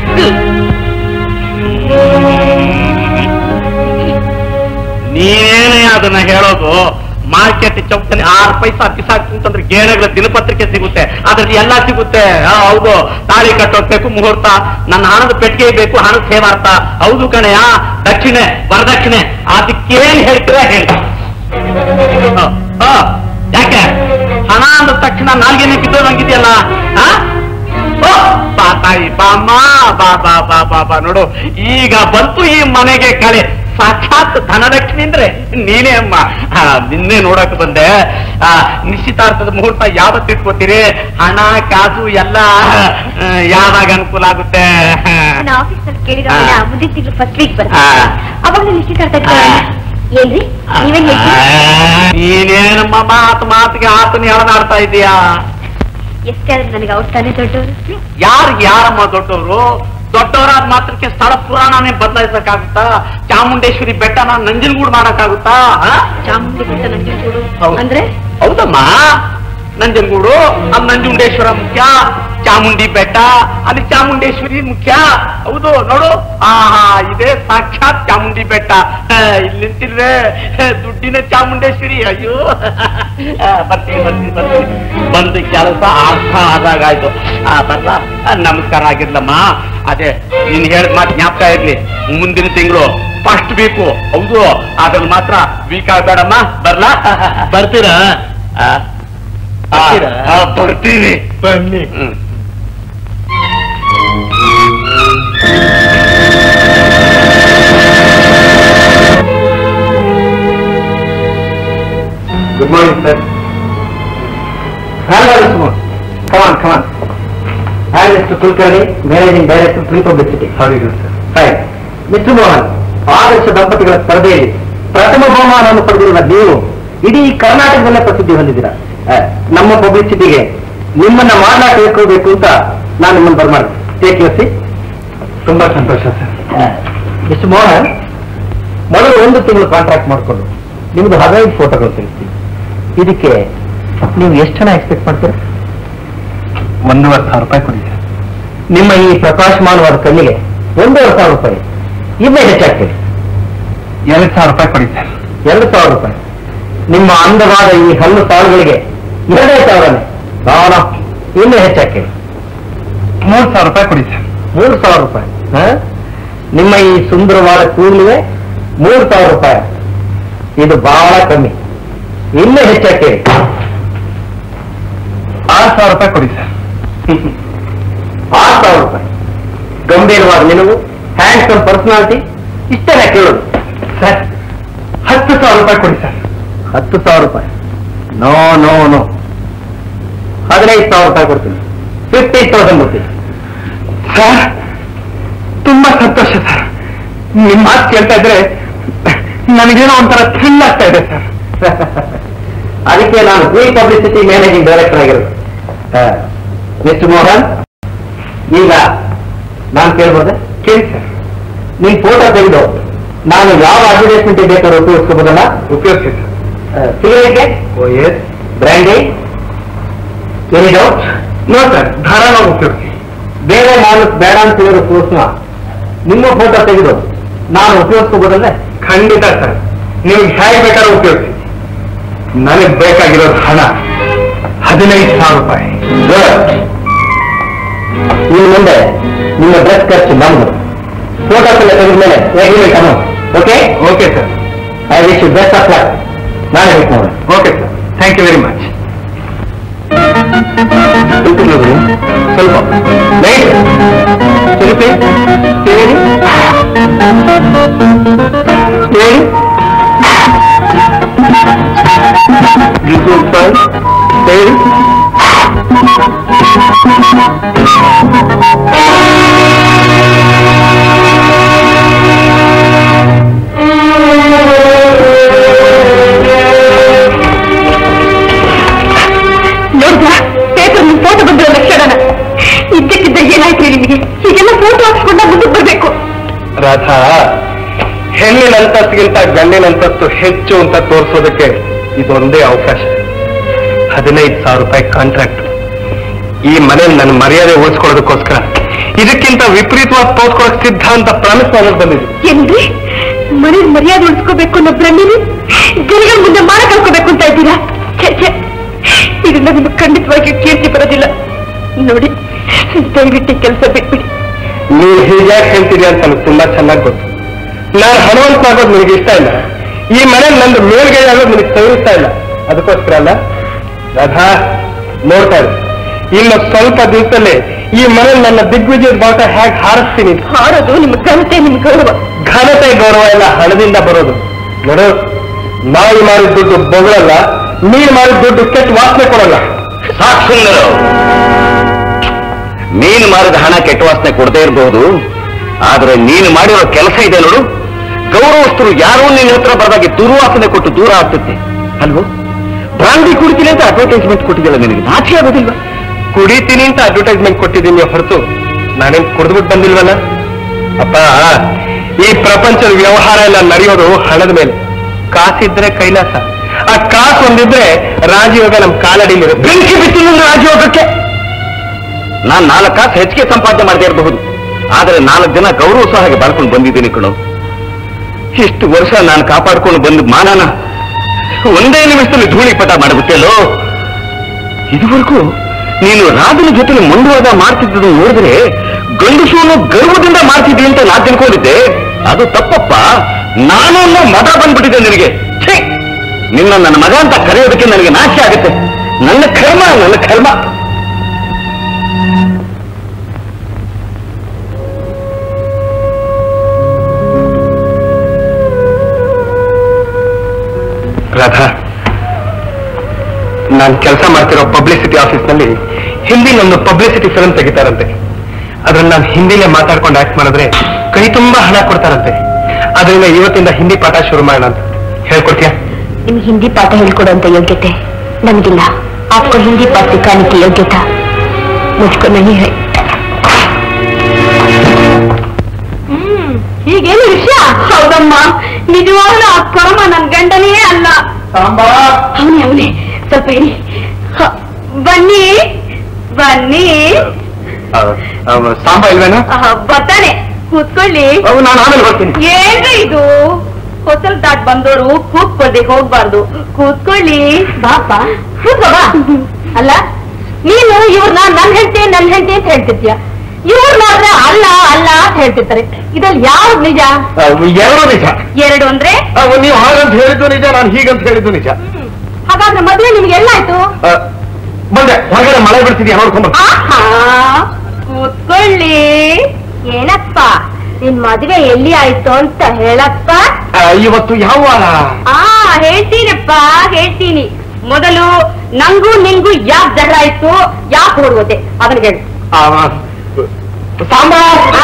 ನೀನೇನೇ ಅದನ್ನ ಹೇಳೋದು ಮಾರ್ಕೆಟ್ ಚೌಕಲ್ಲಿ ಆರು ಪೈಸಾ ಬಿಸಾಕ್ತು ಅಂತಂದ್ರೆ ಗೇಣಗಳ ದಿನಪತ್ರಿಕೆ ಸಿಗುತ್ತೆ ಅದ್ರಲ್ಲಿ ಎಲ್ಲ ಸಿಗುತ್ತೆ ಆ, ಹೌದು ತಾಳಿ ಕಟ್ಟೋಗ್ಬೇಕು ಮುಹೂರ್ತ ನನ್ನ ಹಣದ ಪೆಟ್ಟಿಗೆ ಬೇಕು ಹಣದ ಸೇವಾರ್ಥ ಹೌದು ಕಣೆಯ ದಕ್ಷಿಣೆ ವರದಕ್ಷಿಣೆ ಅದಕ್ಕೇನ್ ಹೇಳ್ತೀರಾ ಹೇಳಿ ಆ, ಆ, ಯಾಕೆ ಹಣ ಅಂದ ತಕ್ಷಣ ನಾಲ್ಗೇನೆ ಕಿತ್ತೋದಂಗಿದೆಯಲ್ಲ ಆ ಓ, ಬಾ ತಾಯಿ ಬಾಮ್ಮ ಬಾ ಬಾ ಬಾ ಬಾ ಬಾ ನೋಡು ಈಗ ಬಂತು ಈ ಮನೆಗೆ ಕಳೆ ಸಾಕ್ಷಾತ್ ಧನಲಕ್ಷ್ಮಿ ಅಂದ್ರೆ ನೀನೇ ಅಮ್ಮ ಆ, ನಿನ್ನೆ ನೋಡಕ್ ಬಂದೆ ಆ, ನಿಶ್ಚಿತಾರ್ಥದ ಮುಹೂರ್ತ ಯಾವತ್ತು ಇಟ್ಕೋತೀರಿ ಹಣ ಕಾಸು ಎಲ್ಲ ಆ, ಯಾವಾಗ ಅನುಕೂಲ ಆಗುತ್ತೆ ನನ್ನ ಆಫೀಸ್ ನಲ್ಲಿ ಕೇಳಿರೋ ಆ. ಮುಂದಿನ ತಿಂಗಳು ಫಸ್ಟ್ ವೀಕ್ ಆ. ಬರುತ್ತೆ ಅವಾಗ ನಿಶ್ಚಿತಾರ್ಥ ಇಟ್ಕೊಳ್ಳೋಣ. ಏನ್ರಿ ನೀವೇನ್ ಹೇಳ್ತೀರಿ ಆ, ನೀನೇನಮ್ಮ ಮಾತು ಮಾತಿಗೆ ಆತನ ಎಳೆದಾಡ್ತಾ ಇದೀಯಾ ಎಷ್ಟೇ ಆದ್ರೂ ನನಗೆ ಅವ್ರ ತಾನೇ ದೊಡ್ಡವರು ಯಾರಿಗೆ ಯಾರಮ್ಮ ದೊಡ್ಡವರು ದೊಡ್ಡವರಾದ ಮಾತ್ರಕ್ಕೆ ಸ್ಥಳ ಪುರಾಣನೇ ಬದಲಾಯಿಸಕ್ಕಾಗುತ್ತಾ ಚಾಮುಂಡೇಶ್ವರಿ ಬೆಟ್ಟನ ನಂಜನಗೂಡು ಮಾಡಕ್ಕಾಗುತ್ತಾ ಆ? ಚಾಮುಂಡಿ ಬೆಟ್ಟ ನಂಜನಗೂಡು ಹೌದು. ಅಂದ್ರೆ ಹೌದಮ್ಮ ನಂಜನಗೂಡು ಅಲ್ಲಿ ನಂಜುಂಡೇಶ್ವರ ಮುಖ್ಯ ಚಾಮುಂಡಿ ಬೆಟ್ಟ ಅಲ್ಲಿ ಚಾಮುಂಡೇಶ್ವರಿ ಮುಖ್ಯ ಹೌದು ನೋಡು ಆಹಾ ಇದೇ ಸಾಕ್ಷಾತ್ ಚಾಮುಂಡಿ ಬೆಟ್ಟ ಆ, ಇಲ್ಲಿ ನಿಂತಿಲ್ವೇ ದುಡ್ಡಿನ ಚಾಮುಂಡೇಶ್ವರಿ ಅಯ್ಯೋ ಆ, ಬರ್ತೀನಿ ಬರ್ತೀನಿ ಬರ್ತೀನಿ ಬಂದು ಕೆಲಸ ಅರ್ಥ ಆದಾಗಾಯ್ತು ಆ ಬರ್ಲ ಆ, ನಮಸ್ಕಾರ ಆಗಿರ್ಲಮ್ಮ ಅದೇ ನೀನ್ ಹೇಳಿದ ಮಾತು ಜ್ಞಾಪಕ ಇರ್ಲಿ ಮುಂದಿನ ತಿಂಗಳು ಫಸ್ಟ್ ಬೇಕು ಹೌದು ಅದ್ರಲ್ಲಿ ಮಾತ್ರ ವೀಕ್ ಆಗ್ಬೇಡಮ್ಮ ಬರ್ಲಾ ಬರ್ತೀರಾ ಆ, ಆ, ಬರ್ತೀರಾ? ಆ, ಬರ್ತೀನಿ ಬನ್ನಿ ಹ್ಮ್. Good morning sir Hello, Mr. Moore. Come on, come on. I am Mr. Kulkarni, Managing Director, Free Publicity. How do you do, sir? Fine. Mr. Mohan ಆದರ್ಶ ದಂಪತಿಗಳ ಸ್ಪರ್ಧೆಯಲ್ಲಿ ಪ್ರಥಮ ಬಹುಮಾನವನ್ನು ಪಡೆದಿರುವ ನೀವು ಇಡೀ ಕರ್ನಾಟಕದಲ್ಲೇ ಪ್ರಸಿದ್ಧಿ ಹೊಂದಿದ್ದೀರಾ ಆ, ನಮ್ಮ ಪಬ್ಲಿಸಿಟಿಗೆ ನಿಮ್ಮನ್ನ ಮಾತನಾಟ ತಿಳ್ಕೋಬೇಕು ಅಂತ ನಾನು ನಿಮ್ಮನ್ನು ಬರ್ಮಾಡ್ತೀನಿ ಟೇಕ್ ಯೋಸಿ ತುಂಬಾ ಸಂತೋಷ ಸರ್ ಮಿಸ್ಟರ್ ಮೋಹನ್ ಮೊದಲು ಒಂದು ತಿಂಗಳು ಕಾಂಟ್ರಾಕ್ಟ್ ಮಾಡಿಕೊಂಡು ನಿಮ್ದು ಹದಿನೈದು ಫೋಟೋಗಳು ತೆಗಿಸ್ತೀನಿ ಇದಕ್ಕೆ ನೀವು ಎಷ್ಟು ಜನ ಎಕ್ಸ್ಪೆಕ್ಟ್ ಮಾಡ್ತೀರಾ ಒಂದೂವರೆ ಸಾವಿರ ರೂಪಾಯಿ ಕೊಡಿ ನಿಮ್ಮ ಈ ಪ್ರಕಾಶಮಾನವಾದ ಕಣ್ಣಿಗೆ ಒಂದೂವರೆ ಸಾವಿರ ರೂಪಾಯಿ ಇನ್ನೇ ಹೆಚ್ಚಾಗ್ತದೆ ಎರಡು ಸಾವಿರ ರೂಪಾಯಿ ಕೊಡಿ ಸರ್ ಎರಡು ಸಾವಿರ ರೂಪಾಯಿ ನಿಮ್ಮ ಅಂದವಾದ ಈ ಹಲ್ಲು ಸಾಲುಗಳಿಗೆ ಎರಡೇ ಸಾವಿರನೇ ನಾನು ಇನ್ನೂ ಹೆಚ್ಚಾಗ್ತದೆ ಮೂರು ಸಾವಿರ ರೂಪಾಯಿ ಕೊಡಿ ಸರ್ ಮೂರು ಸಾವಿರ ರೂಪಾಯಿ ಹ? ನಿಮ್ಮ ಈ ಸುಂದರವಾದ ಕೂದಲಿಗೆ ಮೂರು ಸಾವಿರ ರೂಪಾಯಿ ಇದು ಬಹಳ ಕಮ್ಮಿ ಇನ್ನೂ ಹೆಚ್ಚಾಗ್ತದೆ ಆರು ಸಾವಿರ ರೂಪಾಯಿ ಕೊಡಿ ಸರ್ ಆರು ಸಾವಿರ ರೂಪಾಯಿ ಗಂಭೀರವಾದ ನಿಲುವು ಹ್ಯಾಂಡ್ಸಮ್ ಪರ್ಸನಾಲಿಟಿ ಇಷ್ಟೇ ಕೇಳೋದು ಸರ್ ಹತ್ತು ಸಾವಿರ ರೂಪಾಯಿ ಕೊಡಿ ಸರ್ ಹತ್ತು ಸಾವಿರ ರೂಪಾಯಿ ನೋ ನೋ ನೋ ಹದಿನೈದು ಸಾವಿರ ರೂಪಾಯಿ ಕೊಡ್ತೀನಿ ಫಿಫ್ಟಿ ತೌಸಂಡ್ ಕೊಡ್ತೀನಿ ಸರ್ ತುಂಬಾ ಸಂತೋಷ ಸರ್ ನಿಮ್ಮ ಮಾತು ಕೇಳ್ತಾ ಇದ್ರೆ ನನಗೇನೋ ಒಂಥರ ಥ್ರಿಲ್ ಆಗ್ತಾ ಇದೆ ಸರ್ ಅದಕ್ಕೆ ನಾನು ಫ್ರೀ ಪಬ್ಲಿಸಿಟಿ ಮ್ಯಾನೇಜಿಂಗ್ ಡೈರೆಕ್ಟರ್ ಆಗಿರೋದು ಮಿಸ್ಟರ್ ಮೋಹನ್ ಈಗ ನಾನು ಕೇಳ್ಬೋದೆ ಕೇಳಿ ಸರ್ ನಿಮ್ ಫೋಟೋ ತೆಗೆದು ನಾನು ಯಾವ ಅಡ್ವರ್ಟೈಸ್ಮೆಂಟ್ ಬೇಕಾದ್ರೂ ಉಪಯೋಗಿಸ್ಕೋಬೋದಲ್ಲ ಉಪಯೋಗಿಸಿ ಸಿಗರೇಟ್ಗೆ brandy any doubt no sir ಧಾರಾಳ ಉಪಯೋಗಿಸಿ ಬೇರೆ ನಾನು ಬೇಡ ಅಂತ ಹೇಳಿರೋ ಕೋರ್ಸ್ನ ನಿಮ್ಮ ಫೋಟೋ ತೆಗೆದು ನಾನು ಉಪಯೋಗಿಸ್ಕೋಬೋದಲ್ಲೇ ಖಂಡಿತ ಸರ್ ನೀವು ಹೇಗೆ ಬೇಕಾದ್ರೂ ಉಪಯೋಗಿಸಿ ನನಗೆ ಬೇಕಾಗಿರೋದು ಹಣ ಹದಿನೈದು ಸಾವಿರ ರೂಪಾಯಿ ಇನ್ನು ಮುಂದೆ ನಿಮ್ಮ ಡ್ರೆಸ್ ಖರ್ಚು ನಮ್ದು ಫೋಟೋಸ್ ಎಲ್ಲ ತೆಗೆದ ಮೇಲೆ agreement amount okay okay sir I wish you best of luck ನಾಳೆ ಮೀಟ್ ಮಾಡೋಣ okay sir thank you very much ಹೆಂಡತಿಗಿಂತ ಗಂಡಿನಂತದ್ದು ಹೆಚ್ಚು ಅಂತ ತೋರಿಸೋದಕ್ಕೆ ಇದೊಂದೇ ಅವಕಾಶ ಹದಿನೈದು ಸಾವಿರ ರೂಪಾಯಿ ಕಾಂಟ್ರಾಕ್ಟ್ ಈ ಮನೆ ನನ್ನ ಮರ್ಯಾದೆ ಉಳಿಸ್ಕೊಳ್ಳೋದಕ್ಕೋಸ್ಕರ ಇದಕ್ಕಿಂತ ವಿಪರೀತವಾದ ತೋರ್ಸ್ಕೊಳಕ್ ಸಿದ್ಧ ಅಂತ ಪ್ರಾಮಿಸ್ ಮಾಡೋದು ಬಂದಿದೆ ಏನ್ರಿ ಮನೆ ಮರ್ಯಾದೆ ಉಳಿಸ್ಕೋಬೇಕು ಅನ್ನೋ ಬ್ರಹ್ಮಿನಿ ಜನಗಳ ಮುಂದೆ ಮಾನ ಕಳ್ಕೋಬೇಕು ಅಂತ ಇದ್ದೀರಾ ಛೆ, ಛೆ. ಇದರಿಂದ ನಿಮಗೆ ಖಂಡಿತವಾಗಿ ಕೀರ್ತಿ ಬರೋದಿಲ್ಲ ನೋಡಿ ದಯವಿಟ್ಟು ಕೆಲಸ ಬಿಟ್ಬಿಡಿ ನೀವು ಹೀಗ್ಯಾಕೆ ಹೇಳ್ತೀರಿ ಅಂತ ನನಗೆ ತುಂಬಾ ಚೆನ್ನಾಗಿ ಗೊತ್ತು ನಾನು ಹಣವಂತ ಆಗೋದು ನಿನಗೆ ಇಷ್ಟ ಇಲ್ಲ ಈ ಮನೆ ನಂದು ಮೇಲ್ಗೈ ಆಗೋದು ನಿನಗೆ ತೋರಿಸ್ತಾ ಇಲ್ಲ ಅದಕ್ಕೋಸ್ಕರ ಅಲ್ಲ ರಾಧಾ ನೋಡ್ತಾ ಇರು ಇನ್ನು ಸ್ವಲ್ಪ ದಿವಸದಲ್ಲೇ ಈ ಮನೆ ನನ್ನ ದಿಗ್ವಿಜಯದ ಬಾಟ ಹೇಗೆ ಹಾರಿಸ್ತೀನಿ ಹಾಡೋದು ನಿಮ್ ಘನತೆ ನಿಮ್ ಗೌರವ ಘನತೆ ಗೌರವ ಎಲ್ಲ ಹಣದಿಂದ ಬರೋದು ನೋಡು ನಾಯಿ ಮಾಡಿದ ದುಡ್ಡು ಬೊಗಳಲ್ಲ ನೀನು ಮಾಡಿದ ದುಡ್ಡು ಕೆಟ್ಟ ವಾಸನೆ ಕೊಡಲ್ಲ ಸಾಕ್ ಸುಂದರು ನೀನು ಮಾರಿದ ಹಣ ಕೆಟ್ಟ ವಾಸನೆ ಕೊಡದೇ ಇರಬಹುದು ಆದ್ರೆ ನೀನು ಮಾಡಿರೋ ಕೆಲಸ ಇದೆ ನೋಡು ಗೌರವಸ್ಥರು ಯಾರೋ ನಿನ್ನ ಹತ್ರ ಬರದಾಗೆ ದುರ್ವಾಸನೆ ಕೊಟ್ಟು ದೂರ ಆಗ್ತದೆ ಅಲ್ವೋ ಬ್ರಾಂಡಿ ಕುಡಿತೀನಿ ಅಂತ ಅಡ್ವರ್ಟೈಸ್ಮೆಂಟ್ ಕೊಟ್ಟಿದ್ದಿಲ್ಲ ನಿನಗೆ ನಾಚಿ ಆಗೋದಿಲ್ವಾ ಕುಡಿತೀನಿ ಅಂತ ಅಡ್ವರ್ಟೈಸ್ಮೆಂಟ್ ಕೊಟ್ಟಿದ್ದೀನಿ ಹೊರತು ನಾನೇನ್ ಕುಡಿದ್ಬಿಟ್ಟು ಬಂದಿಲ್ವಲ್ಲ ಅಪ್ಪ ಈ ಪ್ರಪಂಚದ ವ್ಯವಹಾರ ಎಲ್ಲ ನಡೆಯೋದು ಹಣದ ಮೇಲೆ ಕಾಸಿದ್ರೆ ಕೈಲಾಸ ಆ ಕಾಸು ಒಂದಿದ್ರೆ ರಾಜಯೋಗ ನಮ್ ಕಾಲಡಿಲಿರುತ್ತೆ ಬೆಂಕಿ ಬಿತ್ತು ರಾಜಯೋಗಕ್ಕೆ ನಾನ್ ನಾಲ್ಕು ಕಾಸು ಹೆಚ್ಚಿಗೆ ಸಂಪಾದನೆ ಮಾಡದೇ ಇರಬಹುದು ಆದರೆ ನಾಲ್ಕು ಜನ ಗೌರವ ಸಹ ಹಾಗೆ ಬಾಳ್ಕೊಂಡು ಬಂದಿದ್ದೀನಿ ಕಣೋ ಇಷ್ಟು ವರ್ಷ ನಾನು ಕಾಪಾಡ್ಕೊಂಡು ಬಂದ ಮಾನನ ಒಂದೇ ನಿಮಿಷದಲ್ಲಿ ಧೂಳಿ ಪಟ ಮಾಡಿಬಿಟ್ಟೆಲ್ಲೋ ಇದುವರೆಗೂ ನೀನು ರಾಜನ ಜೊತೆ ಮುಂದುವರೆದ ಮಾಡ್ತಿದ್ದದ್ದು ನೋಡಿದ್ರೆ ಗಂಡಸೂನು ಗರ್ವದಿಂದ ಮಾಡ್ತಿದ್ದಿ ಅಂತ ನಾ ತಿಳ್ಕೊಂಡಿದ್ದೆ ಅದು ತಪ್ಪಪ್ಪ ನಾನು ಅನ್ನೋ ಮತ ಬಂದ್ಬಿಟ್ಟಿದೆ ನಿನಗೆ ಛೇ! ನಿನ್ನ ನನ್ನ ಮಗ ಅಂತ ಕರೆಯೋದಕ್ಕೆ ನನಗೆ ನಾಶ ಆಗುತ್ತೆ ನನ್ನ ಕರ್ಮ ನನ್ನ ಕರ್ಮ ರಾಧಾ ನಾನು ಕೆಲಸ ಮಾಡ್ತಿರೋ ಪಬ್ಲಿಸಿಟಿ ಆಫೀಸ್ನಲ್ಲಿ ಹಿಂದಿ ಒಂದು ಪಬ್ಲಿಸಿಟಿ ಫಿಲ್ಮ್ ತೆಗಿತಾರಂತೆ ಅದ್ರಲ್ಲಿ ನಾನು ಹಿಂದಿಲೇ ಮಾತಾಡ್ಕೊಂಡು ಆಕ್ಟ್ ಮಾಡಿದ್ರೆ ಕೈ ತುಂಬಾ ಹಣ ಕೊಡ್ತಾರಂತೆ ಅದರಿಂದ ಇವತ್ತಿಂದ ಹಿಂದಿ ಪಾಠ ಶುರು ಮಾಡೋಣ ಅಂತ ಹೇಳ್ಕೊಡ್ತೀಯಾ ನಿಮ್ಗೆ ಹಿಂದಿ ಪಾಠ ಹೇಳ್ಕೊಡುವಂತ ಯೋಗ್ಯತೆ ನಮಗಿಲ್ಲ आपको हिंदी पाठ सिखाने की योग्यता मुझको नहीं है ಹೀಗೇನು ವಿಷಯ ಹೌದಮ್ಮ ನಿಜವಾಗ್ಲೂ ಆ ಕರ್ಮ ನನ್ ಗಂಡನೇ ಅಲ್ಲ ಅವನೇ ಅವನೇ ಸ್ವಲ್ಪ ಇರಿ ಹ, ಬನ್ನಿ ಬನ್ನಿ ಸಾಂಬ ಇಲ್ವೇನಾ ಆಹ್, ಬರ್ತಾನೆ ಕೂತ್ಕೊಳ್ಳಿ ಅವು ನಾನು ಆಮೇಲೆ ಬರ್ತೀನಿ ಏನ್ರಿ ಇದು ಹೊಸಲ್ ದಾಟ್ ಬಂದವರು ಕೂತ್ಕೊಳ್ದೆ ಹೋಗ್ಬಾರ್ದು ಕೂತ್ಕೊಳ್ಳಿ ಬಾಪ ಕೂತ್ಕೋ ಬಾ ಅಲ್ಲ ನೀನು ಇವ್ರನ್ನ ನನ್ ಹೆಂಡತಿ ನನ್ ಹೆಂಡತಿ ಅಂತ ಹೇಳ್ತಿರ್ತೀಯ ಇವ್ರು ಮಾತ್ರ ಅಲ್ಲ ಅಲ್ಲ ಅಂತ ಹೇಳ್ತಿರ್ತಾರೆ ಇದ್ರಲ್ಲಿ ಯಾವ್ದು ನಿಜ ಅವು ಎರಡೂ ನಿಜ ಎರಡು ಅಂದ್ರೆ ಅವು ನೀವು ಹಾಗಂತ ಹೇಳಿದ್ದು ನಿಜ ನಾನು ಹೀಗಂತ ಹೇಳಿದ್ದು ನಿಜ ಹಾಗಾದ್ರೆ ಮದುವೆ ನಿಮ್ಗೆ ಎಲ್ಲಾಯ್ತು ಆ, ಬಂದೆ ಹೊರಗಡೆ ಮಳೆ ಬಿಡ್ತಿದ್ಯಾ ನೋಡ್ಕೊಂಬ ಆಹಾ ಕೂತ್ಕೊಳ್ಳಿ ಏನಪ್ಪ ನಿನ್ ಮದುವೆ ಎಲ್ಲಿ ಆಯ್ತು ಅಂತ ಹೇಳಪ್ಪ ಇವತ್ತು ಯಾವ ವಾರ ಆ ಹೇಳ್ತೀನಪ್ಪ ಹೇಳ್ತೀನಿ ಮೊದಲು ನಂಗೂ ನಿನ್ಗೂ ಯಾಕೆ ಜಗಳ ಆಯ್ತು ಯಾಕೆ ಹೊಡುವುದೆ ಅವನಿಗೆ ಹೇಳು ಆ, ಸಾಂಬ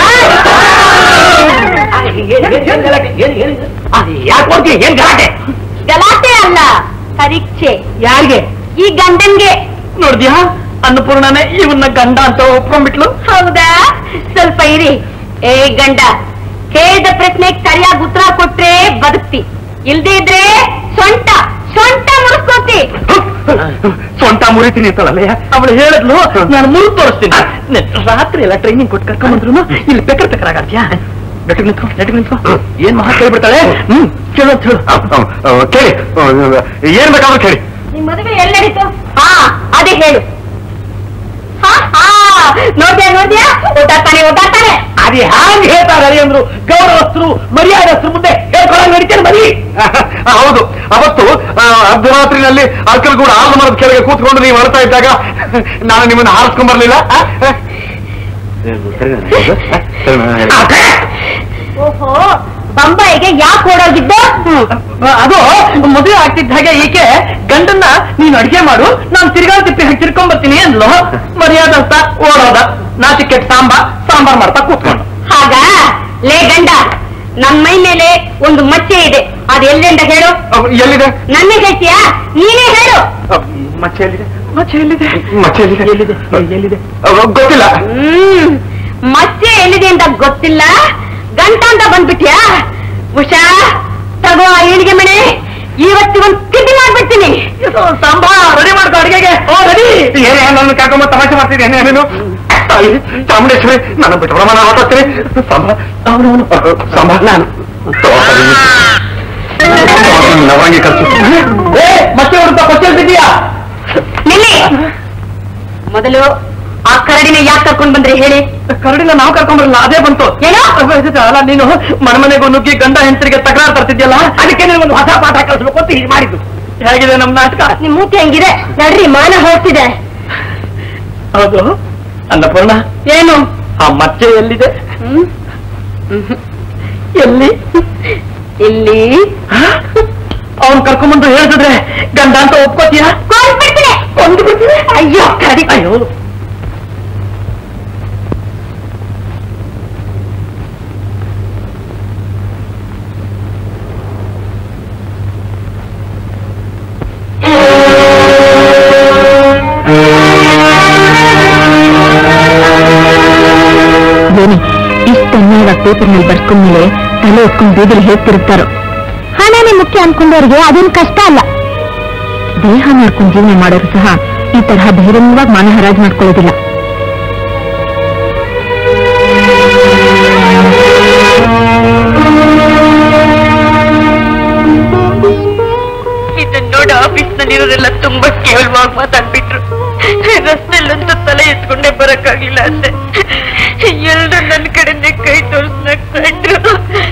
ಯಾಕೆ ಹೋಗಿ ಏನ್ ಗಲಾಟೆ ಗಲಾಟೆ ಅಲ್ಲ ಪರೀಕ್ಷೆ ಯಾರಿಗೆ ಈ ಗಂಡನ್ಗೆ ನೋಡ್ದ್ಯಾ ಅನ್ನಪೂರ್ಣನೇ ಇವನ್ನ ಗಂಡ ಅಂತ ಒಪ್ಕೊಂಡ್ಬಿಟ್ಲು ಹೌದಾ ಸ್ವಲ್ಪ ಇರಿ ಏ ಗಂಡ ಕೇಳಿದ ಪ್ರಶ್ನೆಗೆ ಸರಿಯಾಗಿ ಉತ್ತರ ಕೊಟ್ರೆ ಬದುಕ್ತಿ ಇಲ್ದೇ ಇದ್ರೆ ಸೊಂಟ ಸೊಂಟ ಮುರಿಸ್ಕೋತಿ ಸೊಂಟ ಮುರಿತೀನಿ ಅಂತಲ್ಲ ಅವಳು ಹೇಳಿದ್ಲು ನಾನು ಮುರು ತೋರಿಸ್ತೀನಿ ನೆ- ರಾತ್ರಿ ಎಲ್ಲ ಟ್ರೈನಿಂಗ್ ಕೊಟ್ಟು ಕರ್ಕೊಂಬಂದ್ರು ಇಲ್ಲಿ ಬೆಕ್ಕರ್ ಬೆಕ್ಕರ್ ಆಗತ್ಯಾ ನೆಟ್ಟಿಗೆ ನಿಂತ್ಕೊ ನೆಟ್ಟಿಗೆ ನಿಂತ್ಕೊ ಏನ್ ಮಹಾ ಕೇಳ್ಬಿಡ್ತಾಳೆ ಹ್ಮ್ ಕೇಳು ಅಂತ ಹೇಳು ಕೇಳಿ ಏನ್ ಬೇಕಾದ್ರೂ ಕೇಳಿ ನಿಮ್ ಮದುವೆ ಎಲ್ಲಿ ನಡೀತು ಹಾ ಅದೇ ಹೇಳು ಹಾ ಹಾ ನೋಡ್ದ್ಯಾ ನೋಡ್ದ್ಯಾ ಓದಾಡ್ತಾನೆ ಓದಾಡ್ತಾನೆ ಅದೇ ಹ್ಯಾಂಗ್ ಹೇಳ್ತಾರೆ ಅಂದ್ರು ಗೌರವಸ್ಥರು ಮರ್ಯಾದಸ್ಥರು ಮುಂದೆ ಹೇಳ್ಕೊಳಂಗ್ ನಡೀತೇನೆ ಬರೀ ಹೌದು ಅವತ್ತು ಆ, ಅರ್ಧರಾತ್ರಿನಲ್ಲಿ ಅಲ್ಕಲ್ ಕೂಡ ಆಲ ಮರದ ಕೆಳಗೆ ಕೂತ್ಕೊಂಡು ನೀವು ಅಳ್ತಾ ಇದ್ದಾಗ ನಾನು ನಿಮ್ಮನ್ನ ಹಾರಿಸ್ಕೊಂಡ್ ಬರ್ಲಿಲ್ಲ ಆ? ಓಹೋ ಬಂಬಾಯಿಗೆ ಯಾಕೆ ಓಡೋಗಿದ್ದು ಅದು ಮದುವೆ ಆಗ್ತಿದ್ದ ಹಾಗೆ ಈಕೆ ಗಂಡನ್ನ ನೀನ್ ಅಡಿಗೆ ಮಾಡು ನಾನ್ ತಿರ್ಗಾ ತಿಪ್ಪಿ ಹಾಕಿ ತಿರ್ಕೊಂಡ್ ಬರ್ತೀನಿ ಅಂದ್ಲು ಮರ್ಯಾದಸ್ತ ಓಡೋದ ನಾಚಿಕೆಟ್ ಸಾಂಬಾರ್ ಸಾಂಬಾರ್ ಮಾಡ್ತಾ ಕೂತ್ಕೊಂಡು ಹಾಗ ಲೇ ಗಂಡ ನನ್ ಮೈ ಮೇಲೆ ಒಂದು ಮಚ್ಚೆ ಇದೆ ಅದು ಎಲ್ಲಿಂದ ಹೇಳು ಅವ್ ಎಲ್ಲಿದೆ ನನ್ನ ಹೇಳ್ತೀಯಾ ನೀನೇ ಹೇಳು ಅವ್ ಮಚ್ಚೆ ಎಲ್ಲಿದೆ ಮಚ್ಚೆ ಎಲ್ಲಿದೆ ಮಚ್ಚೆ ಎಲ್ಲಿದೆ ಎಲ್ಲಿದೆ ಎಲ್ಲಿದೆ ಅವ್ ಗೊತ್ತಿಲ್ಲ ಹ್ಮ್ ಮಚ್ಚೆ ಎಲ್ಲಿದೆ ಅಂತ ಗೊತ್ತಿಲ್ಲ ಗಂಟ ಅಂತ ಬಂದ್ಬಿಟ್ಯಾ ಉಷಾ ತಗೋ ಆ ಏಳಿಗೆ ಮನೆ ಇವತ್ತು ಒಂದು ತಿಂಡಿ ಮಾಡ್ಬಿಡ್ತೀನಿ ಸಾಂಬಾರ್ ರೆಡಿ ಮಾಡ್ಕೊ ಅಡಿಗೆಗೆ ಓ ರೆಡಿ ಏನೇ ನನ್ನ ಕಾಕೊಂಬ ತಮಾಷೆ ಮಾಡ್ತಿದ್ದೇನೆ ನೀನು ತಾಯಿ ಚಾಮುಂಡೇಶ್ವರಿ ನನ್ನ ಬಿಟ್ಟು ಪ್ರಮಾಣ ಹೊರಟೋಗ್ತೀನಿ ಸಾಂಬಾರ್ ಅವನವನು ಸಾಂಬಾರ್ ನಾನು ನವರಂಗಿ ಕಲ್ಸು ಏ ಮತ್ತೆ ಹುಡುಕ ಕೊಚ್ಚಿರ್ತಿದ್ಯಾ ನಿಲ್ಲಿ ಮೊದಲು ಆ ಕರಡಿನ ಯಾಕೆ ಕರ್ಕೊಂಡ್ ಬಂದ್ರಿ ಹೇಳಿ ಕರಡಿನ ನಾವು ಕರ್ಕೊಂಬರಲ್ಲ ಅದೇ ಬಂತು ಏನೋ? ಅಲ್ಲ ನೀನು ಮನೆ ಮನೆಗೂ ನುಗ್ಗಿ ಗಂಡ ಹೆಂಡತಿಗೆ ತಕರಾರು ತರ್ತಿದ್ಯಲ್ಲ ಅದಕ್ಕೆ ನೀನು ಒಂದು ಹೊಸ ಪಾಠ ಕಲಿಸ್ಬೇಕು ಅಂತ ಹೀಗೆ ಮಾಡಿದ್ದು ಹೇಗಿದೆ ನಮ್ ನಾಟಕ ನಿಮ್ ಮೂತಿ ಹೆಂಗಿದೆ ನಡ್ರಿ ಮಾನ ಹೋಗ್ತಿದೆ ಹೌದು ಅನ್ನಪೂರ್ಣ ಏನು ಆ ಮಚ್ಚೆ ಎಲ್ಲಿದೆ ಎಲ್ಲಿ ಇಲ್ಲಿ ಅವನ್ ಕರ್ಕೊಂಬಂದು ಹೇಳ್ತಿದ್ರೆ ಗಂಡ ಅಂತ ಒಪ್ಕೋತೀಯಾ ಕೊಂದ್ಬಿಡ್ತೀನಿ ಕೊಂದ್ಬಿಡ್ತೀನಿ ಅಯ್ಯೋ ಕಡಿ ಅಯ್ಯೋ ಏನಿ ಇಷ್ಟು ಅನ್ಯಾಯವಾಗಿ ಪೇಪರ್ ಮೇಲೆ ಬರ್ಸ್ಕೊಂಡ್ಮೇಲೆ ತಲೆ ಎತ್ಕೊಂಡು ಬೀದಿಲಿ ಹೇಗ್ ತಿರುಗ್ತಾರೋ ಹಣನೇ ಮುಖ್ಯ ಅನ್ಕೊಂಡವ್ರಿಗೆ ಅದೇನು ಕಷ್ಟ ಅಲ್ಲ ದೇಹ ಮಾಡ್ಕೊಂಡು ಜೀವನ ಮಾಡೋರು ಸಹ ಈ ತರಹ ಧೈರ್ಯವಾಗಿ ಮಾನ ಹರಾಜು ಮಾಡ್ಕೊಳ್ಳೋದಿಲ್ಲ ಇದನ್ನ ನೋಡಿ ಆಫೀಸ್ ನಲ್ಲಿರೋರೆಲ್ಲ ತುಂಬಾ ಕೇವಲವಾಗಿ ಮಾತಾಡ್ಬಿಟ್ರು ರಸ್ತೆಲ್ಲಂತೂ ತಲೆ ಎತ್ಕೊಂಡೇ ಬರಕ್ಕಾಗ್ಲಿಲ್ಲ ಅಂತೆ ಎಲ್ರು ನನ್ನ ಕಡೆನೆ ಕೈ ತೋರಿಸ್ ನಗ್ತಾ ಇದ್ರು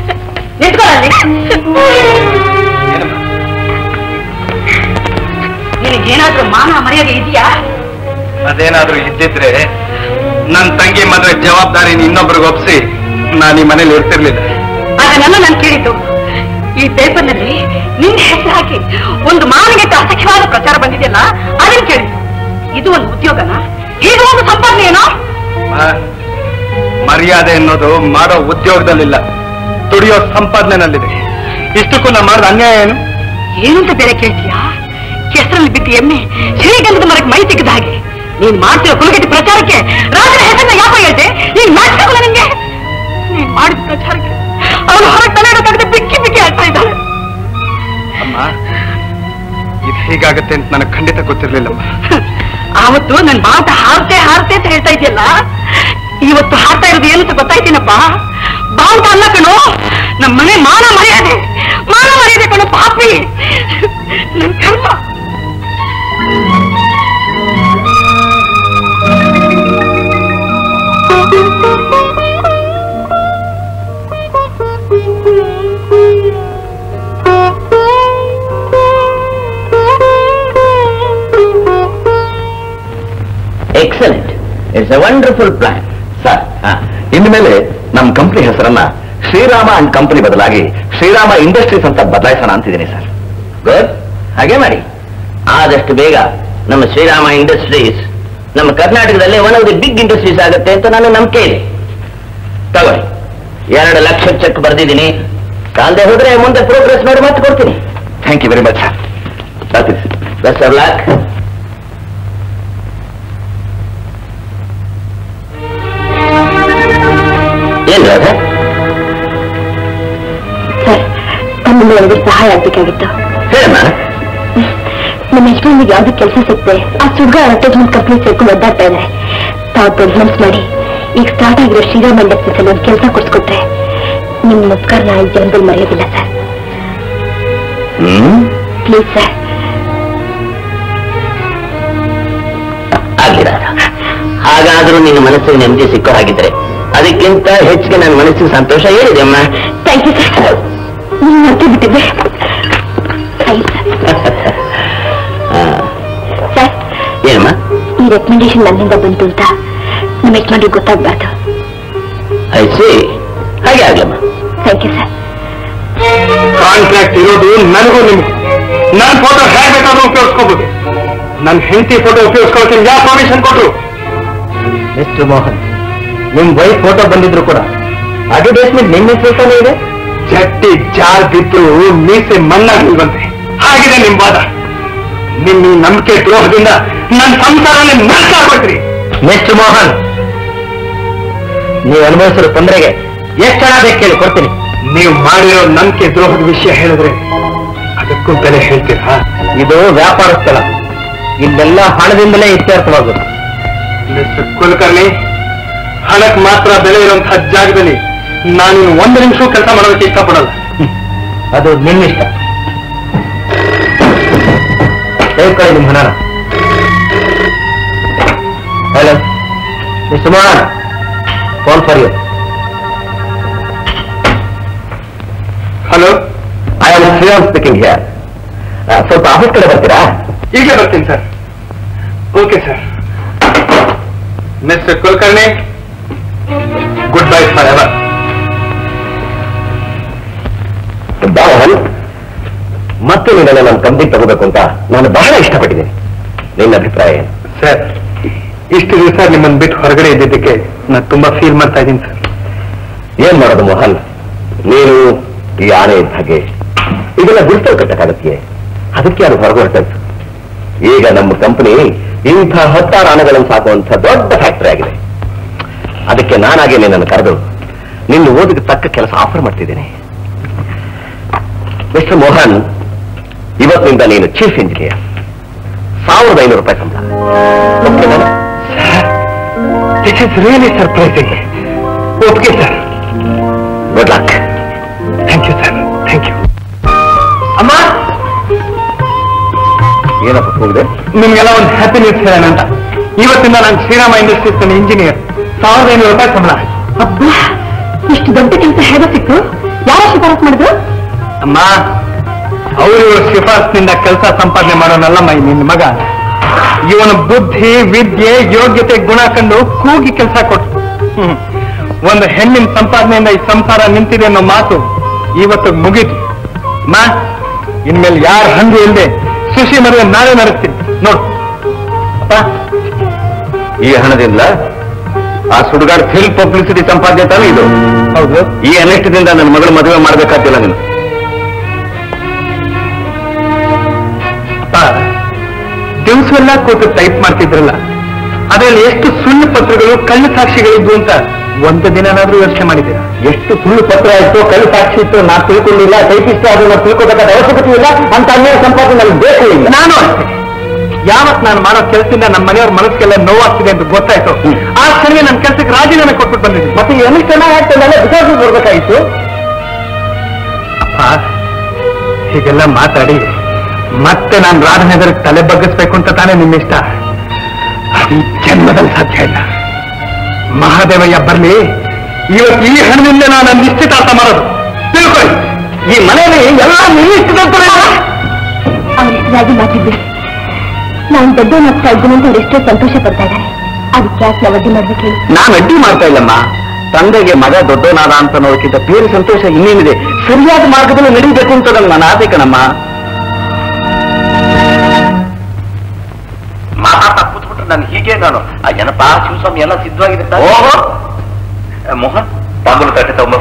ನಿನಗೇನಾದ್ರೂ ಮಾನ ಮರ್ಯಾದೆ ಇದೆಯಾ ಅದೇನಾದ್ರೂ ಇದ್ದಿದ್ರೆ ನನ್ನ ತಂಗಿ ಮದುವೆ ಜವಾಬ್ದಾರಿ ಇನ್ನೊಬ್ರಿಗೆ ಒಪ್ಸಿ ನಾನು ಈ ಮನೇಲಿ ಇರ್ತಿರ್ಲಿಲ್ಲ ಅದನ್ನೆಲ್ಲ ನಾನು ಕೇಳಿದ್ದು ಈ ಪೇಪರ್ನಲ್ಲಿ ನಿನ್ನ ಹೆಸರು ಹಾಕಿ ಒಂದು ಮಾನಗೆಟ್ಟ ಅಸಖ್ಯವಾದ ಪ್ರಚಾರ ಬಂದಿದೆಯಲ್ಲ ಅದನ್ನ ಕೇಳಿದ್ದು ಇದು ಒಂದು ಉದ್ಯೋಗನ ಇದು ಒಂದು ಸಂಪಾದನೆ ಏನೋ ಆ, ಮರ್ಯಾದೆ ಅನ್ನೋದು ಮಾಡೋ ಉದ್ಯೋಗದಲ್ಲಿಲ್ಲ ದುಡಿಯೋ ಸಂಪಾದನೆನಲ್ಲಿದೆ ಇಷ್ಟಕ್ಕೂ ನಾ ಮಾಡಿದ ಅನ್ಯಾಯ ಏನು ಏನು ಅಂತ ಬೇರೆ ಕೇಳ್ತೀಯಾ ಕೆಸರಲ್ಲಿ ಬಿದ್ದು ಎಮ್ಮೆ ಶ್ರೀಗಂಧದ ಮರಕ್ಕೆ ಮೈ ತೆಗೆದ ಹಾಗೆ ನೀನ್ ಮಾಡ್ತಿರೋ ಕುಲಗಟ್ಟಿ ಪ್ರಚಾರಕ್ಕೆ ರಾಜನ ಹೆಸರನ್ನ ಯಾಕೋ ಹೇಳ್ದೆ ನೀನ್ ಮಾಡ್ತಿರಲ್ಲ ನಿಂಗೆ ನೀನ್ ಮಾಡಿದ ಪ್ರಚಾರಕ್ಕೆ ಅವನು ಹೊರಗೆ ತಲೆ ಇಡೋಕ್ಕಾಗದೆ ಬಿಕ್ಕಿ ಬಿಕ್ಕಿ ಆಗ್ತಾ ಇದ್ದಾಳೆ ಅಮ್ಮ ಇದು ಹೀಗಾಗತ್ತೆ ಅಂತ ನನಗೆ ಖಂಡಿತ ಗೊತ್ತಿರ್ಲಿಲ್ಲಮ್ಮ ಆವತ್ತು ನನ್ ಮಾತ ಹಾರ್ತೆ ಹಾರ್ತೆ ಅಂತ ಹೇಳ್ತಾ ಇದೆಯಲ್ಲ ಇವತ್ತು ಹಾರ್ತಾ ಇರೋದು ಏನು ಅಂತ ಗೊತ್ತಾಯ್ತೀನಪ್ಪ ಬಾವುಟ ಅಲ್ಲ ಕಣೋ ನಮ್ಮ ಮನೆ ಮಾನ ಮರ್ಯಾದೆ ಮಾನ ಮರ್ಯಾದೆ ಕಣೋ ಪಾಪಿ ನನ್ ಕರ್ಮ excellent it's a wonderful plan sir ಇನ್ಮೇಲೆ ನಮ್ಮ ಕಂಪನಿ ಹೆಸರನ್ನ ಶ್ರೀರಾಮ ಅಂಡ್ ಕಂಪನಿ ಬದಲಾಗಿ ಶ್ರೀರಾಮ ಇಂಡಸ್ಟ್ರೀಸ್ ಅಂತ ಬದಲಾಯಿಸೋಣ ಅಂತಿದ್ದೀನಿ ಸರ್ ಗುಡ್ ಹಾಗೆ ಮಾಡಿ ಆದಷ್ಟು ಬೇಗ ನಮ್ಮ ಶ್ರೀರಾಮ ಇಂಡಸ್ಟ್ರೀಸ್ ನಮ್ಮ ಕರ್ನಾಟಕದಲ್ಲಿ one of the big industries ಆಗುತ್ತೆ ಅಂತ ನಾನು ನಂಬಿಕೆ ಇದೆ ತಗೊಳ್ಳಿ ಎರಡು ಲಕ್ಷ ಚೆಕ್ ಬರ್ದಿದ್ದೀನಿ ಕಾಲ್ದೆ ಹೋದ್ರೆ ಮುಂದೆ ಪ್ರೋಗ್ರೆಸ್ ನೋಡಿ ಮತ್ತೆ ಕೊಡ್ತೀನಿ thank you very much sir best of luck ಏನ್ ರಾಧ ಸರ್ ತಮ್ಮಿಂದ ಒಂದು ಸಹಾಯ ಆಗ್ಬೇಕಾಗಿತ್ತು ಹೇಳಮ್ಮ ನಮ್ಮ ಯಜಮಾನಿಗೆ ಯಾವ್ದು ಕೆಲಸ ಸಿಕ್ತೆ ಆ ಸುಡ್ಗ ಅಡ್ವರ್ಟೈಸ್ಮೆಂಟ್ ಕಂಪ್ನಿ ಸೇರ್ಕೊಂಡು ಒದ್ದಾಡ್ತಾ ಇದೆ ತಾವು ಪ್ರಾಬ್ಲಮ್ಸ್ ಮಾಡಿ ಈಗ ಸ್ಟಾರ್ಟ್ ಆಗಿರೋ ಶ್ರೀರಾಮ್ ಇಂಡಸ್ಟ್ರೀಸ್ ಅಲ್ಲಿ ಒಂದು ಕೆಲಸ ಕೊಡ್ಸ್ಕೊಟ್ರೆ ನಿಮ್ ಉಪಕಾರನ ಈ ಜನ್ರಲ್ಲಿ ಮರೆಯೋದಿಲ್ಲ ಸರ್ ಹ್ಮ್ ಪ್ಲೀಸ್ ಸರ್ ಆಗ್ಲಿ ರಾಧ ಹಾಗಾದ್ರೂ ನಿನ್ನ ಮನಸ್ಸಿಗೆ ನೆಮ್ಮದಿ ಸಿಕ್ಕೋ ಹಾಗಿದ್ರೆ ಅದಕ್ಕಿಂತ ಹೆಚ್ಚಿಗೆ ನನ್ನ ಮನಸ್ಸಿಗೆ ಸಂತೋಷ ಏನಿದೆ ಅಮ್ಮ ಥ್ಯಾಂಕ್ ಯು ಸರ್ ನೀವು ಮರ್ತೇ ಬಿಟ್ಟಿದ್ದೆ ಥ್ಯಾಂಕ್ಸ್ ಸರ್ ಏನಮ್ಮ ಈ ರೆಕಮೆಂಡೇಶನ್ ನನ್ನಿಂದ ಬಂತು ಅಂತ ನಮ್ಮ ಯಜಮಾನ್ರಿಗೆ ಗೊತ್ತಾಗ್ಬಾರ್ದು ಐಸಿ ಹಾಗೆ ಆಗ್ಲಮ್ಮ ಥ್ಯಾಂಕ್ ಯು ಸರ್ ಕಾಂಟ್ರಾಕ್ಟ್ ಇರೋದು ನನಗೂ ನಿಮ್ಗೂ ನನ್ನ ಫೋಟೋ ಹೇಗೆ ಬೇಕಾದ್ರೂ ಉಪಯೋಗಿಸ್ಕೋಬಹುದು ನನ್ನ ಹೆಂಡತಿ ಫೋಟೋ ಉಪಯೋಗಿಸ್ಕೊಳ್ಳೋಕೆ ಯಾವ ಪರ್ಮಿಷನ್ ಕೊಟ್ರು ಮಿಸ್ಟರ್ ಮೋಹನ್ ನಿಮ್ ವೈಫ್ ಫೋಟೋ ಬಂದಿದ್ರು ಕೂಡ ಅಡ್ವರ್ಟೈಸ್ಮೆಂಟ್ ನಿಮ್ಮ ಹೆಸರು ಇದೆ ಚಟ್ಟಿ ಜಾರ್ ಬಿದ್ದು ಮೀಸೆ ಮಣ್ಣಾಗಿಲ್ವಂತೆ ಹಾಗಿದೆ ನಿಮ್ ವಾದ ನಿಮ್ ಈ ನಂಬಿಕೆ ದ್ರೋಹದಿಂದ ನನ್ನ ಸಂಸಾರನೇ ನಾಶ ಆಗ್ಬಿಟ್ರಿ ಮಿಸ್ಟರ್ ಮೋಹನ್ ನೀವು ಅನುಭವಿಸಿರೋ ತೊಂದರೆಗೆ ಎಷ್ಟು ಹಣ ಬೇಕು ಕೇಳಿ ಕೊಡ್ತೀನಿ ನೀವು ಮಾಡಿರೋ ನಂಬಿಕೆ ದ್ರೋಹದ ವಿಷಯ ಹೇಳಿದ್ರೆ ಅದಕ್ಕೂ ಬೆಲೆ ಹೇಳ್ತೀರಾ ಇದು ವ್ಯಾಪಾರ ಸ್ಥಳ ಇಲ್ಲೆಲ್ಲ ಹಣದಿಂದಲೇ ಇತ್ಯರ್ಥವಾಗುತ್ತೆ ಮಿಸ್ಟರ್ ಕುಲಕರ್ಣಿ ಹಣಕ್ಕೆ ಮಾತ್ರ ಬೆಲೆ ಇರುವಂತಹ ಜಾಗದಲ್ಲಿ ನಾನು ಇನ್ನು ಒಂದು ನಿಮಿಷ ಕೆಲಸ ಮಾಡೋದಕ್ಕೆ ಇಷ್ಟಪಡಲ್ಲ ಅದು ನಿನ್ನಿಷ್ಟ ತೆಗೆದುಕೊಳ್ಳಿ ನಿಮ್ಮ ಹಣನ hello Suman phone for you hello I am Shriram speaking here ಸ್ವಲ್ಪ ಆಫೀಸ್ ಕಡೆ ಬರ್ತೀರಾ ಈಗಲೇ ಬರ್ತೀನಿ sir okay sir mister Kulkarni goodbye forever ಬಾವನ್ ಮತ್ತೆ ನೀನನ್ನ ನನ್ನ ಕಂಪ್ನಿ ತಗೋಬೇಕು ಅಂತ ನಾನು ಬಹಳ ಇಷ್ಟಪಟ್ಟಿದ್ದೀನಿ ನಿನ್ನ ಅಭಿಪ್ರಾಯ ಏನು ಸರ್ ಇಷ್ಟು ದಿವಸ ನಿಮ್ಮನ್ನು ಬಿಟ್ಟು ಹೊರಗಡೆ ಇದ್ದಿದ್ದಕ್ಕೆ ನಾನು ತುಂಬಾ ಫೀಲ್ ಮಾಡ್ತಾ ಇದ್ದೀನಿ ಸರ್ ಏನ್ ಮಾಡೋದು ಮೋಹನ್ ನೀನು ಈ ಆನೆ ಇದ್ದ ಹಾಗೆ ಇದೆಲ್ಲ ಗುರುತಲ್ ಕಟ್ಟಕ್ಕಾಗತ್ತೆ ಅದಕ್ಕೆ ಅದು ಹೊರಗೆ ಹೊರಟದ್ದು ಈಗ ನಮ್ಮ ಕಂಪನಿ ಇಂಥ ಹತ್ತಾರು ಆನೆಗಳನ್ನು ಸಾಕುವಂತ ದೊಡ್ಡ ಫ್ಯಾಕ್ಟರಿ ಆಗಿದೆ ಅದಕ್ಕೆ ನಾನಾಗೆ ನಿನ್ನನ್ನು ಕರೆದು ನಿನ್ನ ಓದಿಗೆ ತಕ್ಕ ಕೆಲಸ ಆಫರ್ ಮಾಡ್ತಿದ್ದೇನೆ ಮಿಸ್ಟರ್ ಮೋಹನ್ ಇವತ್ತಿನಿಂದ ನೀನು ಚೀಫ್ ಇಂಜಿನಿಯರ್ ಸಾವಿರದ ಐನೂರು ರೂಪಾಯಿ ಸಂಬಳ ಒಪ್ಪಿಗೆನಾ? This is really surprising okay sir good luck thank you sir thank you ಅಮ್ಮ ಏನಪ್ಪ ಹೋಗಿದೆ ನಿಮ್ಗೆಲ್ಲ ಒಂದು ಹ್ಯಾಪಿ ನ್ಯೂಸ್ ಹೇಳೋಣ ಅಂತ ಇವತ್ತಿಂದ ನಾನು ಶ್ರೀರಾಮ ಇಂಡಸ್ಟ್ರೀಸ್ ಇಂಜಿನಿಯರ್ ಸಾವಿರದ ಐನೂರು ರೂಪಾಯಿ ಸಂಬಳ ಅಬ್ಬಾ ಇಷ್ಟು ದೊಡ್ಡ ಕೆಲಸ ಹೇಗೆ ಸಿಕ್ತು ಯಾರ ಶಿಫಾರಸ್ ಮಾಡಿದ್ರು ಅಮ್ಮ ಅವರು ಶಿಫಾರಸ್ನಿಂದ ಕೆಲಸ ಸಂಪಾದನೆ ಮಾಡೋನಲ್ಲಮ್ಮ ಈ ನಿನ್ನ ಮಗ ಇವನ ಬುದ್ಧಿ ವಿದ್ಯೆ ಯೋಗ್ಯತೆ ಗುಣ ಕಂಡು ಕೂಗಿ ಕೆಲಸ ಕೊಟ್ಟು ಹ್ಮ್. ಒಂದು ಹೆಣ್ಣಿನ ಸಂಪಾದನೆಯಿಂದ ಈ ಸಂಸಾರ ನಿಂತಿದೆ ಅನ್ನೋ ಮಾತು ಇವತ್ತು ಮುಗೀತು ಮಾ ಇನ್ಮೇಲೆ ಯಾರ ಹಂಗು ಇಲ್ಲದೆ ಸುಶಿ ಮದುವೆ ನಾಳೆ ನಡೆಸ್ತೀನಿ ನೋಡು ಅಪ್ಪ ಈ ಹಣದಿಂದ ಆ ಸುಡುಗಾಡ್ ಫಿಲ್ ಪಬ್ಲಿಸಿಟಿ ಸಂಪಾದ್ಯ ತಾನೇ ಇದು ಹೌದು ಈ ಅನಿಷ್ಟದಿಂದ ನನ್ನ ಮಗಳ ಮದುವೆ ಮಾಡ್ಬೇಕಾಗ್ತಿಲ್ಲ ನೀನು ಅಪ್ಪ ದಿವಸವೆಲ್ಲ ಕೂತು ಟೈಪ್ ಮಾಡ್ತಿದ್ರಲ್ಲ ಅದರಲ್ಲಿ ಎಷ್ಟು ಸುಳ್ಳು ಪತ್ರಗಳು ಕಳ್ಳು ಸಾಕ್ಷಿಗಳಿದ್ವು ಅಂತ ಒಂದು ದಿನನಾದ್ರೂ ಯೋಚನೆ ಮಾಡಿದ್ದೀರಾ ಎಷ್ಟು ಸುಳ್ಳು ಪತ್ರ ಆಯ್ತು ಕಲ್ಲು ಸಾಕ್ಷಿ ಇತ್ತು ನಾ ತಿಳ್ಕೊಂಡಿಲ್ಲ ಟೈಪಿಸ್ಟ್ ಅದನ್ನ ತಿಳ್ಕೊಬೇಕಾದ ಅವಶ್ಯಕತೆ ಇಲ್ಲ ಅಂತ ಅನ್ಯಾಯ ಸಂಪಾದನೆ ನನಗೆ ಬೇಕು ಇಲ್ಲ ನಾನು ಅಷ್ಟೇ ಯಾವತ್ ನಾನು ಮಾಡೋ ಕೆಲಸದಿಂದ ನಮ್ಮ ಮನೆಯವ್ರ ಮನಸ್ಸಿಗೆಲ್ಲ ನೋವಾಗ್ತಿದೆ ಅಂತ ಗೊತ್ತಾಯ್ತು ಆ ಕ್ಷಣವೇ ನನ್ನ ಕೆಲಸಕ್ಕೆ ರಾಜೀನಾಮೆ ಕೊಟ್ಬಿಟ್ಟು ಬಂದಿದ್ದೀನಿ ಮತ್ತೆ ಎಷ್ಟು ಚೆನ್ನಾಗಿ ಆಗ್ತದಲ್ಲ ವಿಕಾಸ ಬರ್ಬೇಕಾಯ್ತು ಅಪ್ಪ ಹೀಗೆಲ್ಲ ಮಾತಾಡಿ ಮತ್ತೆ ನಾನು ರಾಜನಗರಕ್ಕೆ ತಲೆ ಬಗ್ಗಿಸ್ಬೇಕು ಅಂತ ತಾನೇ ನಿಮ್ಮ ಇಷ್ಟ ಅದು ಈ ಜನ್ಮದಲ್ಲಿ ಸಾಧ್ಯ ಇಲ್ಲ ಮಹಾದೇವಯ್ಯ ಬರ್ಲಿ ಇವತ್ತು ಈ ಹಣ್ಣಿನಿಂದ ನಾನು ನಿಶ್ಚಿತಾರ್ಥ ಮಾಡೋದು ತಿಳ್ಕೊಳ್ಳಿ ಈ ಮನೆಯಲ್ಲಿ ಎಲ್ಲ ನಿಲ್ಲಿಸಿದಂತ ಅವರಿಷ್ಟರಾಗಿ ಮಾತಿದ್ದೆ ನಾನು ದೊಡ್ಡವನಾಗ್ತಾ ಇದ್ದೀನಿ ಅಂತ ಅವ್ರು ಎಷ್ಟೋ ಸಂತೋಷ ಪಡ್ತಾ ಇದ್ದಾರೆ ಅದಕ್ಕೆ ಯಾಕೆ ನಾವು ಅಡ್ಡಿ ಮಾಡ್ಬೇಕು ಹೇಳಿ ನಾನು ಅಡ್ಡಿ ಮಾಡ್ತಾ ಇಲ್ಲಮ್ಮ ತಂದೆಗೆ ಮಗ ದೊಡ್ಡವನಾದ ಅಂತ ಅನ್ನೋದಕ್ಕಿಂತ ಬೇರೆ ಸಂತೋಷ ಇನ್ನೇನಿದೆ ಸರಿಯಾದ ಮಾರ್ಗದಲ್ಲಿ ನಡೀಬೇಕು ಅಂತ ನನ್ನ ಆಸೆ ಕಣಮ್ಮ ಮಾತಾಡ್ತಾ ಕೂತ್ಬಿಟ್ರೆ ನಾನು ಹೀಗೆ ನಾನು ಆ ಜನಪ ಶಿವಸ್ವಾಮಿ ಎಲ್ಲ ಸಿದ್ಧವಾಗಿದೆ ಓಹೋ ಮೋಹನ್ ತಾಂಬೂಲ ತಟ್ಟೆ ತಗೊಂಬ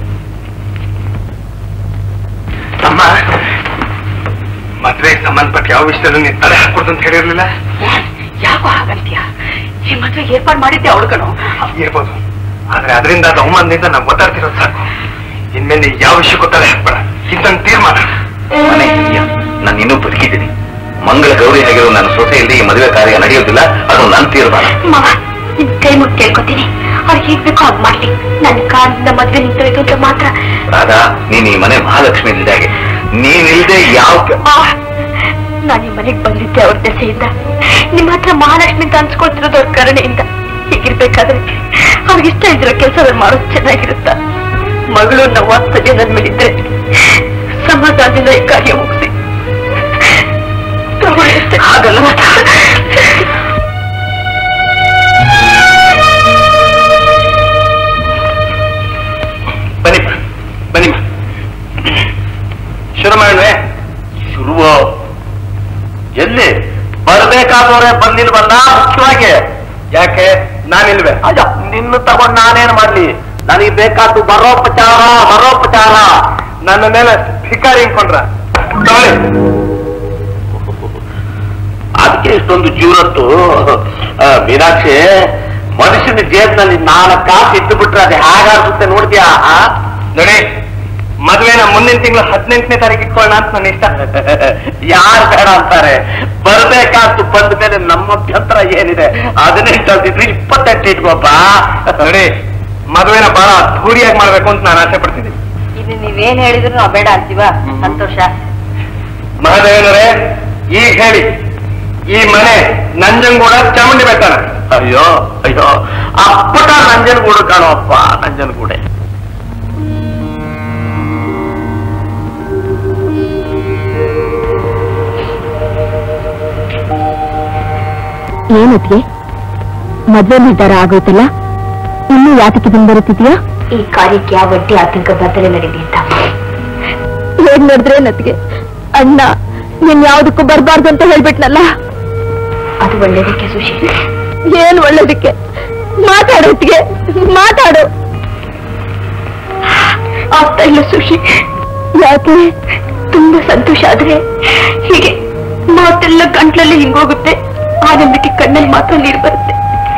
ಅಮ್ಮ ಮದ್ವೆಗೆ ಸಂಬಂಧಪಟ್ಟ ಯಾವ ವಿಷಯದಲ್ಲೂ ನೀನು ತಲೆ ಹಾಕ್ಕೊಡ್ತು ಅಂತ ಹೇಳಿರ್ಲಿಲ್ಲ ಯಾಕೋ ಹಾಗಂತೀಯ ಈ ಮದ್ವೆಗೆ ಏರ್ಪಾಡು ಮಾಡಿದ್ದೆ ಅವಳು ಕಣೋ ಇರ್ಬೋದು ಆದ್ರೆ ಅದರಿಂದ ಅದು ಅವಮಾನದಿಂದ ನಾವು ಒತ್ತಾಡ್ತಿರೋದು ಸಾಕು ಇನ್ಮೇಲೆ ನೀ ಯಾವ ವಿಷಯಕ್ಕೂ ತಲೆ ಹಾಕ್ಬೇಡ ಇದ್ದಂಗೆ ತೀರ್ಮಾನ ಮನೆ ನಾನು ಇನ್ನೂ ಬದುಕಿದ್ದೀನಿ ಮಂಗಳ ಗೌರಿ ಆಗಿರೋ ನನ್ನ ಸೊಸೆಯಲ್ಲಿ ಈ ಮದುವೆ ಕಾರ್ಯ ನಡೆಯೋದಿಲ್ಲ ಅದು ನನ್ನ ತೀರ್ಮಾನ ಮಾವ ನಿಮ್ ಕೈ ಮುಟ್ಟು ಕೇಳ್ಕೊತೀನಿ ಅವ್ರಿಗೆ ಹೇಗ್ ಬೇಕೋ ಹಾಗೆ ಮಾಡ್ಲಿ ನನ್ನ ಕಾರಣದಿಂದ ಮದ್ವೆ ನಿಂತೋಯ್ತು ಅಂತ ಮಾತ್ರ ರಾಧಾ ನೀನ್ ಈ ಮನೆ ಮಹಾಲಕ್ಷ್ಮಿ ಇಲ್ದಾಗೆ ನೀನಿಲ್ದೆ ಯಾವ ಕ- ನಾನು ಈ ಮನೆಗೆ ಬಂದಿದ್ದೆ ಅವ್ರ ದೆಸೆಯಿಂದ ನಿಮ್ಮ ಹತ್ರ ಮಹಾಲಕ್ಷ್ಮಿ ಅಂತ ಅನ್ಸ್ಕೊಳ್ತಿರೋದು ಅವ್ರ ಕರುಣೆಯಿಂದ ಹೀಗಿರ್ಬೇಕಾದ್ರೆ ಅವ್ರಿಗೆ ಇಷ್ಟ ಇದ್ರೋ ಕೆಲಸದಲ್ಲಿ ಮಾಡೋದು ಚೆನ್ನಾಗಿರುತ್ತ ಮಗಳು ನಾವು ವಾಸ್ತವ್ಯ ನನ್ನ ಮೇಲಿದ್ರೆ ಸಮಾಧಾನದಿಂದ ಈ ಕಾರ್ಯ ಮುಗಿಸಿ ಹಾಗಲ್ಲ ಬನ್ನಿ ಬನ್ನಿ ಶುರು ಮಾಡೋಣ ಶುರುವ ಎಲ್ಲಿ ಬರ್ಬೇಕಾದವ್ರೆ ಬಂದಿಲ್ವಲ್ಲ ಮುಖ್ಯವಾಗಿ ಯಾಕೆ ನಾನಿಲ್ವೇ ಅಯ್ಯ ನಿನ್ನ ತಗೊಂಡ್ ನಾನೇನ್ ಮಾಡ್ಲಿ ನನಗೆ ಬೇಕಾದ್ದು ಬರೋಪಚಾರ ಬರೋಪಚಾರ ನನ್ನ ಮೇಲೆ ಭಿಕಾರಿ ಇನ್ಕೊಂಡ್ರ ತಗೊಳ್ಳಿ ಅದಕ್ಕೆ ಇಷ್ಟೊಂದು ಜೀವರತ್ತು ಆ, ಮೀನಾಕ್ಷಿ ಮನುಷ್ಯನ ಜೇಬ್ನಲ್ಲಿ ನಾಲ್ಕು ಕಾಸು ಇಟ್ಟು ಬಿಟ್ರೆ ಅದು ಹೇಗಾಗುತ್ತೆ ನೋಡ್ತೀಯಾ ಆ? ನೋಡಿ ಮದುವೆನ ಮುಂದಿನ ತಿಂಗಳು ಹದಿನೆಂಟನೇ ತಾರೀಕು ಇಟ್ಕೊಳ್ಳೋಣ ಅಂತ ನನ್ನ ಇಷ್ಟ ಯಾರು ಬೇಡ ಅಂತಾರೆ ಬರ್ಬೇಕಾದ್ದು ಬಂದ ಮೇಲೆ ನಮ್ಮ ಅಭ್ಯಂತರ ಏನಿದೆ ಹದಿನೆಂಟು ಅಂತಿದ್ರೆ ಇಪ್ಪತ್ತೆಂಟು ಇಟ್ಕೋಪ್ಪ ನೋಡಿ ಮದುವೆನ ಬಹಳ ಅದ್ಧೂರಿಯಾಗಿ ಮಾಡ್ಬೇಕು ಅಂತ ನಾನು ಆಸೆ ಪಡ್ತೀನಿ ಇದು ನೀವೇನ್ ಹೇಳಿದ್ರು ನಾವು ಬೇಡ ಅಂತೀವ ಸಂತೋಷ ಮಹಾದೇವನವರೇ ಈಗ ಹೇಳಿ ಈ ಮನೆ ನಂಜನಗೂಡ ಚಾಮುಂಡಿ ಬೆಟ್ಟನ ಅಯ್ಯೋ ಅಯ್ಯೋ ಅಪ್ಪಟ ನಂಜನಗೂಡು ಕಾಣೋ ಅಪ್ಪ ನಂಜನಗೂಡೆ ಏನತ್ಗೆ ಮದ್ವೆ ನಿರ್ಧಾರ ಆಗೋಯ್ತಲ್ಲ ಇನ್ನೂ ಯಾತಕ್ಕೆ ಬಂದು ಬರುತ್ತಿದ್ಯಾ ಈ ಕಾರ್ಯಕ್ಕೆ ಯಾವ ಬಡ್ಡಿ ಆತಂಕ ಬದಲೇ ನಡೀಲಿ ಅಂತ ಹೇಗ್ ನೋಡಿದ್ರೆ ನತ್ಗೆ ಅಣ್ಣ ನೀನ್ ಯಾವ್ದಕ್ಕೂ ಬರ್ಬಾರ್ದು ಅಂತ ಹೇಳ್ಬಿಟ್ನಲ್ಲ ಅದು ಒಳ್ಳೇದಕ್ಕೆ ಸುಶಿ ಏನ್ ಒಳ್ಳೇದಕ್ಕೆ ಮಾತಾಡೋದ್ಗೆ ಮಾತಾಡು ಆಗ್ತಾ ಇಲ್ಲ ಸುಶಿ ಯಾಕೆ ತುಂಬಾ ಸಂತೋಷ ಆದ್ರೆ ಹೀಗೆ ಮಾತೆಲ್ಲ ಗಂಟ್ಲಲ್ಲಿ ಹಿಂಗೋಗುತ್ತೆ ಆನಂದಕ್ಕೆ ಕಣ್ಣಲ್ಲಿ ಮಾತ್ರ ನೀರು ಬರುತ್ತೆ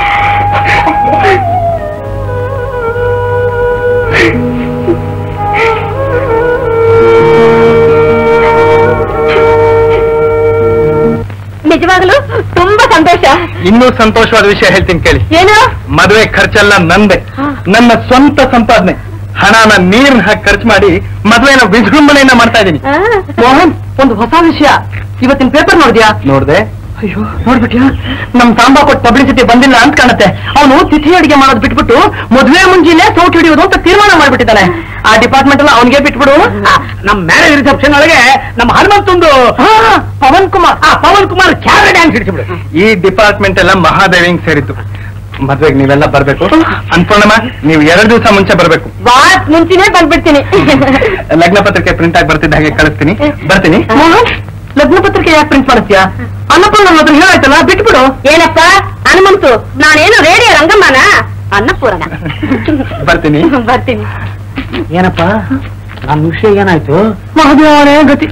ನಿಜವಾಗ್ಲೂ ತುಂಬಾ ಸಂತೋಷ ಇನ್ನೂ ಸಂತೋಷವಾದ ವಿಷಯ ಹೇಳ್ತೀನಿ ಕೇಳಿ ಏನು ಮದುವೆ ಖರ್ಚೆಲ್ಲ ನಂದೆ ನನ್ನ ಸ್ವಂತ ಸಂಪಾದನೆ ಹಣನ ನೀರ್ನ ಹಾಕಿ ಖರ್ಚು ಮಾಡಿ ಮದುವೆನ ವಿಜೃಂಭಣೆಯಿಂದ ಮಾಡ್ತಾ ಇದ್ದೀನಿ ಆ, ಮೋಹನ್ ಒಂದು ಹೊಸ ವಿಷಯ ಇವತ್ತಿನ ಪೇಪರ್ ನೋಡಿದ್ಯಾ ನೋಡ್ದೆ ಅಯ್ಯೋ ನೋಡ್ಬಿಟ್ಯಾ ನಮ್ ಸಾಂಬಾ ಕೊಟ್ಟು ಪಬ್ಲಿಸಿಟಿ ಬಂದಿಲ್ಲ ಅಂತ ಕಾಣುತ್ತೆ ಅವನು ತಿಥಿ ಅಡಿಗೆ ಮಾಡೋದು ಬಿಟ್ಬಿಟ್ಟು ಮದ್ವೆ ಮುಂಜಿನೇ ಸೌಟ್ ಹಿಡಿಯೋದು ಅಂತ ತೀರ್ಮಾನ ಮಾಡ್ಬಿಟ್ಟಿದ್ದಾನೆ ಆ ಡಿಪಾರ್ಟ್ಮೆಂಟ್ ಎಲ್ಲ ಅವನಿಗೆ ಬಿಟ್ಬಿಡು ನಮ್ ಮ್ಯಾರೇಜ್ ರಿಸೆಪ್ಷನ್ ಒಳಗೆ ನಮ್ಮ ಹನುಮಂತೊಂದು ಆ, ಪವನ್ ಕುಮಾರ್ ಆ ಪವನ್ ಕುಮಾರ್ ಕ್ಯಾರ ಡ್ಯಾನ್ಸ್ ಹಿಡಿಸ್ಬಿಡು ಈ ಡಿಪಾರ್ಟ್ಮೆಂಟ್ ಎಲ್ಲ ಮಹಾದೇವಿಂಗ್ ಸೇರಿತ್ತು ಮದ್ವೆಗೆ ನೀವೆಲ್ಲ ಬರ್ಬೇಕು ಅನ್ಪೂರ್ಣಮ್ಮ ನೀವು ಎರಡು ದಿವಸ ಮುಂಚೆ ಬರ್ಬೇಕು ವಾತ್ ಮುಂಚಿನೇ ಬಂದ್ಬಿಡ್ತೀನಿ ಲಗ್ನ ಪತ್ರಿಕೆ ಪ್ರಿಂಟ್ ಆಗಿ ಬರ್ತಿದ್ದ ಹಾಗೆ ಕಳಿಸ್ತೀನಿ ಬರ್ತೀನಿ ಮೋಹನ್ ಲಗ್ನ ಪತ್ರಿಕೆ ಯಾಕೆ ಪ್ರಿಂಟ್ ಮಾಡ್ತೀಯಾ ಅನ್ನಪೂರ್ಣ ನನ್ನ ಹತ್ರ ಹೇಳಾಯ್ತಲ್ಲ ಬಿಟ್ಬಿಡು ಏನಪ್ಪ ಹನುಮಂತು ನಾನೇನು ರೇಡಿಯೋ ರಂಗಮ್ಮನ ಅನ್ನಪೂರ್ಣ ಬರ್ತೀನಿ ಬರ್ತೀನಿ ಏನಪ್ಪ ನನ್ನ ವಿಷಯ ಏನಾಯ್ತು ಮಹಾದೇವನೇ ಗತಿ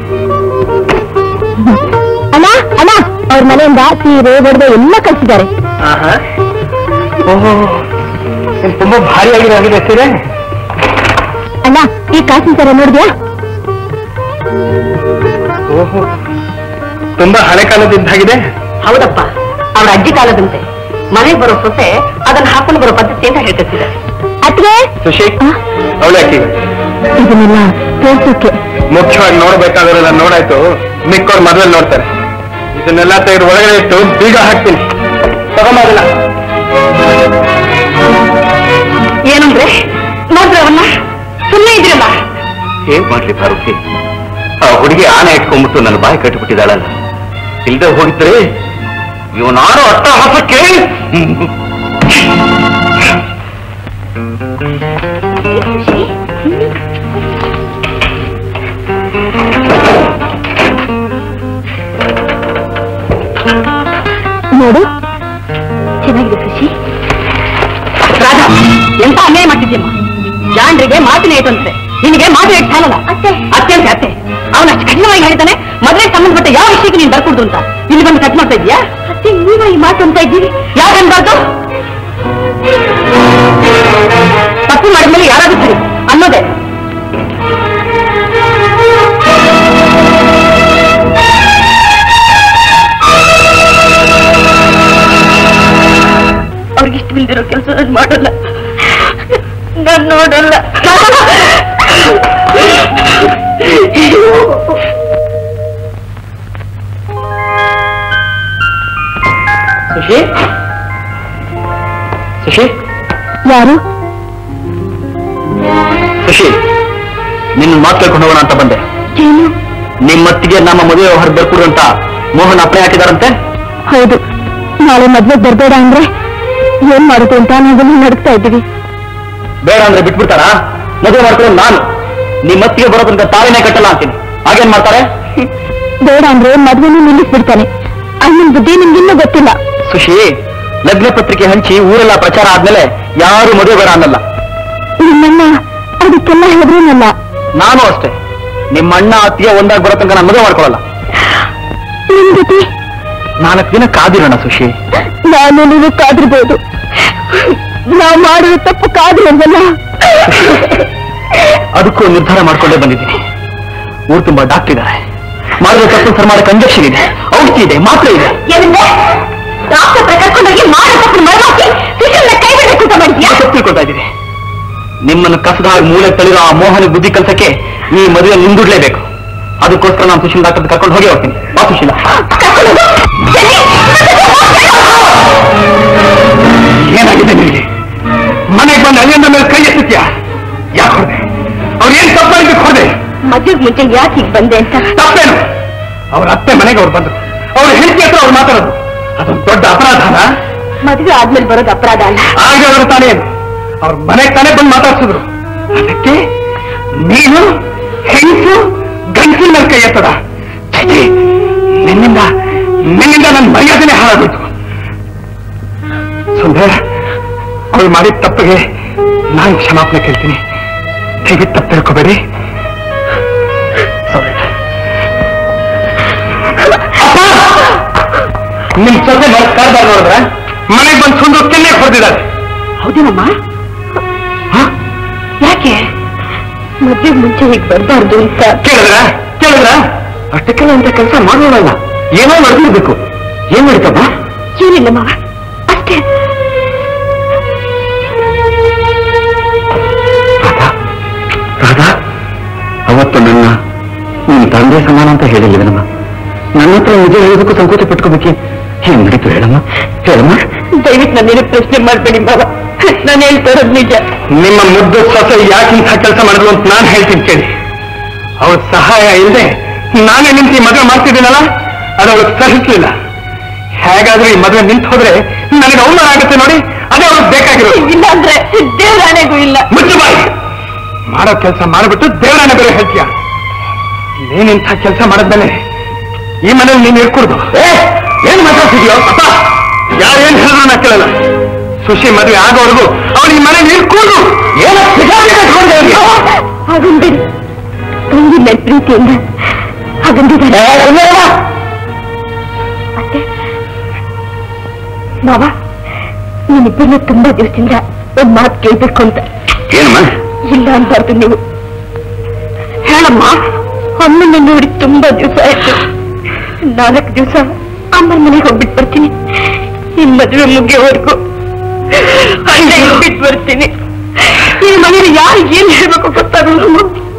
ಅಣ್ಣ ಅಣ್ಣ ಅವ್ರ ಮನೆಯಿಂದ ಸೀರೆ ಒಡವೆ ಎಲ್ಲ ಕಳ್ಸಿದ್ದಾರೆ ಆಹಾ. ಓಹೋ ಏನ್ ತುಂಬಾ ಭಾರಿ ಆಗಿದೆ ಸೀರೆ ಅಣ್ಣ ಈ ಕಾಸಿನ ಸರ ನೋಡಿದ್ಯಾ ಓಹೋ ತುಂಬಾ ಹಳೆ ಕಾಲದಿದ್ದಾಗಿದೆ ಹೌದಪ್ಪ ಅವ್ರ ಅಜ್ಜಿ ಕಾಲದಂತೆ ಮನೆಗೆ ಬರೋ ಸೊಸೆ ಅದನ್ನ ಹಾಕೊಂಡು ಬರೋ ಪದ್ಧತಿ ಅಂತ ಹೇಳ್ತಿದ್ದಾರೆ ಅತ್ಗೆ ಸುಶಿ ಅವಳೆ ಅಕ್ಕಿಗೆ ಇದನ್ನೆಲ್ಲ ತೋರ್ಸೋಕೆ ಮುಖ್ಯವಾಗಿ ನೋಡ್ಬೇಕಾದ್ರೆಲ್ಲ ನೋಡಾಯ್ತು ಮಿಕ್ಕೋರ್ ಮದ್ವೆ ನೋಡ್ತಾರೆ ಇದನ್ನೆಲ್ಲ ತೆಗೆದು ಒಳಗಡೆ ಇಟ್ಟು ಬೀಗ ಹಾಕ್ತೀನಿ ತಗೊಂಬಲ್ಲ ಏನಂದ್ರೆ ನೋಡ್ರಿ ಅವನ್ನ ಸುಮ್ಮನೆ ಇದ್ರಲ್ಲ ಏನ್ ಮಾಡ್ಲಿ ಫಾರೂಕಿ ಆ ಹುಡುಗಿ ಆನೆ ಇಟ್ಕೊಂಡ್ಬಿಟ್ಟು ನನ್ನ ಬಾಯಿ ಕಟ್ಟಿಬಿಟ್ಟಿದ್ದಾಳಲ್ಲ ಇಲ್ದೆ ಹೋಗಿದ್ರೆ ಇವನಾರು ಅಟ್ಟ ಹೊಸಕ್ಕೆ ನೋಡು ಚೆನ್ನಾಗಿದೆ ಖುಷಿ ರಾಧಾ ಎಂತ ಅನ್ಯಾಯ ಮಾಡ್ತಿದ್ದೀಮ್ಮ ಜಾಂಡ್ರಿಗೆ ಮಾತಿನ ಏಟಂತೆ ನಿನಗೆ ಮಾತು ಏಟ್ ಸಾಲಲ್ಲ ಅತ್ತೆ ಅತ್ತೆ ಅಂತ ಅತ್ತೆ ಅವನ ಅಷ್ಟು ಕಠಿಣವಾಗಿ ಹೇಳಿದ್ದಾನೆ ಮದುವೆ ಸಂಬಂಧಪಟ್ಟ ಯಾವ ವಿಷಯಕ್ಕೆ ನೀನು ಬರ್ಕೊಡ್ದು ಅಂತ ಇಲ್ಲಿ ಬಂದು ಕಟ್ ಮಾಡ್ತಾ ಇದೀಯಾ ಅತ್ತೆ ನೀವ ಈ ಮಾತು ಅಂತ ಇದ್ದೀವಿ ಯಾಕನ್ಬಾರ್ದು ತಪ್ಪು ಮಾಡಿದ್ಮೇಲೆ ಯಾರಾದ್ರೂ ಸರಿ ಅನ್ನೋದೇ ಅವ್ರಿಗೆ ಇಷ್ಟ ಬಿಲ್ದಿರೋ ಕೆಲಸ ನಾನು ಮಾಡಲ್ಲ ನಾನು ನೋಡಲ್ಲ ಸುಶಿ ಸುಶಿ ಯಾರು ಖುಷಿ ನಿನ್ನ ಮಾತು ಕೇಳ್ಕೊಂಡು ಹೋಗೋಣ ಅಂತ ಬಂದೆ ಏನು ನಿಮ್ಮತ್ತಿಗೆ ನಮ್ಮ ಮದುವೆ ಹೊರ ಬರ್ಕೊಡು ಅಂತ ಮೋಹನ್ ಅಪ್ಪಣೆ ಹಾಕಿದಾರಂತೆ ಹೌದು ನಾಳೆ ಮದ್ವೆಗ್ ಬರ್ಬೇಡ ಅಂದ್ರೆ ಏನ್ ಮಾಡುದು ಅಂತ ನಾವೆಲ್ಲ ನಡ್ತಾ ಇದ್ದೀವಿ ಬೇಡ ಅಂದ್ರೆ ಬಿಟ್ಬಿಡ್ತಾರಾ ಮದುವೆ ಮಾಡ್ಕೊಂಡು ನಾನು ನಿಮ್ಮತ್ತಿಗೆ ಬರೋ ತನಕ ತಾಳಿನೇ ಕಟ್ಟಲ್ಲ ಅಂತೀನಿ ಹಾಗೇನ್ ಮಾಡ್ತಾರೆ ಬೇಡ ಅಂದ್ರೆ ಮದ್ವೆನೂ ನಿಲ್ಲಿಸ್ಬಿಡ್ತಾನೆ ಅಣ್ಣನ ಬುದ್ಧಿ ನಿಮ್ಗಿನ್ನೂ ಗೊತ್ತಿಲ್ಲ ಸುಶಿ ಲಗ್ನ ಪತ್ರಿಕೆ ಹಂಚಿ ಊರೆಲ್ಲ ಪ್ರಚಾರ ಆದ್ಮೇಲೆ ಯಾರು ಮದುವೆ ಬೇಡ ಅನ್ನಲ್ಲ ನಿಮ್ಮಣ್ಣ ಅದಕ್ಕೆಲ್ಲ ಹೆದರೇನಲ್ಲ ನಾನು ಅಷ್ಟೇ ನಿಮ್ಮ ಅಣ್ಣ ಅತ್ತಿಗೆ ಒಂದಾಗಿ ಬರೋ ತನಕ ನಾನು ಮದುವೆ ಮಾಡ್ಕೊಳಲ್ಲ ನಿಮ್ ಜೊತೆ ನಾಲ್ಕು ದಿನ ಕಾದಿರೋಣ ಸುಶಿ ನಾನು ನೀವು ಕಾದಿರ್ಬೋದು ನಾವು ಮಾಡಿದ ತಪ್ಪು ಕಾದಿರೋದಲ್ಲ ಅದಕ್ಕೂ ನಿರ್ಧಾರ ಮಾಡ್ಕೊಂಡೇ ಬಂದಿದ್ದೀನಿ ಊರು ತುಂಬಾ ಡಾಕ್ಟರ್ ಇದ್ದಾರೆ ಮಾಡಿದ್ರೆ ತಪ್ಪು ಸರ್ ಮಾಡಕ್ಕೆ ಇಂಜೆಕ್ಷನ್ ಇದೆ ಔಷಧಿ ಇದೆ ಮಾತ್ರೆ ಇದೆ ಏನಂದ್ರೆ ಡಾಕ್ಟರ್ ಕರ್ಕೊಂಡೋಗಿ ಮಾಡೋ ತಪ್ಪು ಮರಮಾಕಿ ಶಿಕ್ಷಣ ಕೈ ಬಿಡಬೇಕು ಅಂತ ಮಾಡಿದ್ಯಾ ತಪ್ಪು ತಿಳ್ಕೊತಾ ಇದ್ದೀನಿ ನಿಮ್ಮನ್ನು ಕಸದ ಹಾಗೆ ಮೂಳೆ ತಳಿರೋ ಆ ಮೋಹನ ಬುದ್ಧಿ ಕಲ್ಸಕ್ಕೆ ಈ ಮದುವೆ ಮುಂದೂಡ್ಲೇಬೇಕು ಅದಕ್ಕೋಸ್ಕರ ನಾನು ಸುಶೀಲ್ ಡಾಕ್ಟರ್ ಕರ್ಕೊಂಡು ಹೋಗಿ ಹೋಗ್ತೀನಿ ಬಾ ಸುಶೀಲ ಏನಾಗಿದೆ ನಿನಗೆ ಮನೆಗೆ ಬಂದು ಅಲ್ಲಿಂದ ಮೇಲೆ ಕೈ ಎತ್ತಿದ್ಯಾ ಯಾಕೆ ಹೊಡೆದೆ ಅವ್ರು ಏನ್ ತಪ್ಪ ಹೊಡೆದೆ ಮದುವೆಗೆ ಮುಂಚೆ ಯಾಕೆ ಹೀಗೆ ಬಂದೆ ಅಂತ ತಪ್ಪೇನು ಅವ್ರ ಅತ್ತೆ ಮನೆಗೆ ಅವ್ರು ಬಂದ್ರು ಅವ್ರ ಹೆಂಡತಿ ಹತ್ರ ಅವ್ರು ಮಾತಾಡೋದು ಅದೊಂದು ದೊಡ್ಡ ಅಪರಾಧನ ಮದುವೆ ಆದ್ಮೇಲೆ ಬರೋದು ಅಪರಾಧ ಅಲ್ಲ ಆಗ ಅವರು ತಾನೇ ಅವ್ರ ಮನೆಗೆ ತಾನೇ ಬಂದು ಮಾತಾಡ್ಸಿದ್ರು ಅದಕ್ಕೆ ನೀನು ಹೆಂಗಸು ಗಂಡಸಿನ ಮೇಲೆ ಕೈ ಎತ್ತದ ಛೀ, ನಿನ್ನಿಂದ ನಿನ್ನಿಂದ ನನ್ನ ಮರ್ಯಾದನೆ ಹಾಳಾಗೋಯ್ತು ಸುಂದರ ಅವಳು ಮಾಡಿದ ತಪ್ಪಿಗೆ ನಾನು ಕ್ಷಮಾಪಣೆ ಕೇಳ್ತೀನಿ ದಯವಿಟ್ಟು ತಪ್ಪು ತಿಳ್ಕೊಬೇಡಿ Sorry. ಅಪ್ಪ! ನಿಮ್ ಸೊಸೆ ಕರ್ದ ನೋಡಿದ್ರ ಮನೆಗೆ ಬಂದು ಸುಂದು ಕೆನ್ನೆ ಹೊಡೆದಿದ್ದಾರೆ ಹೌದೇನಮ್ಮ ಯಾಕೆ ಮದುವೆಗೆ ಮುಂಚೆ ಹೀಗೆ ಬರಬಾರ್ದು ಅಂತ ಕೇಳಿದ್ರ ಕೇಳಿದ್ರ ಅಷ್ಟಕ್ಕೆಲ್ಲ ಅಂತ ಕೆಲಸ ಮಾಡೋಣಲ್ಲ ಏನೋ ನಡೆದಿರ್ಬೇಕು ಏನ್ ನಡೀತಮ್ಮ ಏನಿಲ್ಲ ಮಾವ ಅಷ್ಟೇ ರಾಧಾ ರಾಧಾ ಅವತ್ತು ನನ್ನ ನಿನ್ ತಂದೆ ಸಮಾನ ಅಂತ ಹೇಳಿಲ್ಲವೇನಮ್ಮ ನನ್ನ ಹತ್ರ ನಿಜ ಹೇಳೋದಕ್ಕೂ ಸಂಕೋಚ ಪಟ್ಕೋಬೇಕೆ ಏನ್ ನಡೀತು ಹೇಳಮ್ಮ ಹೇಳಮ್ಮ ದಯವಿಟ್ಟು ನನ್ನೇನು ಪ್ರಶ್ನೆ ಮಾಡಬೇಡಿ ಮಾವ ನಾನು ಹೇಳ್ತಾ ಇರೋದು ನಿಜ ನಿಮ್ಮ ಮುದ್ದು ಸೊಸೆ ಯಾಕಿಂತ ಕೆಲಸ ಮಾಡಿದ್ರು ಅಂತ ನಾನು ಹೇಳ್ತೀನಿ ಕೇಳಿ ಅವ್ರ ಸಹಾಯ ಇಲ್ಲದೆ ನಾನೇ ನಿಂತು ಈ ಮದುವೆ ಮಾಡ್ತಿದ್ದೀನಲ್ಲ ಅದು ಅವಳು ಸಹಿಸ್ಲಿಲ್ಲ ಹೇಗಾದ್ರೂ ಈ ಮದುವೆ ನಿಂತು ಹೋದ್ರೆ ನನಗೆ ಅವಮಾನ ಆಗುತ್ತೆ ನೋಡಿ ಅದೇ ಅವ್ರಿಗೆ ಬೇಕಾಗಿರೋದು ಇಲ್ಲ ಅಂದ್ರೆ ದೇವರಾಣೆಗೂ ಇಲ್ಲ ಮುಚ್ಚು ಬಾಯಿ ಮಾಡೋ ಕೆಲಸ ಮಾಡಿಬಿಟ್ಟು ದೇವರನ್ನ ಬೇರೆ ಹೇಳ್ತೀಯ ನೀನಿಂಥ ಕೆಲಸ ಮಾಡಿದ್ಮೇಲೆ ಈ ಮನೇಲಿ ನೀನು ಇರ್ಕೂಡ್ದು ಏನ್ ಮಾತಾಡ್ತಿದ್ಯೋ ಅಪ್ಪ ಯಾರೇನ್ ಹೇಳಿದ್ರು ನಾ ಕೇಳಲ್ಲ ಸುಶಿ ಮದುವೆ ಆಗೋವರೆಗೂ ಅವಳು ಈ ಮನೇಲಿ ಇರ್ಕೂಡ್ದು ಏನೋ ಹಾಗಂಬೇಡಿ ತಂಗಿ ನನ್ನ ಪ್ರೀತಿಯಿಂದ ಹಾಗಂದಿದ್ದಾರೆ ಅತ್ತೆ ಮಾವ ನೀನಿಬ್ಬರನ್ನ ತುಂಬಾ ದಿವಸದಿಂದ ಒಂದ್ ಮಾತು ಕೇಳ್ಬೇಕು ಅಂತ ಏನಮ್ಮ ಇಲ್ಲ ಅನ್ಬಾರ್ದು ನೀವು ಹೇಳಮ್ಮ ಅಮ್ಮನ ನೋಡಿ ತುಂಬಾ ದಿವಸ ಆಯ್ತು ನಾಲ್ಕು ದಿವಸ ಅಮ್ಮನ ಮನೆಗೆ ಹೋಗ್ಬಿಟ್ಟು ಬರ್ತೀನಿ ಈ ಮದುವೆ ಮುಗಿಯೋವರೆಗೂ ಅಲ್ಲೇ ಹೋಗ್ಬಿಟ್ಟು ಬರ್ತೀನಿ ಈ ಮನೇಲಿ ಯಾರು ಏನ್ ಹೇಳ್ಬೇಕು ಗೊತ್ತಾಗಲ್ಲ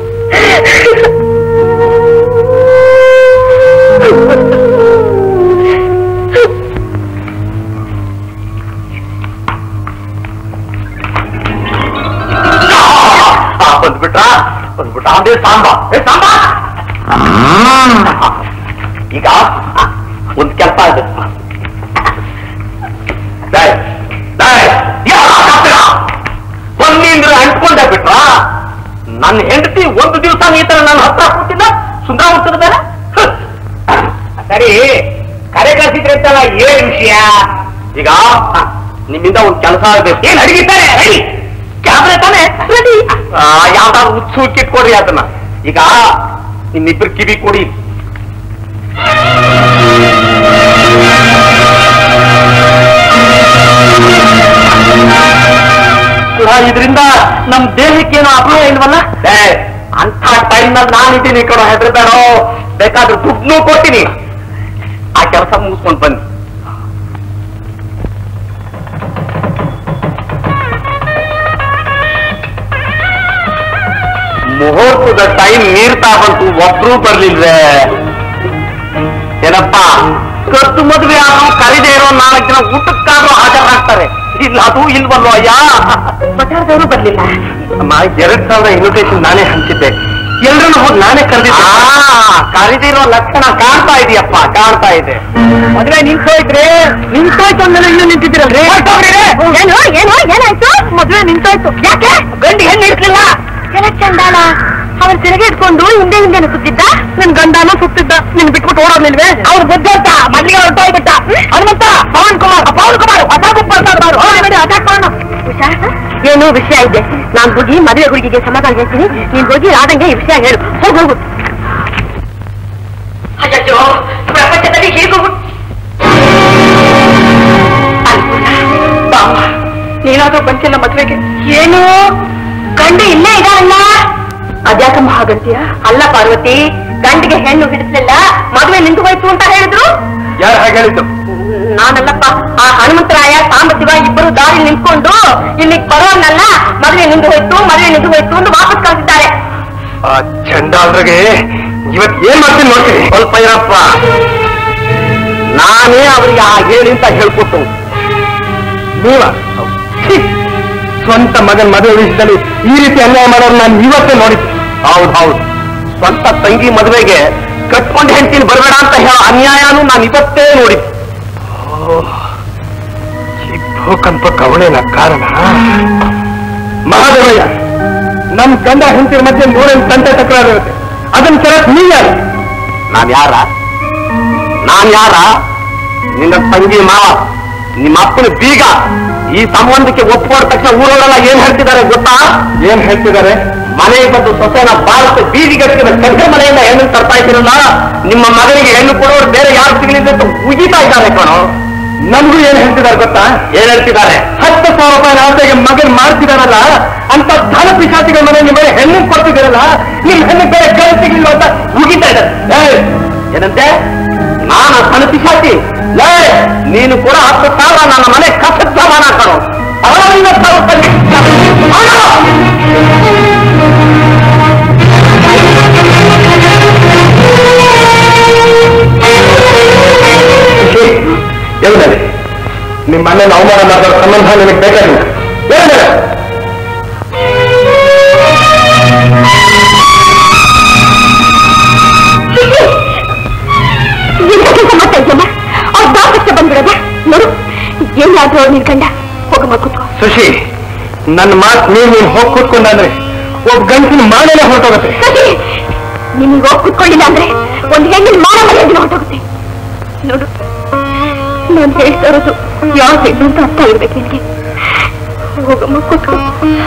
ಬಂದ್ಬಿಟ್ರ ಬಂದ್ಬಿಟ್ಟ ಅದೇ ಸಾಂಬ ಏ ಸಾಂಬ ಈಗ ಒಂದ್ ಕೆಲಸ ಇದೆ ಡೇಯ್, ಡೇಯ್, ಯಾರ್ ಹಾಕ್ತೀರಾ? ಬನ್ನಿಂದ್ರೆ ಅಂಟ್ಕೊಂಡೇ ಬಿಟ್ರ ನನ್ನ ಹೆಂಡತಿ ಒಂದು ದಿವಸ ಈ ತರ ನನ್ನ ಹತ್ರ ಕೂತಿದ್ದ ಸುಂದರ ಹುಟ್ಟಿದ್ರೆ ಸರಿ ಕರೆ ಕಳ್ಸಿದ್ರೆ ಅಂತಲ್ಲ ಏನ್ ವಿಷಯ ಈಗ ನಿಮ್ಮಿಂದ ಒಂದ್ ಕೆಲಸ ಆಗ್ಬೇಕು ಏನ್ ಅಡಿಗಿದ್ದಾರೆ ರೆಡಿ ಕ್ಯಾಮ್ರಾ ತಾನೆ ರೆಡಿ ಯಾವ್ದಾದ್ರು ಹುಚ್ಚು ಕಿಟ್ಕೊಡ್ರಿ ಅದನ್ನ ಈಗ ನಿಮ್ಮಿಬ್ರು ಕಿವಿ ಕೊಡಿ ಇದರಿಂದ ನಮ್ ದೇಹಕ್ಕೇನು ಅಪಾಯ ಇಲ್ವಲ್ಲ ಅಂತ ಟೈಮ್ ನಲ್ಲಿ ನಾನಿದ್ದೀನಿ ಕಣೋ ಹೆದರ್ಬೇಡೋ ಬೇಕಾದ್ರೆ ದುಡ್ಡು ಕೊಡ್ತೀನಿ ಆ ಕೆಲಸ ಮುಗಿಸ್ಕೊಂಡು ಬನ್ನಿ ಮುಹೂರ್ತದ ಟೈಮ್ ಮೀರ್ತಾ ಬಂತು ಒಬ್ರು ಬರ್ಲಿಲ್ವೇ ಏನಪ್ಪ ಕತ್ತು ಮದುವೆ ಆಗೋ ಕರಿದೇ ಇರೋ ನಾಲ್ಕು ಜನ ಊಟಕ್ಕಾದ್ರೂ ಹಾಜರಾಗ್ತಾರೆ ಇಲ್ಲ ಅದು ಇಲ್ವಲ್ವ ಅಯ್ಯ ಬಟಾರದವರು ಬರ್ಲಿಲ್ಲ ಅಮ್ಮ ಎರಡ್ ಸಾವಿರ ಇನ್ವಿಟೇಷನ್ ನಾನೇ ಹಂಚಿದ್ದೆ ಎಲ್ರನ್ನೂ ಹೋಗಿ ನಾನೇ ಕರೆದಿದ್ದೆ ಕರೆದಿರೋ ಲಕ್ಷಣ ಕಾಣ್ತಾ ಇದೆಯಪ್ಪ ಕಾಣ್ತಾ ಇದೆ ಮದುವೆ ನಿಂತೋಯ್ತ್ರಿ ನಿಂತೋಯ್ತು ಅಂದ್ಮೇಲೆ ಇನ್ನೂ ನಿಂತಿದ್ದೀರಲ್ರಿ ಏನು ಏನು ಏನಾಯ್ತು ಮದುವೆ ನಿಂತೋಯ್ತು ಯಾಕೆ ಗಂಡಿ ಹೆಣ್ಣು ಇರ್ಲಿಲ್ಲ ಕೆಲ ಚಂದಾಳ ಅವ್ರ ತಿರುಗಿ ಇಟ್ಕೊಂಡು ಹಿಂದೆ ಹಿಂದೆ ಸುತ್ತಿದ್ದ ನಿನ್ ಗಂಡನೂ ಸುತ್ತಿದ್ದ ನಿನ್ ಬಿಟ್ಬಿಟ್ಟು ಓಡೋದ್ನಿಲ್ವೇ ಅವ್ರು ಬುದ್ಧಂತ ಮಲ್ಲಿಗೆ ಹೊರಟೋಗ್ಬಿಟ್ಟ ಹನುಮಂತ ಪವನ್ ಕುಮಾರ್ ಪವನ್ ಕುಮಾರ್ ಅಟಾಕ್ ಬರ್ತಾರೆ ಅಟ್ಯಾಕ್ ಮಾಡೋಣ ಉಷಾ ಏನೋ ವಿಷಯ ಇದೆ ನಾನ್ ಹೋಗಿ ಮದುವೆ ಹುಡುಗಿಗೆ ಸಮಾಧಾನ ಹೇಳ್ತೀನಿ ನೀನ್ ಹೋಗಿ ರಾಧಂಗೆ ಈ ವಿಷಯ ಹೇಳು ಹೋಗು ಹೋಗು ಅಯ್ಯೋ ಪ್ರಪಂಚದಲ್ಲಿ ಹೀಗೋಗ್ಬಿಟ್ಟು ನೀನಾದ್ರೂ ಬಂತಿಲ್ಲ ಮದ್ವೆಗೆ ಏನು ಗಂಡು ಇಲ್ಲೇ ಇದಾರಲ್ಲ ಅದ್ಯಾಕಮ್ಮ ಹಾಗಂತೀಯ ಅಲ್ಲ ಪಾರ್ವತಿ ಗಂಡಿಗೆ ಹೆಣ್ಣು ಹಿಡಿಸ್ಲಿಲ್ಲ ಮದುವೆ ನಿಂತು ಹೋಯ್ತು ಅಂತ ಹೇಳಿದ್ರು ಯಾರು ಹಾಗೆ ಹೇಳಿದ್ದು ನಾನಲ್ಲಪ್ಪ ಆ ಹನುಮಂತರಾಯ ಸಾಂಬಶಿವ ಇಬ್ಬರು ದಾರಿ ನಿಂತ್ಕೊಂಡು ಇಲ್ಲಿಗೆ ಬರೋನಲ್ಲ ಮದುವೆ ನಿಂತು ಹೋಯ್ತು ಮದುವೆ ನಿಂತು ಹೋಯ್ತು ಅಂತ ವಾಪಸ್ ಕಳಿಸಿದ್ದಾರೆ ಆ ಚಂಡಾಲ್ರಿಗೆ ಇವತ್ ಏನ್ ಮಾಡ್ತೀನಿ ನೋಡ್ತೀನಿ ಸ್ವಲ್ಪ ಇರಪ್ಪ ನಾನೇ ಅವರಿಗೆ ಆ ಹೇಳಿ ಅಂತ ಹೇಳ್ಕೊಟ್ಟು ನೀವ ಛೀ! ಸ್ವಂತ ಮಗನ್ ಮದುವೆ ವಿಷಯದಲ್ಲಿ ಈ ರೀತಿ ಅನ್ಯಾಯ ಮಾಡೋರು ನಾನು ಇವತ್ತೇ ನೋಡಿದ್ದೆ ಹೌದು ಹೌದು ಸ್ವಂತ ತಂಗಿ ಮದುವೆಗೆ ಕಟ್ಕೊಂಡು ಹೆಂಡ್ತೀನಿ ಬರಬೇಡ ಅಂತ ಹೇಳೋ ಅನ್ಯಾಯನೂ ನಾನು ಇವತ್ತೇ ನೋಡಿದ್ದೆ ಈ ಭೂಕಂಪ ಕವಣೆನ ಕಾರಣ ಮಹಾದೇವಯ್ಯ ನಮ್ ಗಂಡ ಹೆಂಡತಿರ ಮಧ್ಯೆ ನೂರೆಂಟು ತಂಟೆ ತಕರಾರು ಇರುತ್ತೆ ಅದನ್ನ ಕೆಳಕ್ ನೀ ಯಾರು ನಾನ್ ಯಾರ ನಾನ್ ಯಾರ ನಿನ್ನ ತಂಗಿ ಮಾವ ನಿಮ್ಮ ಅಪ್ಪನ ಬೀಗ ಈ ಸಂಬಂಧಕ್ಕೆ ಒಪ್ಪಿಕೊಂಡ ತಕ್ಷಣ ಊರೊಳಗೆಲ್ಲ ಏನ್ ಹೇಳ್ತಿದ್ದಾರೆ ಗೊತ್ತಾ ಏನ್ ಹೇಳ್ತಿದ್ದಾರೆ ಮನೆಗೆ ಬಂದು ಸೊಸೆನ ಬಾಳಕ್ಕೆ ಬೀದಿಗಟ್ಟಿದ ಕಡ್ಡ ಮನೆಯಿಂದ ಹೆಣ್ಣು ತರ್ತಾ ಇದ್ದೀರಲ್ಲ ನಿಮ್ಮ ಮಗನಿಗೆ ಹೆಣ್ಣು ಕೊಡೋರು ಬೇರೆ ಯಾರು ಸಿಗಲಿಲ್ಲ ಅಂತ ಉಗಿತಾ ಇದ್ದಾರೆ ಕಣೋ ನಮಗೂ ಏನ್ ಹೇಳ್ತಿದ್ದಾರೆ ಗೊತ್ತಾ ಏನ್ ಹೇಳ್ತಿದ್ದಾರೆ ಹತ್ತು ಸಾವಿರ ರೂಪಾಯಿ ಆಸೆಗೆ ಮಗನ್ ಮಾಡ್ತಿದಾರಲ್ಲ ಅಂತ ಧನ ಪಿಶಾಚಿಗಳ ಮನೆ ನಿಮ್ಮ ಮನೆ ಹೆಣ್ಣು ಕೊಡ್ತಿದ್ದೀರಲ್ಲ ನಿಮ್ ಹೆಣ್ಣು ಬೇರೆ ಗಂಡ ಸಿಗಲಿಲ್ಲ ಅಂತ ಉಗಿತಾ ಇದ್ದಾರೆ ಏಯ್, ಏನಂತೆ ನಾನು ಧನ ಪಿಶಾಚಿ ಲೇ ನೀನು ಕೂಡ ಹತ್ತು ಸಾವಿರ ನನ್ನ ಮನೆ ಕಸದ ಸಾಮಾನ ಹಾಕೋಣ ಅರವತ್ತು ಸಾವಿರ ರೂಪಾಯಿ ಮಾಡು. ಎಲ್ಲಿದೆ ನಿಮ್ಮ ಅಣ್ಣನ ಅವಮಾನ ಮಾಡೋ ಸಂಬಂಧ ನಿನಗೆ ಬೇಕಾಗಿಲ್ಲ ಎಲ್ಲಿದೆ? ಎಂತ ಕೆಲಸ ಮಾಡ್ತಾ ಇದ್ದಮ್ಮ ಅವ್ರ ಬಾಕಷ್ಟ ಬಂದ್ಬಿಡದ ನೋಡು ಏನಾದ್ರೂ ಅವ್ರು ನಿನ್ ಗಂಡ ಹೋಗಮ್ಮ ಕೂತ್ಕೋ ಸುಶಿ ನನ್ನ ಮಾತು ನೀನ್ ನೀನ್ ಹೋಗಿ ಕೂತ್ಕೊಂಡಂದ್ರೆ ಒಬ್ಬ ಗಂಟಿನ ಮಾನೇನೆ ಹೊರಟೋಗುತ್ತೆ ಸರಿ ನಿನಗೆ ಹೋಗಿ ಕುತ್ಕೊಂಡಿಲ್ಲ ಅಂದ್ರೆ ಒಂದು ಹೆಣ್ಣಿನ ಮಾನ ಮರ್ಯಾದೆ ಹೊರಟೋಗುತ್ತೆ ನೋಡು ನಾನು ಹೇಳ್ತಾ ಇರೋದು ಯಾವ ಹೆಣ್ಣು ಅಂತ ಅರ್ಥ ಇರ್ಬೇಕು ನಿನಗೆ ಹೋಗಮ್ಮ ಕೂತ್ಕೋ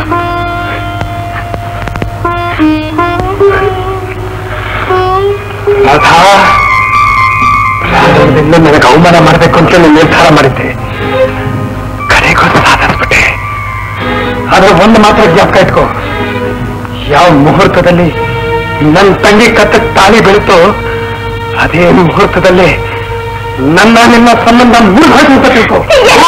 ರಾಧಾ ಪ್ರಾರಂಭದಿಂದ ನನಗೆ ಅವಮಾನ ಮಾಡಬೇಕು ಅಂತ ನಾನು ನಿರ್ಧಾರ ಮಾಡಿದ್ದೆ ಕಡೆಗೊಂದು ಸಾಧಿಸ್ಬಿಟ್ಟೆ ಆದ್ರೆ ಒಂದು ಮಾತ್ರ ಜ್ಞಾಪಕ ಇಟ್ಕೋ ಯಾವ ಮುಹೂರ್ತದಲ್ಲಿ ನನ್ನ ತಂಗಿ ಕತ್ತಕ್ಕೆ ತಾಳಿ ಬೀಳುತ್ತೋ ಅದೇ ಮುಹೂರ್ತದಲ್ಲಿ ನನ್ನ ನಿನ್ನ ಸಂಬಂಧ ಮುರಿದು ಅಂತ ತಿಳ್ಕೋ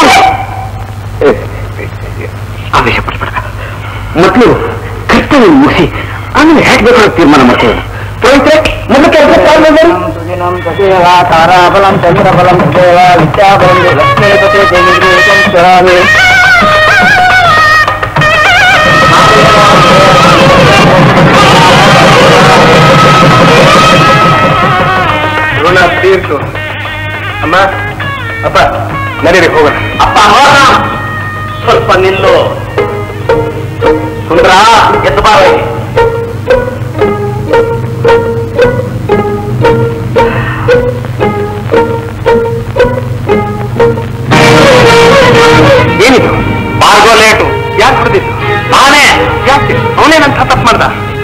ಆವೇಶ ಪಡ್ಬೇಡ ಮೊದಲು ಕರ್ತವ್ಯ ಮುಗಿಸಿ ಆಮೇಲೆ ಹೇಗೆ ಬೇಕಾದ್ರೂ ತೀರ್ಮಾನ ಮಾಡ್ಕೊಳ್ಳೋಣ ಪವಿತ್ರೆ ಮೊದಲು ಕೆಲಸ ಪ್ರಾರಂಭ ಮಾಡಿ ಸುದಿನಂ ಸದೇವ ತಾರಾಬಲಂ ಚಂದ್ರಬಲಂ ಸದೇವ ವಿದ್ಯಾಬಲಂ ಲಕ್ಷ್ಮೀಪತಿ ದೇವಿ ಋಣ ತೀರ್ತು ಅಮ್ಮ ಅಪ್ಪ ನಡೀರಿ ಹೋಗೋಣ ಅಪ್ಪ ಹೋಗೋಣ ಸ್ವಲ್ಪ ನಿಲ್ಲು ಸುಂದ್ರ ಎದ್ದು ಬಾ ಒಳಗೆ. ಏನಿದು ಬಾರ್ಗೋ ಲೇಟು ಯಾಕೆ ಹೊಡೆದಿದ್ದು ನಾನೇ ಯಾಕೆ ಅವನೇನಂತ ತಪ್ಪು ಮಾಡ್ದ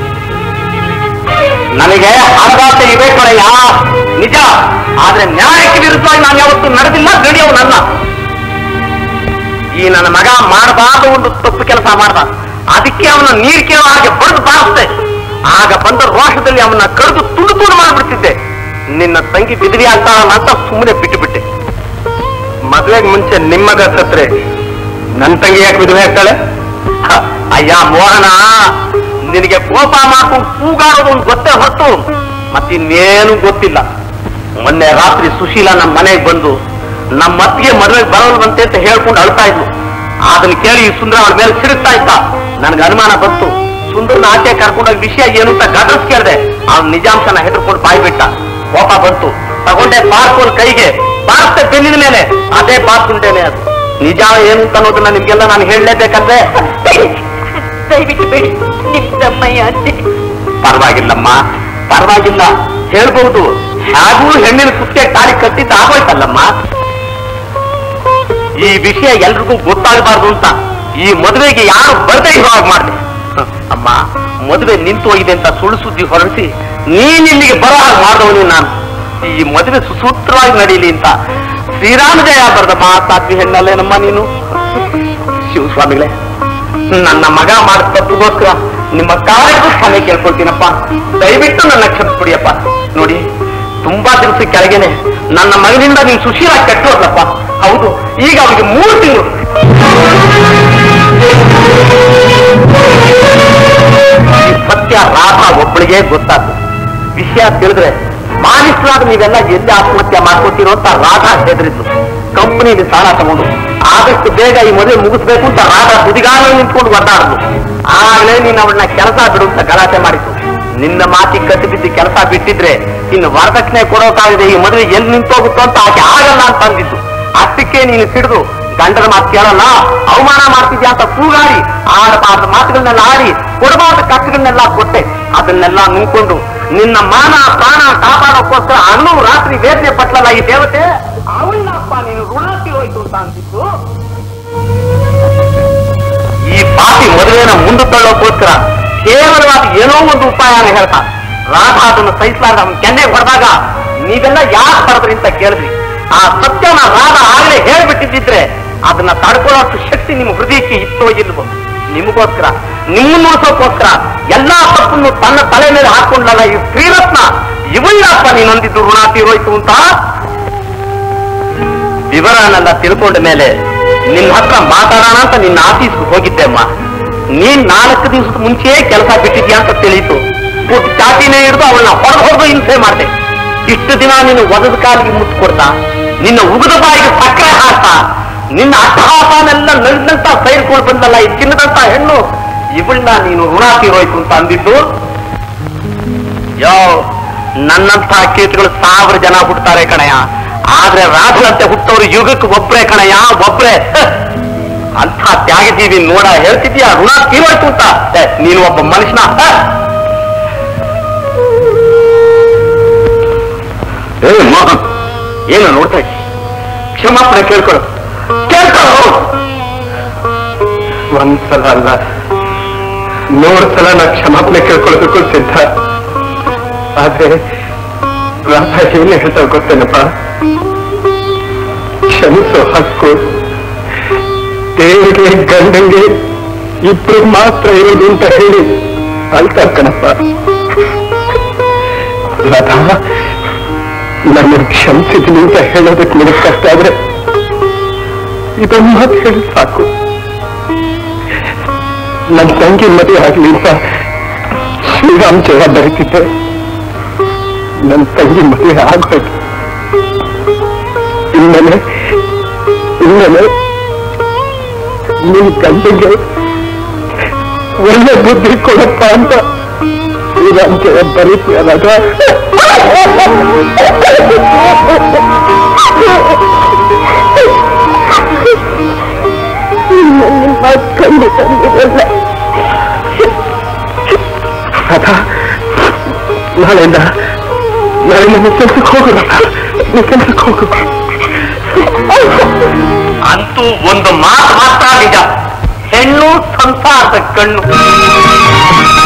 ನನಗೆ ಆಘಾತ ಇವೆ ಕಡೆಯ ನಿಜ ಆದ್ರೆ ನ್ಯಾಯಕ್ಕೆ ವಿರುದ್ಧವಾಗಿ ನಾನು ಯಾವತ್ತೂ ನಡೆದಿಲ್ಲ ನಡೆಯವನಲ್ಲ ಈ ನನ್ನ ಮಗ ಮಾಡಬಾರ್ದು ಒಂದು ತಪ್ಪು ಕೆಲಸ ಮಾಡ್ದ ಅದಕ್ಕೆ ಅವನ ನೀರ್ ಕೇಳೋ ಹಾಗೆ ಬಡ್ದು ಬಾರಿಸ್ದೆ ಆಗ ಬಂದ ರೋಷದಲ್ಲಿ ಅವನ ಕಡಿದು ತುಂಡು ತುಂಡು ಮಾಡ್ಬಿಡ್ತಿದ್ದೆ ನಿನ್ನ ತಂಗಿ ಬಿದ್ರಿ ಆಗ್ತಾಳಲ್ಲ ಅಂತ ಸುಮ್ಮನೆ ಬಿಟ್ಟು ಬಿಟ್ಟೆ ಮದುವೆಗೆ ಮುಂಚೆ ನಿಮ್ಮಗ ಸತ್ರೆ ನನ್ನ ತಂಗಿ ಯಾಕೆ ವಿಧವೆ ಆಗ್ತಾಳೆ ಹ, ಅಯ್ಯ ಮೋಹನ ನಿನಗೆ ಕೋಪ ಮಾಡ್ಕೊಂಡು ಕೂಗಾಡೋದು ಒಂದು ಗೊತ್ತೇ ಹೊತ್ತು ಮತ್ತಿನ್ನೇನು ಗೊತ್ತಿಲ್ಲ ಮೊನ್ನೆ ರಾತ್ರಿ ಸುಶೀಲ ನಮ್ಮ ಮನೆಗೆ ಬಂದು ನಮ್ಮ ಅತ್ತಿಗೆ ಮದುವೆಗೆ ಬರೋಲ್ವಂತೆ ಅಂತ ಹೇಳ್ಕೊಂಡು ಅಳ್ತಾ ಇದ್ಲು ಅದನ್ನ ಕೇಳಿ ಈ ಸುಂದರ ಅವಳ ಮೇಲೆ ಸಿಡುತ್ತಾ ಇದ್ದ ನನಗೆ ಅನುಮಾನ ಬಂತು ಸುಂದರನ ಆಚೆ ಕರ್ಕೊಂಡೋಗಿ ವಿಷಯ ಏನು ಅಂತ ಗದರ್ಸ್ ಕೇಳಿದೆ ಅವ್ನ ನಿಜಾಂಶನ ಹೆದರ್ಕೊಂಡು ಬಾಯ್ ಬಿಟ್ಟ ಕೋಪ ಬಂತು ತಗೊಂಡೆ ಪಾರ್ಕೋಲ್ ಕೈಗೆ ಬಾರ್ತೆ ಬೆನ್ನಿನ ಮೇಲೆ ಅದೇ ಬಾರ್ಸುಂಟೇನೆ ಅದು ನಿಜ ಏನು ಅಂತ ಅನ್ನೋದನ್ನ ನಿಮ್ಗೆಲ್ಲ ನಾನು ಹೇಳಲೇಬೇಕಂದ್ರೆ ದಯವಿಟ್ಟು ಬೇಡಿ ನಿಮ್ ತಮ್ಮಯ್ಯ ಅಂತೆ ಪರವಾಗಿಲ್ಲಮ್ಮ ಪರವಾಗಿಲ್ಲ ಹೇಳ್ಬಹುದು ಹಾಗೂ ಹೆಣ್ಣಿನ ಕುತ್ತಿಗೆ ತಾಳಿ ಕಟ್ಟಿದ್ದ ಆಗೋಯ್ತಲ್ಲಮ್ಮ ಈ ವಿಷಯ ಎಲ್ರಿಗೂ ಗೊತ್ತಾಗಬಾರ್ದು ಅಂತ ಈ ಮದುವೆಗೆ ಯಾರು ಬರ್ದೇ ಇರೋ ಹಾಗೆ ಮಾಡಿದೆ ಅಮ್ಮ ಮದುವೆ ನಿಂತು ಹೋಗಿದೆ ಅಂತ ಸುಳ್ಳು ಸುದ್ದಿ ಹೊರಡಿಸಿ ನೀನ್ ಇಲ್ಲಿಗೆ ಬರೋ ಹಾಗೆ ಮಾಡಿದವನು ನಾನು ಈ ಮದುವೆ ಸುಸೂತ್ರವಾಗಿ ನಡೀಲಿ ಅಂತ ಶ್ರೀರಾಮ ಜಯ ಬರೆದ ಮಾತಾತ್ವಿ ಹೆಣ್ಣಲ್ಲೇನಮ್ಮ ನೀನು ಶಿವಸ್ವಾಮಿಗಳೇ ನನ್ನ ಮಗ ಮಾಡಿದ ತಪ್ಪಿಗೋಸ್ಕರ ನಿಮ್ಮ ಕಾಲಕ್ಕೂ ಕ್ಷಮೆ ಕೇಳ್ಕೊಳ್ತೀನಪ್ಪ ದಯವಿಟ್ಟು ನನ್ನ ಕ್ಷಮಿಸ್ಬಿಡಿಯಪ್ಪ ನೋಡಿ ತುಂಬಾ ದಿವಸ ಕೆಳಗೇನೆ ನನ್ನ ಮಗನಿಂದ ನೀವು ಸುಶೀಲ ಕೆಟ್ಟೋದ್ಲಪ್ಪ ಹೌದು ಈಗ ಅವನಿಗೆ ಮೂರು ತಿಂಗಳು ಈ ಸತ್ಯ ರಾಧಾ ಒಬ್ಬಳಿಗೆ ಗೊತ್ತಾಗ್ತದೆ ವಿಷಯ ತಿಳಿದ್ರೆ ಮಾನಿಸ್ಲಾದ ನೀವೆಲ್ಲ ಎಲ್ಲಿ ಆತ್ಮಹತ್ಯೆ ಮಾಡ್ಕೊತೀರೋ ಅಂತ ರಾಧಾ ಹೆದರಿದ್ರು ಕಂಪನಿಯಲ್ಲಿ ಸಾಲ ತಗೊಂಡು ಆದಷ್ಟು ಬೇಗ ಈ ಮದುವೆ ಮುಗಿಸ್ಬೇಕು ಅಂತ ರಾಧಾ ತುದಿಗಾಲ ನಿಂತ್ಕೊಂಡು ಒದ್ದಾಡಿದ್ಲು ಆಗಲೇ ನೀನು ಅವಳನ್ನ ಕೆಲಸ ಬಿಡು ಅಂತ ಗಲಾಟೆ ಮಾಡಿತು ನಿನ್ನ ಮಾತಿ ಕಟ್ಟಿ ಬಿದ್ದು ಕೆಲಸ ಬಿಟ್ಟಿದ್ರೆ ಇನ್ನು ವರದಕ್ಷಿಣೆ ಕೊಡೋಕಾಗದೆ ಈ ಮದುವೆ ಎಲ್ಲಿ ನಿಂತೋಗುತ್ತೋ ಅಂತ ಆಕೆ ಆಗಲ್ಲ ಅಂತ ಅಂದಿದ್ದು ಅಷ್ಟಕ್ಕೆ ನೀನು ಸಿಡಿದು ಗಂಡನ ಮಾತು ಕೇಳಲ್ಲ ಅವಮಾನ ಮಾಡ್ತಿದ್ಯಾ ಅಂತ ಕೂಗಾಡಿ ಆಡಬಾರ್ದ ಮಾತುಗಳನ್ನೆಲ್ಲ ಆಡಿ ಕೊಡಬಾರ್ದ ಕಷ್ಟಗಳನ್ನೆಲ್ಲ ಕೊಟ್ಟೆ ಅದನ್ನೆಲ್ಲ ನುಂಗ್ಕೊಂಡು ನಿನ್ನ ಮಾನ ಪ್ರಾಣ ಕಾಪಾಡೋಕ್ಕೋಸ್ಕರ ಹಣ್ಣು ರಾತ್ರಿ ವೇದನೆ ಪಟ್ಲಲ್ಲ ಈ ದೇವತೆ ಅವಳನ್ನಪ್ಪ ನೀನು ಋಣಕ್ಕೆ ಹೋಯ್ತು ಅಂತ ಅಂತಿತ್ತು ಈ ಪಾಪಿ ಮದುವೆನ ಮುಂದೆ ತಳ್ಳೋಕ್ಕೋಸ್ಕರ ಕೇವಲವಾಗಿ ಏನೋ ಒಂದು ಉಪಾಯನ ಹೇಳ್ತಾ ರಾಧಾ ಅದನ್ನು ಸಹಿಸಲಾರ್ದ ಅವನ ಕೆನ್ನೆ ಹೊಡೆದಾಗ ನೀವೆಲ್ಲ ಯಾಕೆ ಬರದ್ರಿ ಅಂತ ಕೇಳಿದ್ರಿ ಆ ಸತ್ಯನ ರಾಧಾ ಆಗಲೇ ಹೇಳ್ಬಿಟ್ಟಿದ್ದಿದ್ರೆ ಅದನ್ನ ತಡ್ಕೊಳ್ಳೋಷ್ಟು ಶಕ್ತಿ ನಿಮ್ಮ ಹೃದಯಕ್ಕೆ ಇತ್ತೋ ಇಲ್ವೋ ನಿಮಗೋಸ್ಕರ ನಿಮ್ಮನ್ನು ಉಳಿಸೋಕ್ಕೋಸ್ಕರ ಎಲ್ಲಾ ತಪ್ಪನ್ನು ತನ್ನ ತಲೆ ಮೇಲೆ ಹಾಕೊಂಡ್ಲಲ್ಲ ಈ ಶ್ರೀರತ್ನ ಇವಳ್ಳಪ್ಪ ನೀನೊಂದಿದ್ದು ಋಣ ತೀರೋಯ್ತು ಅಂತ ವಿವರನೆಲ್ಲ ತಿಳ್ಕೊಂಡ ಮೇಲೆ ನಿನ್ನ ಹತ್ರ ಮಾತಾಡೋಣ ಅಂತ ನಿನ್ನ ಆಫೀಸ್ಗೆ ಹೋಗಿದ್ದೆ ಅಮ್ಮ ನೀನ್ ನಾಲ್ಕು ದಿವಸದ ಮುಂಚೆ ಕೆಲಸ ಬಿಟ್ಟಿದ್ಯಾ ಅಂತ ತಿಳಿಯಿತು ಪುಟ್ಟ ಚಾಟಿನೇ ಹಿಡಿದು ಅವಳನ್ನ ಹೊರಗೆ ಹೊರದು ಹಿಂಸೆ ಮಾಡಿದೆ ಇಷ್ಟು ದಿನ ನೀನು ಒದದ ಕಾಲಿಗೆ ಮುತ್ತು ಕೊಡ್ತಾ ನಿನ್ನ ಉಗಿದ ಬಾಯಿಗೆ ಸಕ್ಕರೆ ಹಾಕ್ತಾ ನಿನ್ನ ಅಟ್ಟಹಾಸನೆಲ್ಲ ನಗ್ನಂತ ಸೈರ್ಕೊಂಡು ಬಂದಲ್ಲ ಈ ಚಿನ್ನದಂತ ಹೆಣ್ಣು ಇವಳನ್ನ ನೀನು ಋಣ ತೀರೋಯ್ತು ಅಂತ ಅಂದಿದ್ದು ಯೋ ನನ್ನಂತ ಕೀಟಗಳು ಸಾವಿರ ಜನ ಹುಡ್ತಾರೆ ಕಣಯ್ಯ ಆದ್ರೆ ರಾಧುವಂತೆ ಹುಟ್ಟೋರು ಯುಗಕ್ಕೆ ಒಬ್ರೇ ಕಣಯ್ಯ ಒಬ್ರೇ ಹ. ಅಂಥ ತ್ಯಾಗಜೀವಿ ನೋಡ ಹೇಳ್ತಿದ್ಯಾ ಋಣ ತೀರೋಯ್ತು ಅಂತ ಛೆ, ನೀನು ಒಬ್ಬ ಮನುಷ್ಯನ ಹ. ಏ ಮೋಹನ್ ಏನು ನೋಡ್ತಾ ಇದ್ದಿ ಕ್ಷಮಾಪಣೆ ಕೇಳ್ಕೊಳ್ಳು ಕೇಳ್ಕೊಳ್ಳು ಒಂದ್ಸಲ ಅಲ್ಲ ನೂರು ಸಲ ನಾ ಕ್ಷಮಾಪಣೆ ಕೇಳ್ಕೊಳ್ಳೋದಕ್ಕೂ ಸಿದ್ಧ ಆದ್ರೆ ರಾಧಾ ಏನು ಹೇಳ್ತಾ ಗೊತ್ತೇನಪ್ಪ ಕ್ಷಮಿಸೋ ಹಕ್ಕು ದೇವರಿಗೆ ಗಂಡಂಗೆ ಇಬ್ರು ಮಾತ್ರ ಇರೋದು ಅಂತ ಹೇಳಿ ಅಳ್ತಾ ಕಣಪ್ಪ ರಾಧಾ ನನ್ನ ಕ್ಷಮಿಸಿದ್ದೀನಿ ಅಂತ ಹೇಳೋದಕ್ಕೆ ನಿನಗೆ ಕಷ್ಟ ಆದ್ರೆ ಇದೊಂದು ಮಾತು ಹೇಳಿ ಸಾಕು ನನ್ನ ತಂಗಿ ಮದುವೆ ಆಗ್ಲಿ ಅಂತ ಶ್ರೀರಾಮ್ ಜಯ ಬರೀತಿದ್ದೆ ನನ್ನ ತಂಗಿ ಮದುವೆ ಆಗ್ಬೇಕು ಇನ್ಮೇಲೆ ಇನ್ಮೇಲೆ ನಿನ್ ಗಂಡಿಗೆ ಒಳ್ಳೆ ಬುದ್ಧಿ ಕೊಡಪ್ಪ ಅಂತ ಶ್ರೀರಾಮ್ ಜಯ ಬರೀತೀಯಲ್ಲ ಖಂಡಿತ ರಾಧಾ ನಾಳೆಯಿಂದ ನಾಳೆ ನನ್ನ ಕೆಲ್ಸಕ್ಕೆ ಹೋಗು ರಾಧಾ ನೀ ಕೆಲ್ಸಕ್ಕೆ ಹೋಗು ಅಂತೂ ಒಂದು ಮಾತು ಮಾತ್ರ ನಿಜ ಹೆಣ್ಣು ಸಂಸಾರದ ಕಣ್ಣು